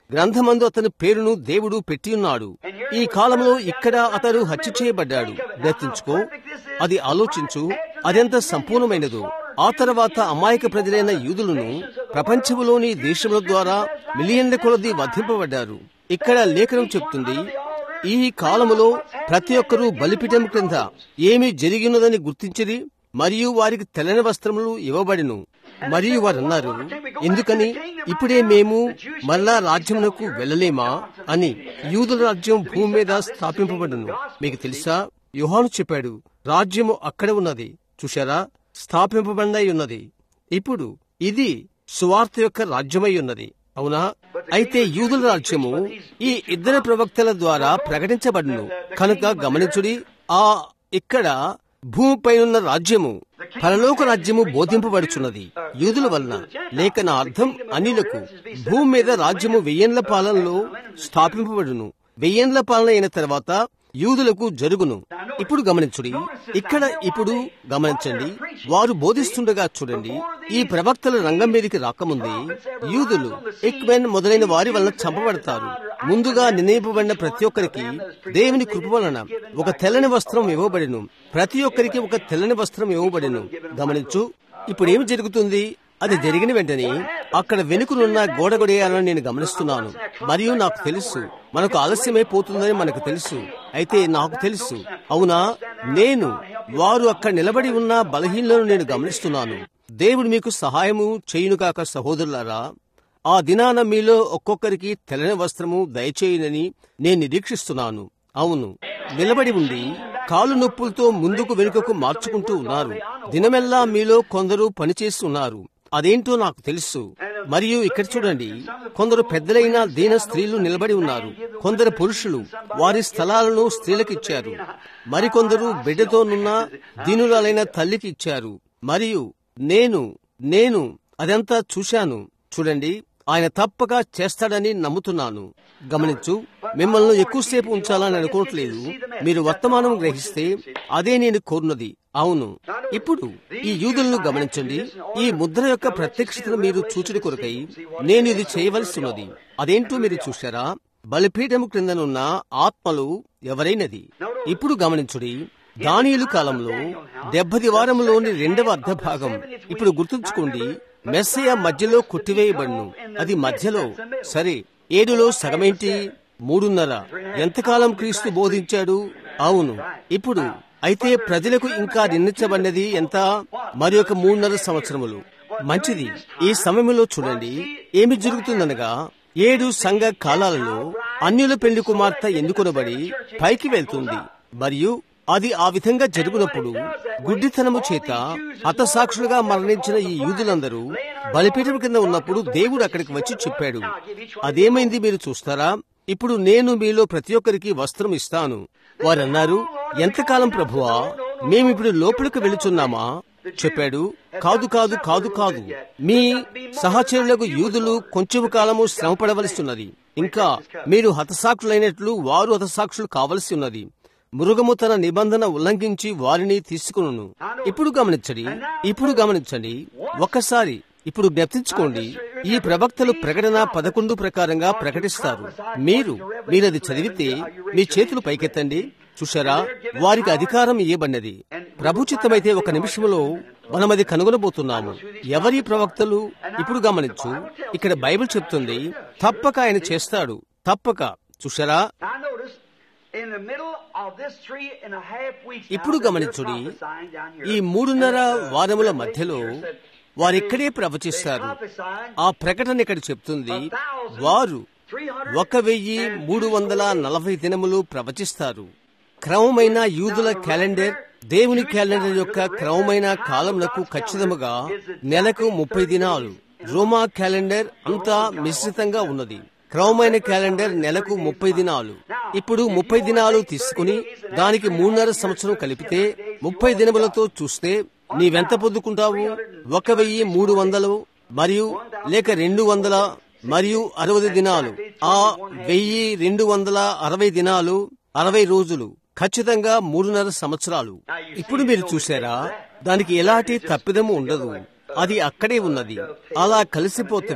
గ్రంథమందు అతని పేరును దేవుడు పెట్టియున్నాడు ఈ కాలంలో ఇక్కడ అతడు హత్య చేయబడ్డాడు గుర్తించుకో అది ఆలోచించు అదెంత సంపూర్ణమైనదో ఆ తర్వాత అమాయక ప్రజలైన యూదులను ప్రపంచంలోని దేశముల ద్వారా మిలియన్ల కొలది వధింపబడ్డారు ఇక్కడ లేఖనం చెప్తుంది ఈ కాలములో ప్రతి ఒక్కరూ బలిపీఠం క్రింద ఏమి జరిగినదని గుర్తించిరి మరియు వారికి తెల్లని వస్త్రములు ఇవ్వబడిను మరియు వారు అన్నారు ఎందుకని ఇప్పుడే మేము మరలా రాజ్యమునకు వెళ్ళలేమా అని యూదుల రాజ్యం భూమి మీద స్థాపింపబడును మీకు తెలుసా యుహాను చెప్పాడు రాజ్యము అక్కడ ఉన్నది చూశారా స్థాపింపబడినై ఉన్నది ఇప్పుడు ఇది సువార్త యొక్క రాజ్యమై ఉన్నది అవునా అయితే యూదుల రాజ్యము ఈ ఇద్దరు ప్రవక్తల ద్వారా ప్రకటించబడును కనుక గమనించుడి ఆ ఇక్కడ భూమిపైనున్న రాజ్యము పరలోక రాజ్యము బోధింపబడుచున్నది యూదుల వలన లేక నా అర్థం అనిలకు భూమి మీద రాజ్యము వెయ్యేండ్ల పాలనలో స్థాపింపబడును వెయ్యేండ్ల పాలన అయిన తర్వాత యూదులకు జరుగును ఇప్పుడు గమనించుడి ఇక్కడ ఇప్పుడు గమనించండి వారు బోధిస్తుండగా చూడండి ఈ ప్రవక్తల రంగం మీదకి రాకముందే యూదులు ఎక్మెన్ మొదలైన వారి వలన చంపబడతారు ముందుగా నిర్ణయింపబడిన ప్రతి ఒక్కరికి దేవుని కృప వలన ఒక తెల్లని వస్త్రం ఇవ్వబడిను ప్రతి ఒక్కరికి ఒక తెల్లని వస్త్రం ఇవ్వబడిను గమనించు ఇప్పుడు ఏమి జరుగుతుంది అది జరిగిన వెంటనే అక్కడ వెనుకనున్న గోడ గొడేయాలని నేను గమనిస్తున్నాను మరియు నాకు తెలుసు మనకు ఆలస్యమైపోతుందని మనకు తెలుసు అయితే నాకు తెలుసు అవునా నేను వారు అక్కడ నిలబడి ఉన్న బలహీనలను నేను గమనిస్తున్నాను దేవుడు మీకు సహాయము చేయునుగాక సహోదరులారా ఆ దినాన మీలో ఒక్కొక్కరికి తెల్లని వస్త్రము దయచేయునని నేను నిరీక్షిస్తున్నాను అవును నిలబడి ఉండి కాలు నొప్పులతో ముందుకు వెనుకకు మార్చుకుంటూ ఉన్నారు దినమెల్లా మీలో కొందరు పనిచేసి ఉన్నారు అదేంటో నాకు తెలుసు మరియు ఇక్కడ చూడండి కొందరు పెద్దలైన దీన స్త్రీలు నిలబడి ఉన్నారు కొందరు పురుషులు వారి స్థలాలను స్త్రీలకు ఇచ్చారు మరికొందరు బిడ్డతోనున్న దీనురాలైన తల్లికి ఇచ్చారు మరియు నేను నేను అదంతా చూశాను చూడండి ఆయన తప్పక చేస్తాడని నమ్ముతున్నాను గమనించు మిమ్మల్ని ఎక్కువసేపు ఉంచాలని అనుకోవట్లేదు మీరు వర్తమానం గ్రహిస్తే అదే నేను కోరున్నది అవును ఇప్పుడు ఈ యూదులను గమనించండి ఈ ముద్ర యొక్క ప్రత్యక్షతను మీరు చూచుడి కొరకై నేను ఇది చేయవలసి ఉన్నది అదేంటో మీరు చూశారా బలిపీఠము క్రిందనున్న ఆత్మలు ఎవరైనది ఇప్పుడు గమనించుడి దానియులు కాలంలో డెబ్బది వారంలోని రెండవ అర్ధ భాగం ఇప్పుడు గుర్తుంచుకోండి మెస్సయ మధ్యలో కొట్టివేయబడును అది మధ్యలో సరే ఏడులో సగమేంటి మూడున్నర ఎంతకాలం క్రీస్తు బోధించాడు అవును ఇప్పుడు అయితే ప్రజలకు ఇంకా నిర్ణయించబడినది ఎంత మరి ఒక మూడున్నర సంవత్సరములు మంచిది ఈ సమయంలో చూడండి ఏమి జరుగుతుందనగా ఏడు సంఘ కాలాలలో అన్యుల పెళ్లి కుమార్తె ఎన్నుకొనబడి పైకి వెళ్తుంది మరియు అది ఆ విధంగా జరుగునప్పుడు గుడ్డితనము చేత హతసాక్షులుగా మరణించిన ఈ యూదులందరూ బలిపీఠం కింద ఉన్నప్పుడు దేవుడు అక్కడికి వచ్చి చెప్పాడు అదేమైంది మీరు చూస్తారా ఇప్పుడు నేను మీలో ప్రతి ఒక్కరికి వస్త్రం ఇస్తాను వారన్నారు ఎంతకాలం ప్రభువా మేమిప్పుడు లోపలికి వెళుచున్నామా చెప్పాడు కాదు కాదు కాదు కాదు మీ సహచరులకు యూదులు కొంచెం కాలము శ్రమపడవలసి ఉన్నది ఇంకా మీరు హతసాక్షులైనట్లు వారు హతసాక్షులు కావలసి ఉన్నది మృగము తన నిబంధన ఉల్లంఘించి వారిని తీసుకును ఇప్పుడు గమనించండి ఇప్పుడు గమనించండి ఒక్కసారి ఇప్పుడు జ్ఞప్తించుకోండి ఈ ప్రవక్తలు ప్రకటన పదకొండు ప్రకారంగా ప్రకటిస్తారు మీరు మీరది చదివితే మీ చేతులు పైకెత్తండి చూశారా వారికి అధికారం ఇవ్వబడినది ప్రభుచిత్తమైతే ఒక నిమిషంలో మనం అది కనుగొనబోతున్నాము ఎవరి ప్రవక్తలు ఇప్పుడు గమనించు ఇక్కడ బైబిల్ చెప్తుంది తప్పక ఆయన చేస్తాడు తప్పక చూశారా ఇప్పుడు గమనించుడి ఈ మూడున్నర వారముల మధ్యలో వారిక్కడే ప్రవచిస్తారు ఆ ప్రకటన ఇక్కడ చెప్తుంది వారు ఒక వెయ్యి మూడు వందల నలభై దినములు ప్రవచిస్తారు క్రమమైన యూదుల క్యాలెండర్ దేవుని క్యాలెండర్ యొక్క క్రమమైన కాలములకు ఖచ్చితముగా నెలకు ముప్పై దినాలు రోమా క్యాలెండర్ అంతా మిశ్రితంగా ఉన్నది క్రమమైన క్యాలెండర్ నెలకు ముప్పై దినాలు ఇప్పుడు ముప్పై దినాలు తీసుకుని దానికి మూడున్నర సంవత్సరం కలిపితే ముప్పై దినములతో చూస్తే నీవెంత పొద్దుకుంటావు ఒక వెయ్యి మూడు వందలు మరియు లేక రెండు వందల మరియు అరవై దినాలు ఆ వెయ్యి రెండు వందల అరవై దినాలు అరవై రోజులు ఖచ్చితంగా మూడున్నర సంవత్సరాలు ఇప్పుడు మీరు చూసారా దానికి ఎలాంటి తప్పిదము ఉండదు అది అక్కడే ఉన్నది అలా కలిసిపోతవి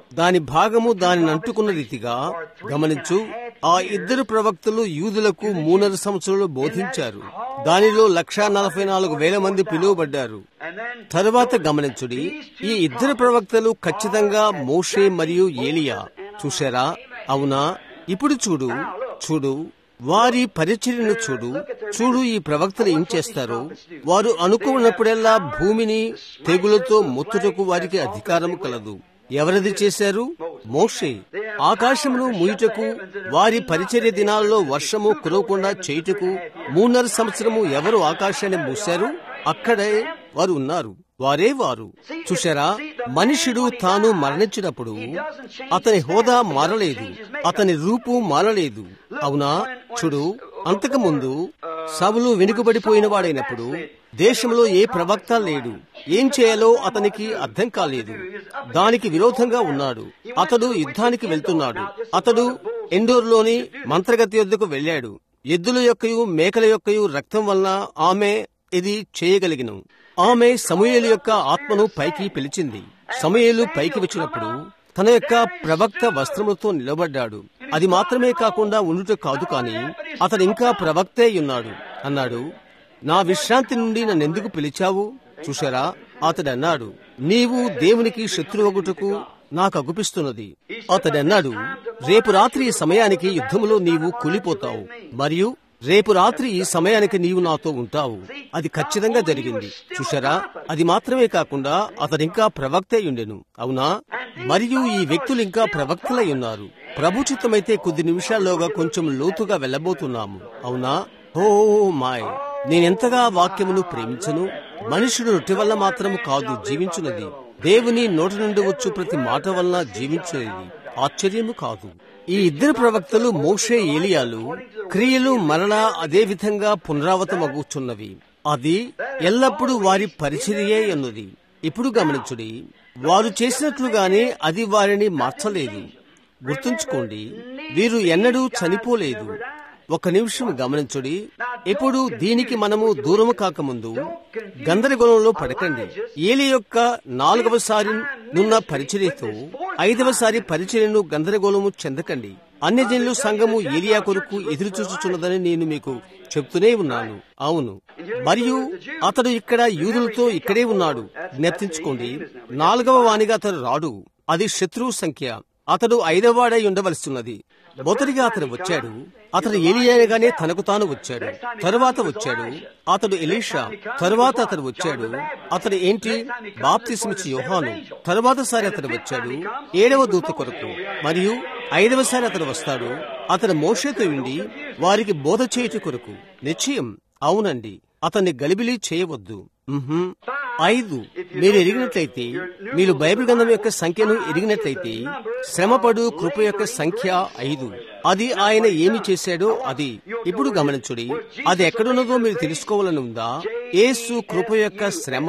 దాని భాగము దానిని అంటుకున్న రీతిగా గమనించు ఆ ఇద్దరు ప్రవక్తలు యూదులకు మూడున్నర సంవత్సరాలు బోధించారు దానిలో లక్షా నలభై నాలుగు వేల మంది పిలువబడ్డారు And then తరువాత గమనించుడి ఈ ఇద్దరు ప్రవక్తలు ఖచ్చితంగా మోషే మరియు ఏలియా చూశారా అవునా ఇప్పుడు చూడు చూడు వారి పరిచర్యను చూడు చూడు ఈ ప్రవక్తలు ఏం చేస్తారు వారు అనుకున్నప్పుడల్లా భూమిని తెగులతో మొత్తుటకు వారికి అధికారం కలదు ఎవరది చేశారు మోషే ఆకాశమును ముయుటకు వారి పరిచర్య దినాల్లో వర్షము కురవకుండా చేయుటకు మూడున్నర సంవత్సరము ఎవరు ఆకాశాన్ని మూశారు అక్కడే వారు ఉన్నారు వారే వారు చూశారా మనుషుడు తాను మరణించినప్పుడు అతని హోదా మారలేదు అతని రూపు మారలేదు అవునా చూడు అంతకుముందు సభలు వెనుకబడిపోయిన వాడైనప్పుడు దేశంలో ఏ ప్రవక్త లేడు ఏం చేయాలో అతనికి అర్థం కాలేదు దానికి విరోధంగా ఉన్నాడు అతడు యుద్ధానికి వెళ్తున్నాడు అతడు ఎండోర్లోని మంత్రగతి యొద్దకు వెళ్ళాడు ఎద్దుల యొక్కయు మేకల యొక్కయు రక్తం వలన ఆమె ఇది చేయగలిగిన ఆమె సమూయేలు యొక్క ఆత్మను పైకి పిలిచింది సమూయేలు పైకి వచ్చినప్పుడు తన యొక్క ప్రవక్త వస్త్రములతో నిలబడ్డాడు అది మాత్రమే కాకుండా ఉండుట కాదు కాని అతడు ఇంకా ప్రవక్తే ఉన్నాడు అన్నాడు నా విశ్రాంతి నుండి నన్నెందుకు పిలిచావు చూశారా అతడు అన్నాడు నీవు దేవునికి శత్రువగుటకు నాకు అగుపిస్తున్నది అతడన్నాడు రేపు రాత్రి ఈ సమయానికి యుద్ధములో నీవు కూలిపోతావు మరియు రేపు రాత్రి ఈ సమయానికి నీవు నాతో ఉంటావు అది ఖచ్చితంగా జరిగింది చూశారా అది మాత్రమే కాకుండా అతనింకా ప్రవక్తే ఉండెను అవునా మరియు ఈ వ్యక్తులు ఇంకా ప్రవక్తలై ఉన్నారు ప్రభుచితమైతే కొద్ది నిమిషాల్లోగా కొంచెం లోతుగా వెళ్ళబోతున్నాము అవునా ఓ మాయ్ నేనెంతగా వాక్యమును ప్రేమించను మనుషుడు రొట్టె వల్ల మాత్రము కాదు జీవించున్నది దేవుని నోటి నుండి వచ్చు ప్రతి మాట వలన జీవించేది ఆశ్చర్యము కాదు ఈ ఇద్దరు ప్రవక్తలు మోషే ఏలియాలు క్రియలు మరలా అదే విధంగా పునరావృతమగుచున్నవి అది ఎల్లప్పుడూ వారి పరిచర్యే అన్నది ఇప్పుడు గమనించుడి వారు చేసినట్లుగానే అది వారిని మార్చలేదు గుర్తుంచుకోండి వీరు ఎన్నడూ చనిపోలేదు ఒక నిమిషం గమనించుడి ఇప్పుడు దీనికి మనము దూరము కాకముందు గందరగోళంలో పడకండి ఏలి యొక్క నాలుగవసారి నున్న పరిచర్యతో ఐదవసారి పరిచర్యను గందరగోళము చెందకండి అన్యజనులు సంఘము ఏలియా కొరకు ఎదురు చూచుచున్నదని నేను మీకు చెప్తూనే ఉన్నాను అవును మరియు అతడు ఇక్కడ యూదులతో ఇక్కడే ఉన్నాడు జ్ఞప్తించుకోండి నాలుగవ వానిగా అతడు రాడు అది శత్రువు సంఖ్య అతడు ఐదవాడై ఉండవలసిన్నది మొదటిగా అతను వచ్చాడు అతడు ఏలియాగానే తనకు తాను వచ్చాడు తరువాత వచ్చాడు అతడు ఎలీషా తరువాత అతడు వచ్చాడు అతడు ఏంటి బాప్తిస్మిచ్చి యోహాను తరువాత సారి అతడు వచ్చాడు ఏడవ దూత కొరకు మరియు ఐదవసారి అతడు వస్తాడు అతడు మోషతో ఉండి వారికి బోధ చేయుట కొరకు నిశ్చయం అవునండి అతన్ని గలిబిలి చేయవద్దు మ్హూ. ఐదు మీరు ఎరిగినట్లయితే మీరు బైబిల్ గ్రంథం యొక్క సంఖ్యను ఎరిగినట్లయితే శ్రమపడు కృప యొక్క సంఖ్య ఐదు అది ఆయన ఏమి చేశాడో అది ఇప్పుడు గమనించుడి అది ఎక్కడున్నదో మీరు తెలుసుకోవాలని ఉందా యేసు కృప యొక్క శ్రమ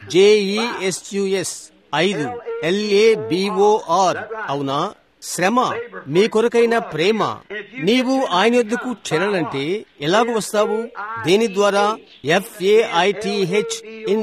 జేఈఎస్యుఎస్ ఐదు ఎల్ఏబిఓఆర్ అవునా శ్రమ మీ కొరకైన ప్రేమ నీవు ఆయన యొద్దకు చేరాలంటే ఎలాగ వస్తావు దేని ద్వారా ఎఫ్ఏఐటిహెచ్ ఇన్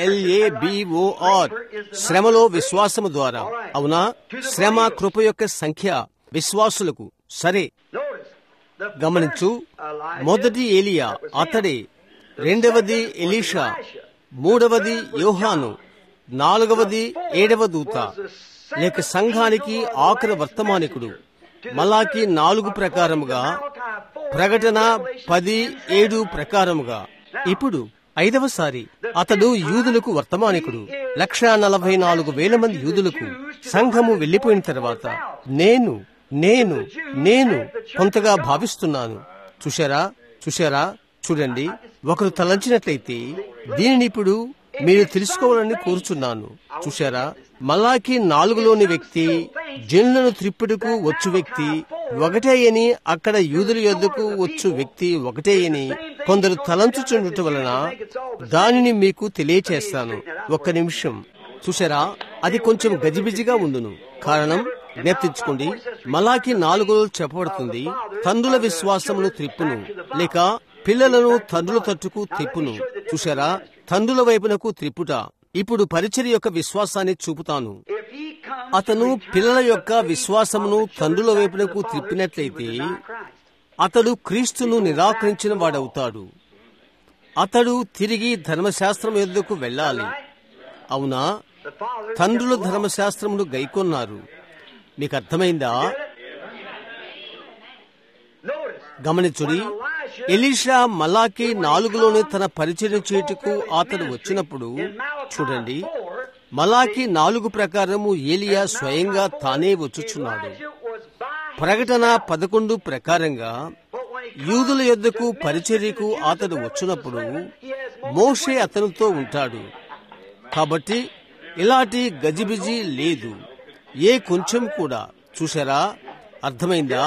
ఎల్ఏబిఓఆర్ శ్రమలో విశ్వాసము ద్వారా అవునా శ్రమ కృప యొక్క సంఖ్య విశ్వాసులకు సరే Notice, the గమనించు first Elijah మొదటి ఏలియా అతడే రెండవది ఎలీషా మూడవది యోహాను నాలుగవది ఏడవ దూత లేక సంఘానికి ఆఖరి వర్తమానికుడు మలాకి నాలుగు ప్రకారముగా ప్రకటన పది ఏడు ప్రకారముగా ఇప్పుడు ఐదవసారి అతడు యూదులకు వర్తమానికుడు లక్ష నలభై నాలుగు వేల మంది యూదులకు సంఘము వెళ్లిపోయిన తర్వాత నేను నేను నేను కొంతగా భావిస్తున్నాను చూశారా చూశారా చూడండి ఒకరు తలంచినట్లయితే దీనిని ఇప్పుడు మీరు తెలుసుకోవాలని కోరుచున్నాను చూశారా మలాకి నాలుగులోని వ్యక్తి జనులను త్రిప్పుడుకు వచ్చు వ్యక్తి ఒకటే అని అక్కడ యూదుల యొద్దకు వచ్చు వ్యక్తి ఒకటే అని కొందరు తలంచుచుండటం వలన దానిని మీకు తెలియచేస్తాను ఒక్క నిమిషం చూసారా అది కొంచెం గజిబిజిగా ఉండును కారణం జ్ఞప్తించుకోండి మలాకి నాలుగులో చెప్పబడుతుంది తండ్రుల విశ్వాసమును త్రిప్పును లేక పిల్లలను తండ్రుల తట్టుకు త్రిప్పును చూశారా తండ్రుల వైపునకు త్రిప్పుట ఇప్పుడు పరిచర్య యొక్క విశ్వాసాన్ని చూపుతాను If he comes అతను పిల్లల యొక్క విశ్వాసమును తండ్రుల వైపునకు త్రిప్పినట్లయితే అతడు క్రీస్తును నిరాకరించిన వాడవుతాడు అతడు తిరిగి ధర్మశాస్త్రం ఎద్దుకు వెళ్ళాలి అవునా తండ్రుల ధర్మశాస్త్రమును గైకొన్నారు మీకు అర్థమైందా గమనించుడి ఎలీషా మలాకి నాలుగులోనే తన పరిచయం చేటుకు అతడు వచ్చినప్పుడు చూడండి మలాకి నాలుగు ప్రకారము ఏలియా స్వయంగా తానే వచ్చుచున్నాడు ప్రకటన పదకొండు ప్రకారంగా యూదుల యొద్దకు పరిచర్యకు అతడు వచ్చినప్పుడు మోషే అతనితో ఉంటాడు కాబట్టి ఇలాంటి గజిబిజి లేదు ఏ కొంచెం కూడా చూసారా అర్థమైందా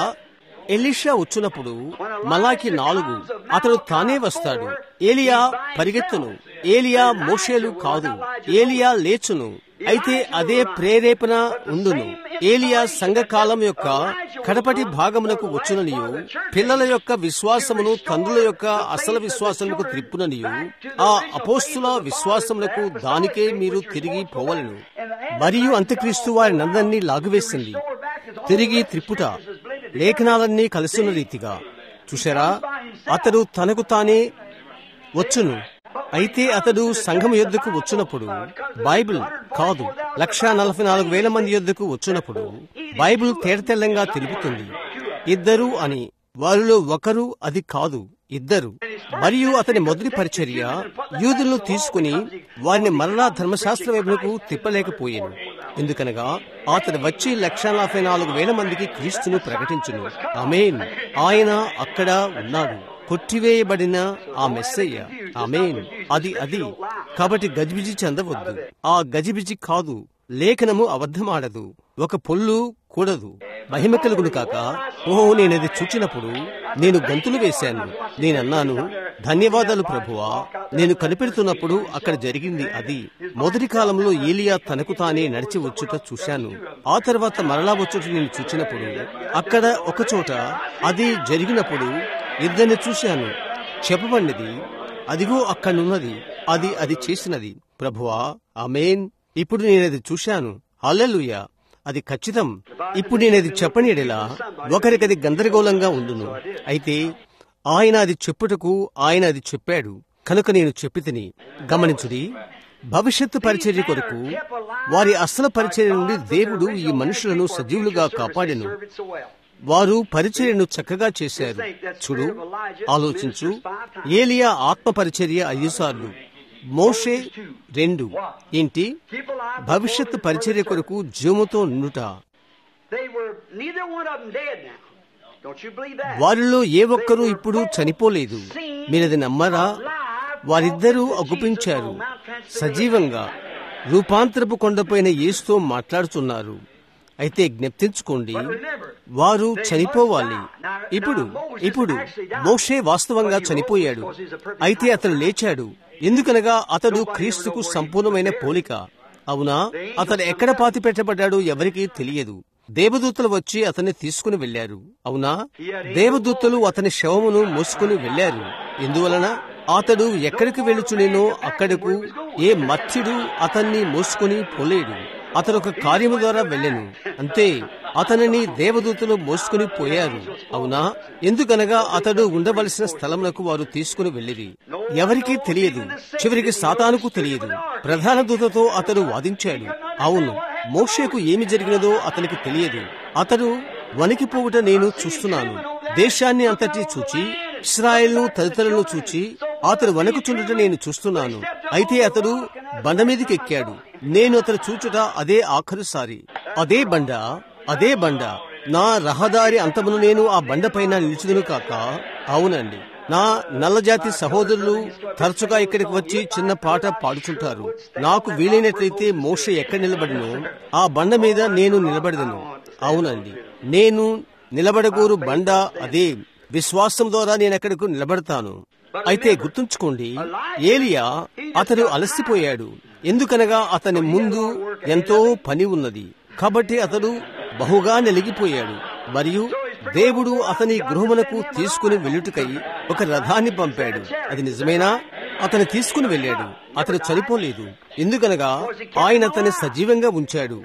ఎలిషా వచ్చినప్పుడు మలాకి నాలుగు అతడు తానే వస్తాడు ఏలియా పరిగెత్తును ఏలియా మోషేలు కాదు ఏలియా లేచును అయితే అదే ప్రేరేపణ ఉండును ఏలియా సంఘకాలం యొక్క కడపటి భాగమునకు వచ్చుననియు పిల్లల యొక్క విశ్వాసమును తండ్రుల యొక్క అసలు విశ్వాసములకు త్రిప్పుననియు ఆ అపోస్తుల విశ్వాసములకు దానికే మీరు తిరిగి పోవలను మరియు అంత్యక్రీస్తు వారి నందరినీ లాగువేసింది తిరిగి త్రిప్పుట లేఖనాలన్నీ కలిసిన రీతిగా చూశారా అతడు తనకు తానే వచ్చును అయితే అతడు సంఘం యొద్దకు వచ్చినప్పుడు బైబిల్ కాదు లక్షా నలభై నాలుగు వేల మంది యొద్దకు వచ్చినప్పుడు బైబిల్ తేడతెల్లంగా తెలుపుతుంది ఇద్దరు అని వారిలో ఒకరు అది కాదు ఇద్దరు మరియు అతని మొదటి పరిచర్య యూదులను తీసుకుని వారిని మరలా ధర్మశాస్త్ర వైపునకు తిప్పలేకపోయాను ఎందుకనగా అతడు వచ్చి లక్ష నలభై నాలుగు వేల మందికి క్రీస్తును ప్రకటించును అమేన్ ఆయన అక్కడ ఉన్నాడు కొట్టివేయబడిన ఆ మెస్సయ్య ఆమెన్ అది అది కాబట్టి గజిబిజి చెందవద్దు ఆ గజిబిజి కాదు లేఖనము అబద్ధమాడదు ఒక పొల్లు కూడదు మహిమ కలుగును కాక ఓహో నేనది చూచినప్పుడు నేను గంతులు వేశాను నేనన్నాను ధన్యవాదాలు ప్రభువా నేను కనిపెడుతున్నప్పుడు అక్కడ జరిగింది అది మొదటి కాలంలో ఏలియా తనకు తానే నడిచి వచ్చుట చూశాను ఆ తర్వాత మరలా వచ్చుట నేను చూచినప్పుడు అక్కడ ఒక చోట అది జరిగినప్పుడు ఇద్దరిని చూశాను చెప్పబడినది అదిగో అక్కడున్నది అది అది చేసినది ప్రభువా అమేన్ ఇప్పుడు నేనది చూశాను హల్లెలూయా అది ఖచ్చితం ఇప్పుడు నేనది చెప్పనిడేలా ఒకరికది గందరగోళంగా ఉండును అయితే ఆయన అది చెప్పుటకు ఆయన అది చెప్పాడు కనుక నేను చెప్పితిని గమనించుడి భవిష్యత్తు పరిచర్య కొరకు వారి అసలు పరిచర్య నుండి దేవుడు ఈ మనుషులను సజీవులుగా కాపాడెను వారు పరిచర్యను చక్కగా చేశారు చూడు ఆలోచించు ఏలియా ఆత్మ పరిచర్య ఐదు సార్లు మోషే రెండు ఏంటి భవిష్యత్తు పరిచర్య కొరకు జీవముతో నుండుట వారిలో ఏ ఒక్కరూ ఇప్పుడు చనిపోలేదు మీరది నమ్మరా వారిద్దరూ అగుపించారు సజీవంగా రూపాంతరపు కొండపైన యేసుతో మాట్లాడుతున్నారు అయితే జ్ఞప్తించుకోండి వారు చనిపోవాలి ఇప్పుడు ఇప్పుడు మోషే వాస్తవంగా చనిపోయాడు అయితే అతను లేచాడు ఎందుకనగా అతడు క్రీస్తుకు సంపూర్ణమైన పోలిక అవునా అతడు ఎక్కడ పాతి పెట్టబడ్డాడో ఎవరికీ తెలియదు దేవదూతలు వచ్చి అతన్ని తీసుకుని వెళ్లారు అవునా దేవదూతలు అతని శవమును మోసుకుని వెళ్లారు ఎందువలన అతడు ఎక్కడికి వెళుచునేనో అక్కడకు ఏ మత్స్యుడు అతన్ని మోసుకుని పోలేడు అతను ఒక కార్యము ద్వారా వెళ్ళెను అంతే అతనిని దేవదూతలు మోసుకుని పోయారు అవునా ఎందుకనగా అతడు ఉండవలసిన స్థలమునకు వారు తీసుకుని వెళ్ళిరి ఎవరికీ తెలియదు చివరికి సాతానుకు తెలియదు ప్రధాన దూతతో అతడు వాదించాడు అవును మోషేకు ఏమి జరిగినదో అతనికి తెలియదు అతడు వణికిపోవుట నేను చూస్తున్నాను దేశాన్ని అంతటి చూచి ఇస్రాయల్ను తదితరులను చూచి అతడు వణకుచుండుట నేను చూస్తున్నాను అయితే అతడు బండ మీదకి ఎక్కాడు నేను అతడు చూచుట అదే ఆఖరుసారి అదే బండ అదే బండ నా రహదారి అంతమును నేను ఆ బండపైన నిలిచిదును కాక అవునండి నా నల్లజాతి సహోదరులు తరచుగా ఇక్కడికి వచ్చి చిన్న పాట పాడుచుంటారు నాకు వీలైనట్లయితే మోష ఎక్కడ నిలబడినో ఆ బండ మీద నేను నిలబడదను అవునండి నేను నిలబడగోరు బండ అదే విశ్వాసం ద్వారా నేను ఎక్కడకు నిలబడతాను అయితే గుర్తుంచుకోండి ఏలియా అతడు అలసిపోయాడు ఎందుకనగా అతని ముందు ఎంతో పని ఉన్నది కాబట్టి అతడు బహుగా నెలిగిపోయాడు మరియు దేవుడు అతని గృహమునకు తీసుకుని వెళ్ళుటకై ఒక రథాన్ని పంపాడు అది నిజమేనా అతను తీసుకుని వెళ్ళాడు అతడు చనిపోలేదు ఎందుకనగా ఆయన అతన్ని సజీవంగా ఉంచాడు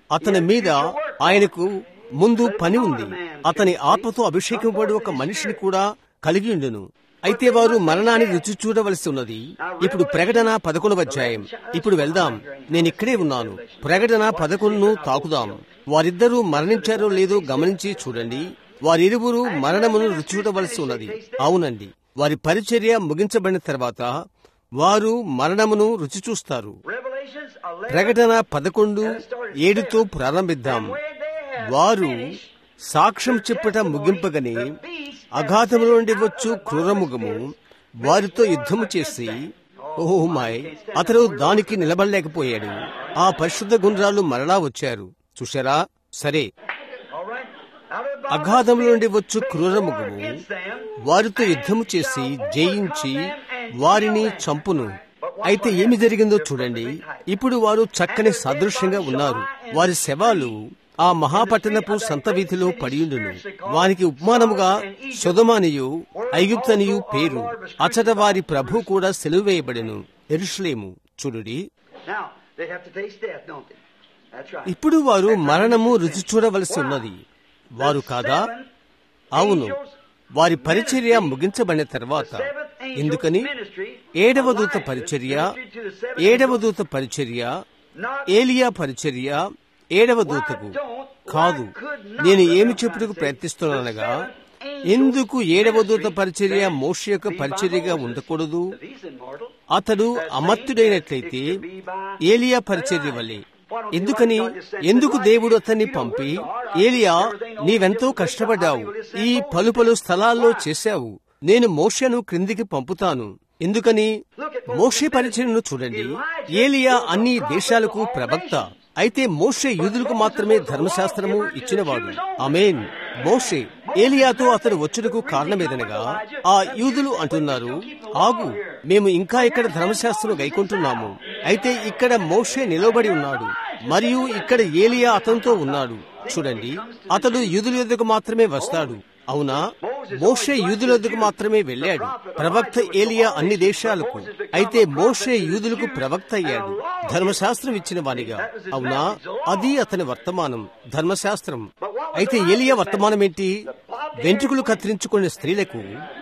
అతని మీద ఆయనకు ముందు పని ఉంది అతని ఆత్మతో అభిషేకింపబడి ఒక మనిషిని కూడా కలిగి ఉండును అయితే వారు మరణాన్ని రుచి చూడవలసి ఉన్నది ఇప్పుడు ప్రకటన పదకొండవ అధ్యాయం ఇప్పుడు వెళ్దాం నేను ఇక్కడే ఉన్నాను ప్రకటన పదకొండును తాకుదాం వారిద్దరూ మరణించారో లేదో గమనించి చూడండి వారిరువురు మరణమును రుచి చూడవలసి ఉన్నది అవునండి వారి పరిచర్య ముగించబడిన తర్వాత వారు మరణమును రుచి చూస్తారు Revelations 11. ప్రకటన పదకొండు ఏడుతో ప్రారంభిద్దాం వారు సాక్ష్యం చెప్పుట ముగింపగని అఘాతముల నుండి వచ్చు క్రూరముఖము వారితో యుద్ధము చేసి ఓహో మాయ్ అతడు దానికి నిలబడలేకపోయాడు ఆ పరిశుద్ధ గుండ్రాలు మరలా వచ్చారు చూశారా సరే All right. Out of the అగాధముల నుండి వచ్చు క్రూరముఖము వారితో యుద్ధము చేసి జయించి వారిని చంపును అయితే ఏమి జరిగిందో చూడండి ఇప్పుడు వారు చక్కని సాదృశ్యంగా ఉన్నారు వారి శవాలు ఆ మహాపట్టణపు సంత వీధిలో పడియుండును వారికి ఉపమానముగా సుధమానియు ఐగుప్తనియు పేరు అచట వారి ప్రభు కూడా సెలువు వేయబడెను Jerusalem చూడుడి Now, they have to taste death, don't they? That's right. ఇప్పుడు వారు మరణము రుచి చూడవలసి ఉన్నది వారు కాదా అవును వారి పరిచర్య ముగించబడిన తర్వాత ఎందుకని ఏడవ దూత పరిచర్య ఏడవ దూత పరిచర్య ఏలియా పరిచర్య ఏడవ దూతకు కాదు నేను ఏమి చెప్పుటకు ప్రయత్నిస్తున్నానగా ఎందుకు ఏడవ దూత పరిచర్య మోష యొక్క పరిచర్యగా ఉండకూడదు He's immortal. అతడు అమర్తుడైనట్లయితే ఏలియా పరిచర్య వల్లే ఎందుకని ఎందుకు దేవుడు అతన్ని పంపి ఏలియా నీవెంతో కష్టపడ్డావు ఈ పలు పలు స్థలాల్లో చేశావు నేను మోషను క్రిందికి పంపుతాను ఎందుకని మోషే పరిచయను చూడండి ఏలియా అన్ని దేశాలకు ప్రవక్త అయితే మోషే యూదులకు మాత్రమే ధర్మశాస్త్రము ఇచ్చినవాడు అమేన్ మోషే ఏలియాతో అతడు వచ్చుటకు కారణమేదనగా ఆ యూదులు అంటున్నారు ఆగు మేము ఇంకా ఇక్కడ ధర్మశాస్త్రం గైకుంటున్నాము అయితే ఇక్కడ మోషే నిలబడి ఉన్నాడు మరియు ఇక్కడ ఏలియా అతనితో ఉన్నాడు చూడండి అతడు యూదుల యొద్దకు మాత్రమే వస్తాడు అవునా మోషే యూదుల యొద్దకు మాత్రమే వెళ్ళాడు ప్రవక్త ఏలియా అన్ని దేశాలకు అయితే మోషే యూదులకు ప్రవక్త అయ్యాడు ధర్మశాస్త్రం ఇచ్చిన వానిగా అవునా అది అతని వర్తమానం ధర్మశాస్త్రం అయితే ఏలియా వర్తమానం ఏంటి వెంట్రుకలు కత్తిరించుకునే స్త్రీలకు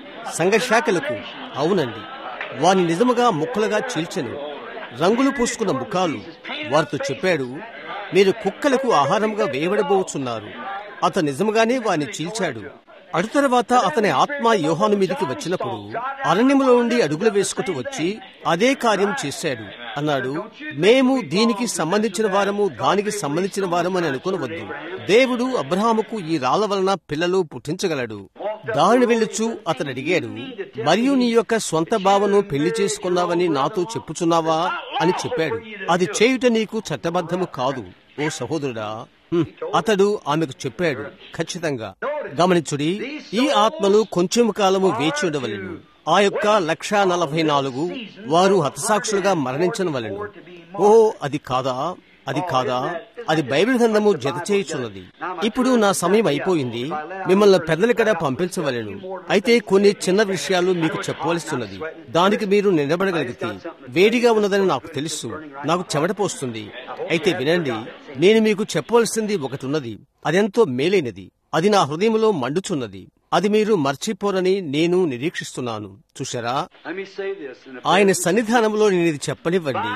సంఘశాఖలకు అవునండి వాని నిజముగా ముక్కలుగా చీల్చెను రంగులు పూసుకున్న ముఖాలు వారితో చెప్పాడు మీరు కుక్కలకు ఆహారంగా వేయబడబోచున్నారు అతను నిజముగానే వారిని చీల్చాడు అటు తర్వాత అతని ఆత్మ యోహాను మీదకి వచ్చినప్పుడు అరణ్యములో నుండి అడుగులు వేసుకుంటూ వచ్చి అదే కార్యం చేశాడు అన్నాడు మేము దీనికి సంబంధించిన వారము దానికి సంబంధించిన వారము అని అనుకునవద్దు దేవుడు అబ్రహాముకు ఈ రాళ్ల వలన పిల్లలు పుట్టించగలడు దారిని వెళ్ళుచు అతను అడిగాడు మరియు నీ యొక్క స్వంత భావను పెళ్లి చేసుకున్నావని నాతో చెప్పుచున్నావా అని చెప్పాడు అది చేయుట నీకు చట్టబద్ధము కాదు ఓ సహోదరుడా హ్మ్, అతడు ఆమెకు చెప్పాడు ఖచ్చితంగా గమనించుడి ఈ ఆత్మలు కొంచెం కాలము వేచి ఉండవలెను ఆ యొక్క లక్ష నలభై నాలుగు వారు హతసాక్షులుగా మరణించిన వలెను ఓ అది కాదా అది కాదా అది బైబిల్ గ్రంథము జత చేయుచున్నది ఇప్పుడు నా సమయం అయిపోయింది మిమ్మల్ని పెద్దలకడ పంపించవలెను అయితే కొన్ని చిన్న విషయాలు మీకు చెప్పవలసి ఉన్నది దానికి మీరు నిలబడగలిగితే వేడిగా ఉన్నదని నాకు తెలుసు నాకు చెమట పోస్తుంది అయితే వినండి నేను మీకు చెప్పవలసింది ఒకటి ఉన్నది అదెంతో మేలైనది అది నా హృదయంలో మండుచున్నది అది మీరు మర్చిపోరని నేను నిరీక్షిస్తున్నాను చూశారా Let me say this. In the ఆయన సన్నిధానంలో నేను ఇది చెప్పనివ్వండి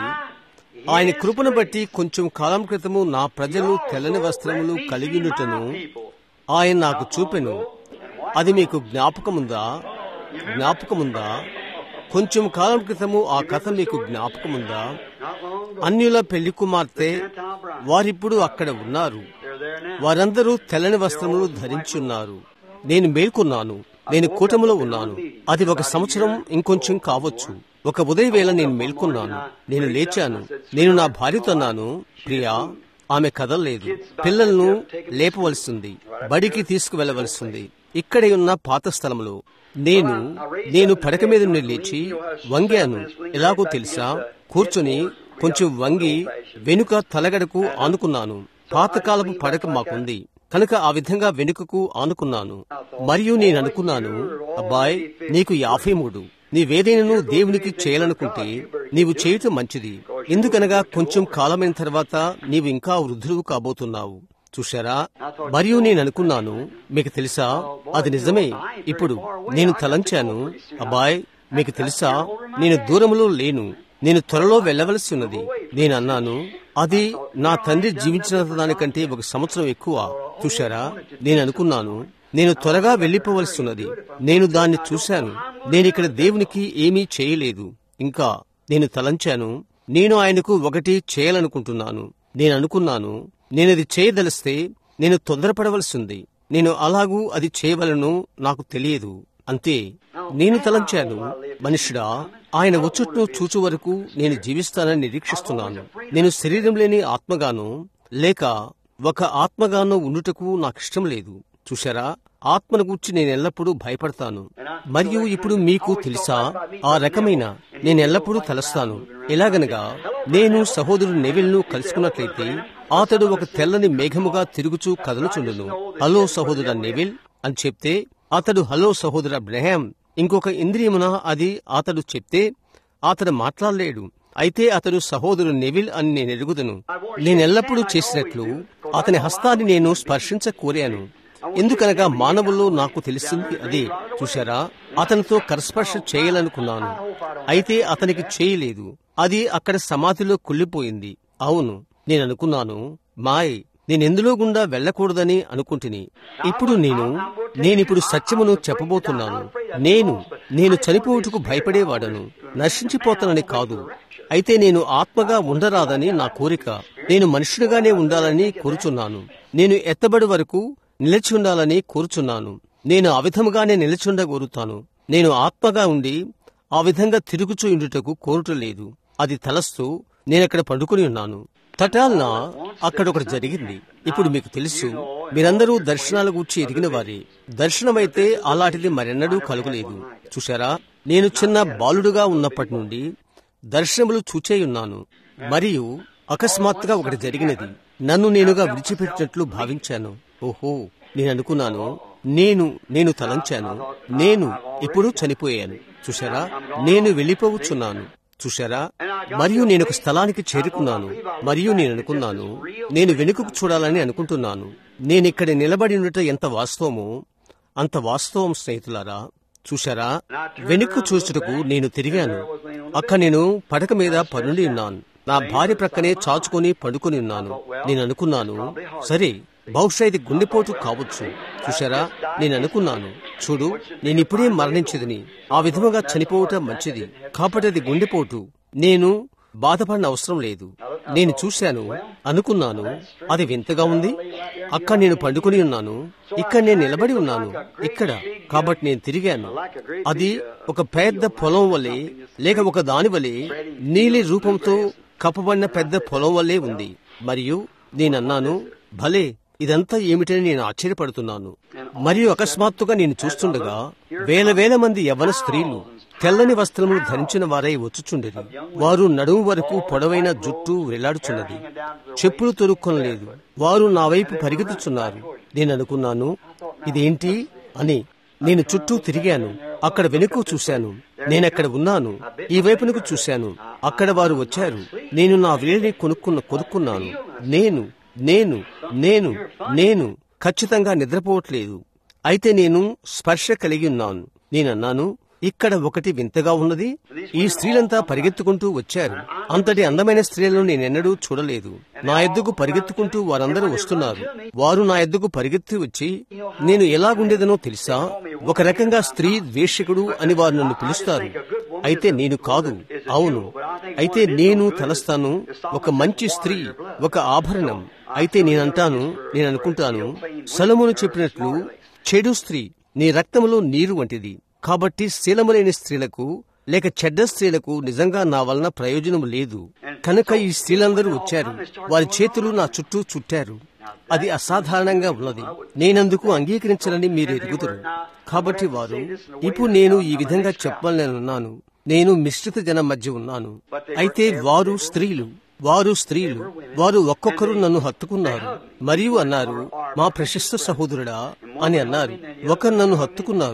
ఆయన కృపను బట్టి కొంచెం కాలం క్రితము నా ప్రజలు తెల్లని వస్త్రములు కలిగినట్టును ఆయన నాకు చూపెను అది మీకు జ్ఞాపకముందా జ్ఞాపకముందా కొంచెం కాలం క్రితము ఆ కథ మీకు జ్ఞాపకముందా not long ago, అన్యుల పెళ్లి కుమార్తె వారిప్పుడు అక్కడ ఉన్నారు they're there now. వారందరూ తెల్లని వస్త్రములు ధరించి ఉన్నారు నేను మేల్కొన్నాను నేను కూటములో ఉన్నాను అది ఒక సంవత్సరం ఇంకొంచెం కావచ్చు ఒక ఉదయవేళ నేను మేల్కొన్నాను నేను లేచాను నేను నా భార్యతో అన్నాను ప్రియా ఆమె కదలలేదు పిల్లలను లేపవలసింది బడికి తీసుకువెళ్ళవలసింది ఇక్కడే ఉన్న పాత స్థలంలో నేను నేను పడక మీద నుండి లేచి వంగాను ఎలాగో తెలుసా కూర్చొని కొంచెం వంగి వెనుక తలగడకు ఆనుకున్నాను పాతకాలపు పడక మాకుంది కనుక ఆ విధంగా వెనుకకు ఆనుకున్నాను మరియు నేను అనుకున్నాను అబ్బాయ్ నీకు యాభై మూడు నీవేదైనాను దేవునికి చేయాలనుకుంటే నీవు చేయటం మంచిది ఎందుకనగా కొంచెం కాలమైన తర్వాత నీవు ఇంకా వృద్ధులు కాబోతున్నావు చూశారా మరియు నేను అనుకున్నాను మీకు తెలుసా అది నిజమే ఇప్పుడు నేను తలంచాను అబ్బాయ్ మీకు తెలుసా నేను దూరంలో లేను నేను త్వరలో వెళ్ళవలసి ఉన్నది నేను అన్నాను అది నా తండ్రి జీవించిన దానికంటే ఒక సంవత్సరం ఎక్కువ చూశారా నేను అనుకున్నాను నేను త్వరగా వెళ్లిపోవలసి ఉన్నది నేను దాన్ని చూశాను నేను ఇక్కడ దేవునికి ఏమీ చేయలేదు ఇంకా నేను తలంచాను నేను ఆయనకు ఒకటి చేయాలనుకుంటున్నాను నేను అనుకున్నాను నేనది చేయదలిస్తే నేను తొందరపడవలసింది నేను అలాగూ అది చేయవలను నాకు తెలియదు అంతే నేను తలంచాను మనుషుడా ఆయన వచ్చుట్ను చూచు వరకు నేను జీవిస్తానని నిరీక్షిస్తున్నాను నేను శరీరం లేని ఆత్మగాను లేక ఒక ఆత్మగాను ఉండుటకు నాకిష్టం లేదు చూశారా ఆత్మను గురించి నేను ఎల్లప్పుడూ భయపడతాను మరియు ఇప్పుడు మీకు తెలుసా ఆ రకమైన నేను ఎల్లప్పుడూ తలస్తాను ఎలాగనగా నేను సహోదరుడు నెవిల్ను కలుసుకున్నట్లయితే అతడు ఒక తెల్లని మేఘముగా తిరుగుచూ కదలుచుండును హలో సహోదర నెవిల్ అని చెప్తే అతడు హలో సహోదర బ్రహాం ఇంకొక ఇంద్రియమున అది అతడు చెప్తే అతడు మాట్లాడలేడు అయితే అతడు సహోదరు నెవిల్ అని నేను ఎరుగుదును నేనెల్లప్పుడూ చేసినట్లు అతని హస్తాన్ని నేను స్పర్శించ కోరాను ఎందుకనగా మానవుల్లో నాకు తెలిసింది అదే చూశారా అతనితో కరస్పర్శ చేయాలనుకున్నాను అయితే అతనికి చేయలేదు అది అక్కడ సమాధిలో కుళ్ళిపోయింది అవును నేను అనుకున్నాను మాయ్ నేనెందులో గుండా వెళ్ళకూడదని అనుకుంటుని ఇప్పుడు నేను నేనిప్పుడు సత్యమును చెప్పబోతున్నాను నేను నేను చనిపోవుటకు భయపడేవాడను నశించిపోతానని కాదు అయితే నేను ఆత్మగా ఉండరాదని నా కోరిక నేను మనుషుడిగానే ఉండాలని కోరుచున్నాను నేను ఎత్తబడి వరకు నిలిచి ఉండాలని కోరుచున్నాను నేను ఆ విధముగానే నిలిచుండగోరుతాను నేను ఆత్మగా ఉండి ఆ విధంగా తిరుగుచూ ఉండుటకు కోరుటలేదు అది తలస్తూ నేనక్కడ పండుకుని ఉన్నాను తటాల్న అక్కడ ఒకటి జరిగింది ఇప్పుడు మీకు తెలుసు మీరందరూ దర్శనాల గూర్చి ఎదిగిన వారే దర్శనమైతే అలాంటిది మరెన్నడూ కలుగలేదు చూశారా నేను చిన్న బాలుడుగా ఉన్నప్పటి నుండి దర్శనములు చూచేయున్నాను మరియు అకస్మాత్తుగా ఒకటి జరిగినది నన్ను నేనుగా విడిచిపెట్టినట్లు భావించాను ఓహో నేను అనుకున్నాను నేను నేను తలంచాను నేను ఇప్పుడు చనిపోయాను చూశారా నేను వెళ్ళిపోవచ్చున్నాను చూశారా మరియు నేను ఒక స్థలానికి చేరుకున్నాను మరియు నేను అనుకున్నాను నేను వెనుకకు చూడాలని అనుకుంటున్నాను నేనిక్కడ నిలబడి ఉండట ఎంత వాస్తవమో అంత వాస్తవం స్నేహితులారా చూశారా వెనుక్కు చూచుటకు నేను తిరిగాను అక్క నేను పడక మీద పరుండి ఉన్నాను నా భార్య ప్రక్కనే చాచుకొని పడుకొని ఉన్నాను నేను అనుకున్నాను సరే బహుశా ఇది గుండెపోటు కావచ్చు చూశారా నేను అనుకున్నాను చూడు నేను ఇప్పుడే మరణించదని ఆ విధముగా చనిపోవటం మంచిది కాబట్టి అది గుండెపోటు నేను బాధపడిన అవసరం లేదు నేను చూశాను అనుకున్నాను అది వింతగా ఉంది అక్కడ నేను పండుకొని ఉన్నాను ఇక్కడ నేను నిలబడి ఉన్నాను ఇక్కడ కాబట్టి నేను తిరిగాను అది ఒక పెద్ద పొలం వలె లేక ఒక దాని వలె నీలి రూపంతో కప్పబడిన పెద్ద పొలం వల్లే ఉంది మరియు నేనన్నాను భలే ఇదంతా ఏమిటని నేను ఆశ్చర్యపడుతున్నాను మరియు అకస్మాత్తుగా నేను చూస్తుండగా వేల వేల మంది యవ్వన స్త్రీలు తెల్లని వస్త్రములు ధరించిన వారై వచ్చుచుండేది వారు నడుము వరకు పొడవైన జుట్టు వేలాడుచున్నది చెప్పులు తొరుక్కొనలేదు వారు నా వైపు పరిగెత్తుచున్నారు నేను అనుకున్నాను ఇదేంటి అని నేను చుట్టూ తిరిగాను అక్కడ వెనుక చూశాను నేనక్కడ ఉన్నాను ఈ వైపునకు చూశాను అక్కడ వారు వచ్చారు నేను నా వేలిని కొనుక్కున్న కొనుక్కున్నాను నేను నేను నేను నేను ఖచ్చితంగా నిద్రపోవట్లేదు అయితే నేను స్పర్శ కలిగి ఉన్నాను నేనన్నాను ఇక్కడ ఒకటి వింతగా ఉన్నది ఈ స్త్రీలంతా పరిగెత్తుకుంటూ వచ్చారు అంతటి అందమైన స్త్రీలను నేనెన్నడూ చూడలేదు నా ఎద్దుకు పరిగెత్తుకుంటూ వారందరూ వస్తున్నారు వారు నా ఎద్దుకు పరిగెత్తి వచ్చి నేను ఎలాగుండేదనో తెలుసా ఒక రకంగా స్త్రీ ద్వేషకుడు అని వారు నన్ను పిలుస్తారు అయితే నేను కాదు అవును అయితే నేను తలస్తాను ఒక మంచి స్త్రీ ఒక ఆభరణం అయితే నేనంటాను నేను అనుకుంటాను సలమును చెప్పినట్లు చెడు స్త్రీ నీ రక్తములో నీరు వంటిది కాబట్టి శీలము లేని స్త్రీలకు లేక చెడ్డ స్త్రీలకు నిజంగా నా వలన ప్రయోజనం లేదు కనుక ఈ స్త్రీలందరూ వచ్చారు వారి చేతులు నా చుట్టూ చుట్టారు అది అసాధారణంగా ఉన్నది నేనందుకు అంగీకరించాలని మీరు ఎదుగుతారు కాబట్టి వారు ఇప్పుడు నేను ఈ విధంగా చెప్పాలనున్నాను నేను మిశ్రిత జనం మధ్య ఉన్నాను అయితే వారు స్త్రీలు వారు స్త్రీలు వారు ఒక్కొక్కరు నన్ను హత్తుకున్నారు మరియు అన్నారు మా ప్రశస్త సహోదరుడా అని అన్నారు ఒకరు నన్ను హత్తుకున్నారు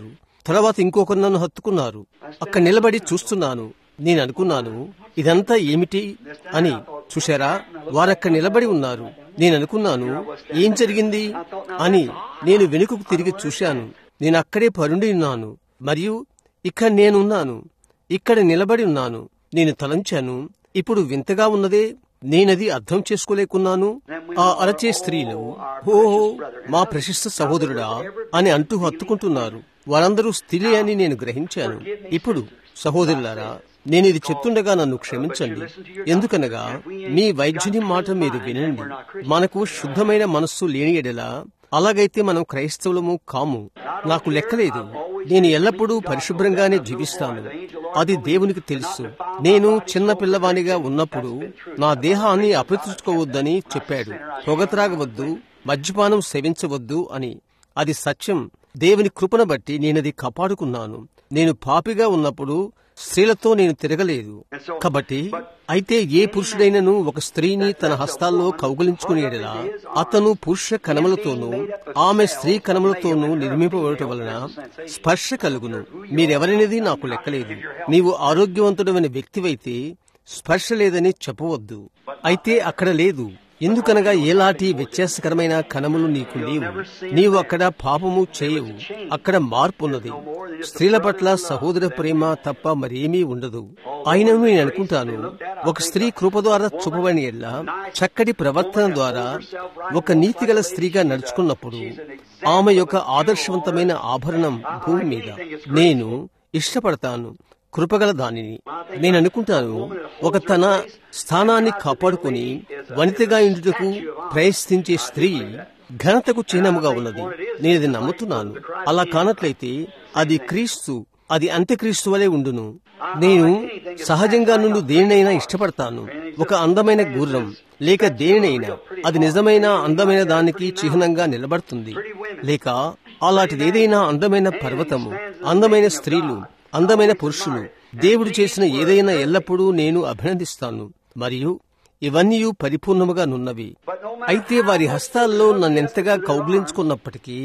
తర్వాత ఇంకొకరు నన్ను హత్తుకున్నారు అక్కడ నిలబడి చూస్తున్నాను నేను అనుకున్నాను ఇదంతా ఏమిటి అని చూశారా వారక్కడ నిలబడి ఉన్నారు నేను అనుకున్నాను ఏం జరిగింది అని నేను వెనుకకు తిరిగి చూశాను నేను అక్కడే పరుండి ఉన్నాను మరియు ఇక్కడ నేనున్నాను ఇక్కడ నిలబడి ఉన్నాను నేను తలంచాను ఇప్పుడు వింతగా ఉన్నదే నేనది అర్థం చేసుకోలేకున్నాను ఆ అరచే స్త్రీలు ఓహో మా ప్రశస్త సహోదరుడా అని అంటూ హత్తుకుంటున్నారు వారందరూ స్త్రీ అని నేను గ్రహించాను ఇప్పుడు సహోదరులారా నేను ఇది చెప్తుండగా నన్ను క్షమించండి ఎందుకనగా మీ వైద్యుని మాట మీరు వినండి మనకు శుద్ధమైన మనస్సు లేని ఎడలా అలాగైతే మనం క్రైస్తవులము కాము నాకు లెక్కలేదు నేను ఎల్లప్పుడూ పరిశుభ్రంగానే జీవిస్తాను అది దేవునికి తెలుసు నేను చిన్న పిల్లవానిగా ఉన్నప్పుడు నా దేహాన్ని అపరిచుకోవద్దని చెప్పాడు పొగ త్రాగవద్దు మద్యపానం సేవించవద్దు అని అది సత్యం దేవుని కృపను బట్టి నేనది కాపాడుకున్నాను నేను పాపిగా ఉన్నప్పుడు స్త్రీలతో నేను తిరగలేదు కాబట్టి అయితే ఏ పురుషుడైనను ఒక స్త్రీని తన హస్తాల్లో కౌగలించుకునేలా అతను పురుష కణములతోనూ ఆమె స్త్రీ కణములతోనూ నిర్మింపబడటం వలన స్పర్శ కలుగును మీరెవరనేది నాకు లెక్కలేదు నీవు ఆరోగ్యవంతుడమైన వ్యక్తివైతే స్పర్శ లేదని చెప్పవద్దు అయితే అక్కడ లేదు ఎందుకనగా ఏలాంటి వ్యత్యాసకరమైన కణములు నీకు లేవు నీవు అక్కడ పాపము చేయవు అక్కడ మార్పు ఉన్నది స్త్రీల పట్ల సహోదర ప్రేమ తప్ప మరేమీ ఉండదు అయినను నేను అనుకుంటాను ఒక స్త్రీ కృప ద్వారా చూపబడిన ఎడ్ల చక్కటి ప్రవర్తన ద్వారా ఒక నీతిగల స్త్రీగా నడుచుకున్నప్పుడు ఆమె యొక్క ఆదర్శవంతమైన ఆభరణం భూమి మీద నేను ఇష్టపడతాను కృపగల దానిని నేను అనుకుంటాను ఒక తన స్థానాన్ని కాపాడుకుని వనితగా ఇండుటకు ప్రయత్నించే స్త్రీ ఘనతకు చిహ్నముగా ఉన్నది నేను అది నమ్ముతున్నాను అలా కానట్లయితే అది క్రీస్తు అది అంత్యక్రీస్తు వలె ఉండును నేను సహజంగా నుండి దేనినైనా ఇష్టపడతాను ఒక అందమైన గుర్రం లేక దేనినైనా అది నిజమైన అందమైన దానికి చిహ్నంగా నిలబడుతుంది లేక అలాంటిదేదైనా అందమైన పర్వతము అందమైన స్త్రీలు అందమైన పురుషులు దేవుడు చేసిన ఏదైనా ఎల్లప్పుడూ నేను అభినందిస్తాను మరియు ఇవన్నీ పరిపూర్ణముగా నున్నవి అయితే వారి హస్తాల్లో నన్నెంతగా కౌగిలించుకున్నప్పటికీ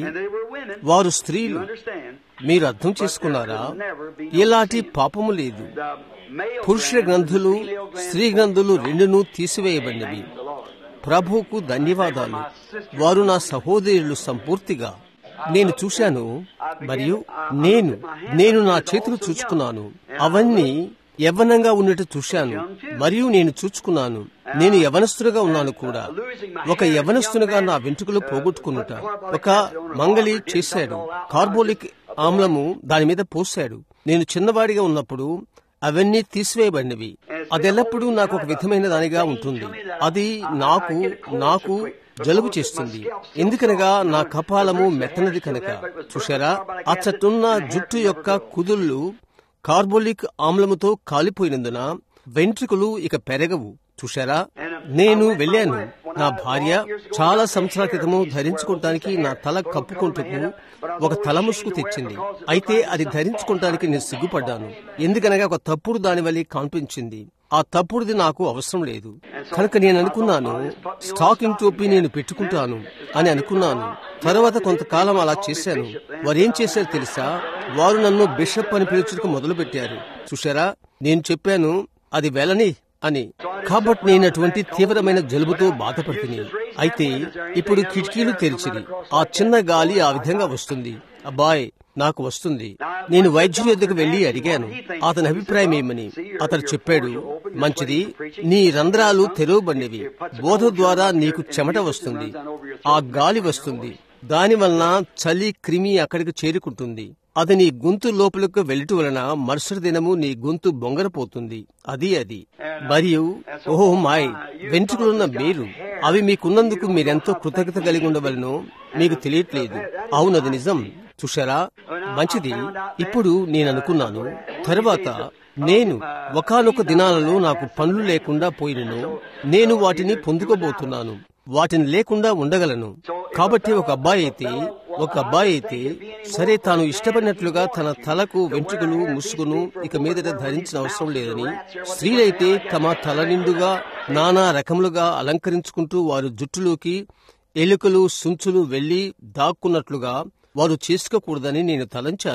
వారు స్త్రీలు మీరు అర్థం చేసుకున్నారా ఎలాంటి పాపము లేదు పురుష గ్రంథులు స్త్రీ గ్రంథులు రెండును తీసివేయబడినవి ప్రభువుకు ధన్యవాదాలు వారు నా సహోదరులు సంపూర్తిగా నేను చూశాను మరియు నేను నేను నా చేతులు చూచుకున్నాను అవన్నీ యవ్వనంగా ఉన్నట్టు చూశాను మరియు నేను చూచుకున్నాను నేను యవనస్తులుగా ఉన్నాను కూడా ఒక యవనస్తునిగా నా వెంట్రుకలు పోగొట్టుకున్నట ఒక మంగళి చేశాడు కార్బోలిక్ ఆమ్లము దాని మీద పోశాడు నేను చిన్నవాడిగా ఉన్నప్పుడు అవన్నీ తీసివేయబడినవి అదెల్లప్పుడూ నాకు ఒక విధమైన దానిగా ఉంటుంది అది నాకు నాకు జలుబు చేస్తుంది ఎందుకనగా నా కపాలము మెత్తనది కనుక చూశారా అచ్చటున్న జుట్టు యొక్క కుదుళ్ళు కార్బోలిక్ ఆమ్లముతో కాలిపోయినందున వెంట్రుకలు ఇక పెరగవు చూశారా నేను వెళ్ళాను నా భార్య చాలా సంవత్సరాల క్రితము ధరించుకోవటానికి నా తల కప్పుకుంటూ ఒక తల ముసుగు తెచ్చింది అయితే అది ధరించుకోవటానికి నేను సిగ్గుపడ్డాను ఎందుకనగా ఒక తప్పుడు దాని వల్ల కనిపించింది ఆ తప్పుడుది నాకు అవసరం లేదు కనుక నేను అనుకున్నాను స్టాకింగ్ టోపీ నేను పెట్టుకుంటాను అని అనుకున్నాను తర్వాత కొంతకాలం అలా చేశాను వారేం చేశారు తెలుసా వారు నన్ను బిషప్ అని పిలుచుటకు మొదలు పెట్టారు చూశారా నేను చెప్పాను అది వెళ్ళని అని కాబట్టి నేను అటువంటి తీవ్రమైన జలుబుతో బాధపడుతుంది అయితే ఇప్పుడు కిటికీలు తెరిచిరి ఆ చిన్న గాలి ఆ విధంగా వస్తుంది అబ్బాయ్ నాకు వస్తుంది నేను వైద్యుని వద్దకు వెళ్లి అడిగాను అతని అభిప్రాయం ఏమని అతను చెప్పాడు మంచిది నీ రంధ్రాలు తెరవబడినవి బోధ ద్వారా నీకు చెమట వస్తుంది ఆ గాలి వస్తుంది దానివలన చలి క్రిమి అక్కడికి చేరుకుంటుంది అది నీ గొంతు లోపలకు వెళ్ళటం వలన మరుసటి దినము నీ గొంతు బొంగరపోతుంది అది అది మరియు ఓహో మాయ్ వెంట్రుకలున్న మీరు అవి మీకున్నందుకు మీరెంతో కృతజ్ఞత కలిగి ఉండవలనో మీకు తెలియట్లేదు అవునది నిజం చూశారా మంచిది ఇప్పుడు నేను అనుకున్నాను తరువాత నేను ఒకనొక దినాలలో నాకు పనులు లేకుండా పోయినను నేను వాటిని పొందుకోబోతున్నాను వాటిని లేకుండా ఉండగలను కాబట్టి ఒక అబ్బాయి అయితే ఒక అబ్బాయి అయితే సరే తాను ఇష్టపడినట్లుగా తన తలకు వెంట్రుకలు ముసుగును ఇక మీదట ధరించిన అవసరం లేదని స్త్రీలైతే తమ తల నిండుగా నానా రకములుగా అలంకరించుకుంటూ వారు జుట్టులోకి ఎలుకలు సుంచులు వెళ్లి దాక్కున్నట్లుగా వారు చేసుకోకూడదని నేను తలంచాను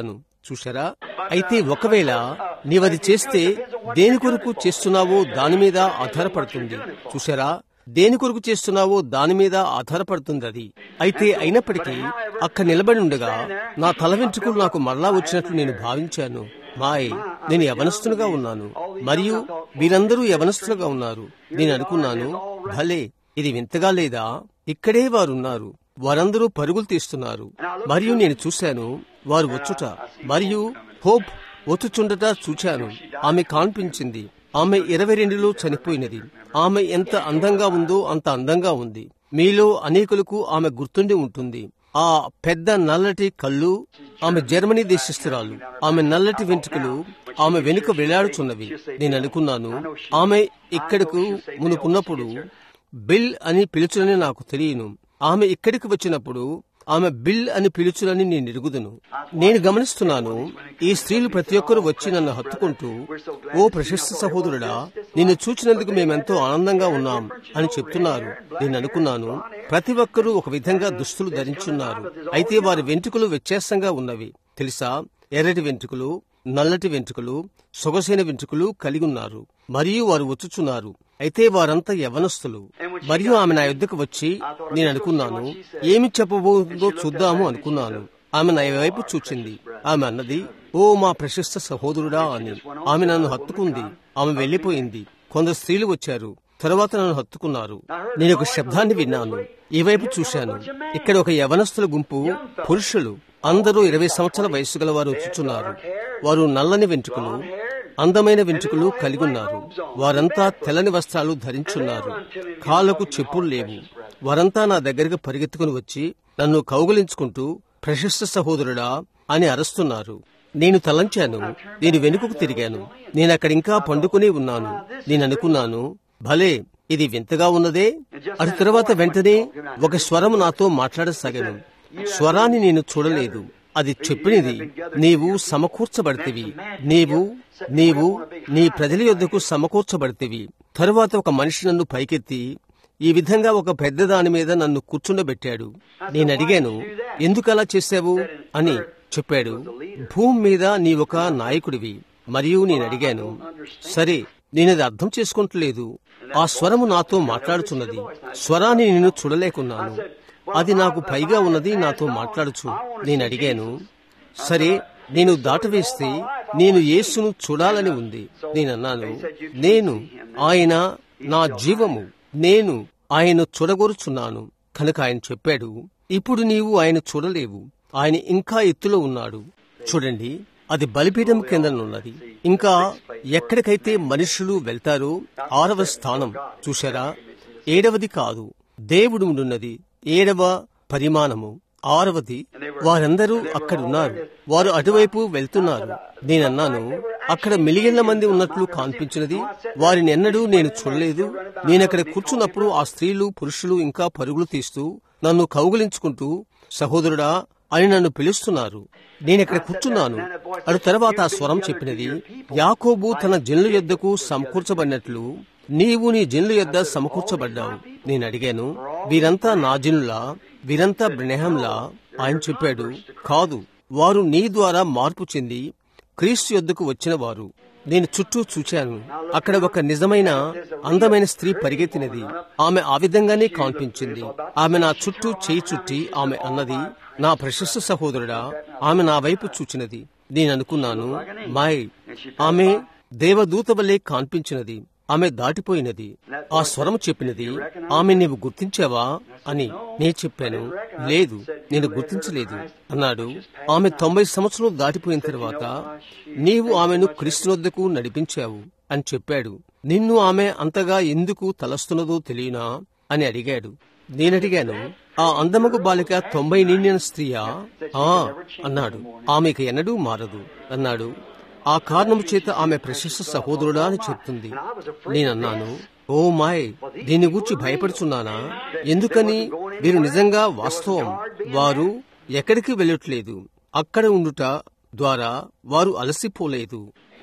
చూశారా అయితే ఒకవేళ నీవది చేస్తే దేని కొరకు చేస్తున్నావో దాని మీద ఆధారపడుతుంది చూశారా దేని కొరకు చేస్తున్నావో దాని మీద ఆధారపడుతుంది అది అయితే అయినప్పటికీ అక్కడ నిలబడి ఉండగా నా తల వెంట్రుకలు నాకు మరలా వచ్చినట్లు నేను భావించాను మాయ్ నేను యవనస్తులుగా ఉన్నాను మరియు వీరందరూ యవనస్తులుగా ఉన్నారు నేను అనుకున్నాను భలే ఇది వింతగా లేదా ఇక్కడే వారున్నారు వారందరూ పరుగులు తీస్తున్నారు మరియు నేను చూశాను వారు వచ్చుట మరియు హోప్ ఒత్తుచుండట చూచాను ఆమె కాన్పించింది ఆమె ఇరవై రెండులో చనిపోయినది ఆమె ఎంత అందంగా ఉందో అంత అందంగా ఉంది మీలో అనేకులకు ఆమె గుర్తుండి ఉంటుంది ఆ పెద్ద నల్లటి కళ్ళు ఆమె జర్మనీ దేశస్థురాలు ఆమె నల్లటి వెంట్రుకలు ఆమె వెనుక వేలాడుచున్నవి నేను అనుకున్నాను ఆమె ఇక్కడకు మునుపున్నప్పుడు బిల్ అని పిలుచునని నాకు తెలియను ఆమె ఇక్కడికి వచ్చినప్పుడు ఆమె బిల్ అని పిలుచునని నేను ఎరుగుదును నేను గమనిస్తున్నాను ఈ స్త్రీలు ప్రతి ఒక్కరూ వచ్చి నన్ను హత్తుకుంటూ ఓ ప్రశస్త సహోదరుడా నిన్ను చూచినందుకు మేమెంతో ఆనందంగా ఉన్నాం అని చెప్తున్నారు నేను అనుకున్నాను ప్రతి ఒక్కరూ ఒక విధంగా దుస్తులు ధరించున్నారు అయితే వారి వెంట్రుకలు వ్యత్యాసంగా ఉన్నవి తెలుసా ఎర్రటి వెంట్రుకలు నల్లటి వెంట్రుకలు సొగసైన వెంట్రుకలు కలిగి ఉన్నారు మరియు వారు వచ్చుచున్నారు అయితే వారంతా యవనస్తులు మరియు ఆమె నా యుద్ధకు వచ్చి నేను అనుకున్నాను ఏమి చెప్పబోతుందో చూద్దాము అనుకున్నాను ఆమె నా వైపు చూచింది ఆమె అన్నది ఓ మా ప్రశస్త సహోదరుడా అని ఆమె నన్ను హత్తుకుంది ఆమె వెళ్లిపోయింది కొందరు స్త్రీలు వచ్చారు తరువాత నన్ను హత్తుకున్నారు నేను ఒక శబ్దాన్ని విన్నాను ఈ వైపు చూశాను ఇక్కడ ఒక యవనస్తుల గుంపు పురుషులు అందరూ ఇరవై సంవత్సరాల వయసు గల వారు వచ్చుచున్నారు వారు నల్లని వెంట్రుకలు అందమైన వెంట్రుకలు కలిగి ఉన్నారు వారంతా తెల్లని వస్త్రాలు ధరించున్నారు కాళ్లకు చెప్పులు లేవు వారంతా నా దగ్గరకు పరిగెత్తుకుని వచ్చి నన్ను కౌగలించుకుంటూ ప్రశస్త సహోదరుడా అని అరుస్తున్నారు నేను తలంచాను నేను వెనుకకు తిరిగాను నేను అక్కడ ఇంకా పండుకుని ఉన్నాను నేను అనుకున్నాను భలే ఇది వింతగా ఉన్నదే అటు తర్వాత వెంటనే ఒక స్వరం నాతో మాట్లాడసాగాను స్వరాన్ని నేను చూడలేదు అది చెప్పినది నీవు సమకూర్చబడితివి నీవు నీవు నీ ప్రజల యొద్దకు సమకూర్చబడితివి తరువాత ఒక మనిషి నన్ను పైకెత్తి ఈ విధంగా ఒక పెద్ద దాని మీద నన్ను కూర్చుండబెట్టాడు నేను అడిగాను ఎందుకు అలా చేశావు అని చెప్పాడు భూమి మీద నీ ఒక నాయకుడివి మరియు నేను అడిగాను సరే నేనది అర్థం చేసుకుంటలేదు ఆ స్వరము నాతో మాట్లాడుచున్నది స్వరాన్ని నేను చూడలేకున్నాను అది నాకు పైగా ఉన్నది నాతో మాట్లాడుచు నేను అడిగాను సరే నేను దాటవేస్తే నేను యేసును చూడాలని ఉంది నేనన్నాను నేను ఆయన నా జీవము నేను ఆయన చూడగోరుచున్నాను కనుక ఆయన చెప్పాడు ఇప్పుడు నీవు ఆయన చూడలేవు ఆయన ఇంకా ఎత్తులో ఉన్నాడు చూడండి అది బలిపీఠం కిందనున్నది ఇంకా ఎక్కడికైతే మనుషులు వెళ్తారో ఆరవ స్థానం చూశారా ఏడవది కాదు దేవుడు ఉండున్నది ఏడవ పరిమాణము ఆరవది వారందరూ అక్కడున్నారు వారు అటువైపు వెళ్తున్నారు నేనన్నాను అక్కడ మిలియన్ల మంది ఉన్నట్లు కాన్పించినది వారిని ఎన్నడూ నేను చూడలేదు నేనక్కడ కూర్చున్నప్పుడు ఆ స్త్రీలు పురుషులు ఇంకా పరుగులు తీస్తూ నన్ను కౌగులించుకుంటూ సహోదరుడా అని నన్ను పిలుస్తున్నారు నేనక్కడ కూర్చున్నాను అటు తర్వాత ఆ స్వరం చెప్పినది యాకోబు తన జన్లు యొద్దకు సమకూర్చబడినట్లు నీవు నీ జన్లు యొద్ద సమకూర్చబడ్డావు నేను అడిగాను వీరంతా నా జనులా వీరంతా బ్రహ్మంలా ఆయన చెప్పాడు కాదు వారు నీ ద్వారా మార్పు చెంది క్రీస్తు యొద్దకు వచ్చిన వారు నేను చుట్టూ చూచాను అక్కడ ఒక నిజమైన అందమైన స్త్రీ పరిగెత్తినది ఆమె ఆ విధంగానే కాన్పించింది ఆమె నా చుట్టూ చేయి చుట్టి ఆమె అన్నది నా ప్రశస్త సహోదరుడా ఆమె నా వైపు చూచినది నేను అనుకున్నాను మాయ్ ఆమె దేవదూత వల్లే కాన్పించినది ఆమె దాటిపోయినది ఆ స్వరం చెప్పినది ఆమె నీవు గుర్తించావా అని నే చెప్పాను లేదు నేను గుర్తించలేదు అన్నాడు ఆమె తొంభై సంవత్సరాలు దాటిపోయిన తర్వాత నీవు ఆమెను క్రీస్తునొద్దకు నడిపించావు అని చెప్పాడు నిన్ను ఆమె అంతగా ఎందుకు తలస్తున్నదో తెలియనా అని అడిగాడు నేనడిగాను ఆ అందమగు బాలిక తొంభై నిండిన స్త్రీయా ఆ అన్నాడు ఆమెకు ఎన్నడూ మారదు అన్నాడు ఆ కారణము చేత ఆమె ప్రశస్త సహోదరుడా అని చెప్తుంది నేనన్నాను ఓ మాయ్ దీని గూర్చి భయపడుచున్నానా ఎందుకని వీరు నిజంగా వాస్తవం వారు ఎక్కడికి వెళ్ళట్లేదు అక్కడ ఉండుట ద్వారా వారు అలసిపోలేదు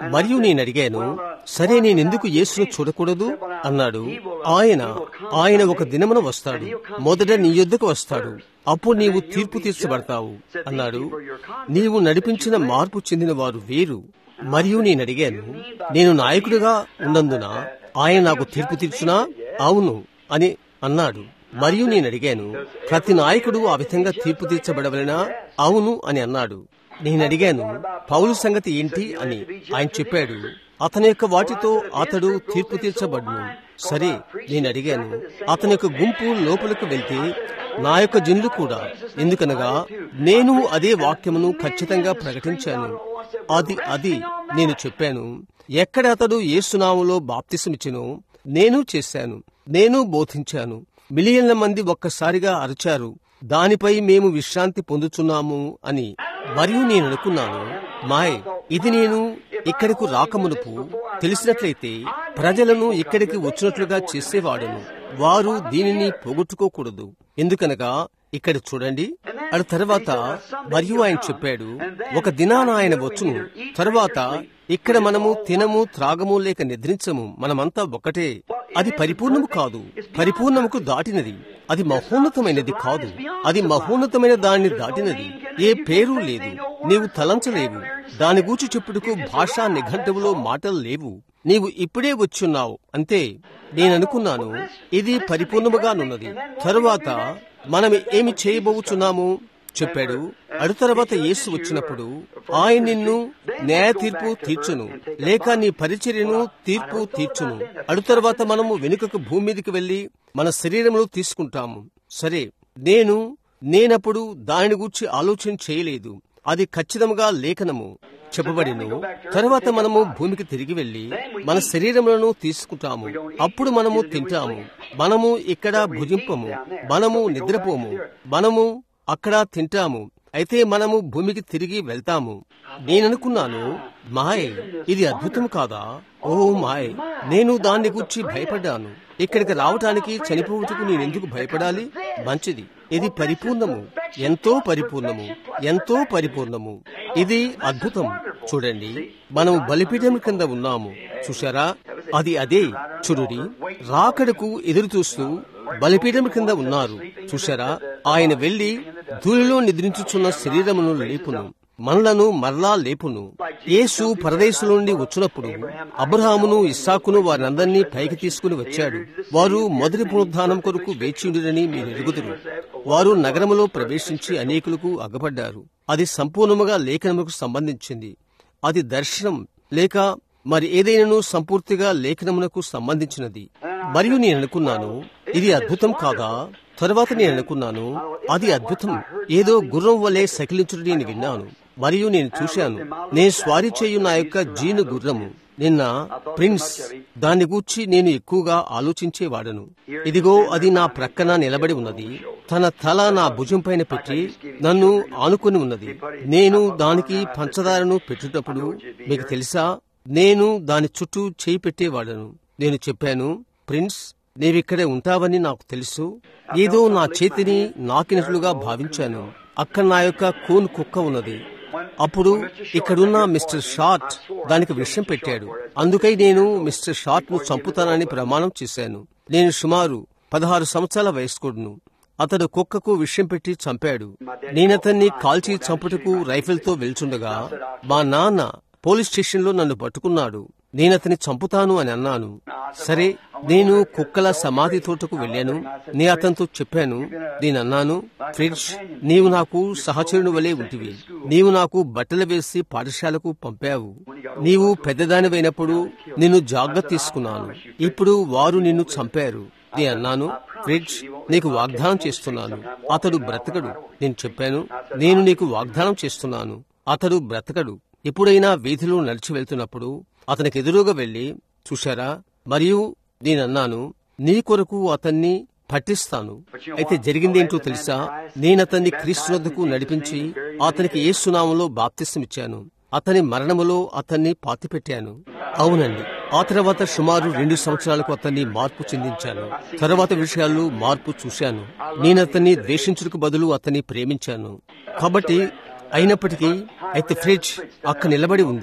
మరియు నేను అడిగాను సరే నేనెందుకు యేసును చూడకూడదు అన్నాడు ఆయన ఆయన ఒక దినమున వస్తాడు మొదట నీ యొద్దకు వస్తాడు అప్పుడు నీవు తీర్పు తీర్చబడతావు అన్నాడు నీవు నడిపించిన మార్పు చెందిన వారు వేరు మరియు నేను అడిగాను నేను నాయకుడిగా ఉన్నందున ఆయన నాకు తీర్పు తీర్చునా అవును అని అన్నాడు మరియు నేను అడిగాను ప్రతి నాయకుడు ఆ విధంగా తీర్పు తీర్చబడవలనా అవును అని అన్నాడు నేను అడిగాను పౌలు సంగతి ఏంటి అని ఆయన చెప్పాడు అతని యొక్క వాటితో అతడు తీర్పు తీర్చబడును సరే నేను అడిగాను అతని యొక్క గుంపు లోపలికి వెళ్తే నా యొక్క జనులు కూడా ఎందుకనగా నేను అదే వాక్యమును ఖచ్చితంగా ప్రకటించాను అది అది నేను చెప్పాను ఎక్కడ అతడు ఏసునాములో బాప్తిసమిచ్చినో నేను చేశాను నేను బోధించాను మిలియన్ల మంది ఒక్కసారిగా అరిచారు దానిపై మేము విశ్రాంతి పొందుతున్నాము అని మరియు నేను అనుకున్నాను మాయ్ ఇది నేను ఇక్కడకు రాకమునుపు తెలిసినట్లయితే ప్రజలను ఇక్కడికి వచ్చినట్లుగా చేసేవాడును వారు దీనిని పోగొట్టుకోకూడదు ఎందుకనగా ఇక్కడ చూడండి అటు తర్వాత మరియు ఆయన చెప్పాడు ఒక దినాన ఆయన వచ్చును తరువాత ఇక్కడ మనము తినము త్రాగము లేక నిద్రించము మనమంతా ఒకటే అది పరిపూర్ణము కాదు పరిపూర్ణముకు దాటినది అది మహోన్నతమైనది కాదు అది మహోన్నతమైన దాన్ని దాటినది ఏ పేరు లేదు నీవు తలంచలేవు దాని గూర్చి చెప్పుటకు భాషా నిఘంటువులో మాటలు లేవు నీవు ఇప్పుడే వచ్చున్నావు అంతే నేననుకున్నాను ఇది పరిపూర్ణముగానున్నది తరువాత మనం ఏమి చేయబోచున్నాము చెప్పాడు అడు తర్వాత యేసు వచ్చినప్పుడు ఆయన నిన్ను న్యాయ తీర్పు తీర్చును లేక నీ పరిచర్యను తీర్పు తీర్చును అడు తర్వాత మనము వెనుకకు భూమి మీదకి వెళ్లి మన శరీరములు తీసుకుంటాము సరే నేను నేనప్పుడు దాని గురించి ఆలోచన చేయలేదు అది ఖచ్చితంగా లేఖనము చెప్పబడిను తరువాత మనము భూమికి తిరిగి వెళ్లి మన శరీరములను తీసుకుంటాము అప్పుడు మనము తింటాము మనము ఇక్కడ భుజింపము మనము నిద్రపోము మనము అక్కడ తింటాము అయితే మనము భూమికి తిరిగి వెళ్తాము నేననుకున్నాను మాయ్ ఇది అద్భుతం కాదా ఓ మాయ్ నేను దాన్ని గురించి భయపడ్డాను ఇక్కడికి రావటానికి చనిపోవటకు నేనెందుకు భయపడాలి మంచిది ఇది పరిపూర్ణము ఎంతో పరిపూర్ణము ఎంతో పరిపూర్ణము ఇది అద్భుతం చూడండి మనము బలిపీఠం కింద ఉన్నాము చూశారా అది అదే చూడుడి రాకడకు ఎదురు చూస్తూ బలిపీఠం కింద ఉన్నారు చూశారా ఆయన వెళ్లి ధూళిలో నిద్రించుచున్న శరీరమును లేపును మనలను మరలా లేపును యేసు పరదేశం నుండి వచ్చినప్పుడు అబ్రహామును ఇస్సాకును వారందరినీ పైకి తీసుకుని వచ్చాడు వారు మొదటి పునరుద్ధానం కొరకు వేచియుడిరని మీరు ఎరుగుదురు వారు నగరములో ప్రవేశించి అనేకులకు అగ్గపడ్డారు అది సంపూర్ణముగా లేఖనముకు సంబంధించింది అది దర్శనం లేక మరి ఏదైనాను సంపూర్తిగా లేఖనమునకు సంబంధించినది మరియు నేను అనుకున్నాను ఇది అద్భుతం కాదా తరువాత నేను అనుకున్నాను అది అద్భుతం ఏదో గుర్రం వలె సకిలించుడు నేను విన్నాను మరియు నేను చూశాను నేను స్వారీ చేయు నా యొక్క జీను గుర్రము నిన్న ప్రిన్స్ దాన్ని గూర్చి నేను ఎక్కువగా ఆలోచించేవాడను ఇదిగో అది నా ప్రక్కన నిలబడి ఉన్నది తన తల నా భుజం పైన పెట్టి నన్ను ఆనుకొని ఉన్నది నేను దానికి పంచదారను పెట్టుటప్పుడు మీకు తెలుసా నేను దాని చుట్టూ చేయి పెట్టేవాడను నేను చెప్పాను ప్రిన్స్ నీవిక్కడే ఉంటావని నాకు తెలుసు ఏదో నా చేతిని నాకినట్లుగా భావించాను అక్కడ నా యొక్క కోన్ కుక్క ఉన్నది అప్పుడు ఇక్కడున్న మిస్టర్ షార్ట్ దానికి విషయం పెట్టాడు అందుకై నేను మిస్టర్ షార్ట్ ను చంపుతానని ప్రమాణం చేశాను నేను సుమారు పదహారు సంవత్సరాల వయస్కుడును అతడు కుక్కకు విషయం పెట్టి చంపాడు నేనతన్ని కాల్చి చంపుటకు రైఫిల్తో వెళ్చుండగా మా నాన్న పోలీస్ స్టేషన్లో నన్ను పట్టుకున్నాడు నేనతని చంపుతాను అని అన్నాను సరే నేను కుక్కల సమాధి తోటకు వెళ్ళాను నే అతనితో చెప్పాను నేనన్నాను ఫ్రిడ్జ్ నీవు నాకు సహచరుని వలె ఉంటివి నీవు నాకు బట్టలు వేసి పాఠశాలకు పంపావు నీవు పెద్దదానివైనప్పుడు నిన్ను జాగ్రత్త తీసుకున్నాను ఇప్పుడు వారు నిన్ను చంపారు నే అన్నాను ఫ్రిడ్జ్ నీకు వాగ్దానం చేస్తున్నాను అతడు బ్రతకడు నేను చెప్పాను నేను నీకు వాగ్దానం చేస్తున్నాను అతడు బ్రతకడు ఎప్పుడైనా వీధిలో నడిచి వెళ్తున్నప్పుడు అతనికి ఎదురుగా వెళ్లి చూశారా మరియు నేనన్నాను నీ కొరకు అతన్ని పట్టిస్తాను అయితే జరిగిందేంటో తెలుసా నేనతన్ని క్రీస్తునద్దకు నడిపించి అతనికి ఏ సునామంలో బాప్తిస్తమిచ్చాను అతని మరణములో అతన్ని పాతిపెట్టాను అవునండి ఆ తర్వాత సుమారు రెండు సంవత్సరాలకు అతన్ని మార్పు చెందించాను తర్వాత విషయాల్లో మార్పు చూశాను నేనతన్ని ద్వేషించుటకు బదులు అతన్ని ప్రేమించాను కాబట్టి అయినప్పటికీ అయితే ఫ్రిడ్జ్ అక్క నిలబడి ఉంది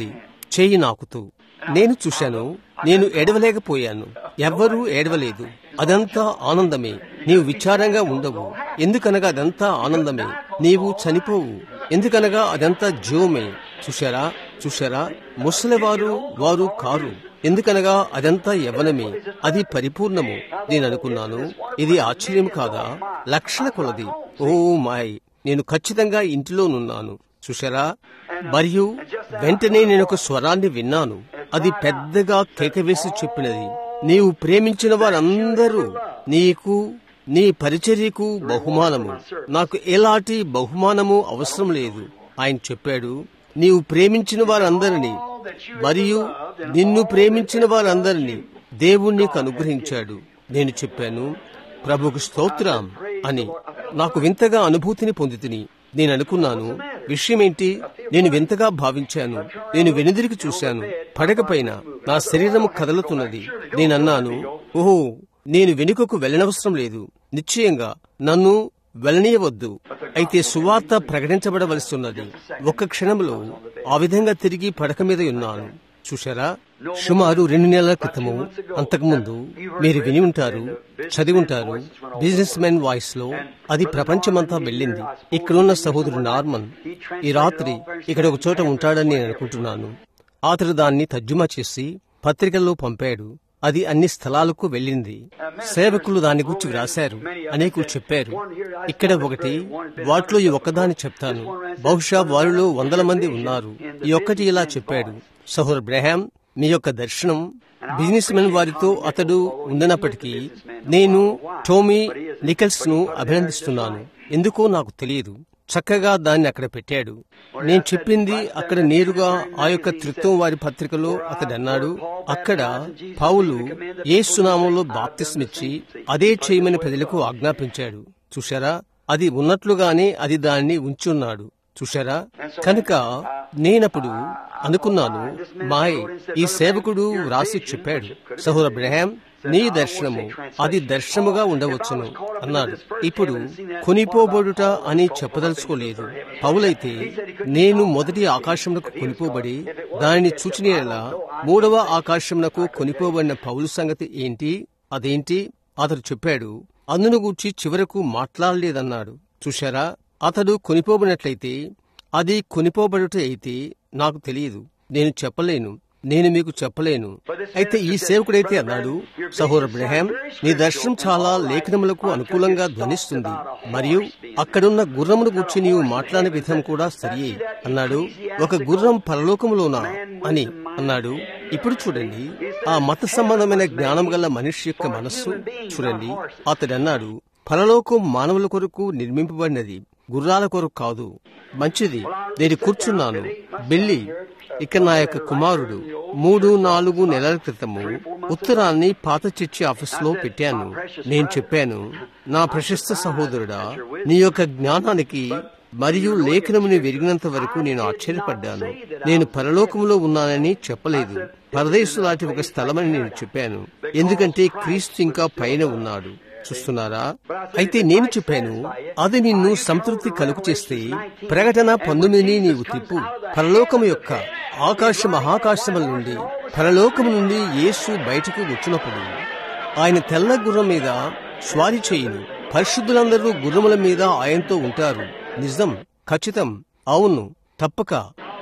చేయి నాకుతూ నేను చూశాను నేను ఏడవలేకపోయాను ఎవ్వరూ ఏడవలేదు అదంతా ఆనందమే నీవు విచారంగా ఉండవు ఎందుకనగా అదంతా ఆనందమే నీవు చనిపోవు ఎందుకనగా అదంతా జీవమే చూశారా చూశారా ముసలివారు వారు కారు ఎందుకనగా అదంతా యవనమే అది పరిపూర్ణము నేను అనుకున్నాను ఇది ఆశ్చర్యం కాదా లక్షల కొలది ఓ మాయ్ నేను ఖచ్చితంగా ఇంటిలోనున్నాను చూశారా మరియు వెంటనే నేను ఒక స్వరాన్ని విన్నాను అది పెద్దగా కేకవేసి చెప్పినది నీవు ప్రేమించిన వారందరూ నీకు నీ పరిచర్యకు బహుమానము నాకు ఎలాంటి బహుమానము అవసరం లేదు ఆయన చెప్పాడు నీవు ప్రేమించిన వారందరినీ మరియు నిన్ను ప్రేమించిన వారందరినీ దేవుణ్ణి నీకు అనుగ్రహించాడు నేను చెప్పాను ప్రభుకు స్తోత్రం అని నాకు వింతగా అనుభూతిని పొందితిని నేను అనుకున్నాను విషయమేంటి నేను వింతగా భావించాను నేను వెనుదిరిగి చూశాను పడకపైన నా శరీరము కదలుతున్నది నేనన్నాను ఓహో నేను వెనుకకు వెళ్ళనవసరం లేదు నిశ్చయంగా నన్ను వెళ్ళనీయవద్దు అయితే సువార్త ప్రకటించబడవలసి ఒక్క క్షణంలో ఆ విధంగా తిరిగి పడక మీద ఉన్నాను చూశారా సుమారు రెండు నెలల క్రితము అంతకుముందు మీరు విని ఉంటారు చదివి ఉంటారు బిజినెస్ మెన్ వాయిస్ లో అది ప్రపంచమంతా వెళ్ళింది ఇక్కడున్న సహోదరుడు నార్మన్ ఈ రాత్రి ఇక్కడ ఒక చోట ఉంటాడని నేను అనుకుంటున్నాను అతడు దాన్ని తర్జుమా చేసి పత్రికల్లో పంపాడు అది అన్ని స్థలాలకు వెళ్ళింది సేవకులు దాని గురించి వ్రాశారు అనేకులు చెప్పారు ఇక్కడ ఒకటి వాటిలో ఈ ఒక్కదాన్ని చెప్తాను బహుశా వారిలో వందల మంది ఉన్నారు ఈ ఒక్కటి ఇలా చెప్పాడు సహోర్ బ్రహాం మీ యొక్క దర్శనం బిజినెస్ మెన్ వారితో అతడు ఉండినప్పటికీ నేను టోమీ నికల్స్ ను అభినందిస్తున్నాను ఎందుకో నాకు తెలియదు చక్కగా దాన్ని అక్కడ పెట్టాడు నేను చెప్పింది అక్కడ నేరుగా ఆ యొక్క త్రిత్వం వారి పత్రికలో అతడు అన్నాడు అక్కడ పౌలు ఏ సునామంలో బాప్తిస్మిచ్చి అదే చేయమని ప్రజలకు ఆజ్ఞాపించాడు చూశారా అది ఉన్నట్లుగానే అది దాన్ని ఉంచున్నాడు చూశారా కనుక నేనప్పుడు అనుకున్నాను మాయ్ ఈ సేవకుడు రాసి చెప్పాడు సహోదర బ్రహాం నీ దర్శనము అది దర్శనముగా ఉండవచ్చును అన్నాడు ఇప్పుడు కొనిపోబడుట అని చెప్పదలుచుకోలేదు పౌలైతే నేను మొదటి ఆకాశమునకు కొనిపోబడి దానిని చూచినేలా మూడవ ఆకాశమునకు కొనిపోబడిన పౌలు సంగతి ఏంటి అదేంటి అతడు చెప్పాడు అందును గూర్చి చివరకు మాట్లాడలేదన్నాడు చూశారా అతడు కొనిపోబడినట్లయితే అది కొనిపోబడుట అయితే నాకు తెలియదు నేను చెప్పలేను నేను మీకు చెప్పలేను అయితే ఈ సేవకుడైతే అన్నాడు సహోర బ్రహాం నీ దర్శనం చాలా లేఖనములకు అనుకూలంగా ధ్వనిస్తుంది మరియు అక్కడున్న గుర్రమును గుర్చి నీవు మాట్లాడే విధం కూడా సరియే అన్నాడు ఒక గుర్రం పరలోకములోనా అని అన్నాడు ఇప్పుడు చూడండి ఆ మత సంబంధమైన జ్ఞానం గల మనిషి యొక్క మనస్సు చూడండి అతడు అన్నాడు పరలోకం మానవుల కొరకు నిర్మింపబడినది గుర్రాల కొరకు కాదు మంచిది నేను కూర్చున్నాను బిల్లి ఇక నా యొక్క కుమారుడు మూడు నాలుగు నెలల క్రితము ఉత్తరాన్ని పాత చిచ్చి ఆఫీసులో పెట్టాను నేను చెప్పాను నా ప్రశస్త సహోదరుడా నీ యొక్క జ్ఞానానికి మరియు లేఖనముని విరిగినంత వరకు నేను ఆశ్చర్యపడ్డాను నేను పరలోకములో ఉన్నానని చెప్పలేదు పరదేశు లాంటి ఒక స్థలమని నేను చెప్పాను ఎందుకంటే క్రీస్తు ఇంకా పైన ఉన్నాడు చూస్తున్నారా అయితే నేను చెప్పాను అది నిన్ను సంతృప్తి కలుగు చేస్తే ప్రకటన పంతొమ్మిదిని నీవు తిప్పు పరలోకము యొక్క ఆకాశ మహాకాశముల నుండి పరలోకము నుండి యేసు బయటకు వచ్చినప్పుడు ఆయన తెల్ల గుర్రం మీద స్వారీ చేయును పరిశుద్ధులందరూ గుర్రముల మీద ఆయనతో ఉంటారు నిజం ఖచ్చితం అవును తప్పక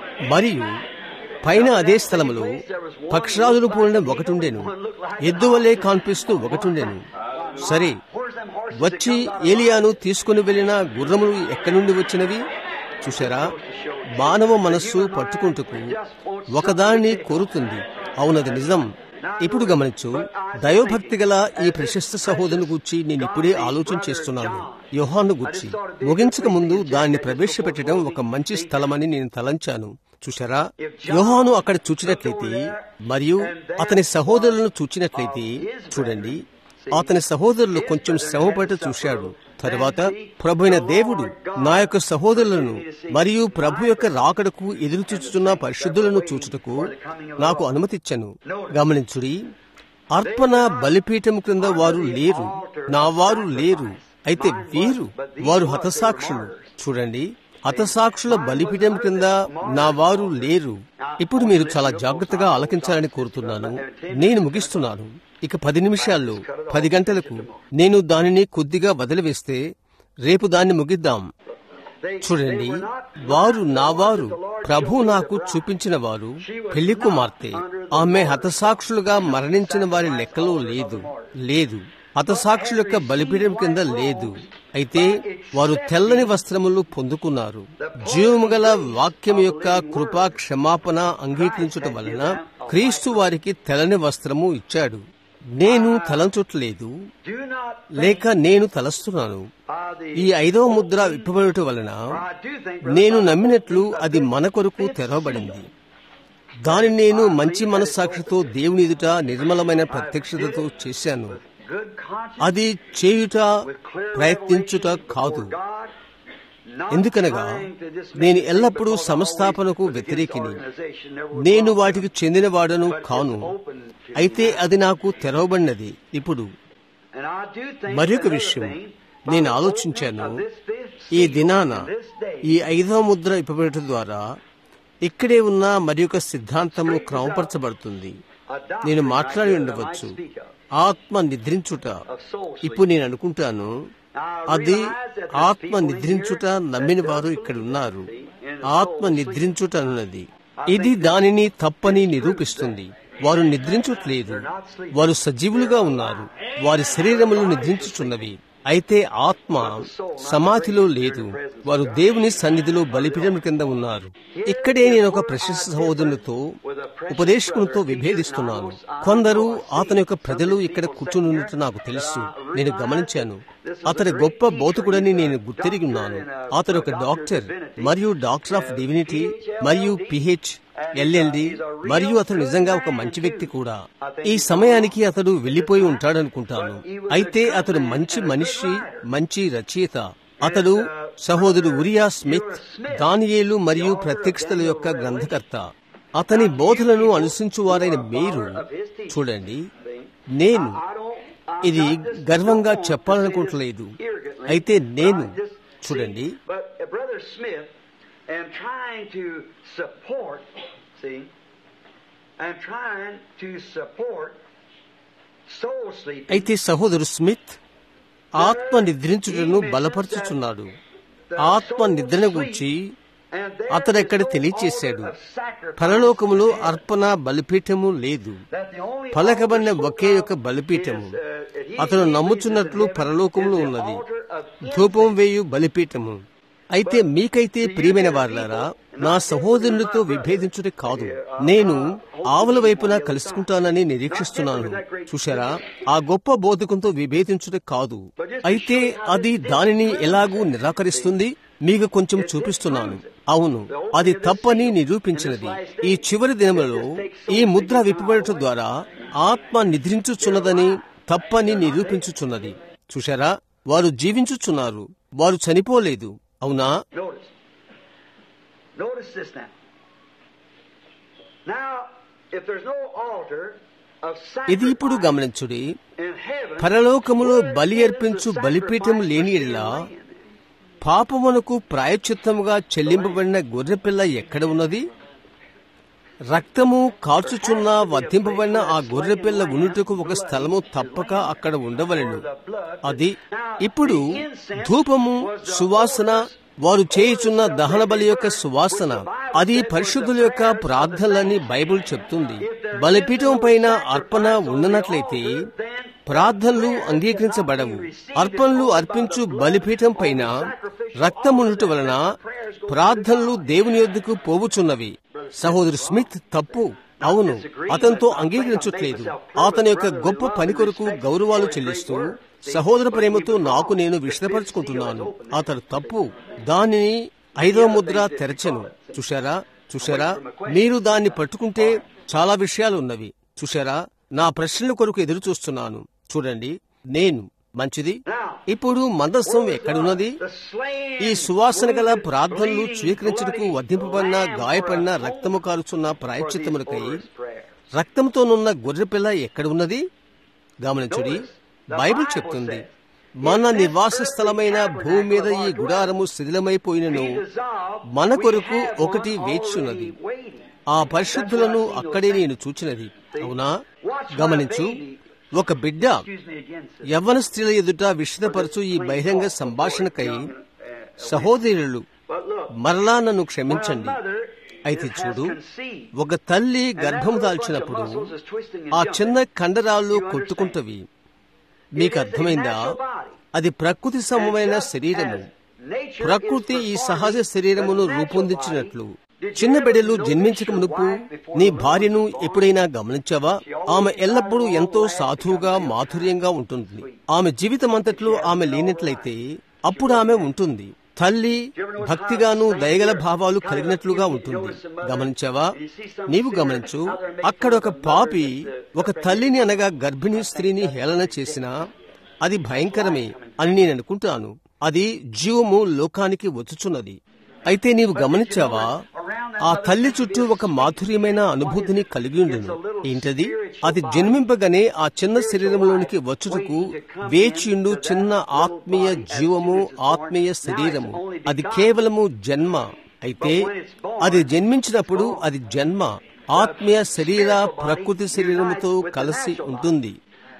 మరియు పైన అదే స్థలములో పక్షరాజులు పోలిన ఒకటుండెను ఎద్దు వల్లే కాన్పిస్తూ ఒకటుండెను సరే వచ్చి ఏలియాను తీసుకుని వెళ్లిన గుర్రములు ఎక్కడి నుండి వచ్చినవి చూసారా మానవ మనస్సు పట్టుకుంటుకు ఒకదాన్ని కోరుతుంది అవునది నిజం ఇప్పుడు గమనించు దైవభక్తి గల ఈ ప్రశస్త సహోదరుని గురించి నేను ఇప్పుడే ఆలోచన చేస్తున్నాను యోహాను గుర్చి ముగించక ముందు దాన్ని ప్రవేశపెట్టడం ఒక మంచి స్థలమని నేను తలంచాను చూశారా యోహాను అక్కడ చూచినట్లయితే మరియు అతని సహోదరులను చూచినట్లయితే చూడండి అతని సహోదరులు కొంచెం శ్రమపట చూశాడు తరువాత ప్రభు అయిన దేవుడు నా యొక్క సహోదరులను మరియు ప్రభు యొక్క రాకడకు ఎదురు చూచుతున్న పరిశుద్ధులను చూచుటకు నాకు అనుమతిచ్చను గమనించుడి అర్పణ బలిపీఠం క్రింద వారు లేరు నా వారు లేరు అయితే వీరు వారు హతసాక్షులు చూడండి హతసాక్షుల బలిపీఠం కింద నా వారు లేరు ఇప్పుడు మీరు చాలా జాగ్రత్తగా ఆలకించాలని కోరుతున్నాను నేను ముగిస్తున్నాను ఇక పది నిమిషాల్లో పది గంటలకు నేను దానిని కొద్దిగా వదిలివేస్తే రేపు దాన్ని ముగిద్దాం చూడండి వారు నా వారు ప్రభు నాకు చూపించిన వారు పెళ్లి కుమార్తె ఆమె హతసాక్షులుగా మరణించిన వారి లెక్కలో లేదు లేదు హతసాక్షుల యొక్క బలిపీఠం కింద లేదు అయితే వారు తెల్లని వస్త్రములు పొందుకున్నారు జీవము గల వాక్యం యొక్క కృపా క్షమాపణ అంగీకరించుట వలన క్రీస్తు వారికి తెల్లని వస్త్రము ఇచ్చాడు నేను తలంచుట్లేదు లేక నేను తలస్తున్నాను ఈ ఐదవ ముద్ర విప్పబడటం వలన నేను నమ్మినట్లు అది మన కొరకు తెరవబడింది దాని నేను మంచి మనస్సాక్షితో దేవుని ఎదుట నిర్మలమైన ప్రత్యక్షతతో చేశాను అది చేయుట ప్రయత్నించుట కాదు ఎందుకనగా నేను ఎల్లప్పుడూ సంస్థాపనకు వ్యతిరేకిని నేను వాటికి చెందినవాడను కాను అయితే అది నాకు తెరవబడినది ఇప్పుడు మరొక విషయం నేను ఆలోచించాను ఈ దినాన ఈ ఐదవ ముద్ర ఇప్పబడటం ద్వారా ఇక్కడే ఉన్న మరి ఒక సిద్ధాంతము క్రమపరచబడుతుంది నేను మాట్లాడి ఉండవచ్చు ఆత్మ నిద్రించుట ఇప్పుడు నేను అనుకుంటాను అది ఆత్మ నిద్రించుట నమ్మిన వారు ఇక్కడ ఉన్నారు ఆత్మ నిద్రించుట అన్నది ఇది దానిని తప్పని నిరూపిస్తుంది వారు నిద్రించట్లేదు వారు సజీవులుగా ఉన్నారు వారి శరీరములు నిద్రించుచున్నవి అయితే ఆత్మ సమాధిలో లేదు వారు దేవుని సన్నిధిలో బలిపీఠం కింద ఉన్నారు ఇక్కడే నేను ఒక ప్రశస్త సహోదరునితో ఉపదేశకునితో విభేదిస్తున్నాను కొందరు అతని యొక్క ప్రజలు ఇక్కడ కూర్చున్నట్టు నాకు తెలుసు నేను గమనించాను అతని గొప్ప బోధకుడని నేను గుర్తిరిగి ఉన్నాను అతను ఒక డాక్టర్ మరియు డాక్టర్ ఆఫ్ డివినిటీ మరియు పిహెచ్ ఎల్ఎల్డి మరియు అతడు నిజంగా ఒక మంచి వ్యక్తి కూడా ఈ సమయానికి అతడు వెళ్లిపోయి ఉంటాడనుకుంటాను అయితే అతడు మంచి మనిషి మంచి రచయిత అతడు సహోదరుడు ఉరియా స్మిత్ దానియేలు మరియు ప్రత్యక్షతల యొక్క గ్రంథకర్త అతని బోధలను అనుసరించువారైన మీరు చూడండి నేను ఇది గర్వంగా చెప్పాలనుకోవట్లేదు అయితే నేను చూడండి and trying to support, see, and trying to support soul sleeping. అయితే సహోదరు స్మిత్ ఆత్మ నిద్రించుటను బలపరుచుచున్నాడు ఆత్మ నిద్రను గురించి అతడు ఎక్కడ తెలియచేశాడు పరలోకములో అర్పణ బలిపీఠము లేదు పలకబడిన ఒకే యొక్క బలిపీఠము అతను నమ్ముచున్నట్లు పరలోకములో ఉన్నది ధూపం వేయు బలిపీఠము అయితే మీకైతే ప్రియమైన వారులారా నా సహోదరునితో విభేదించుటే కాదు నేను ఆవుల వైపున కలుసుకుంటానని నిరీక్షిస్తున్నాను చూశారా ఆ గొప్ప బోధకంతో విభేదించుటే కాదు అయితే అది దానిని ఎలాగూ నిరాకరిస్తుంది మీకు కొంచెం చూపిస్తున్నాను అవును అది తప్పని నిరూపించినది ఈ చివరి దినములలో ఈ ముద్ర విప్పబడటం ద్వారా ఆత్మ నిద్రించుచున్నదని తప్పని నిరూపించుచున్నది చూశారా వారు జీవించుచున్నారు వారు చనిపోలేదు అవునా Notice. Notice this now. Now, if there's no altar of ఇది ఇప్పుడు sacrifice గమనించుడి in heaven, పరలోకములో where బలి is the అర్పించు బలిపీఠం sacrifice లేని for ఎడలా sin laying? పాపమునకు ప్రాయచిత్తముగా చెల్లింపబడిన గొర్రెపిల్ల ఎక్కడ ఉన్నది రక్తము కార్చుచున్న వర్ధింపబడిన ఆ గొర్రెపిల్ల ఉనుటకు ఒక స్థలము తప్పక అక్కడ ఉండవలెను అది ఇప్పుడు ధూపము సువాసన వారు చేయుచున్న దహన బలి యొక్క సువాసన అది పరిశుద్ధుల యొక్క ప్రార్థనలని బైబిల్ చెప్తుంది బలిపీఠం పైన అర్పణ ఉండనట్లయితే ప్రార్థనలు అంగీకరించబడవు అర్పణలు అర్పించు బలిపీఠం పైన రక్తమునుట వలన ప్రార్థనలు దేవుని యొద్దకు పోవుచున్నవి సహోదరు స్మిత్ తప్పు అవును అతనితో అంగీకరించట్లేదు అతని యొక్క గొప్ప పని కొరకు గౌరవాలు చెల్లిస్తూ సహోదర ప్రేమతో నాకు నేను విషదపరుచుకుంటున్నాను అతడు తప్పు దానిని ఐదవ ముద్ర తెరచను చూశారా చూశారా మీరు దాన్ని పట్టుకుంటే చాలా విషయాలు ఉన్నవి చూశారా నా ప్రశ్నల కొరకు ఎదురు చూస్తున్నాను చూడండి నేను మంచిది ఇప్పుడు మందస్సం ఎక్కడున్నది ఈ సువాసన గల ప్రార్థనలు స్వీకరించుటకు వర్ధింపబడిన గాయపడిన రక్తము కారుచున్న ప్రాయశ్చిత్తములకై రక్తంతోనున్న గొర్రెపిల్ల ఎక్కడ ఉన్నది గమనించుడి బైబిల్ చెప్తుంది మన నివాస స్థలమైన భూమి మీద ఈ గుడారము శిథిలమైపోయినను మన కొరకు ఒకటి వేచున్నది ఆ పరిశుద్ధులను అక్కడే నేను చూచినది అవునా గమనించు ఒక బిడ్డ యవ్వన స్త్రీల ఎదుట విషదపరచు ఈ బహిరంగ సంభాషణకై సహోదరులు మరలా నన్ను క్షమించండి అయితే చూడు ఒక తల్లి గర్భం దాల్చినప్పుడు ఆ చిన్న కండరాలు కొట్టుకుంటవి మీకు అర్థమైందా అది ప్రకృతి సమమైన శరీరము ప్రకృతి ఈ సహజ శరీరమును రూపొందించినట్లు చిన్న బిడ్డలు జన్మించక మునుపు నీ భార్యను ఎప్పుడైనా గమనించావా ఆమె ఎల్లప్పుడూ ఎంతో సాధువుగా మాధుర్యంగా ఉంటుంది ఆమె జీవితం అంతట్లో ఆమె లేనట్లయితే అప్పుడు ఆమె ఉంటుంది తల్లి భక్తిగాను దయగల భావాలు కలిగినట్లుగా ఉంటుంది గమనించావా నీవు గమనించు అక్కడ ఒక పాపి ఒక తల్లిని అనగా గర్భిణీ స్త్రీని హేళన చేసినా అది భయంకరమే అని నేను అనుకుంటాను అది జీవము లోకానికి వచ్చుచున్నది అయితే నీవు గమనించావా ఆ తల్లి చుట్టూ ఒక మాధుర్యమైన అనుభూతిని కలిగి ఉండను ఏంటది అది జన్మింపగానే ఆ చిన్న శరీరంలోనికి వచ్చుటకు వేచియుండు చిన్న ఆత్మీయ జీవము ఆత్మీయ శరీరము అది కేవలము జన్మ అయితే అది జన్మించినప్పుడు అది జన్మ ఆత్మీయ శరీర ప్రకృతి శరీరముతో కలిసి ఉంటుంది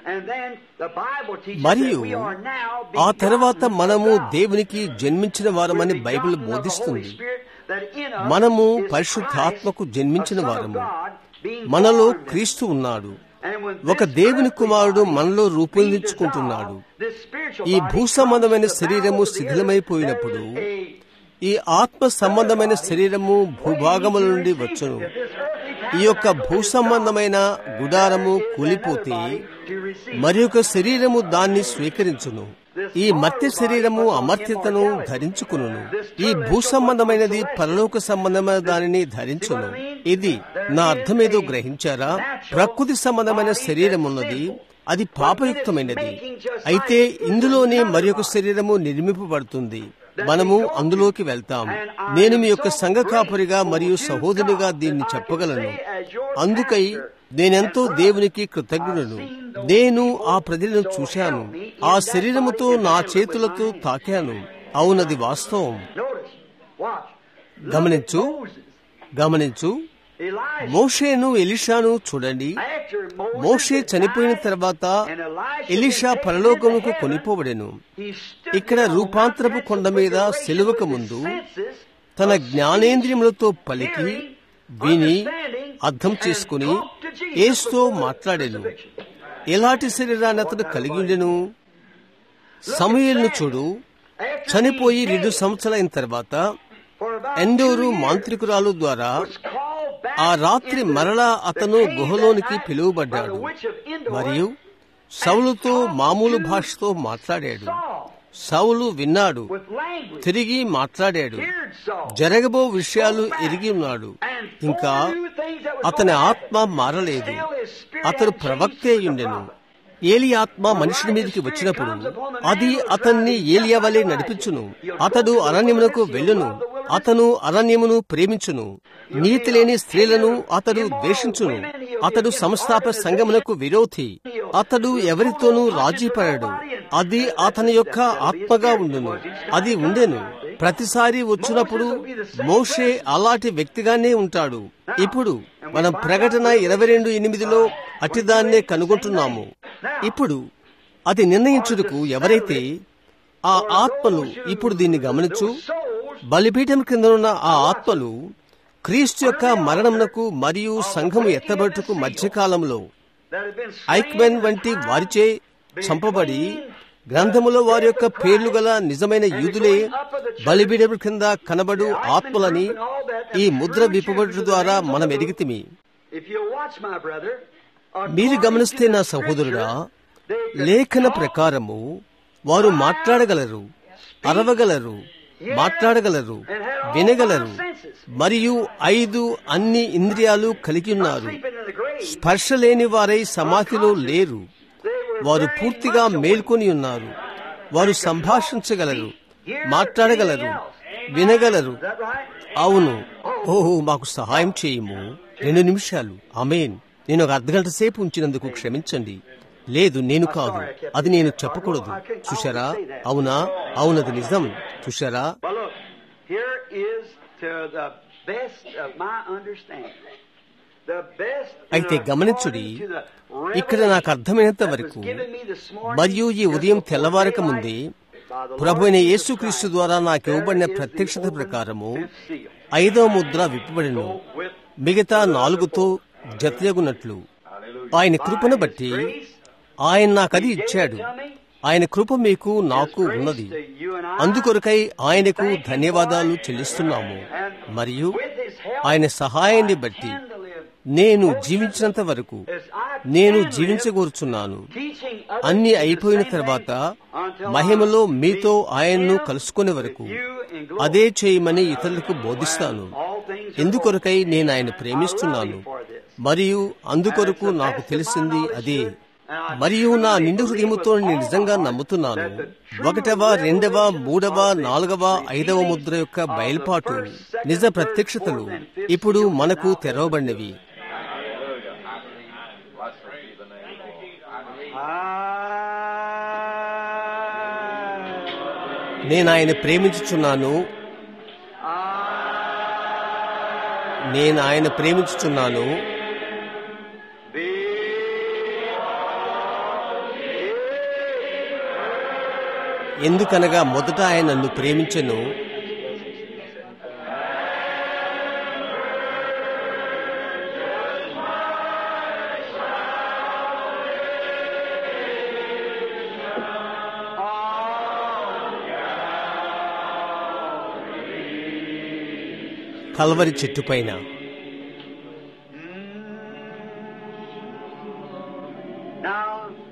మరియు ఆ తర్వాత మనము దేవునికి జన్మించిన వారమని బైబిల్ బోధిస్తుంది మనము పరిశుద్ధాత్మకు జన్మించిన వారము మనలో క్రీస్తు ఉన్నాడు ఒక దేవుని కుమారుడు మనలో రూపొందించుకుంటున్నాడు ఈ భూ సంబంధమైన శరీరము శిథిలమైపోయినప్పుడు ఈ ఆత్మ సంబంధమైన శరీరము భూభాగముల నుండి వచ్చును ఈ యొక్క భూ సంబంధమైన గుడారము కూలిపోతే మరి ఒక శరీరము దాన్ని స్వీకరించును ఈ మత్య శరీరము అమర్త్యతను ధరించుకును ఈ భూ సంబంధమైనది పరలోక సంబంధమైన దానిని ధరించును ఇది నా అర్థమేదో గ్రహించారా ప్రకృతి సంబంధమైన శరీరం ఉన్నది అది పాపయుక్తమైనది అయితే ఇందులోనే మరి ఒక శరీరము నిర్మింపబడుతుంది మనము అందులోకి వెళ్తాం నేను మీ యొక్క సంఘ కాపరిగా మరియు సహోదరునిగా దీన్ని చెప్పగలను అందుకై నేనెంతో దేవునికి కృతజ్ఞులను నేను ఆ ప్రజలను చూశాను ఆ శరీరముతో నా చేతులతో తాకాను అవునది వాస్తవం గమనించు గమనించు మోషేను ఎలిషాను చూడండి మోషే చనిపోయిన తర్వాత ఎలిషా పరలోకముకు కొనిపోబడెను ఇక్కడ రూపాంతరపు కొండ మీద సెలువక ముందు తన జ్ఞానేంద్రియములతో పలికి విని అర్థం చేసుకుని ఏసుతో మాట్లాడాను ఎలాంటి శరీరాన్ని అతడు కలిగి ఉండెను సమయలను చూడు చనిపోయి రెండు సంవత్సరాలైన తర్వాత ఎండోరు మాంత్రికురాలు ద్వారా ఆ రాత్రి మరలా అతను గుహలోనికి పిలువబడ్డాడు మరియు సౌలుతో మామూలు భాషతో మాట్లాడాడు సౌలు విన్నాడు తిరిగి మాట్లాడాడు జరగబో విషయాలు ఎరిగి ఉన్నాడు ఇంకా అతని ఆత్మ మారలేదు అతడు ప్రవక్తే ఉండెను ఏలి ఆత్మ మనుషుని మీదకి వచ్చినప్పుడు అది అతన్ని ఏలియా వలె నడిపించును అతడు అరణ్యమునకు వెళ్ళును అతను అరణ్యమును ప్రేమించును నీతి లేని స్త్రీలను అతడు ద్వేషించును అతడు సంస్థాప సంఘమునకు విరోధి అతడు ఎవరితోనూ రాజీపడాడు అది అతని యొక్క ఆత్మగా ఉండును అది ఉండెను ప్రతిసారి వచ్చినప్పుడు మోషే అలాంటి వ్యక్తిగానే ఉంటాడు ఇప్పుడు మనం ప్రకటన ఇరవై రెండు ఎనిమిదిలో అటిదాన్నే కనుగొంటున్నాము ఇప్పుడు అది నిర్ణయించుటకు ఎవరైతే ఆ ఆత్మలు ఇప్పుడు దీన్ని గమనించు బలిపీఠం క్రిందనున్న ఆ ఆత్మలు క్రీస్తు యొక్క మరణమునకు మరియు సంఘము ఎత్తబట్టుకు మధ్యకాలంలో ఐక్మెన్ వంటి వారిచే చంపబడి గ్రంథములో వారి యొక్క పేర్లు గల నిజమైన యూదులే బలిబిడము కింద కనబడు ఆత్మలని ఈ ముద్ర విప్పబడు ద్వారా మనం ఎదిగితిమి మీరు గమనిస్తే నా సహోదరుడా లేఖన ప్రకారము వారు మాట్లాడగలరు అరవగలరు మాట్లాడగలరు వినగలరు మరియు ఐదు అన్ని ఇంద్రియాలు కలిగి ఉన్నారు స్పర్శ లేని వారై సమాధిలో లేరు వారు పూర్తిగా మేల్కొని ఉన్నారు వారు సంభాషించగలరు మాట్లాడగలరు వినగలరు అవును ఓహో మాకు సహాయం చేయము రెండు నిమిషాలు అమేన్ నేను ఒక అర్ధగంట సేపు ఉంచినందుకు క్షమించండి లేదు నేను కాదు అది నేను చెప్పకూడదు చూశారా అవునా అవునది నిజం చూశారా But look, here is to the best of my understanding. The best అయితే గమనించుడి ఇక్కడ నాకు అర్థమైనంత వరకు మరియు ఈ ఉదయం తెల్లవారక ముందే ప్రభు అయిన యేసుక్రీస్తు ద్వారా నాకు ఇవ్వబడిన ప్రత్యక్షత ప్రకారము ఐదవ ముద్ర విప్పబడిను మిగతా నాలుగుతో జతయగునట్లు ఆయన కృపను బట్టి ఆయన నాకది ఇచ్చాడు ఆయన కృప మీకు నాకు ఉన్నది అందుకొరకై ఆయనకు ధన్యవాదాలు చెల్లిస్తున్నాము మరియు ఆయన సహాయాన్ని బట్టి నేను జీవించినంత వరకు నేను జీవించగోరుచున్నాను అన్ని అయిపోయిన తర్వాత మహిమలో మీతో ఆయన్ను కలుసుకునే వరకు అదే చేయమని ఇతరులకు బోధిస్తాను ఎందుకొరకై నేను ఆయన ప్రేమిస్తున్నాను మరియు అందుకొరకు నాకు తెలిసింది అదే మరియు నా నిండు హృదయముతో నేను నిజంగా నమ్ముతున్నాను ఒకటవ రెండవ మూడవ నాలుగవ ఐదవ ముద్ర యొక్క బయలుపాటు నిజ ప్రత్యక్షతలు ఇప్పుడు మనకు తెరవబడినవి నేను ఆయన ప్రేమించుచున్నాను నేను ఆయన ప్రేమించుచున్నాను ఎందుకనగా మొదట ఆయన నన్ను ప్రేమించెను కల్వరి చెట్టు పైన Now,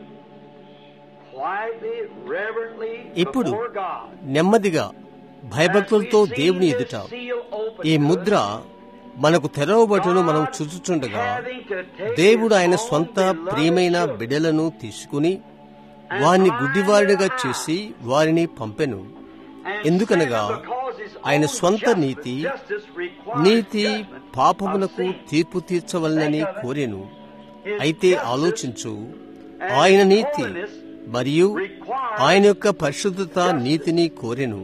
quietly, reverently, ఇప్పుడు before God, నెమ్మదిగా భయభక్తులతో దేవుని ఎదుట ఈ ముద్ర మనకు తెరవబట్టును మనం చూచుచుండగా దేవుడు ఆయన స్వంత ప్రియమైన బిడలను తీసుకుని వారిని గుడ్డివారుడిగా చేసి వారిని పంపెను ఎందుకనగా ఆయన స్వంత నీతి నీతి పాపమునకు తీర్పు తీర్చవలనని కోరెను అయితే ఆలోచించు ఆయన నీతి మరియు ఆయన యొక్క పరిశుద్ధత నీతిని కోరెను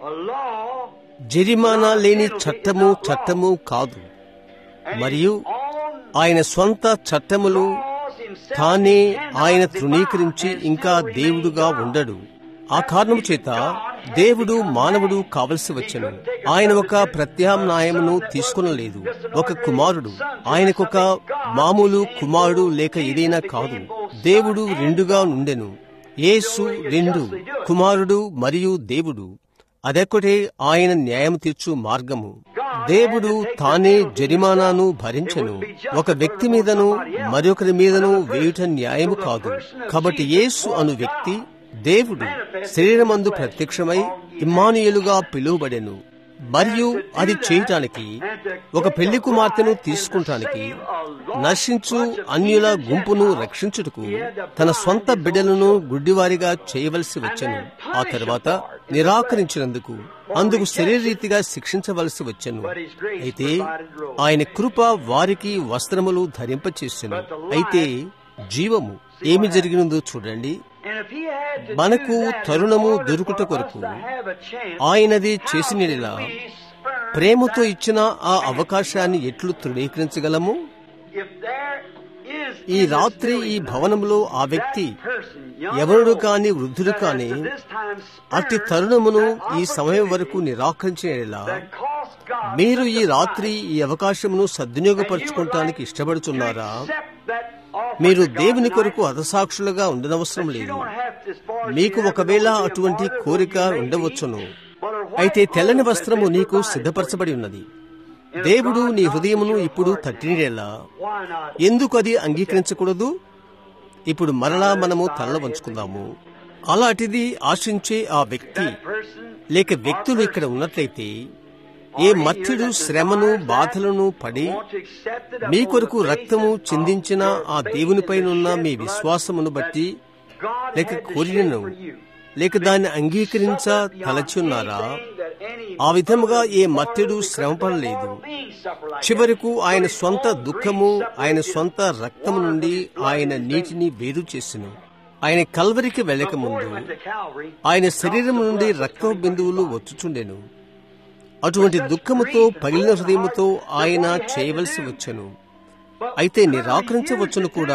జరిమానా లేని చట్టము చట్టము కాదు మరియు ఆయన స్వంత చట్టములు తానే ఆయన తృణీకరించి ఇంకా దేవుడుగా ఉండడు ఆ కారణము చేత దేవుడు మానవుడు కావలసి వచ్చెను ఆయన ఒక ప్రత్యామ్నాయమును తీసుకునలేదు ఒక కుమారుడు ఆయనకొక మామూలు కుమారుడు లేక ఏదైనా కాదు దేవుడు రెండుగా నుండెను యేసు రెండు కుమారుడు మరియు దేవుడు అదొక్కటే ఆయన న్యాయం తీర్చు మార్గము దేవుడు తానే జరిమానాను భరించెను ఒక వ్యక్తి మీదను మరొకరి మీదను వేయుట న్యాయము కాదు కాబట్టి యేసు అను వ్యక్తి దేవుడు శరీరమందు ప్రత్యక్షమై ఇమ్మానుయేలుగా పిలువబడెను మరియు అది చేయటానికి ఒక పెళ్లి కుమార్తెను తీసుకుంటానికి నశించు అన్యుల గుంపును రక్షించుటకు తన స్వంత బిడ్డలను గుడ్డివారిగా చేయవలసి వచ్చెను ఆ తర్వాత నిరాకరించినందుకు అందుకు శరీరరీతిగా శిక్షించవలసి వచ్చెను అయితే ఆయన కృప వారికి వస్త్రములు ధరింపచేసెను అయితే జీవము ఏమి జరిగినందో చూడండి మనకు తరుణము దొరుకుట కొరకు ఆయనది చేసినలా ప్రేమతో ఇచ్చిన ఆ అవకాశాన్ని ఎట్లు తృణీకరించగలము ఈ రాత్రి ఈ భవనంలో ఆ వ్యక్తి ఎవరుడు కాని వృద్ధుడు కాని అట్టి తరుణమును ఈ సమయం వరకు నిరాకరించేలా మీరు ఈ రాత్రి ఈ అవకాశమును సద్వినియోగపరచుకోవటానికి ఇష్టపడుతున్నారా మీరు దేవుని కొరకు అతసాక్షులుగా ఉండనవసరం లేదు మీకు ఒకవేళ అటువంటి కోరిక ఉండవచ్చును అయితే తెల్లని వస్త్రము నీకు సిద్ధపరచబడి ఉన్నది దేవుడు నీ హృదయమును ఇప్పుడు తట్టినలా ఎందుకు అది అంగీకరించకూడదు ఇప్పుడు మరలా మనము తల్ల వంచుకుందాము అలాంటిది ఆశించే ఆ వ్యక్తి లేక వ్యక్తులు ఇక్కడ ఉన్నట్లయితే ఏ మత్తుడు శ్రమను బాధలను పడి మీ కొరకు రక్తము చిందించిన ఆ దేవునిపైనున్న మీ విశ్వాసమును బట్టి లేక కోరినను లేక దాన్ని అంగీకరించ తలచున్నారా ఆ విధముగా ఏ మత్తుడు శ్రమపడలేదు చివరకు ఆయన స్వంత దుఃఖము ఆయన స్వంత రక్తము నుండి ఆయన నీటిని వేరు చేసెను ఆయన కల్వరికి వెళ్ళక ముందు ఆయన శరీరం నుండి రక్త బిందువులు వచ్చుచుండెను అటువంటి దుఃఖముతో పగిలిన హృదయముతో ఆయన చేయవలసి వచ్చెను అయితే నిరాకరించవచ్చును కూడా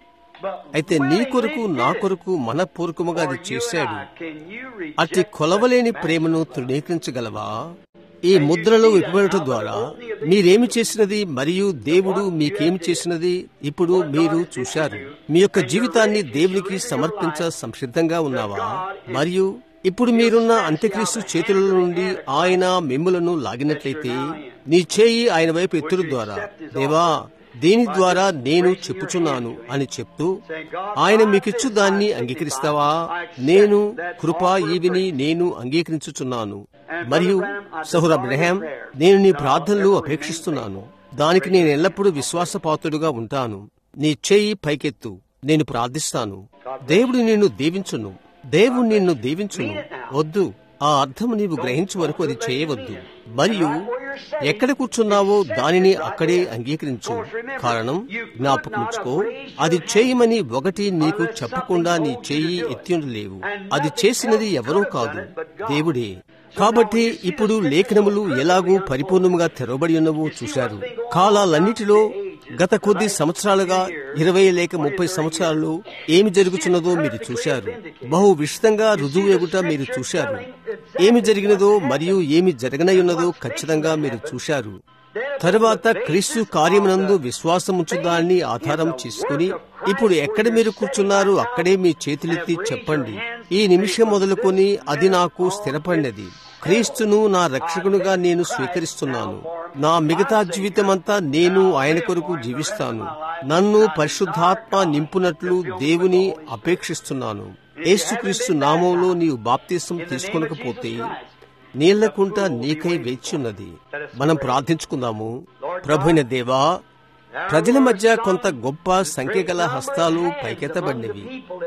అయితే నీ కొరకు నా కొరకు మనపూర్వకముగా అది చేశాడు అట్టి కొలవలేని ప్రేమను తృణీకరించగలవా ఈ ముద్రలో విప్పబడటం ద్వారా మీరేమి చేసినది మరియు దేవుడు మీకేమి చేసినది ఇప్పుడు మీరు చూశారు మీ యొక్క జీవితాన్ని దేవునికి సమర్పించ సంసిద్ధంగా ఉన్నావా మరియు ఇప్పుడు మీరున్న అంత్యక్రీస్తు చేతుల నుండి ఆయన మిమ్ములను లాగినట్లయితే నీ చేయి ఆయన వైపు ఎత్తుడు ద్వారా దేవా దీని ద్వారా నేను చెప్పుచున్నాను అని చెప్తూ ఆయన మీకిచ్చు దాన్ని అంగీకరిస్తావా నేను కృపా ఈవిని నేను అంగీకరించుచున్నాను మరియు సహుర అబ్రహాం నేను నీ ప్రార్థనలు అపేక్షిస్తున్నాను దానికి నేను ఎల్లప్పుడూ విశ్వాసపాత్రుడుగా ఉంటాను నీ చేయి పైకెత్తు నేను ప్రార్థిస్తాను దేవుడు నిన్ను దీవించును దేవుడు నిన్ను దీవించును వద్దు ఆ అర్థము నీవు గ్రహించే వరకు అది చేయవద్దు మరియు ఎక్కడ కూర్చున్నావో దానిని అక్కడే అంగీకరించు కారణం జ్ఞాపకముంచుకో అది చేయమని ఒకటి నీకు చెప్పకుండా నీ చేయి ఎత్తి లేవు అది చేసినది ఎవరూ కాదు దేవుడే కాబట్టి ఇప్పుడు లేఖనములు ఎలాగూ పరిపూర్ణముగా తెరవబడి ఉన్నవో చూశారు కాలాలన్నిటిలో గత కొద్ది సంవత్సరాలుగా ఇరవై లేక ముప్పై సంవత్సరాల్లో ఏమి జరుగుతున్నదో మీరు చూశారు బహు విషితంగా రుజువు ఎగుట మీరు చూశారు ఏమి జరిగినదో మరియు ఏమి జరగనయున్నదో ఖచ్చితంగా మీరు చూశారు తరువాత క్రీస్తు కార్యమునందు విశ్వాసముంచు దాన్ని ఆధారం చేసుకుని ఇప్పుడు ఎక్కడ మీరు కూర్చున్నారు అక్కడే మీ చేతులెత్తి చెప్పండి ఈ నిమిషం మొదలుకొని అది నాకు స్థిరపడినది క్రీస్తును నా రక్షకునుగా నేను స్వీకరిస్తున్నాను నా మిగతా జీవితమంతా నేను ఆయన కొరకు జీవిస్తాను నన్ను పరిశుద్ధాత్మ నింపునట్లు దేవుని అపేక్షిస్తున్నాను యేసుక్రీస్తు నామంలో నీవు బాప్తీసం తీసుకొనకపోతే నీళ్లకుంట నీకై వేచున్నది మనం ప్రార్థించుకుందాము ప్రభుని దేవా ప్రజల మధ్య కొంత గొప్ప సంఖ్య గల హస్తాలు పైకెత్తబడినవి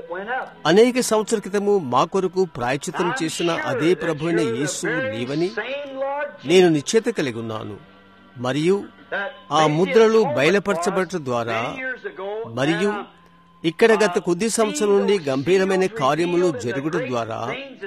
అనేక సంవత్సరాల క్రితము మా కొరకు ప్రాయచితం చేసిన అదే ప్రభుైన యేసు నీవని నేను నిశ్చేత కలిగి ఉన్నాను మరియు ఆ ముద్రలు బయలుపరచబడటం ద్వారా మరియు ఇక్కడ గత కొద్ది సంవత్సరం నుండి గంభీరమైన కార్యములు జరుగుట ద్వారా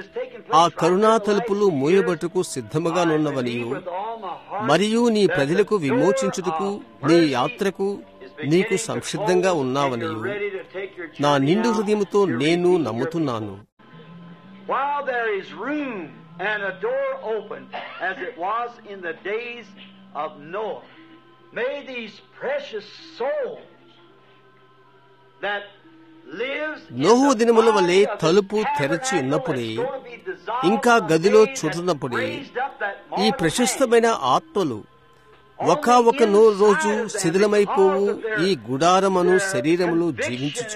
ఆ కరుణా తలుపులు మూయబట్టుకు సిద్ధముగానున్నవనియు మరియు నీ ప్రజలకు విమోచించుటకు నీ యాత్రకు నీకు సంసిద్ధంగా ఉన్నావనియు నా నిండు హృదయముతో నేను నమ్ముతున్నాను While there is room and a door open, as it was in the days of Noah, may these precious souls that lives in నోహు the దినముల వలె body of the తలుపు తెరచి tabernacle ఉన్నప్పుడే that's going to be dissolved ఇంకా someday గదిలో and చూటున్నప్పుడే raised up that ఈ mortal ప్రశస్తమైన ఆత్మలు ఒక ఒక నో రోజు శిథిలమైపోవు ఈ గుడారమను శరీరములు జీవించుచు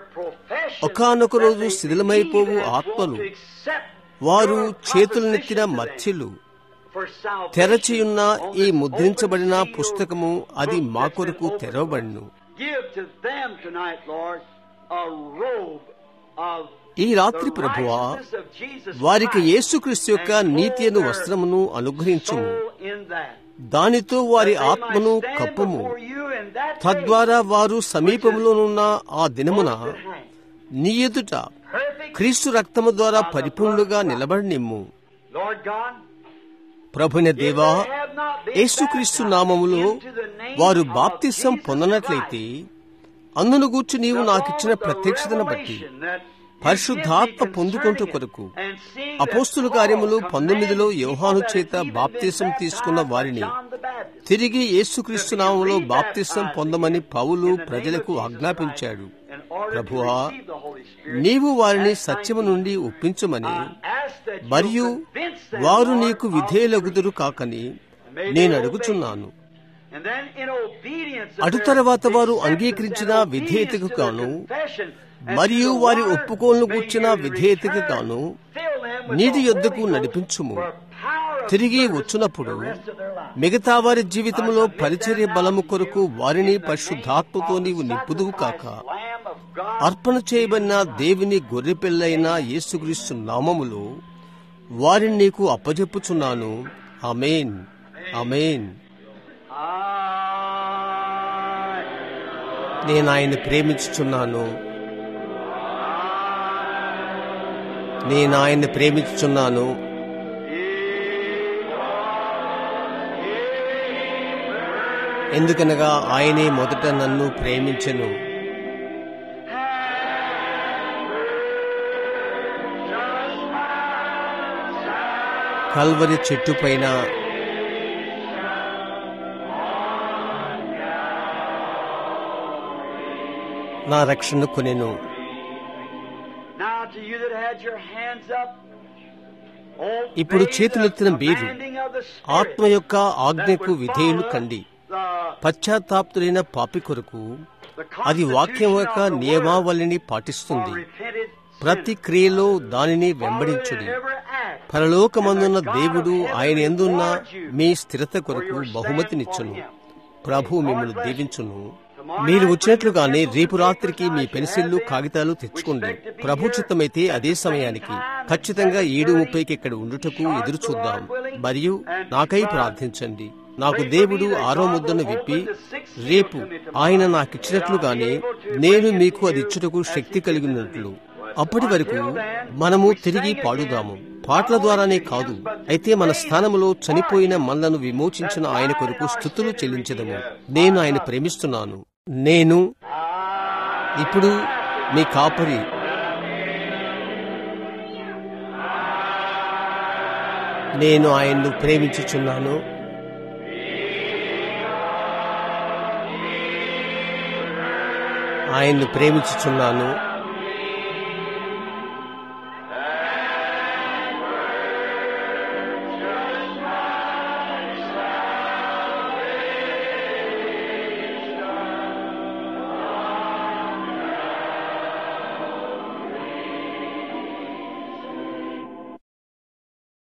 ఒకానొక రోజు శిథిలమైపోవు ఆత్మలు వారు చేతులనెత్తిన మత్స్యులు తెరచియున్న ఈ ముద్రించబడిన పుస్తకము అది మా కొరకు తెరవబడిను Give to them tonight, Lord, a robe of ఈ రాత్రి the ప్రభువా righteousness of Jesus వారికి Christ యేసుక్రీస్తు యొక్క and నీతి అను clothe వస్త్రమును their అనుగ్రహించుము soul in that. దానితో వారి That they ఆత్మను might stand కప్పుము before you in that day, తద్వారా వారు సమీపంలోనున్న ఆ దినమున clothed in hand, నీ ఎదుట perfect, క్రీస్తు రక్తము ద్వారా పరిపూర్ణులుగా నిలబడి నిమ్ము Lord God, ప్రభుని if దేవా they have not been యేసుక్రీస్తు baptized నామములో into the name వారు of బాప్తిసం Jesus పొందనట్లయితే Christ, అందును గూర్చి నీవు the నాకిచ్చిన Lord, the ప్రత్యక్షతను బట్టి revelation that you పరిశుద్ధాత్మ give me పొందుకొంటూ concerning కొరకు it, and seeing that అపోస్తుల Paul కార్యములు commanded పంతొమ్మిదిలో people యోహాను that చేత even been బాప్తిసం తీసుకున్న baptized by వారిని John the Baptist. తిరిగి యేసుక్రీస్తు నామంలో బాప్తిసం పొందమని పౌలు ప్రజలకు ఆజ్ఞాపించాడు ప్రభువా నీవు వారిని సత్యము నుండి ఒప్పించమని మరియు వారు నీకు విధేయులగుదురు కాకని నేను అడుగుచున్నాను అటు తర్వాత వారు అంగీకరించిన విధేయతకు గాను మరియు వారి ఒప్పుకోలను కూర్చిన విధేయతకు గాను నీటి యొద్దకు నడిపించుము తిరిగి వచ్చినప్పుడు మిగతా వారి జీవితంలో పరిచర్య బలము కొరకు వారిని పరిశుద్ధాత్మతో నీవు నింపుదువు కాక of God. అర్పణ చేయబడిన దేవుని గొర్రెపిల్లైన యేసుక్రీస్తు నామములో వారిని నీకు అప్పజెప్పుచున్నాను అమేన్ అమేన్ I నేను ఆయన్ని ప్రేమించుచున్నాను నేను ఆయన్ని ప్రేమించుచున్నాను ఎందుకనగా ఆయనే మొదట నన్ను ప్రేమించెను కల్వరి చెట్టు పైన నా రక్షణ కొనెను Now to you that had your hands up, obey ఇప్పుడు the చేతులెత్తిన మీరు commanding of the Spirit ఆత్మ యొక్క ఆజ్ఞకు that would విధేయులు follow కండి the- పశ్చాత్తాప్తులైన పాపి కొరకు the అది వాక్యం constitution యొక్క of the word నియమావళిని for పాటిస్తుంది repented ప్రతి sinners. క్రియలో దానిని Follow it వెంబడించుడి in every act. పరలోకమందున్న And the God దేవుడు of heaven ఆయన ఎందున్న reward you మీ స్థిరత for కొరకు your stand బహుమతినిచ్చును for him. ప్రభు మిమ్మల్ని దీవించును మీరు వచ్చినట్లుగానే రేపు రాత్రికి మీ పెన్సిళ్లు కాగితాలు తెచ్చుకోండి ప్రభు చిత్తమైతే అదే సమయానికి ఖచ్చితంగా ఏడు ముప్పైకి ఇక్కడ ఉండుటకు ఎదురు చూద్దాం మరియు నాకై ప్రార్థించండి నాకు దేవుడు ఆరో ముద్దను విప్పి రేపు ఆయన నాకిచ్చినట్లుగానే నేను మీకు అది ఇచ్చుటకు శక్తి కలిగినట్లు అప్పటి వరకు మనము తిరిగి పాడుదాము పాటల ద్వారానే కాదు అయితే మన స్థానములో చనిపోయిన మనలను విమోచించిన ఆయన కొరకు స్థుతులు చెల్లించదము నేను ఆయన ప్రేమిస్తున్నాను నేను ఇప్పుడు మీ కాపరి నేను ఆయన్ను ప్రేమించుచున్నాను ఆయన్ను ప్రేమించుచున్నాను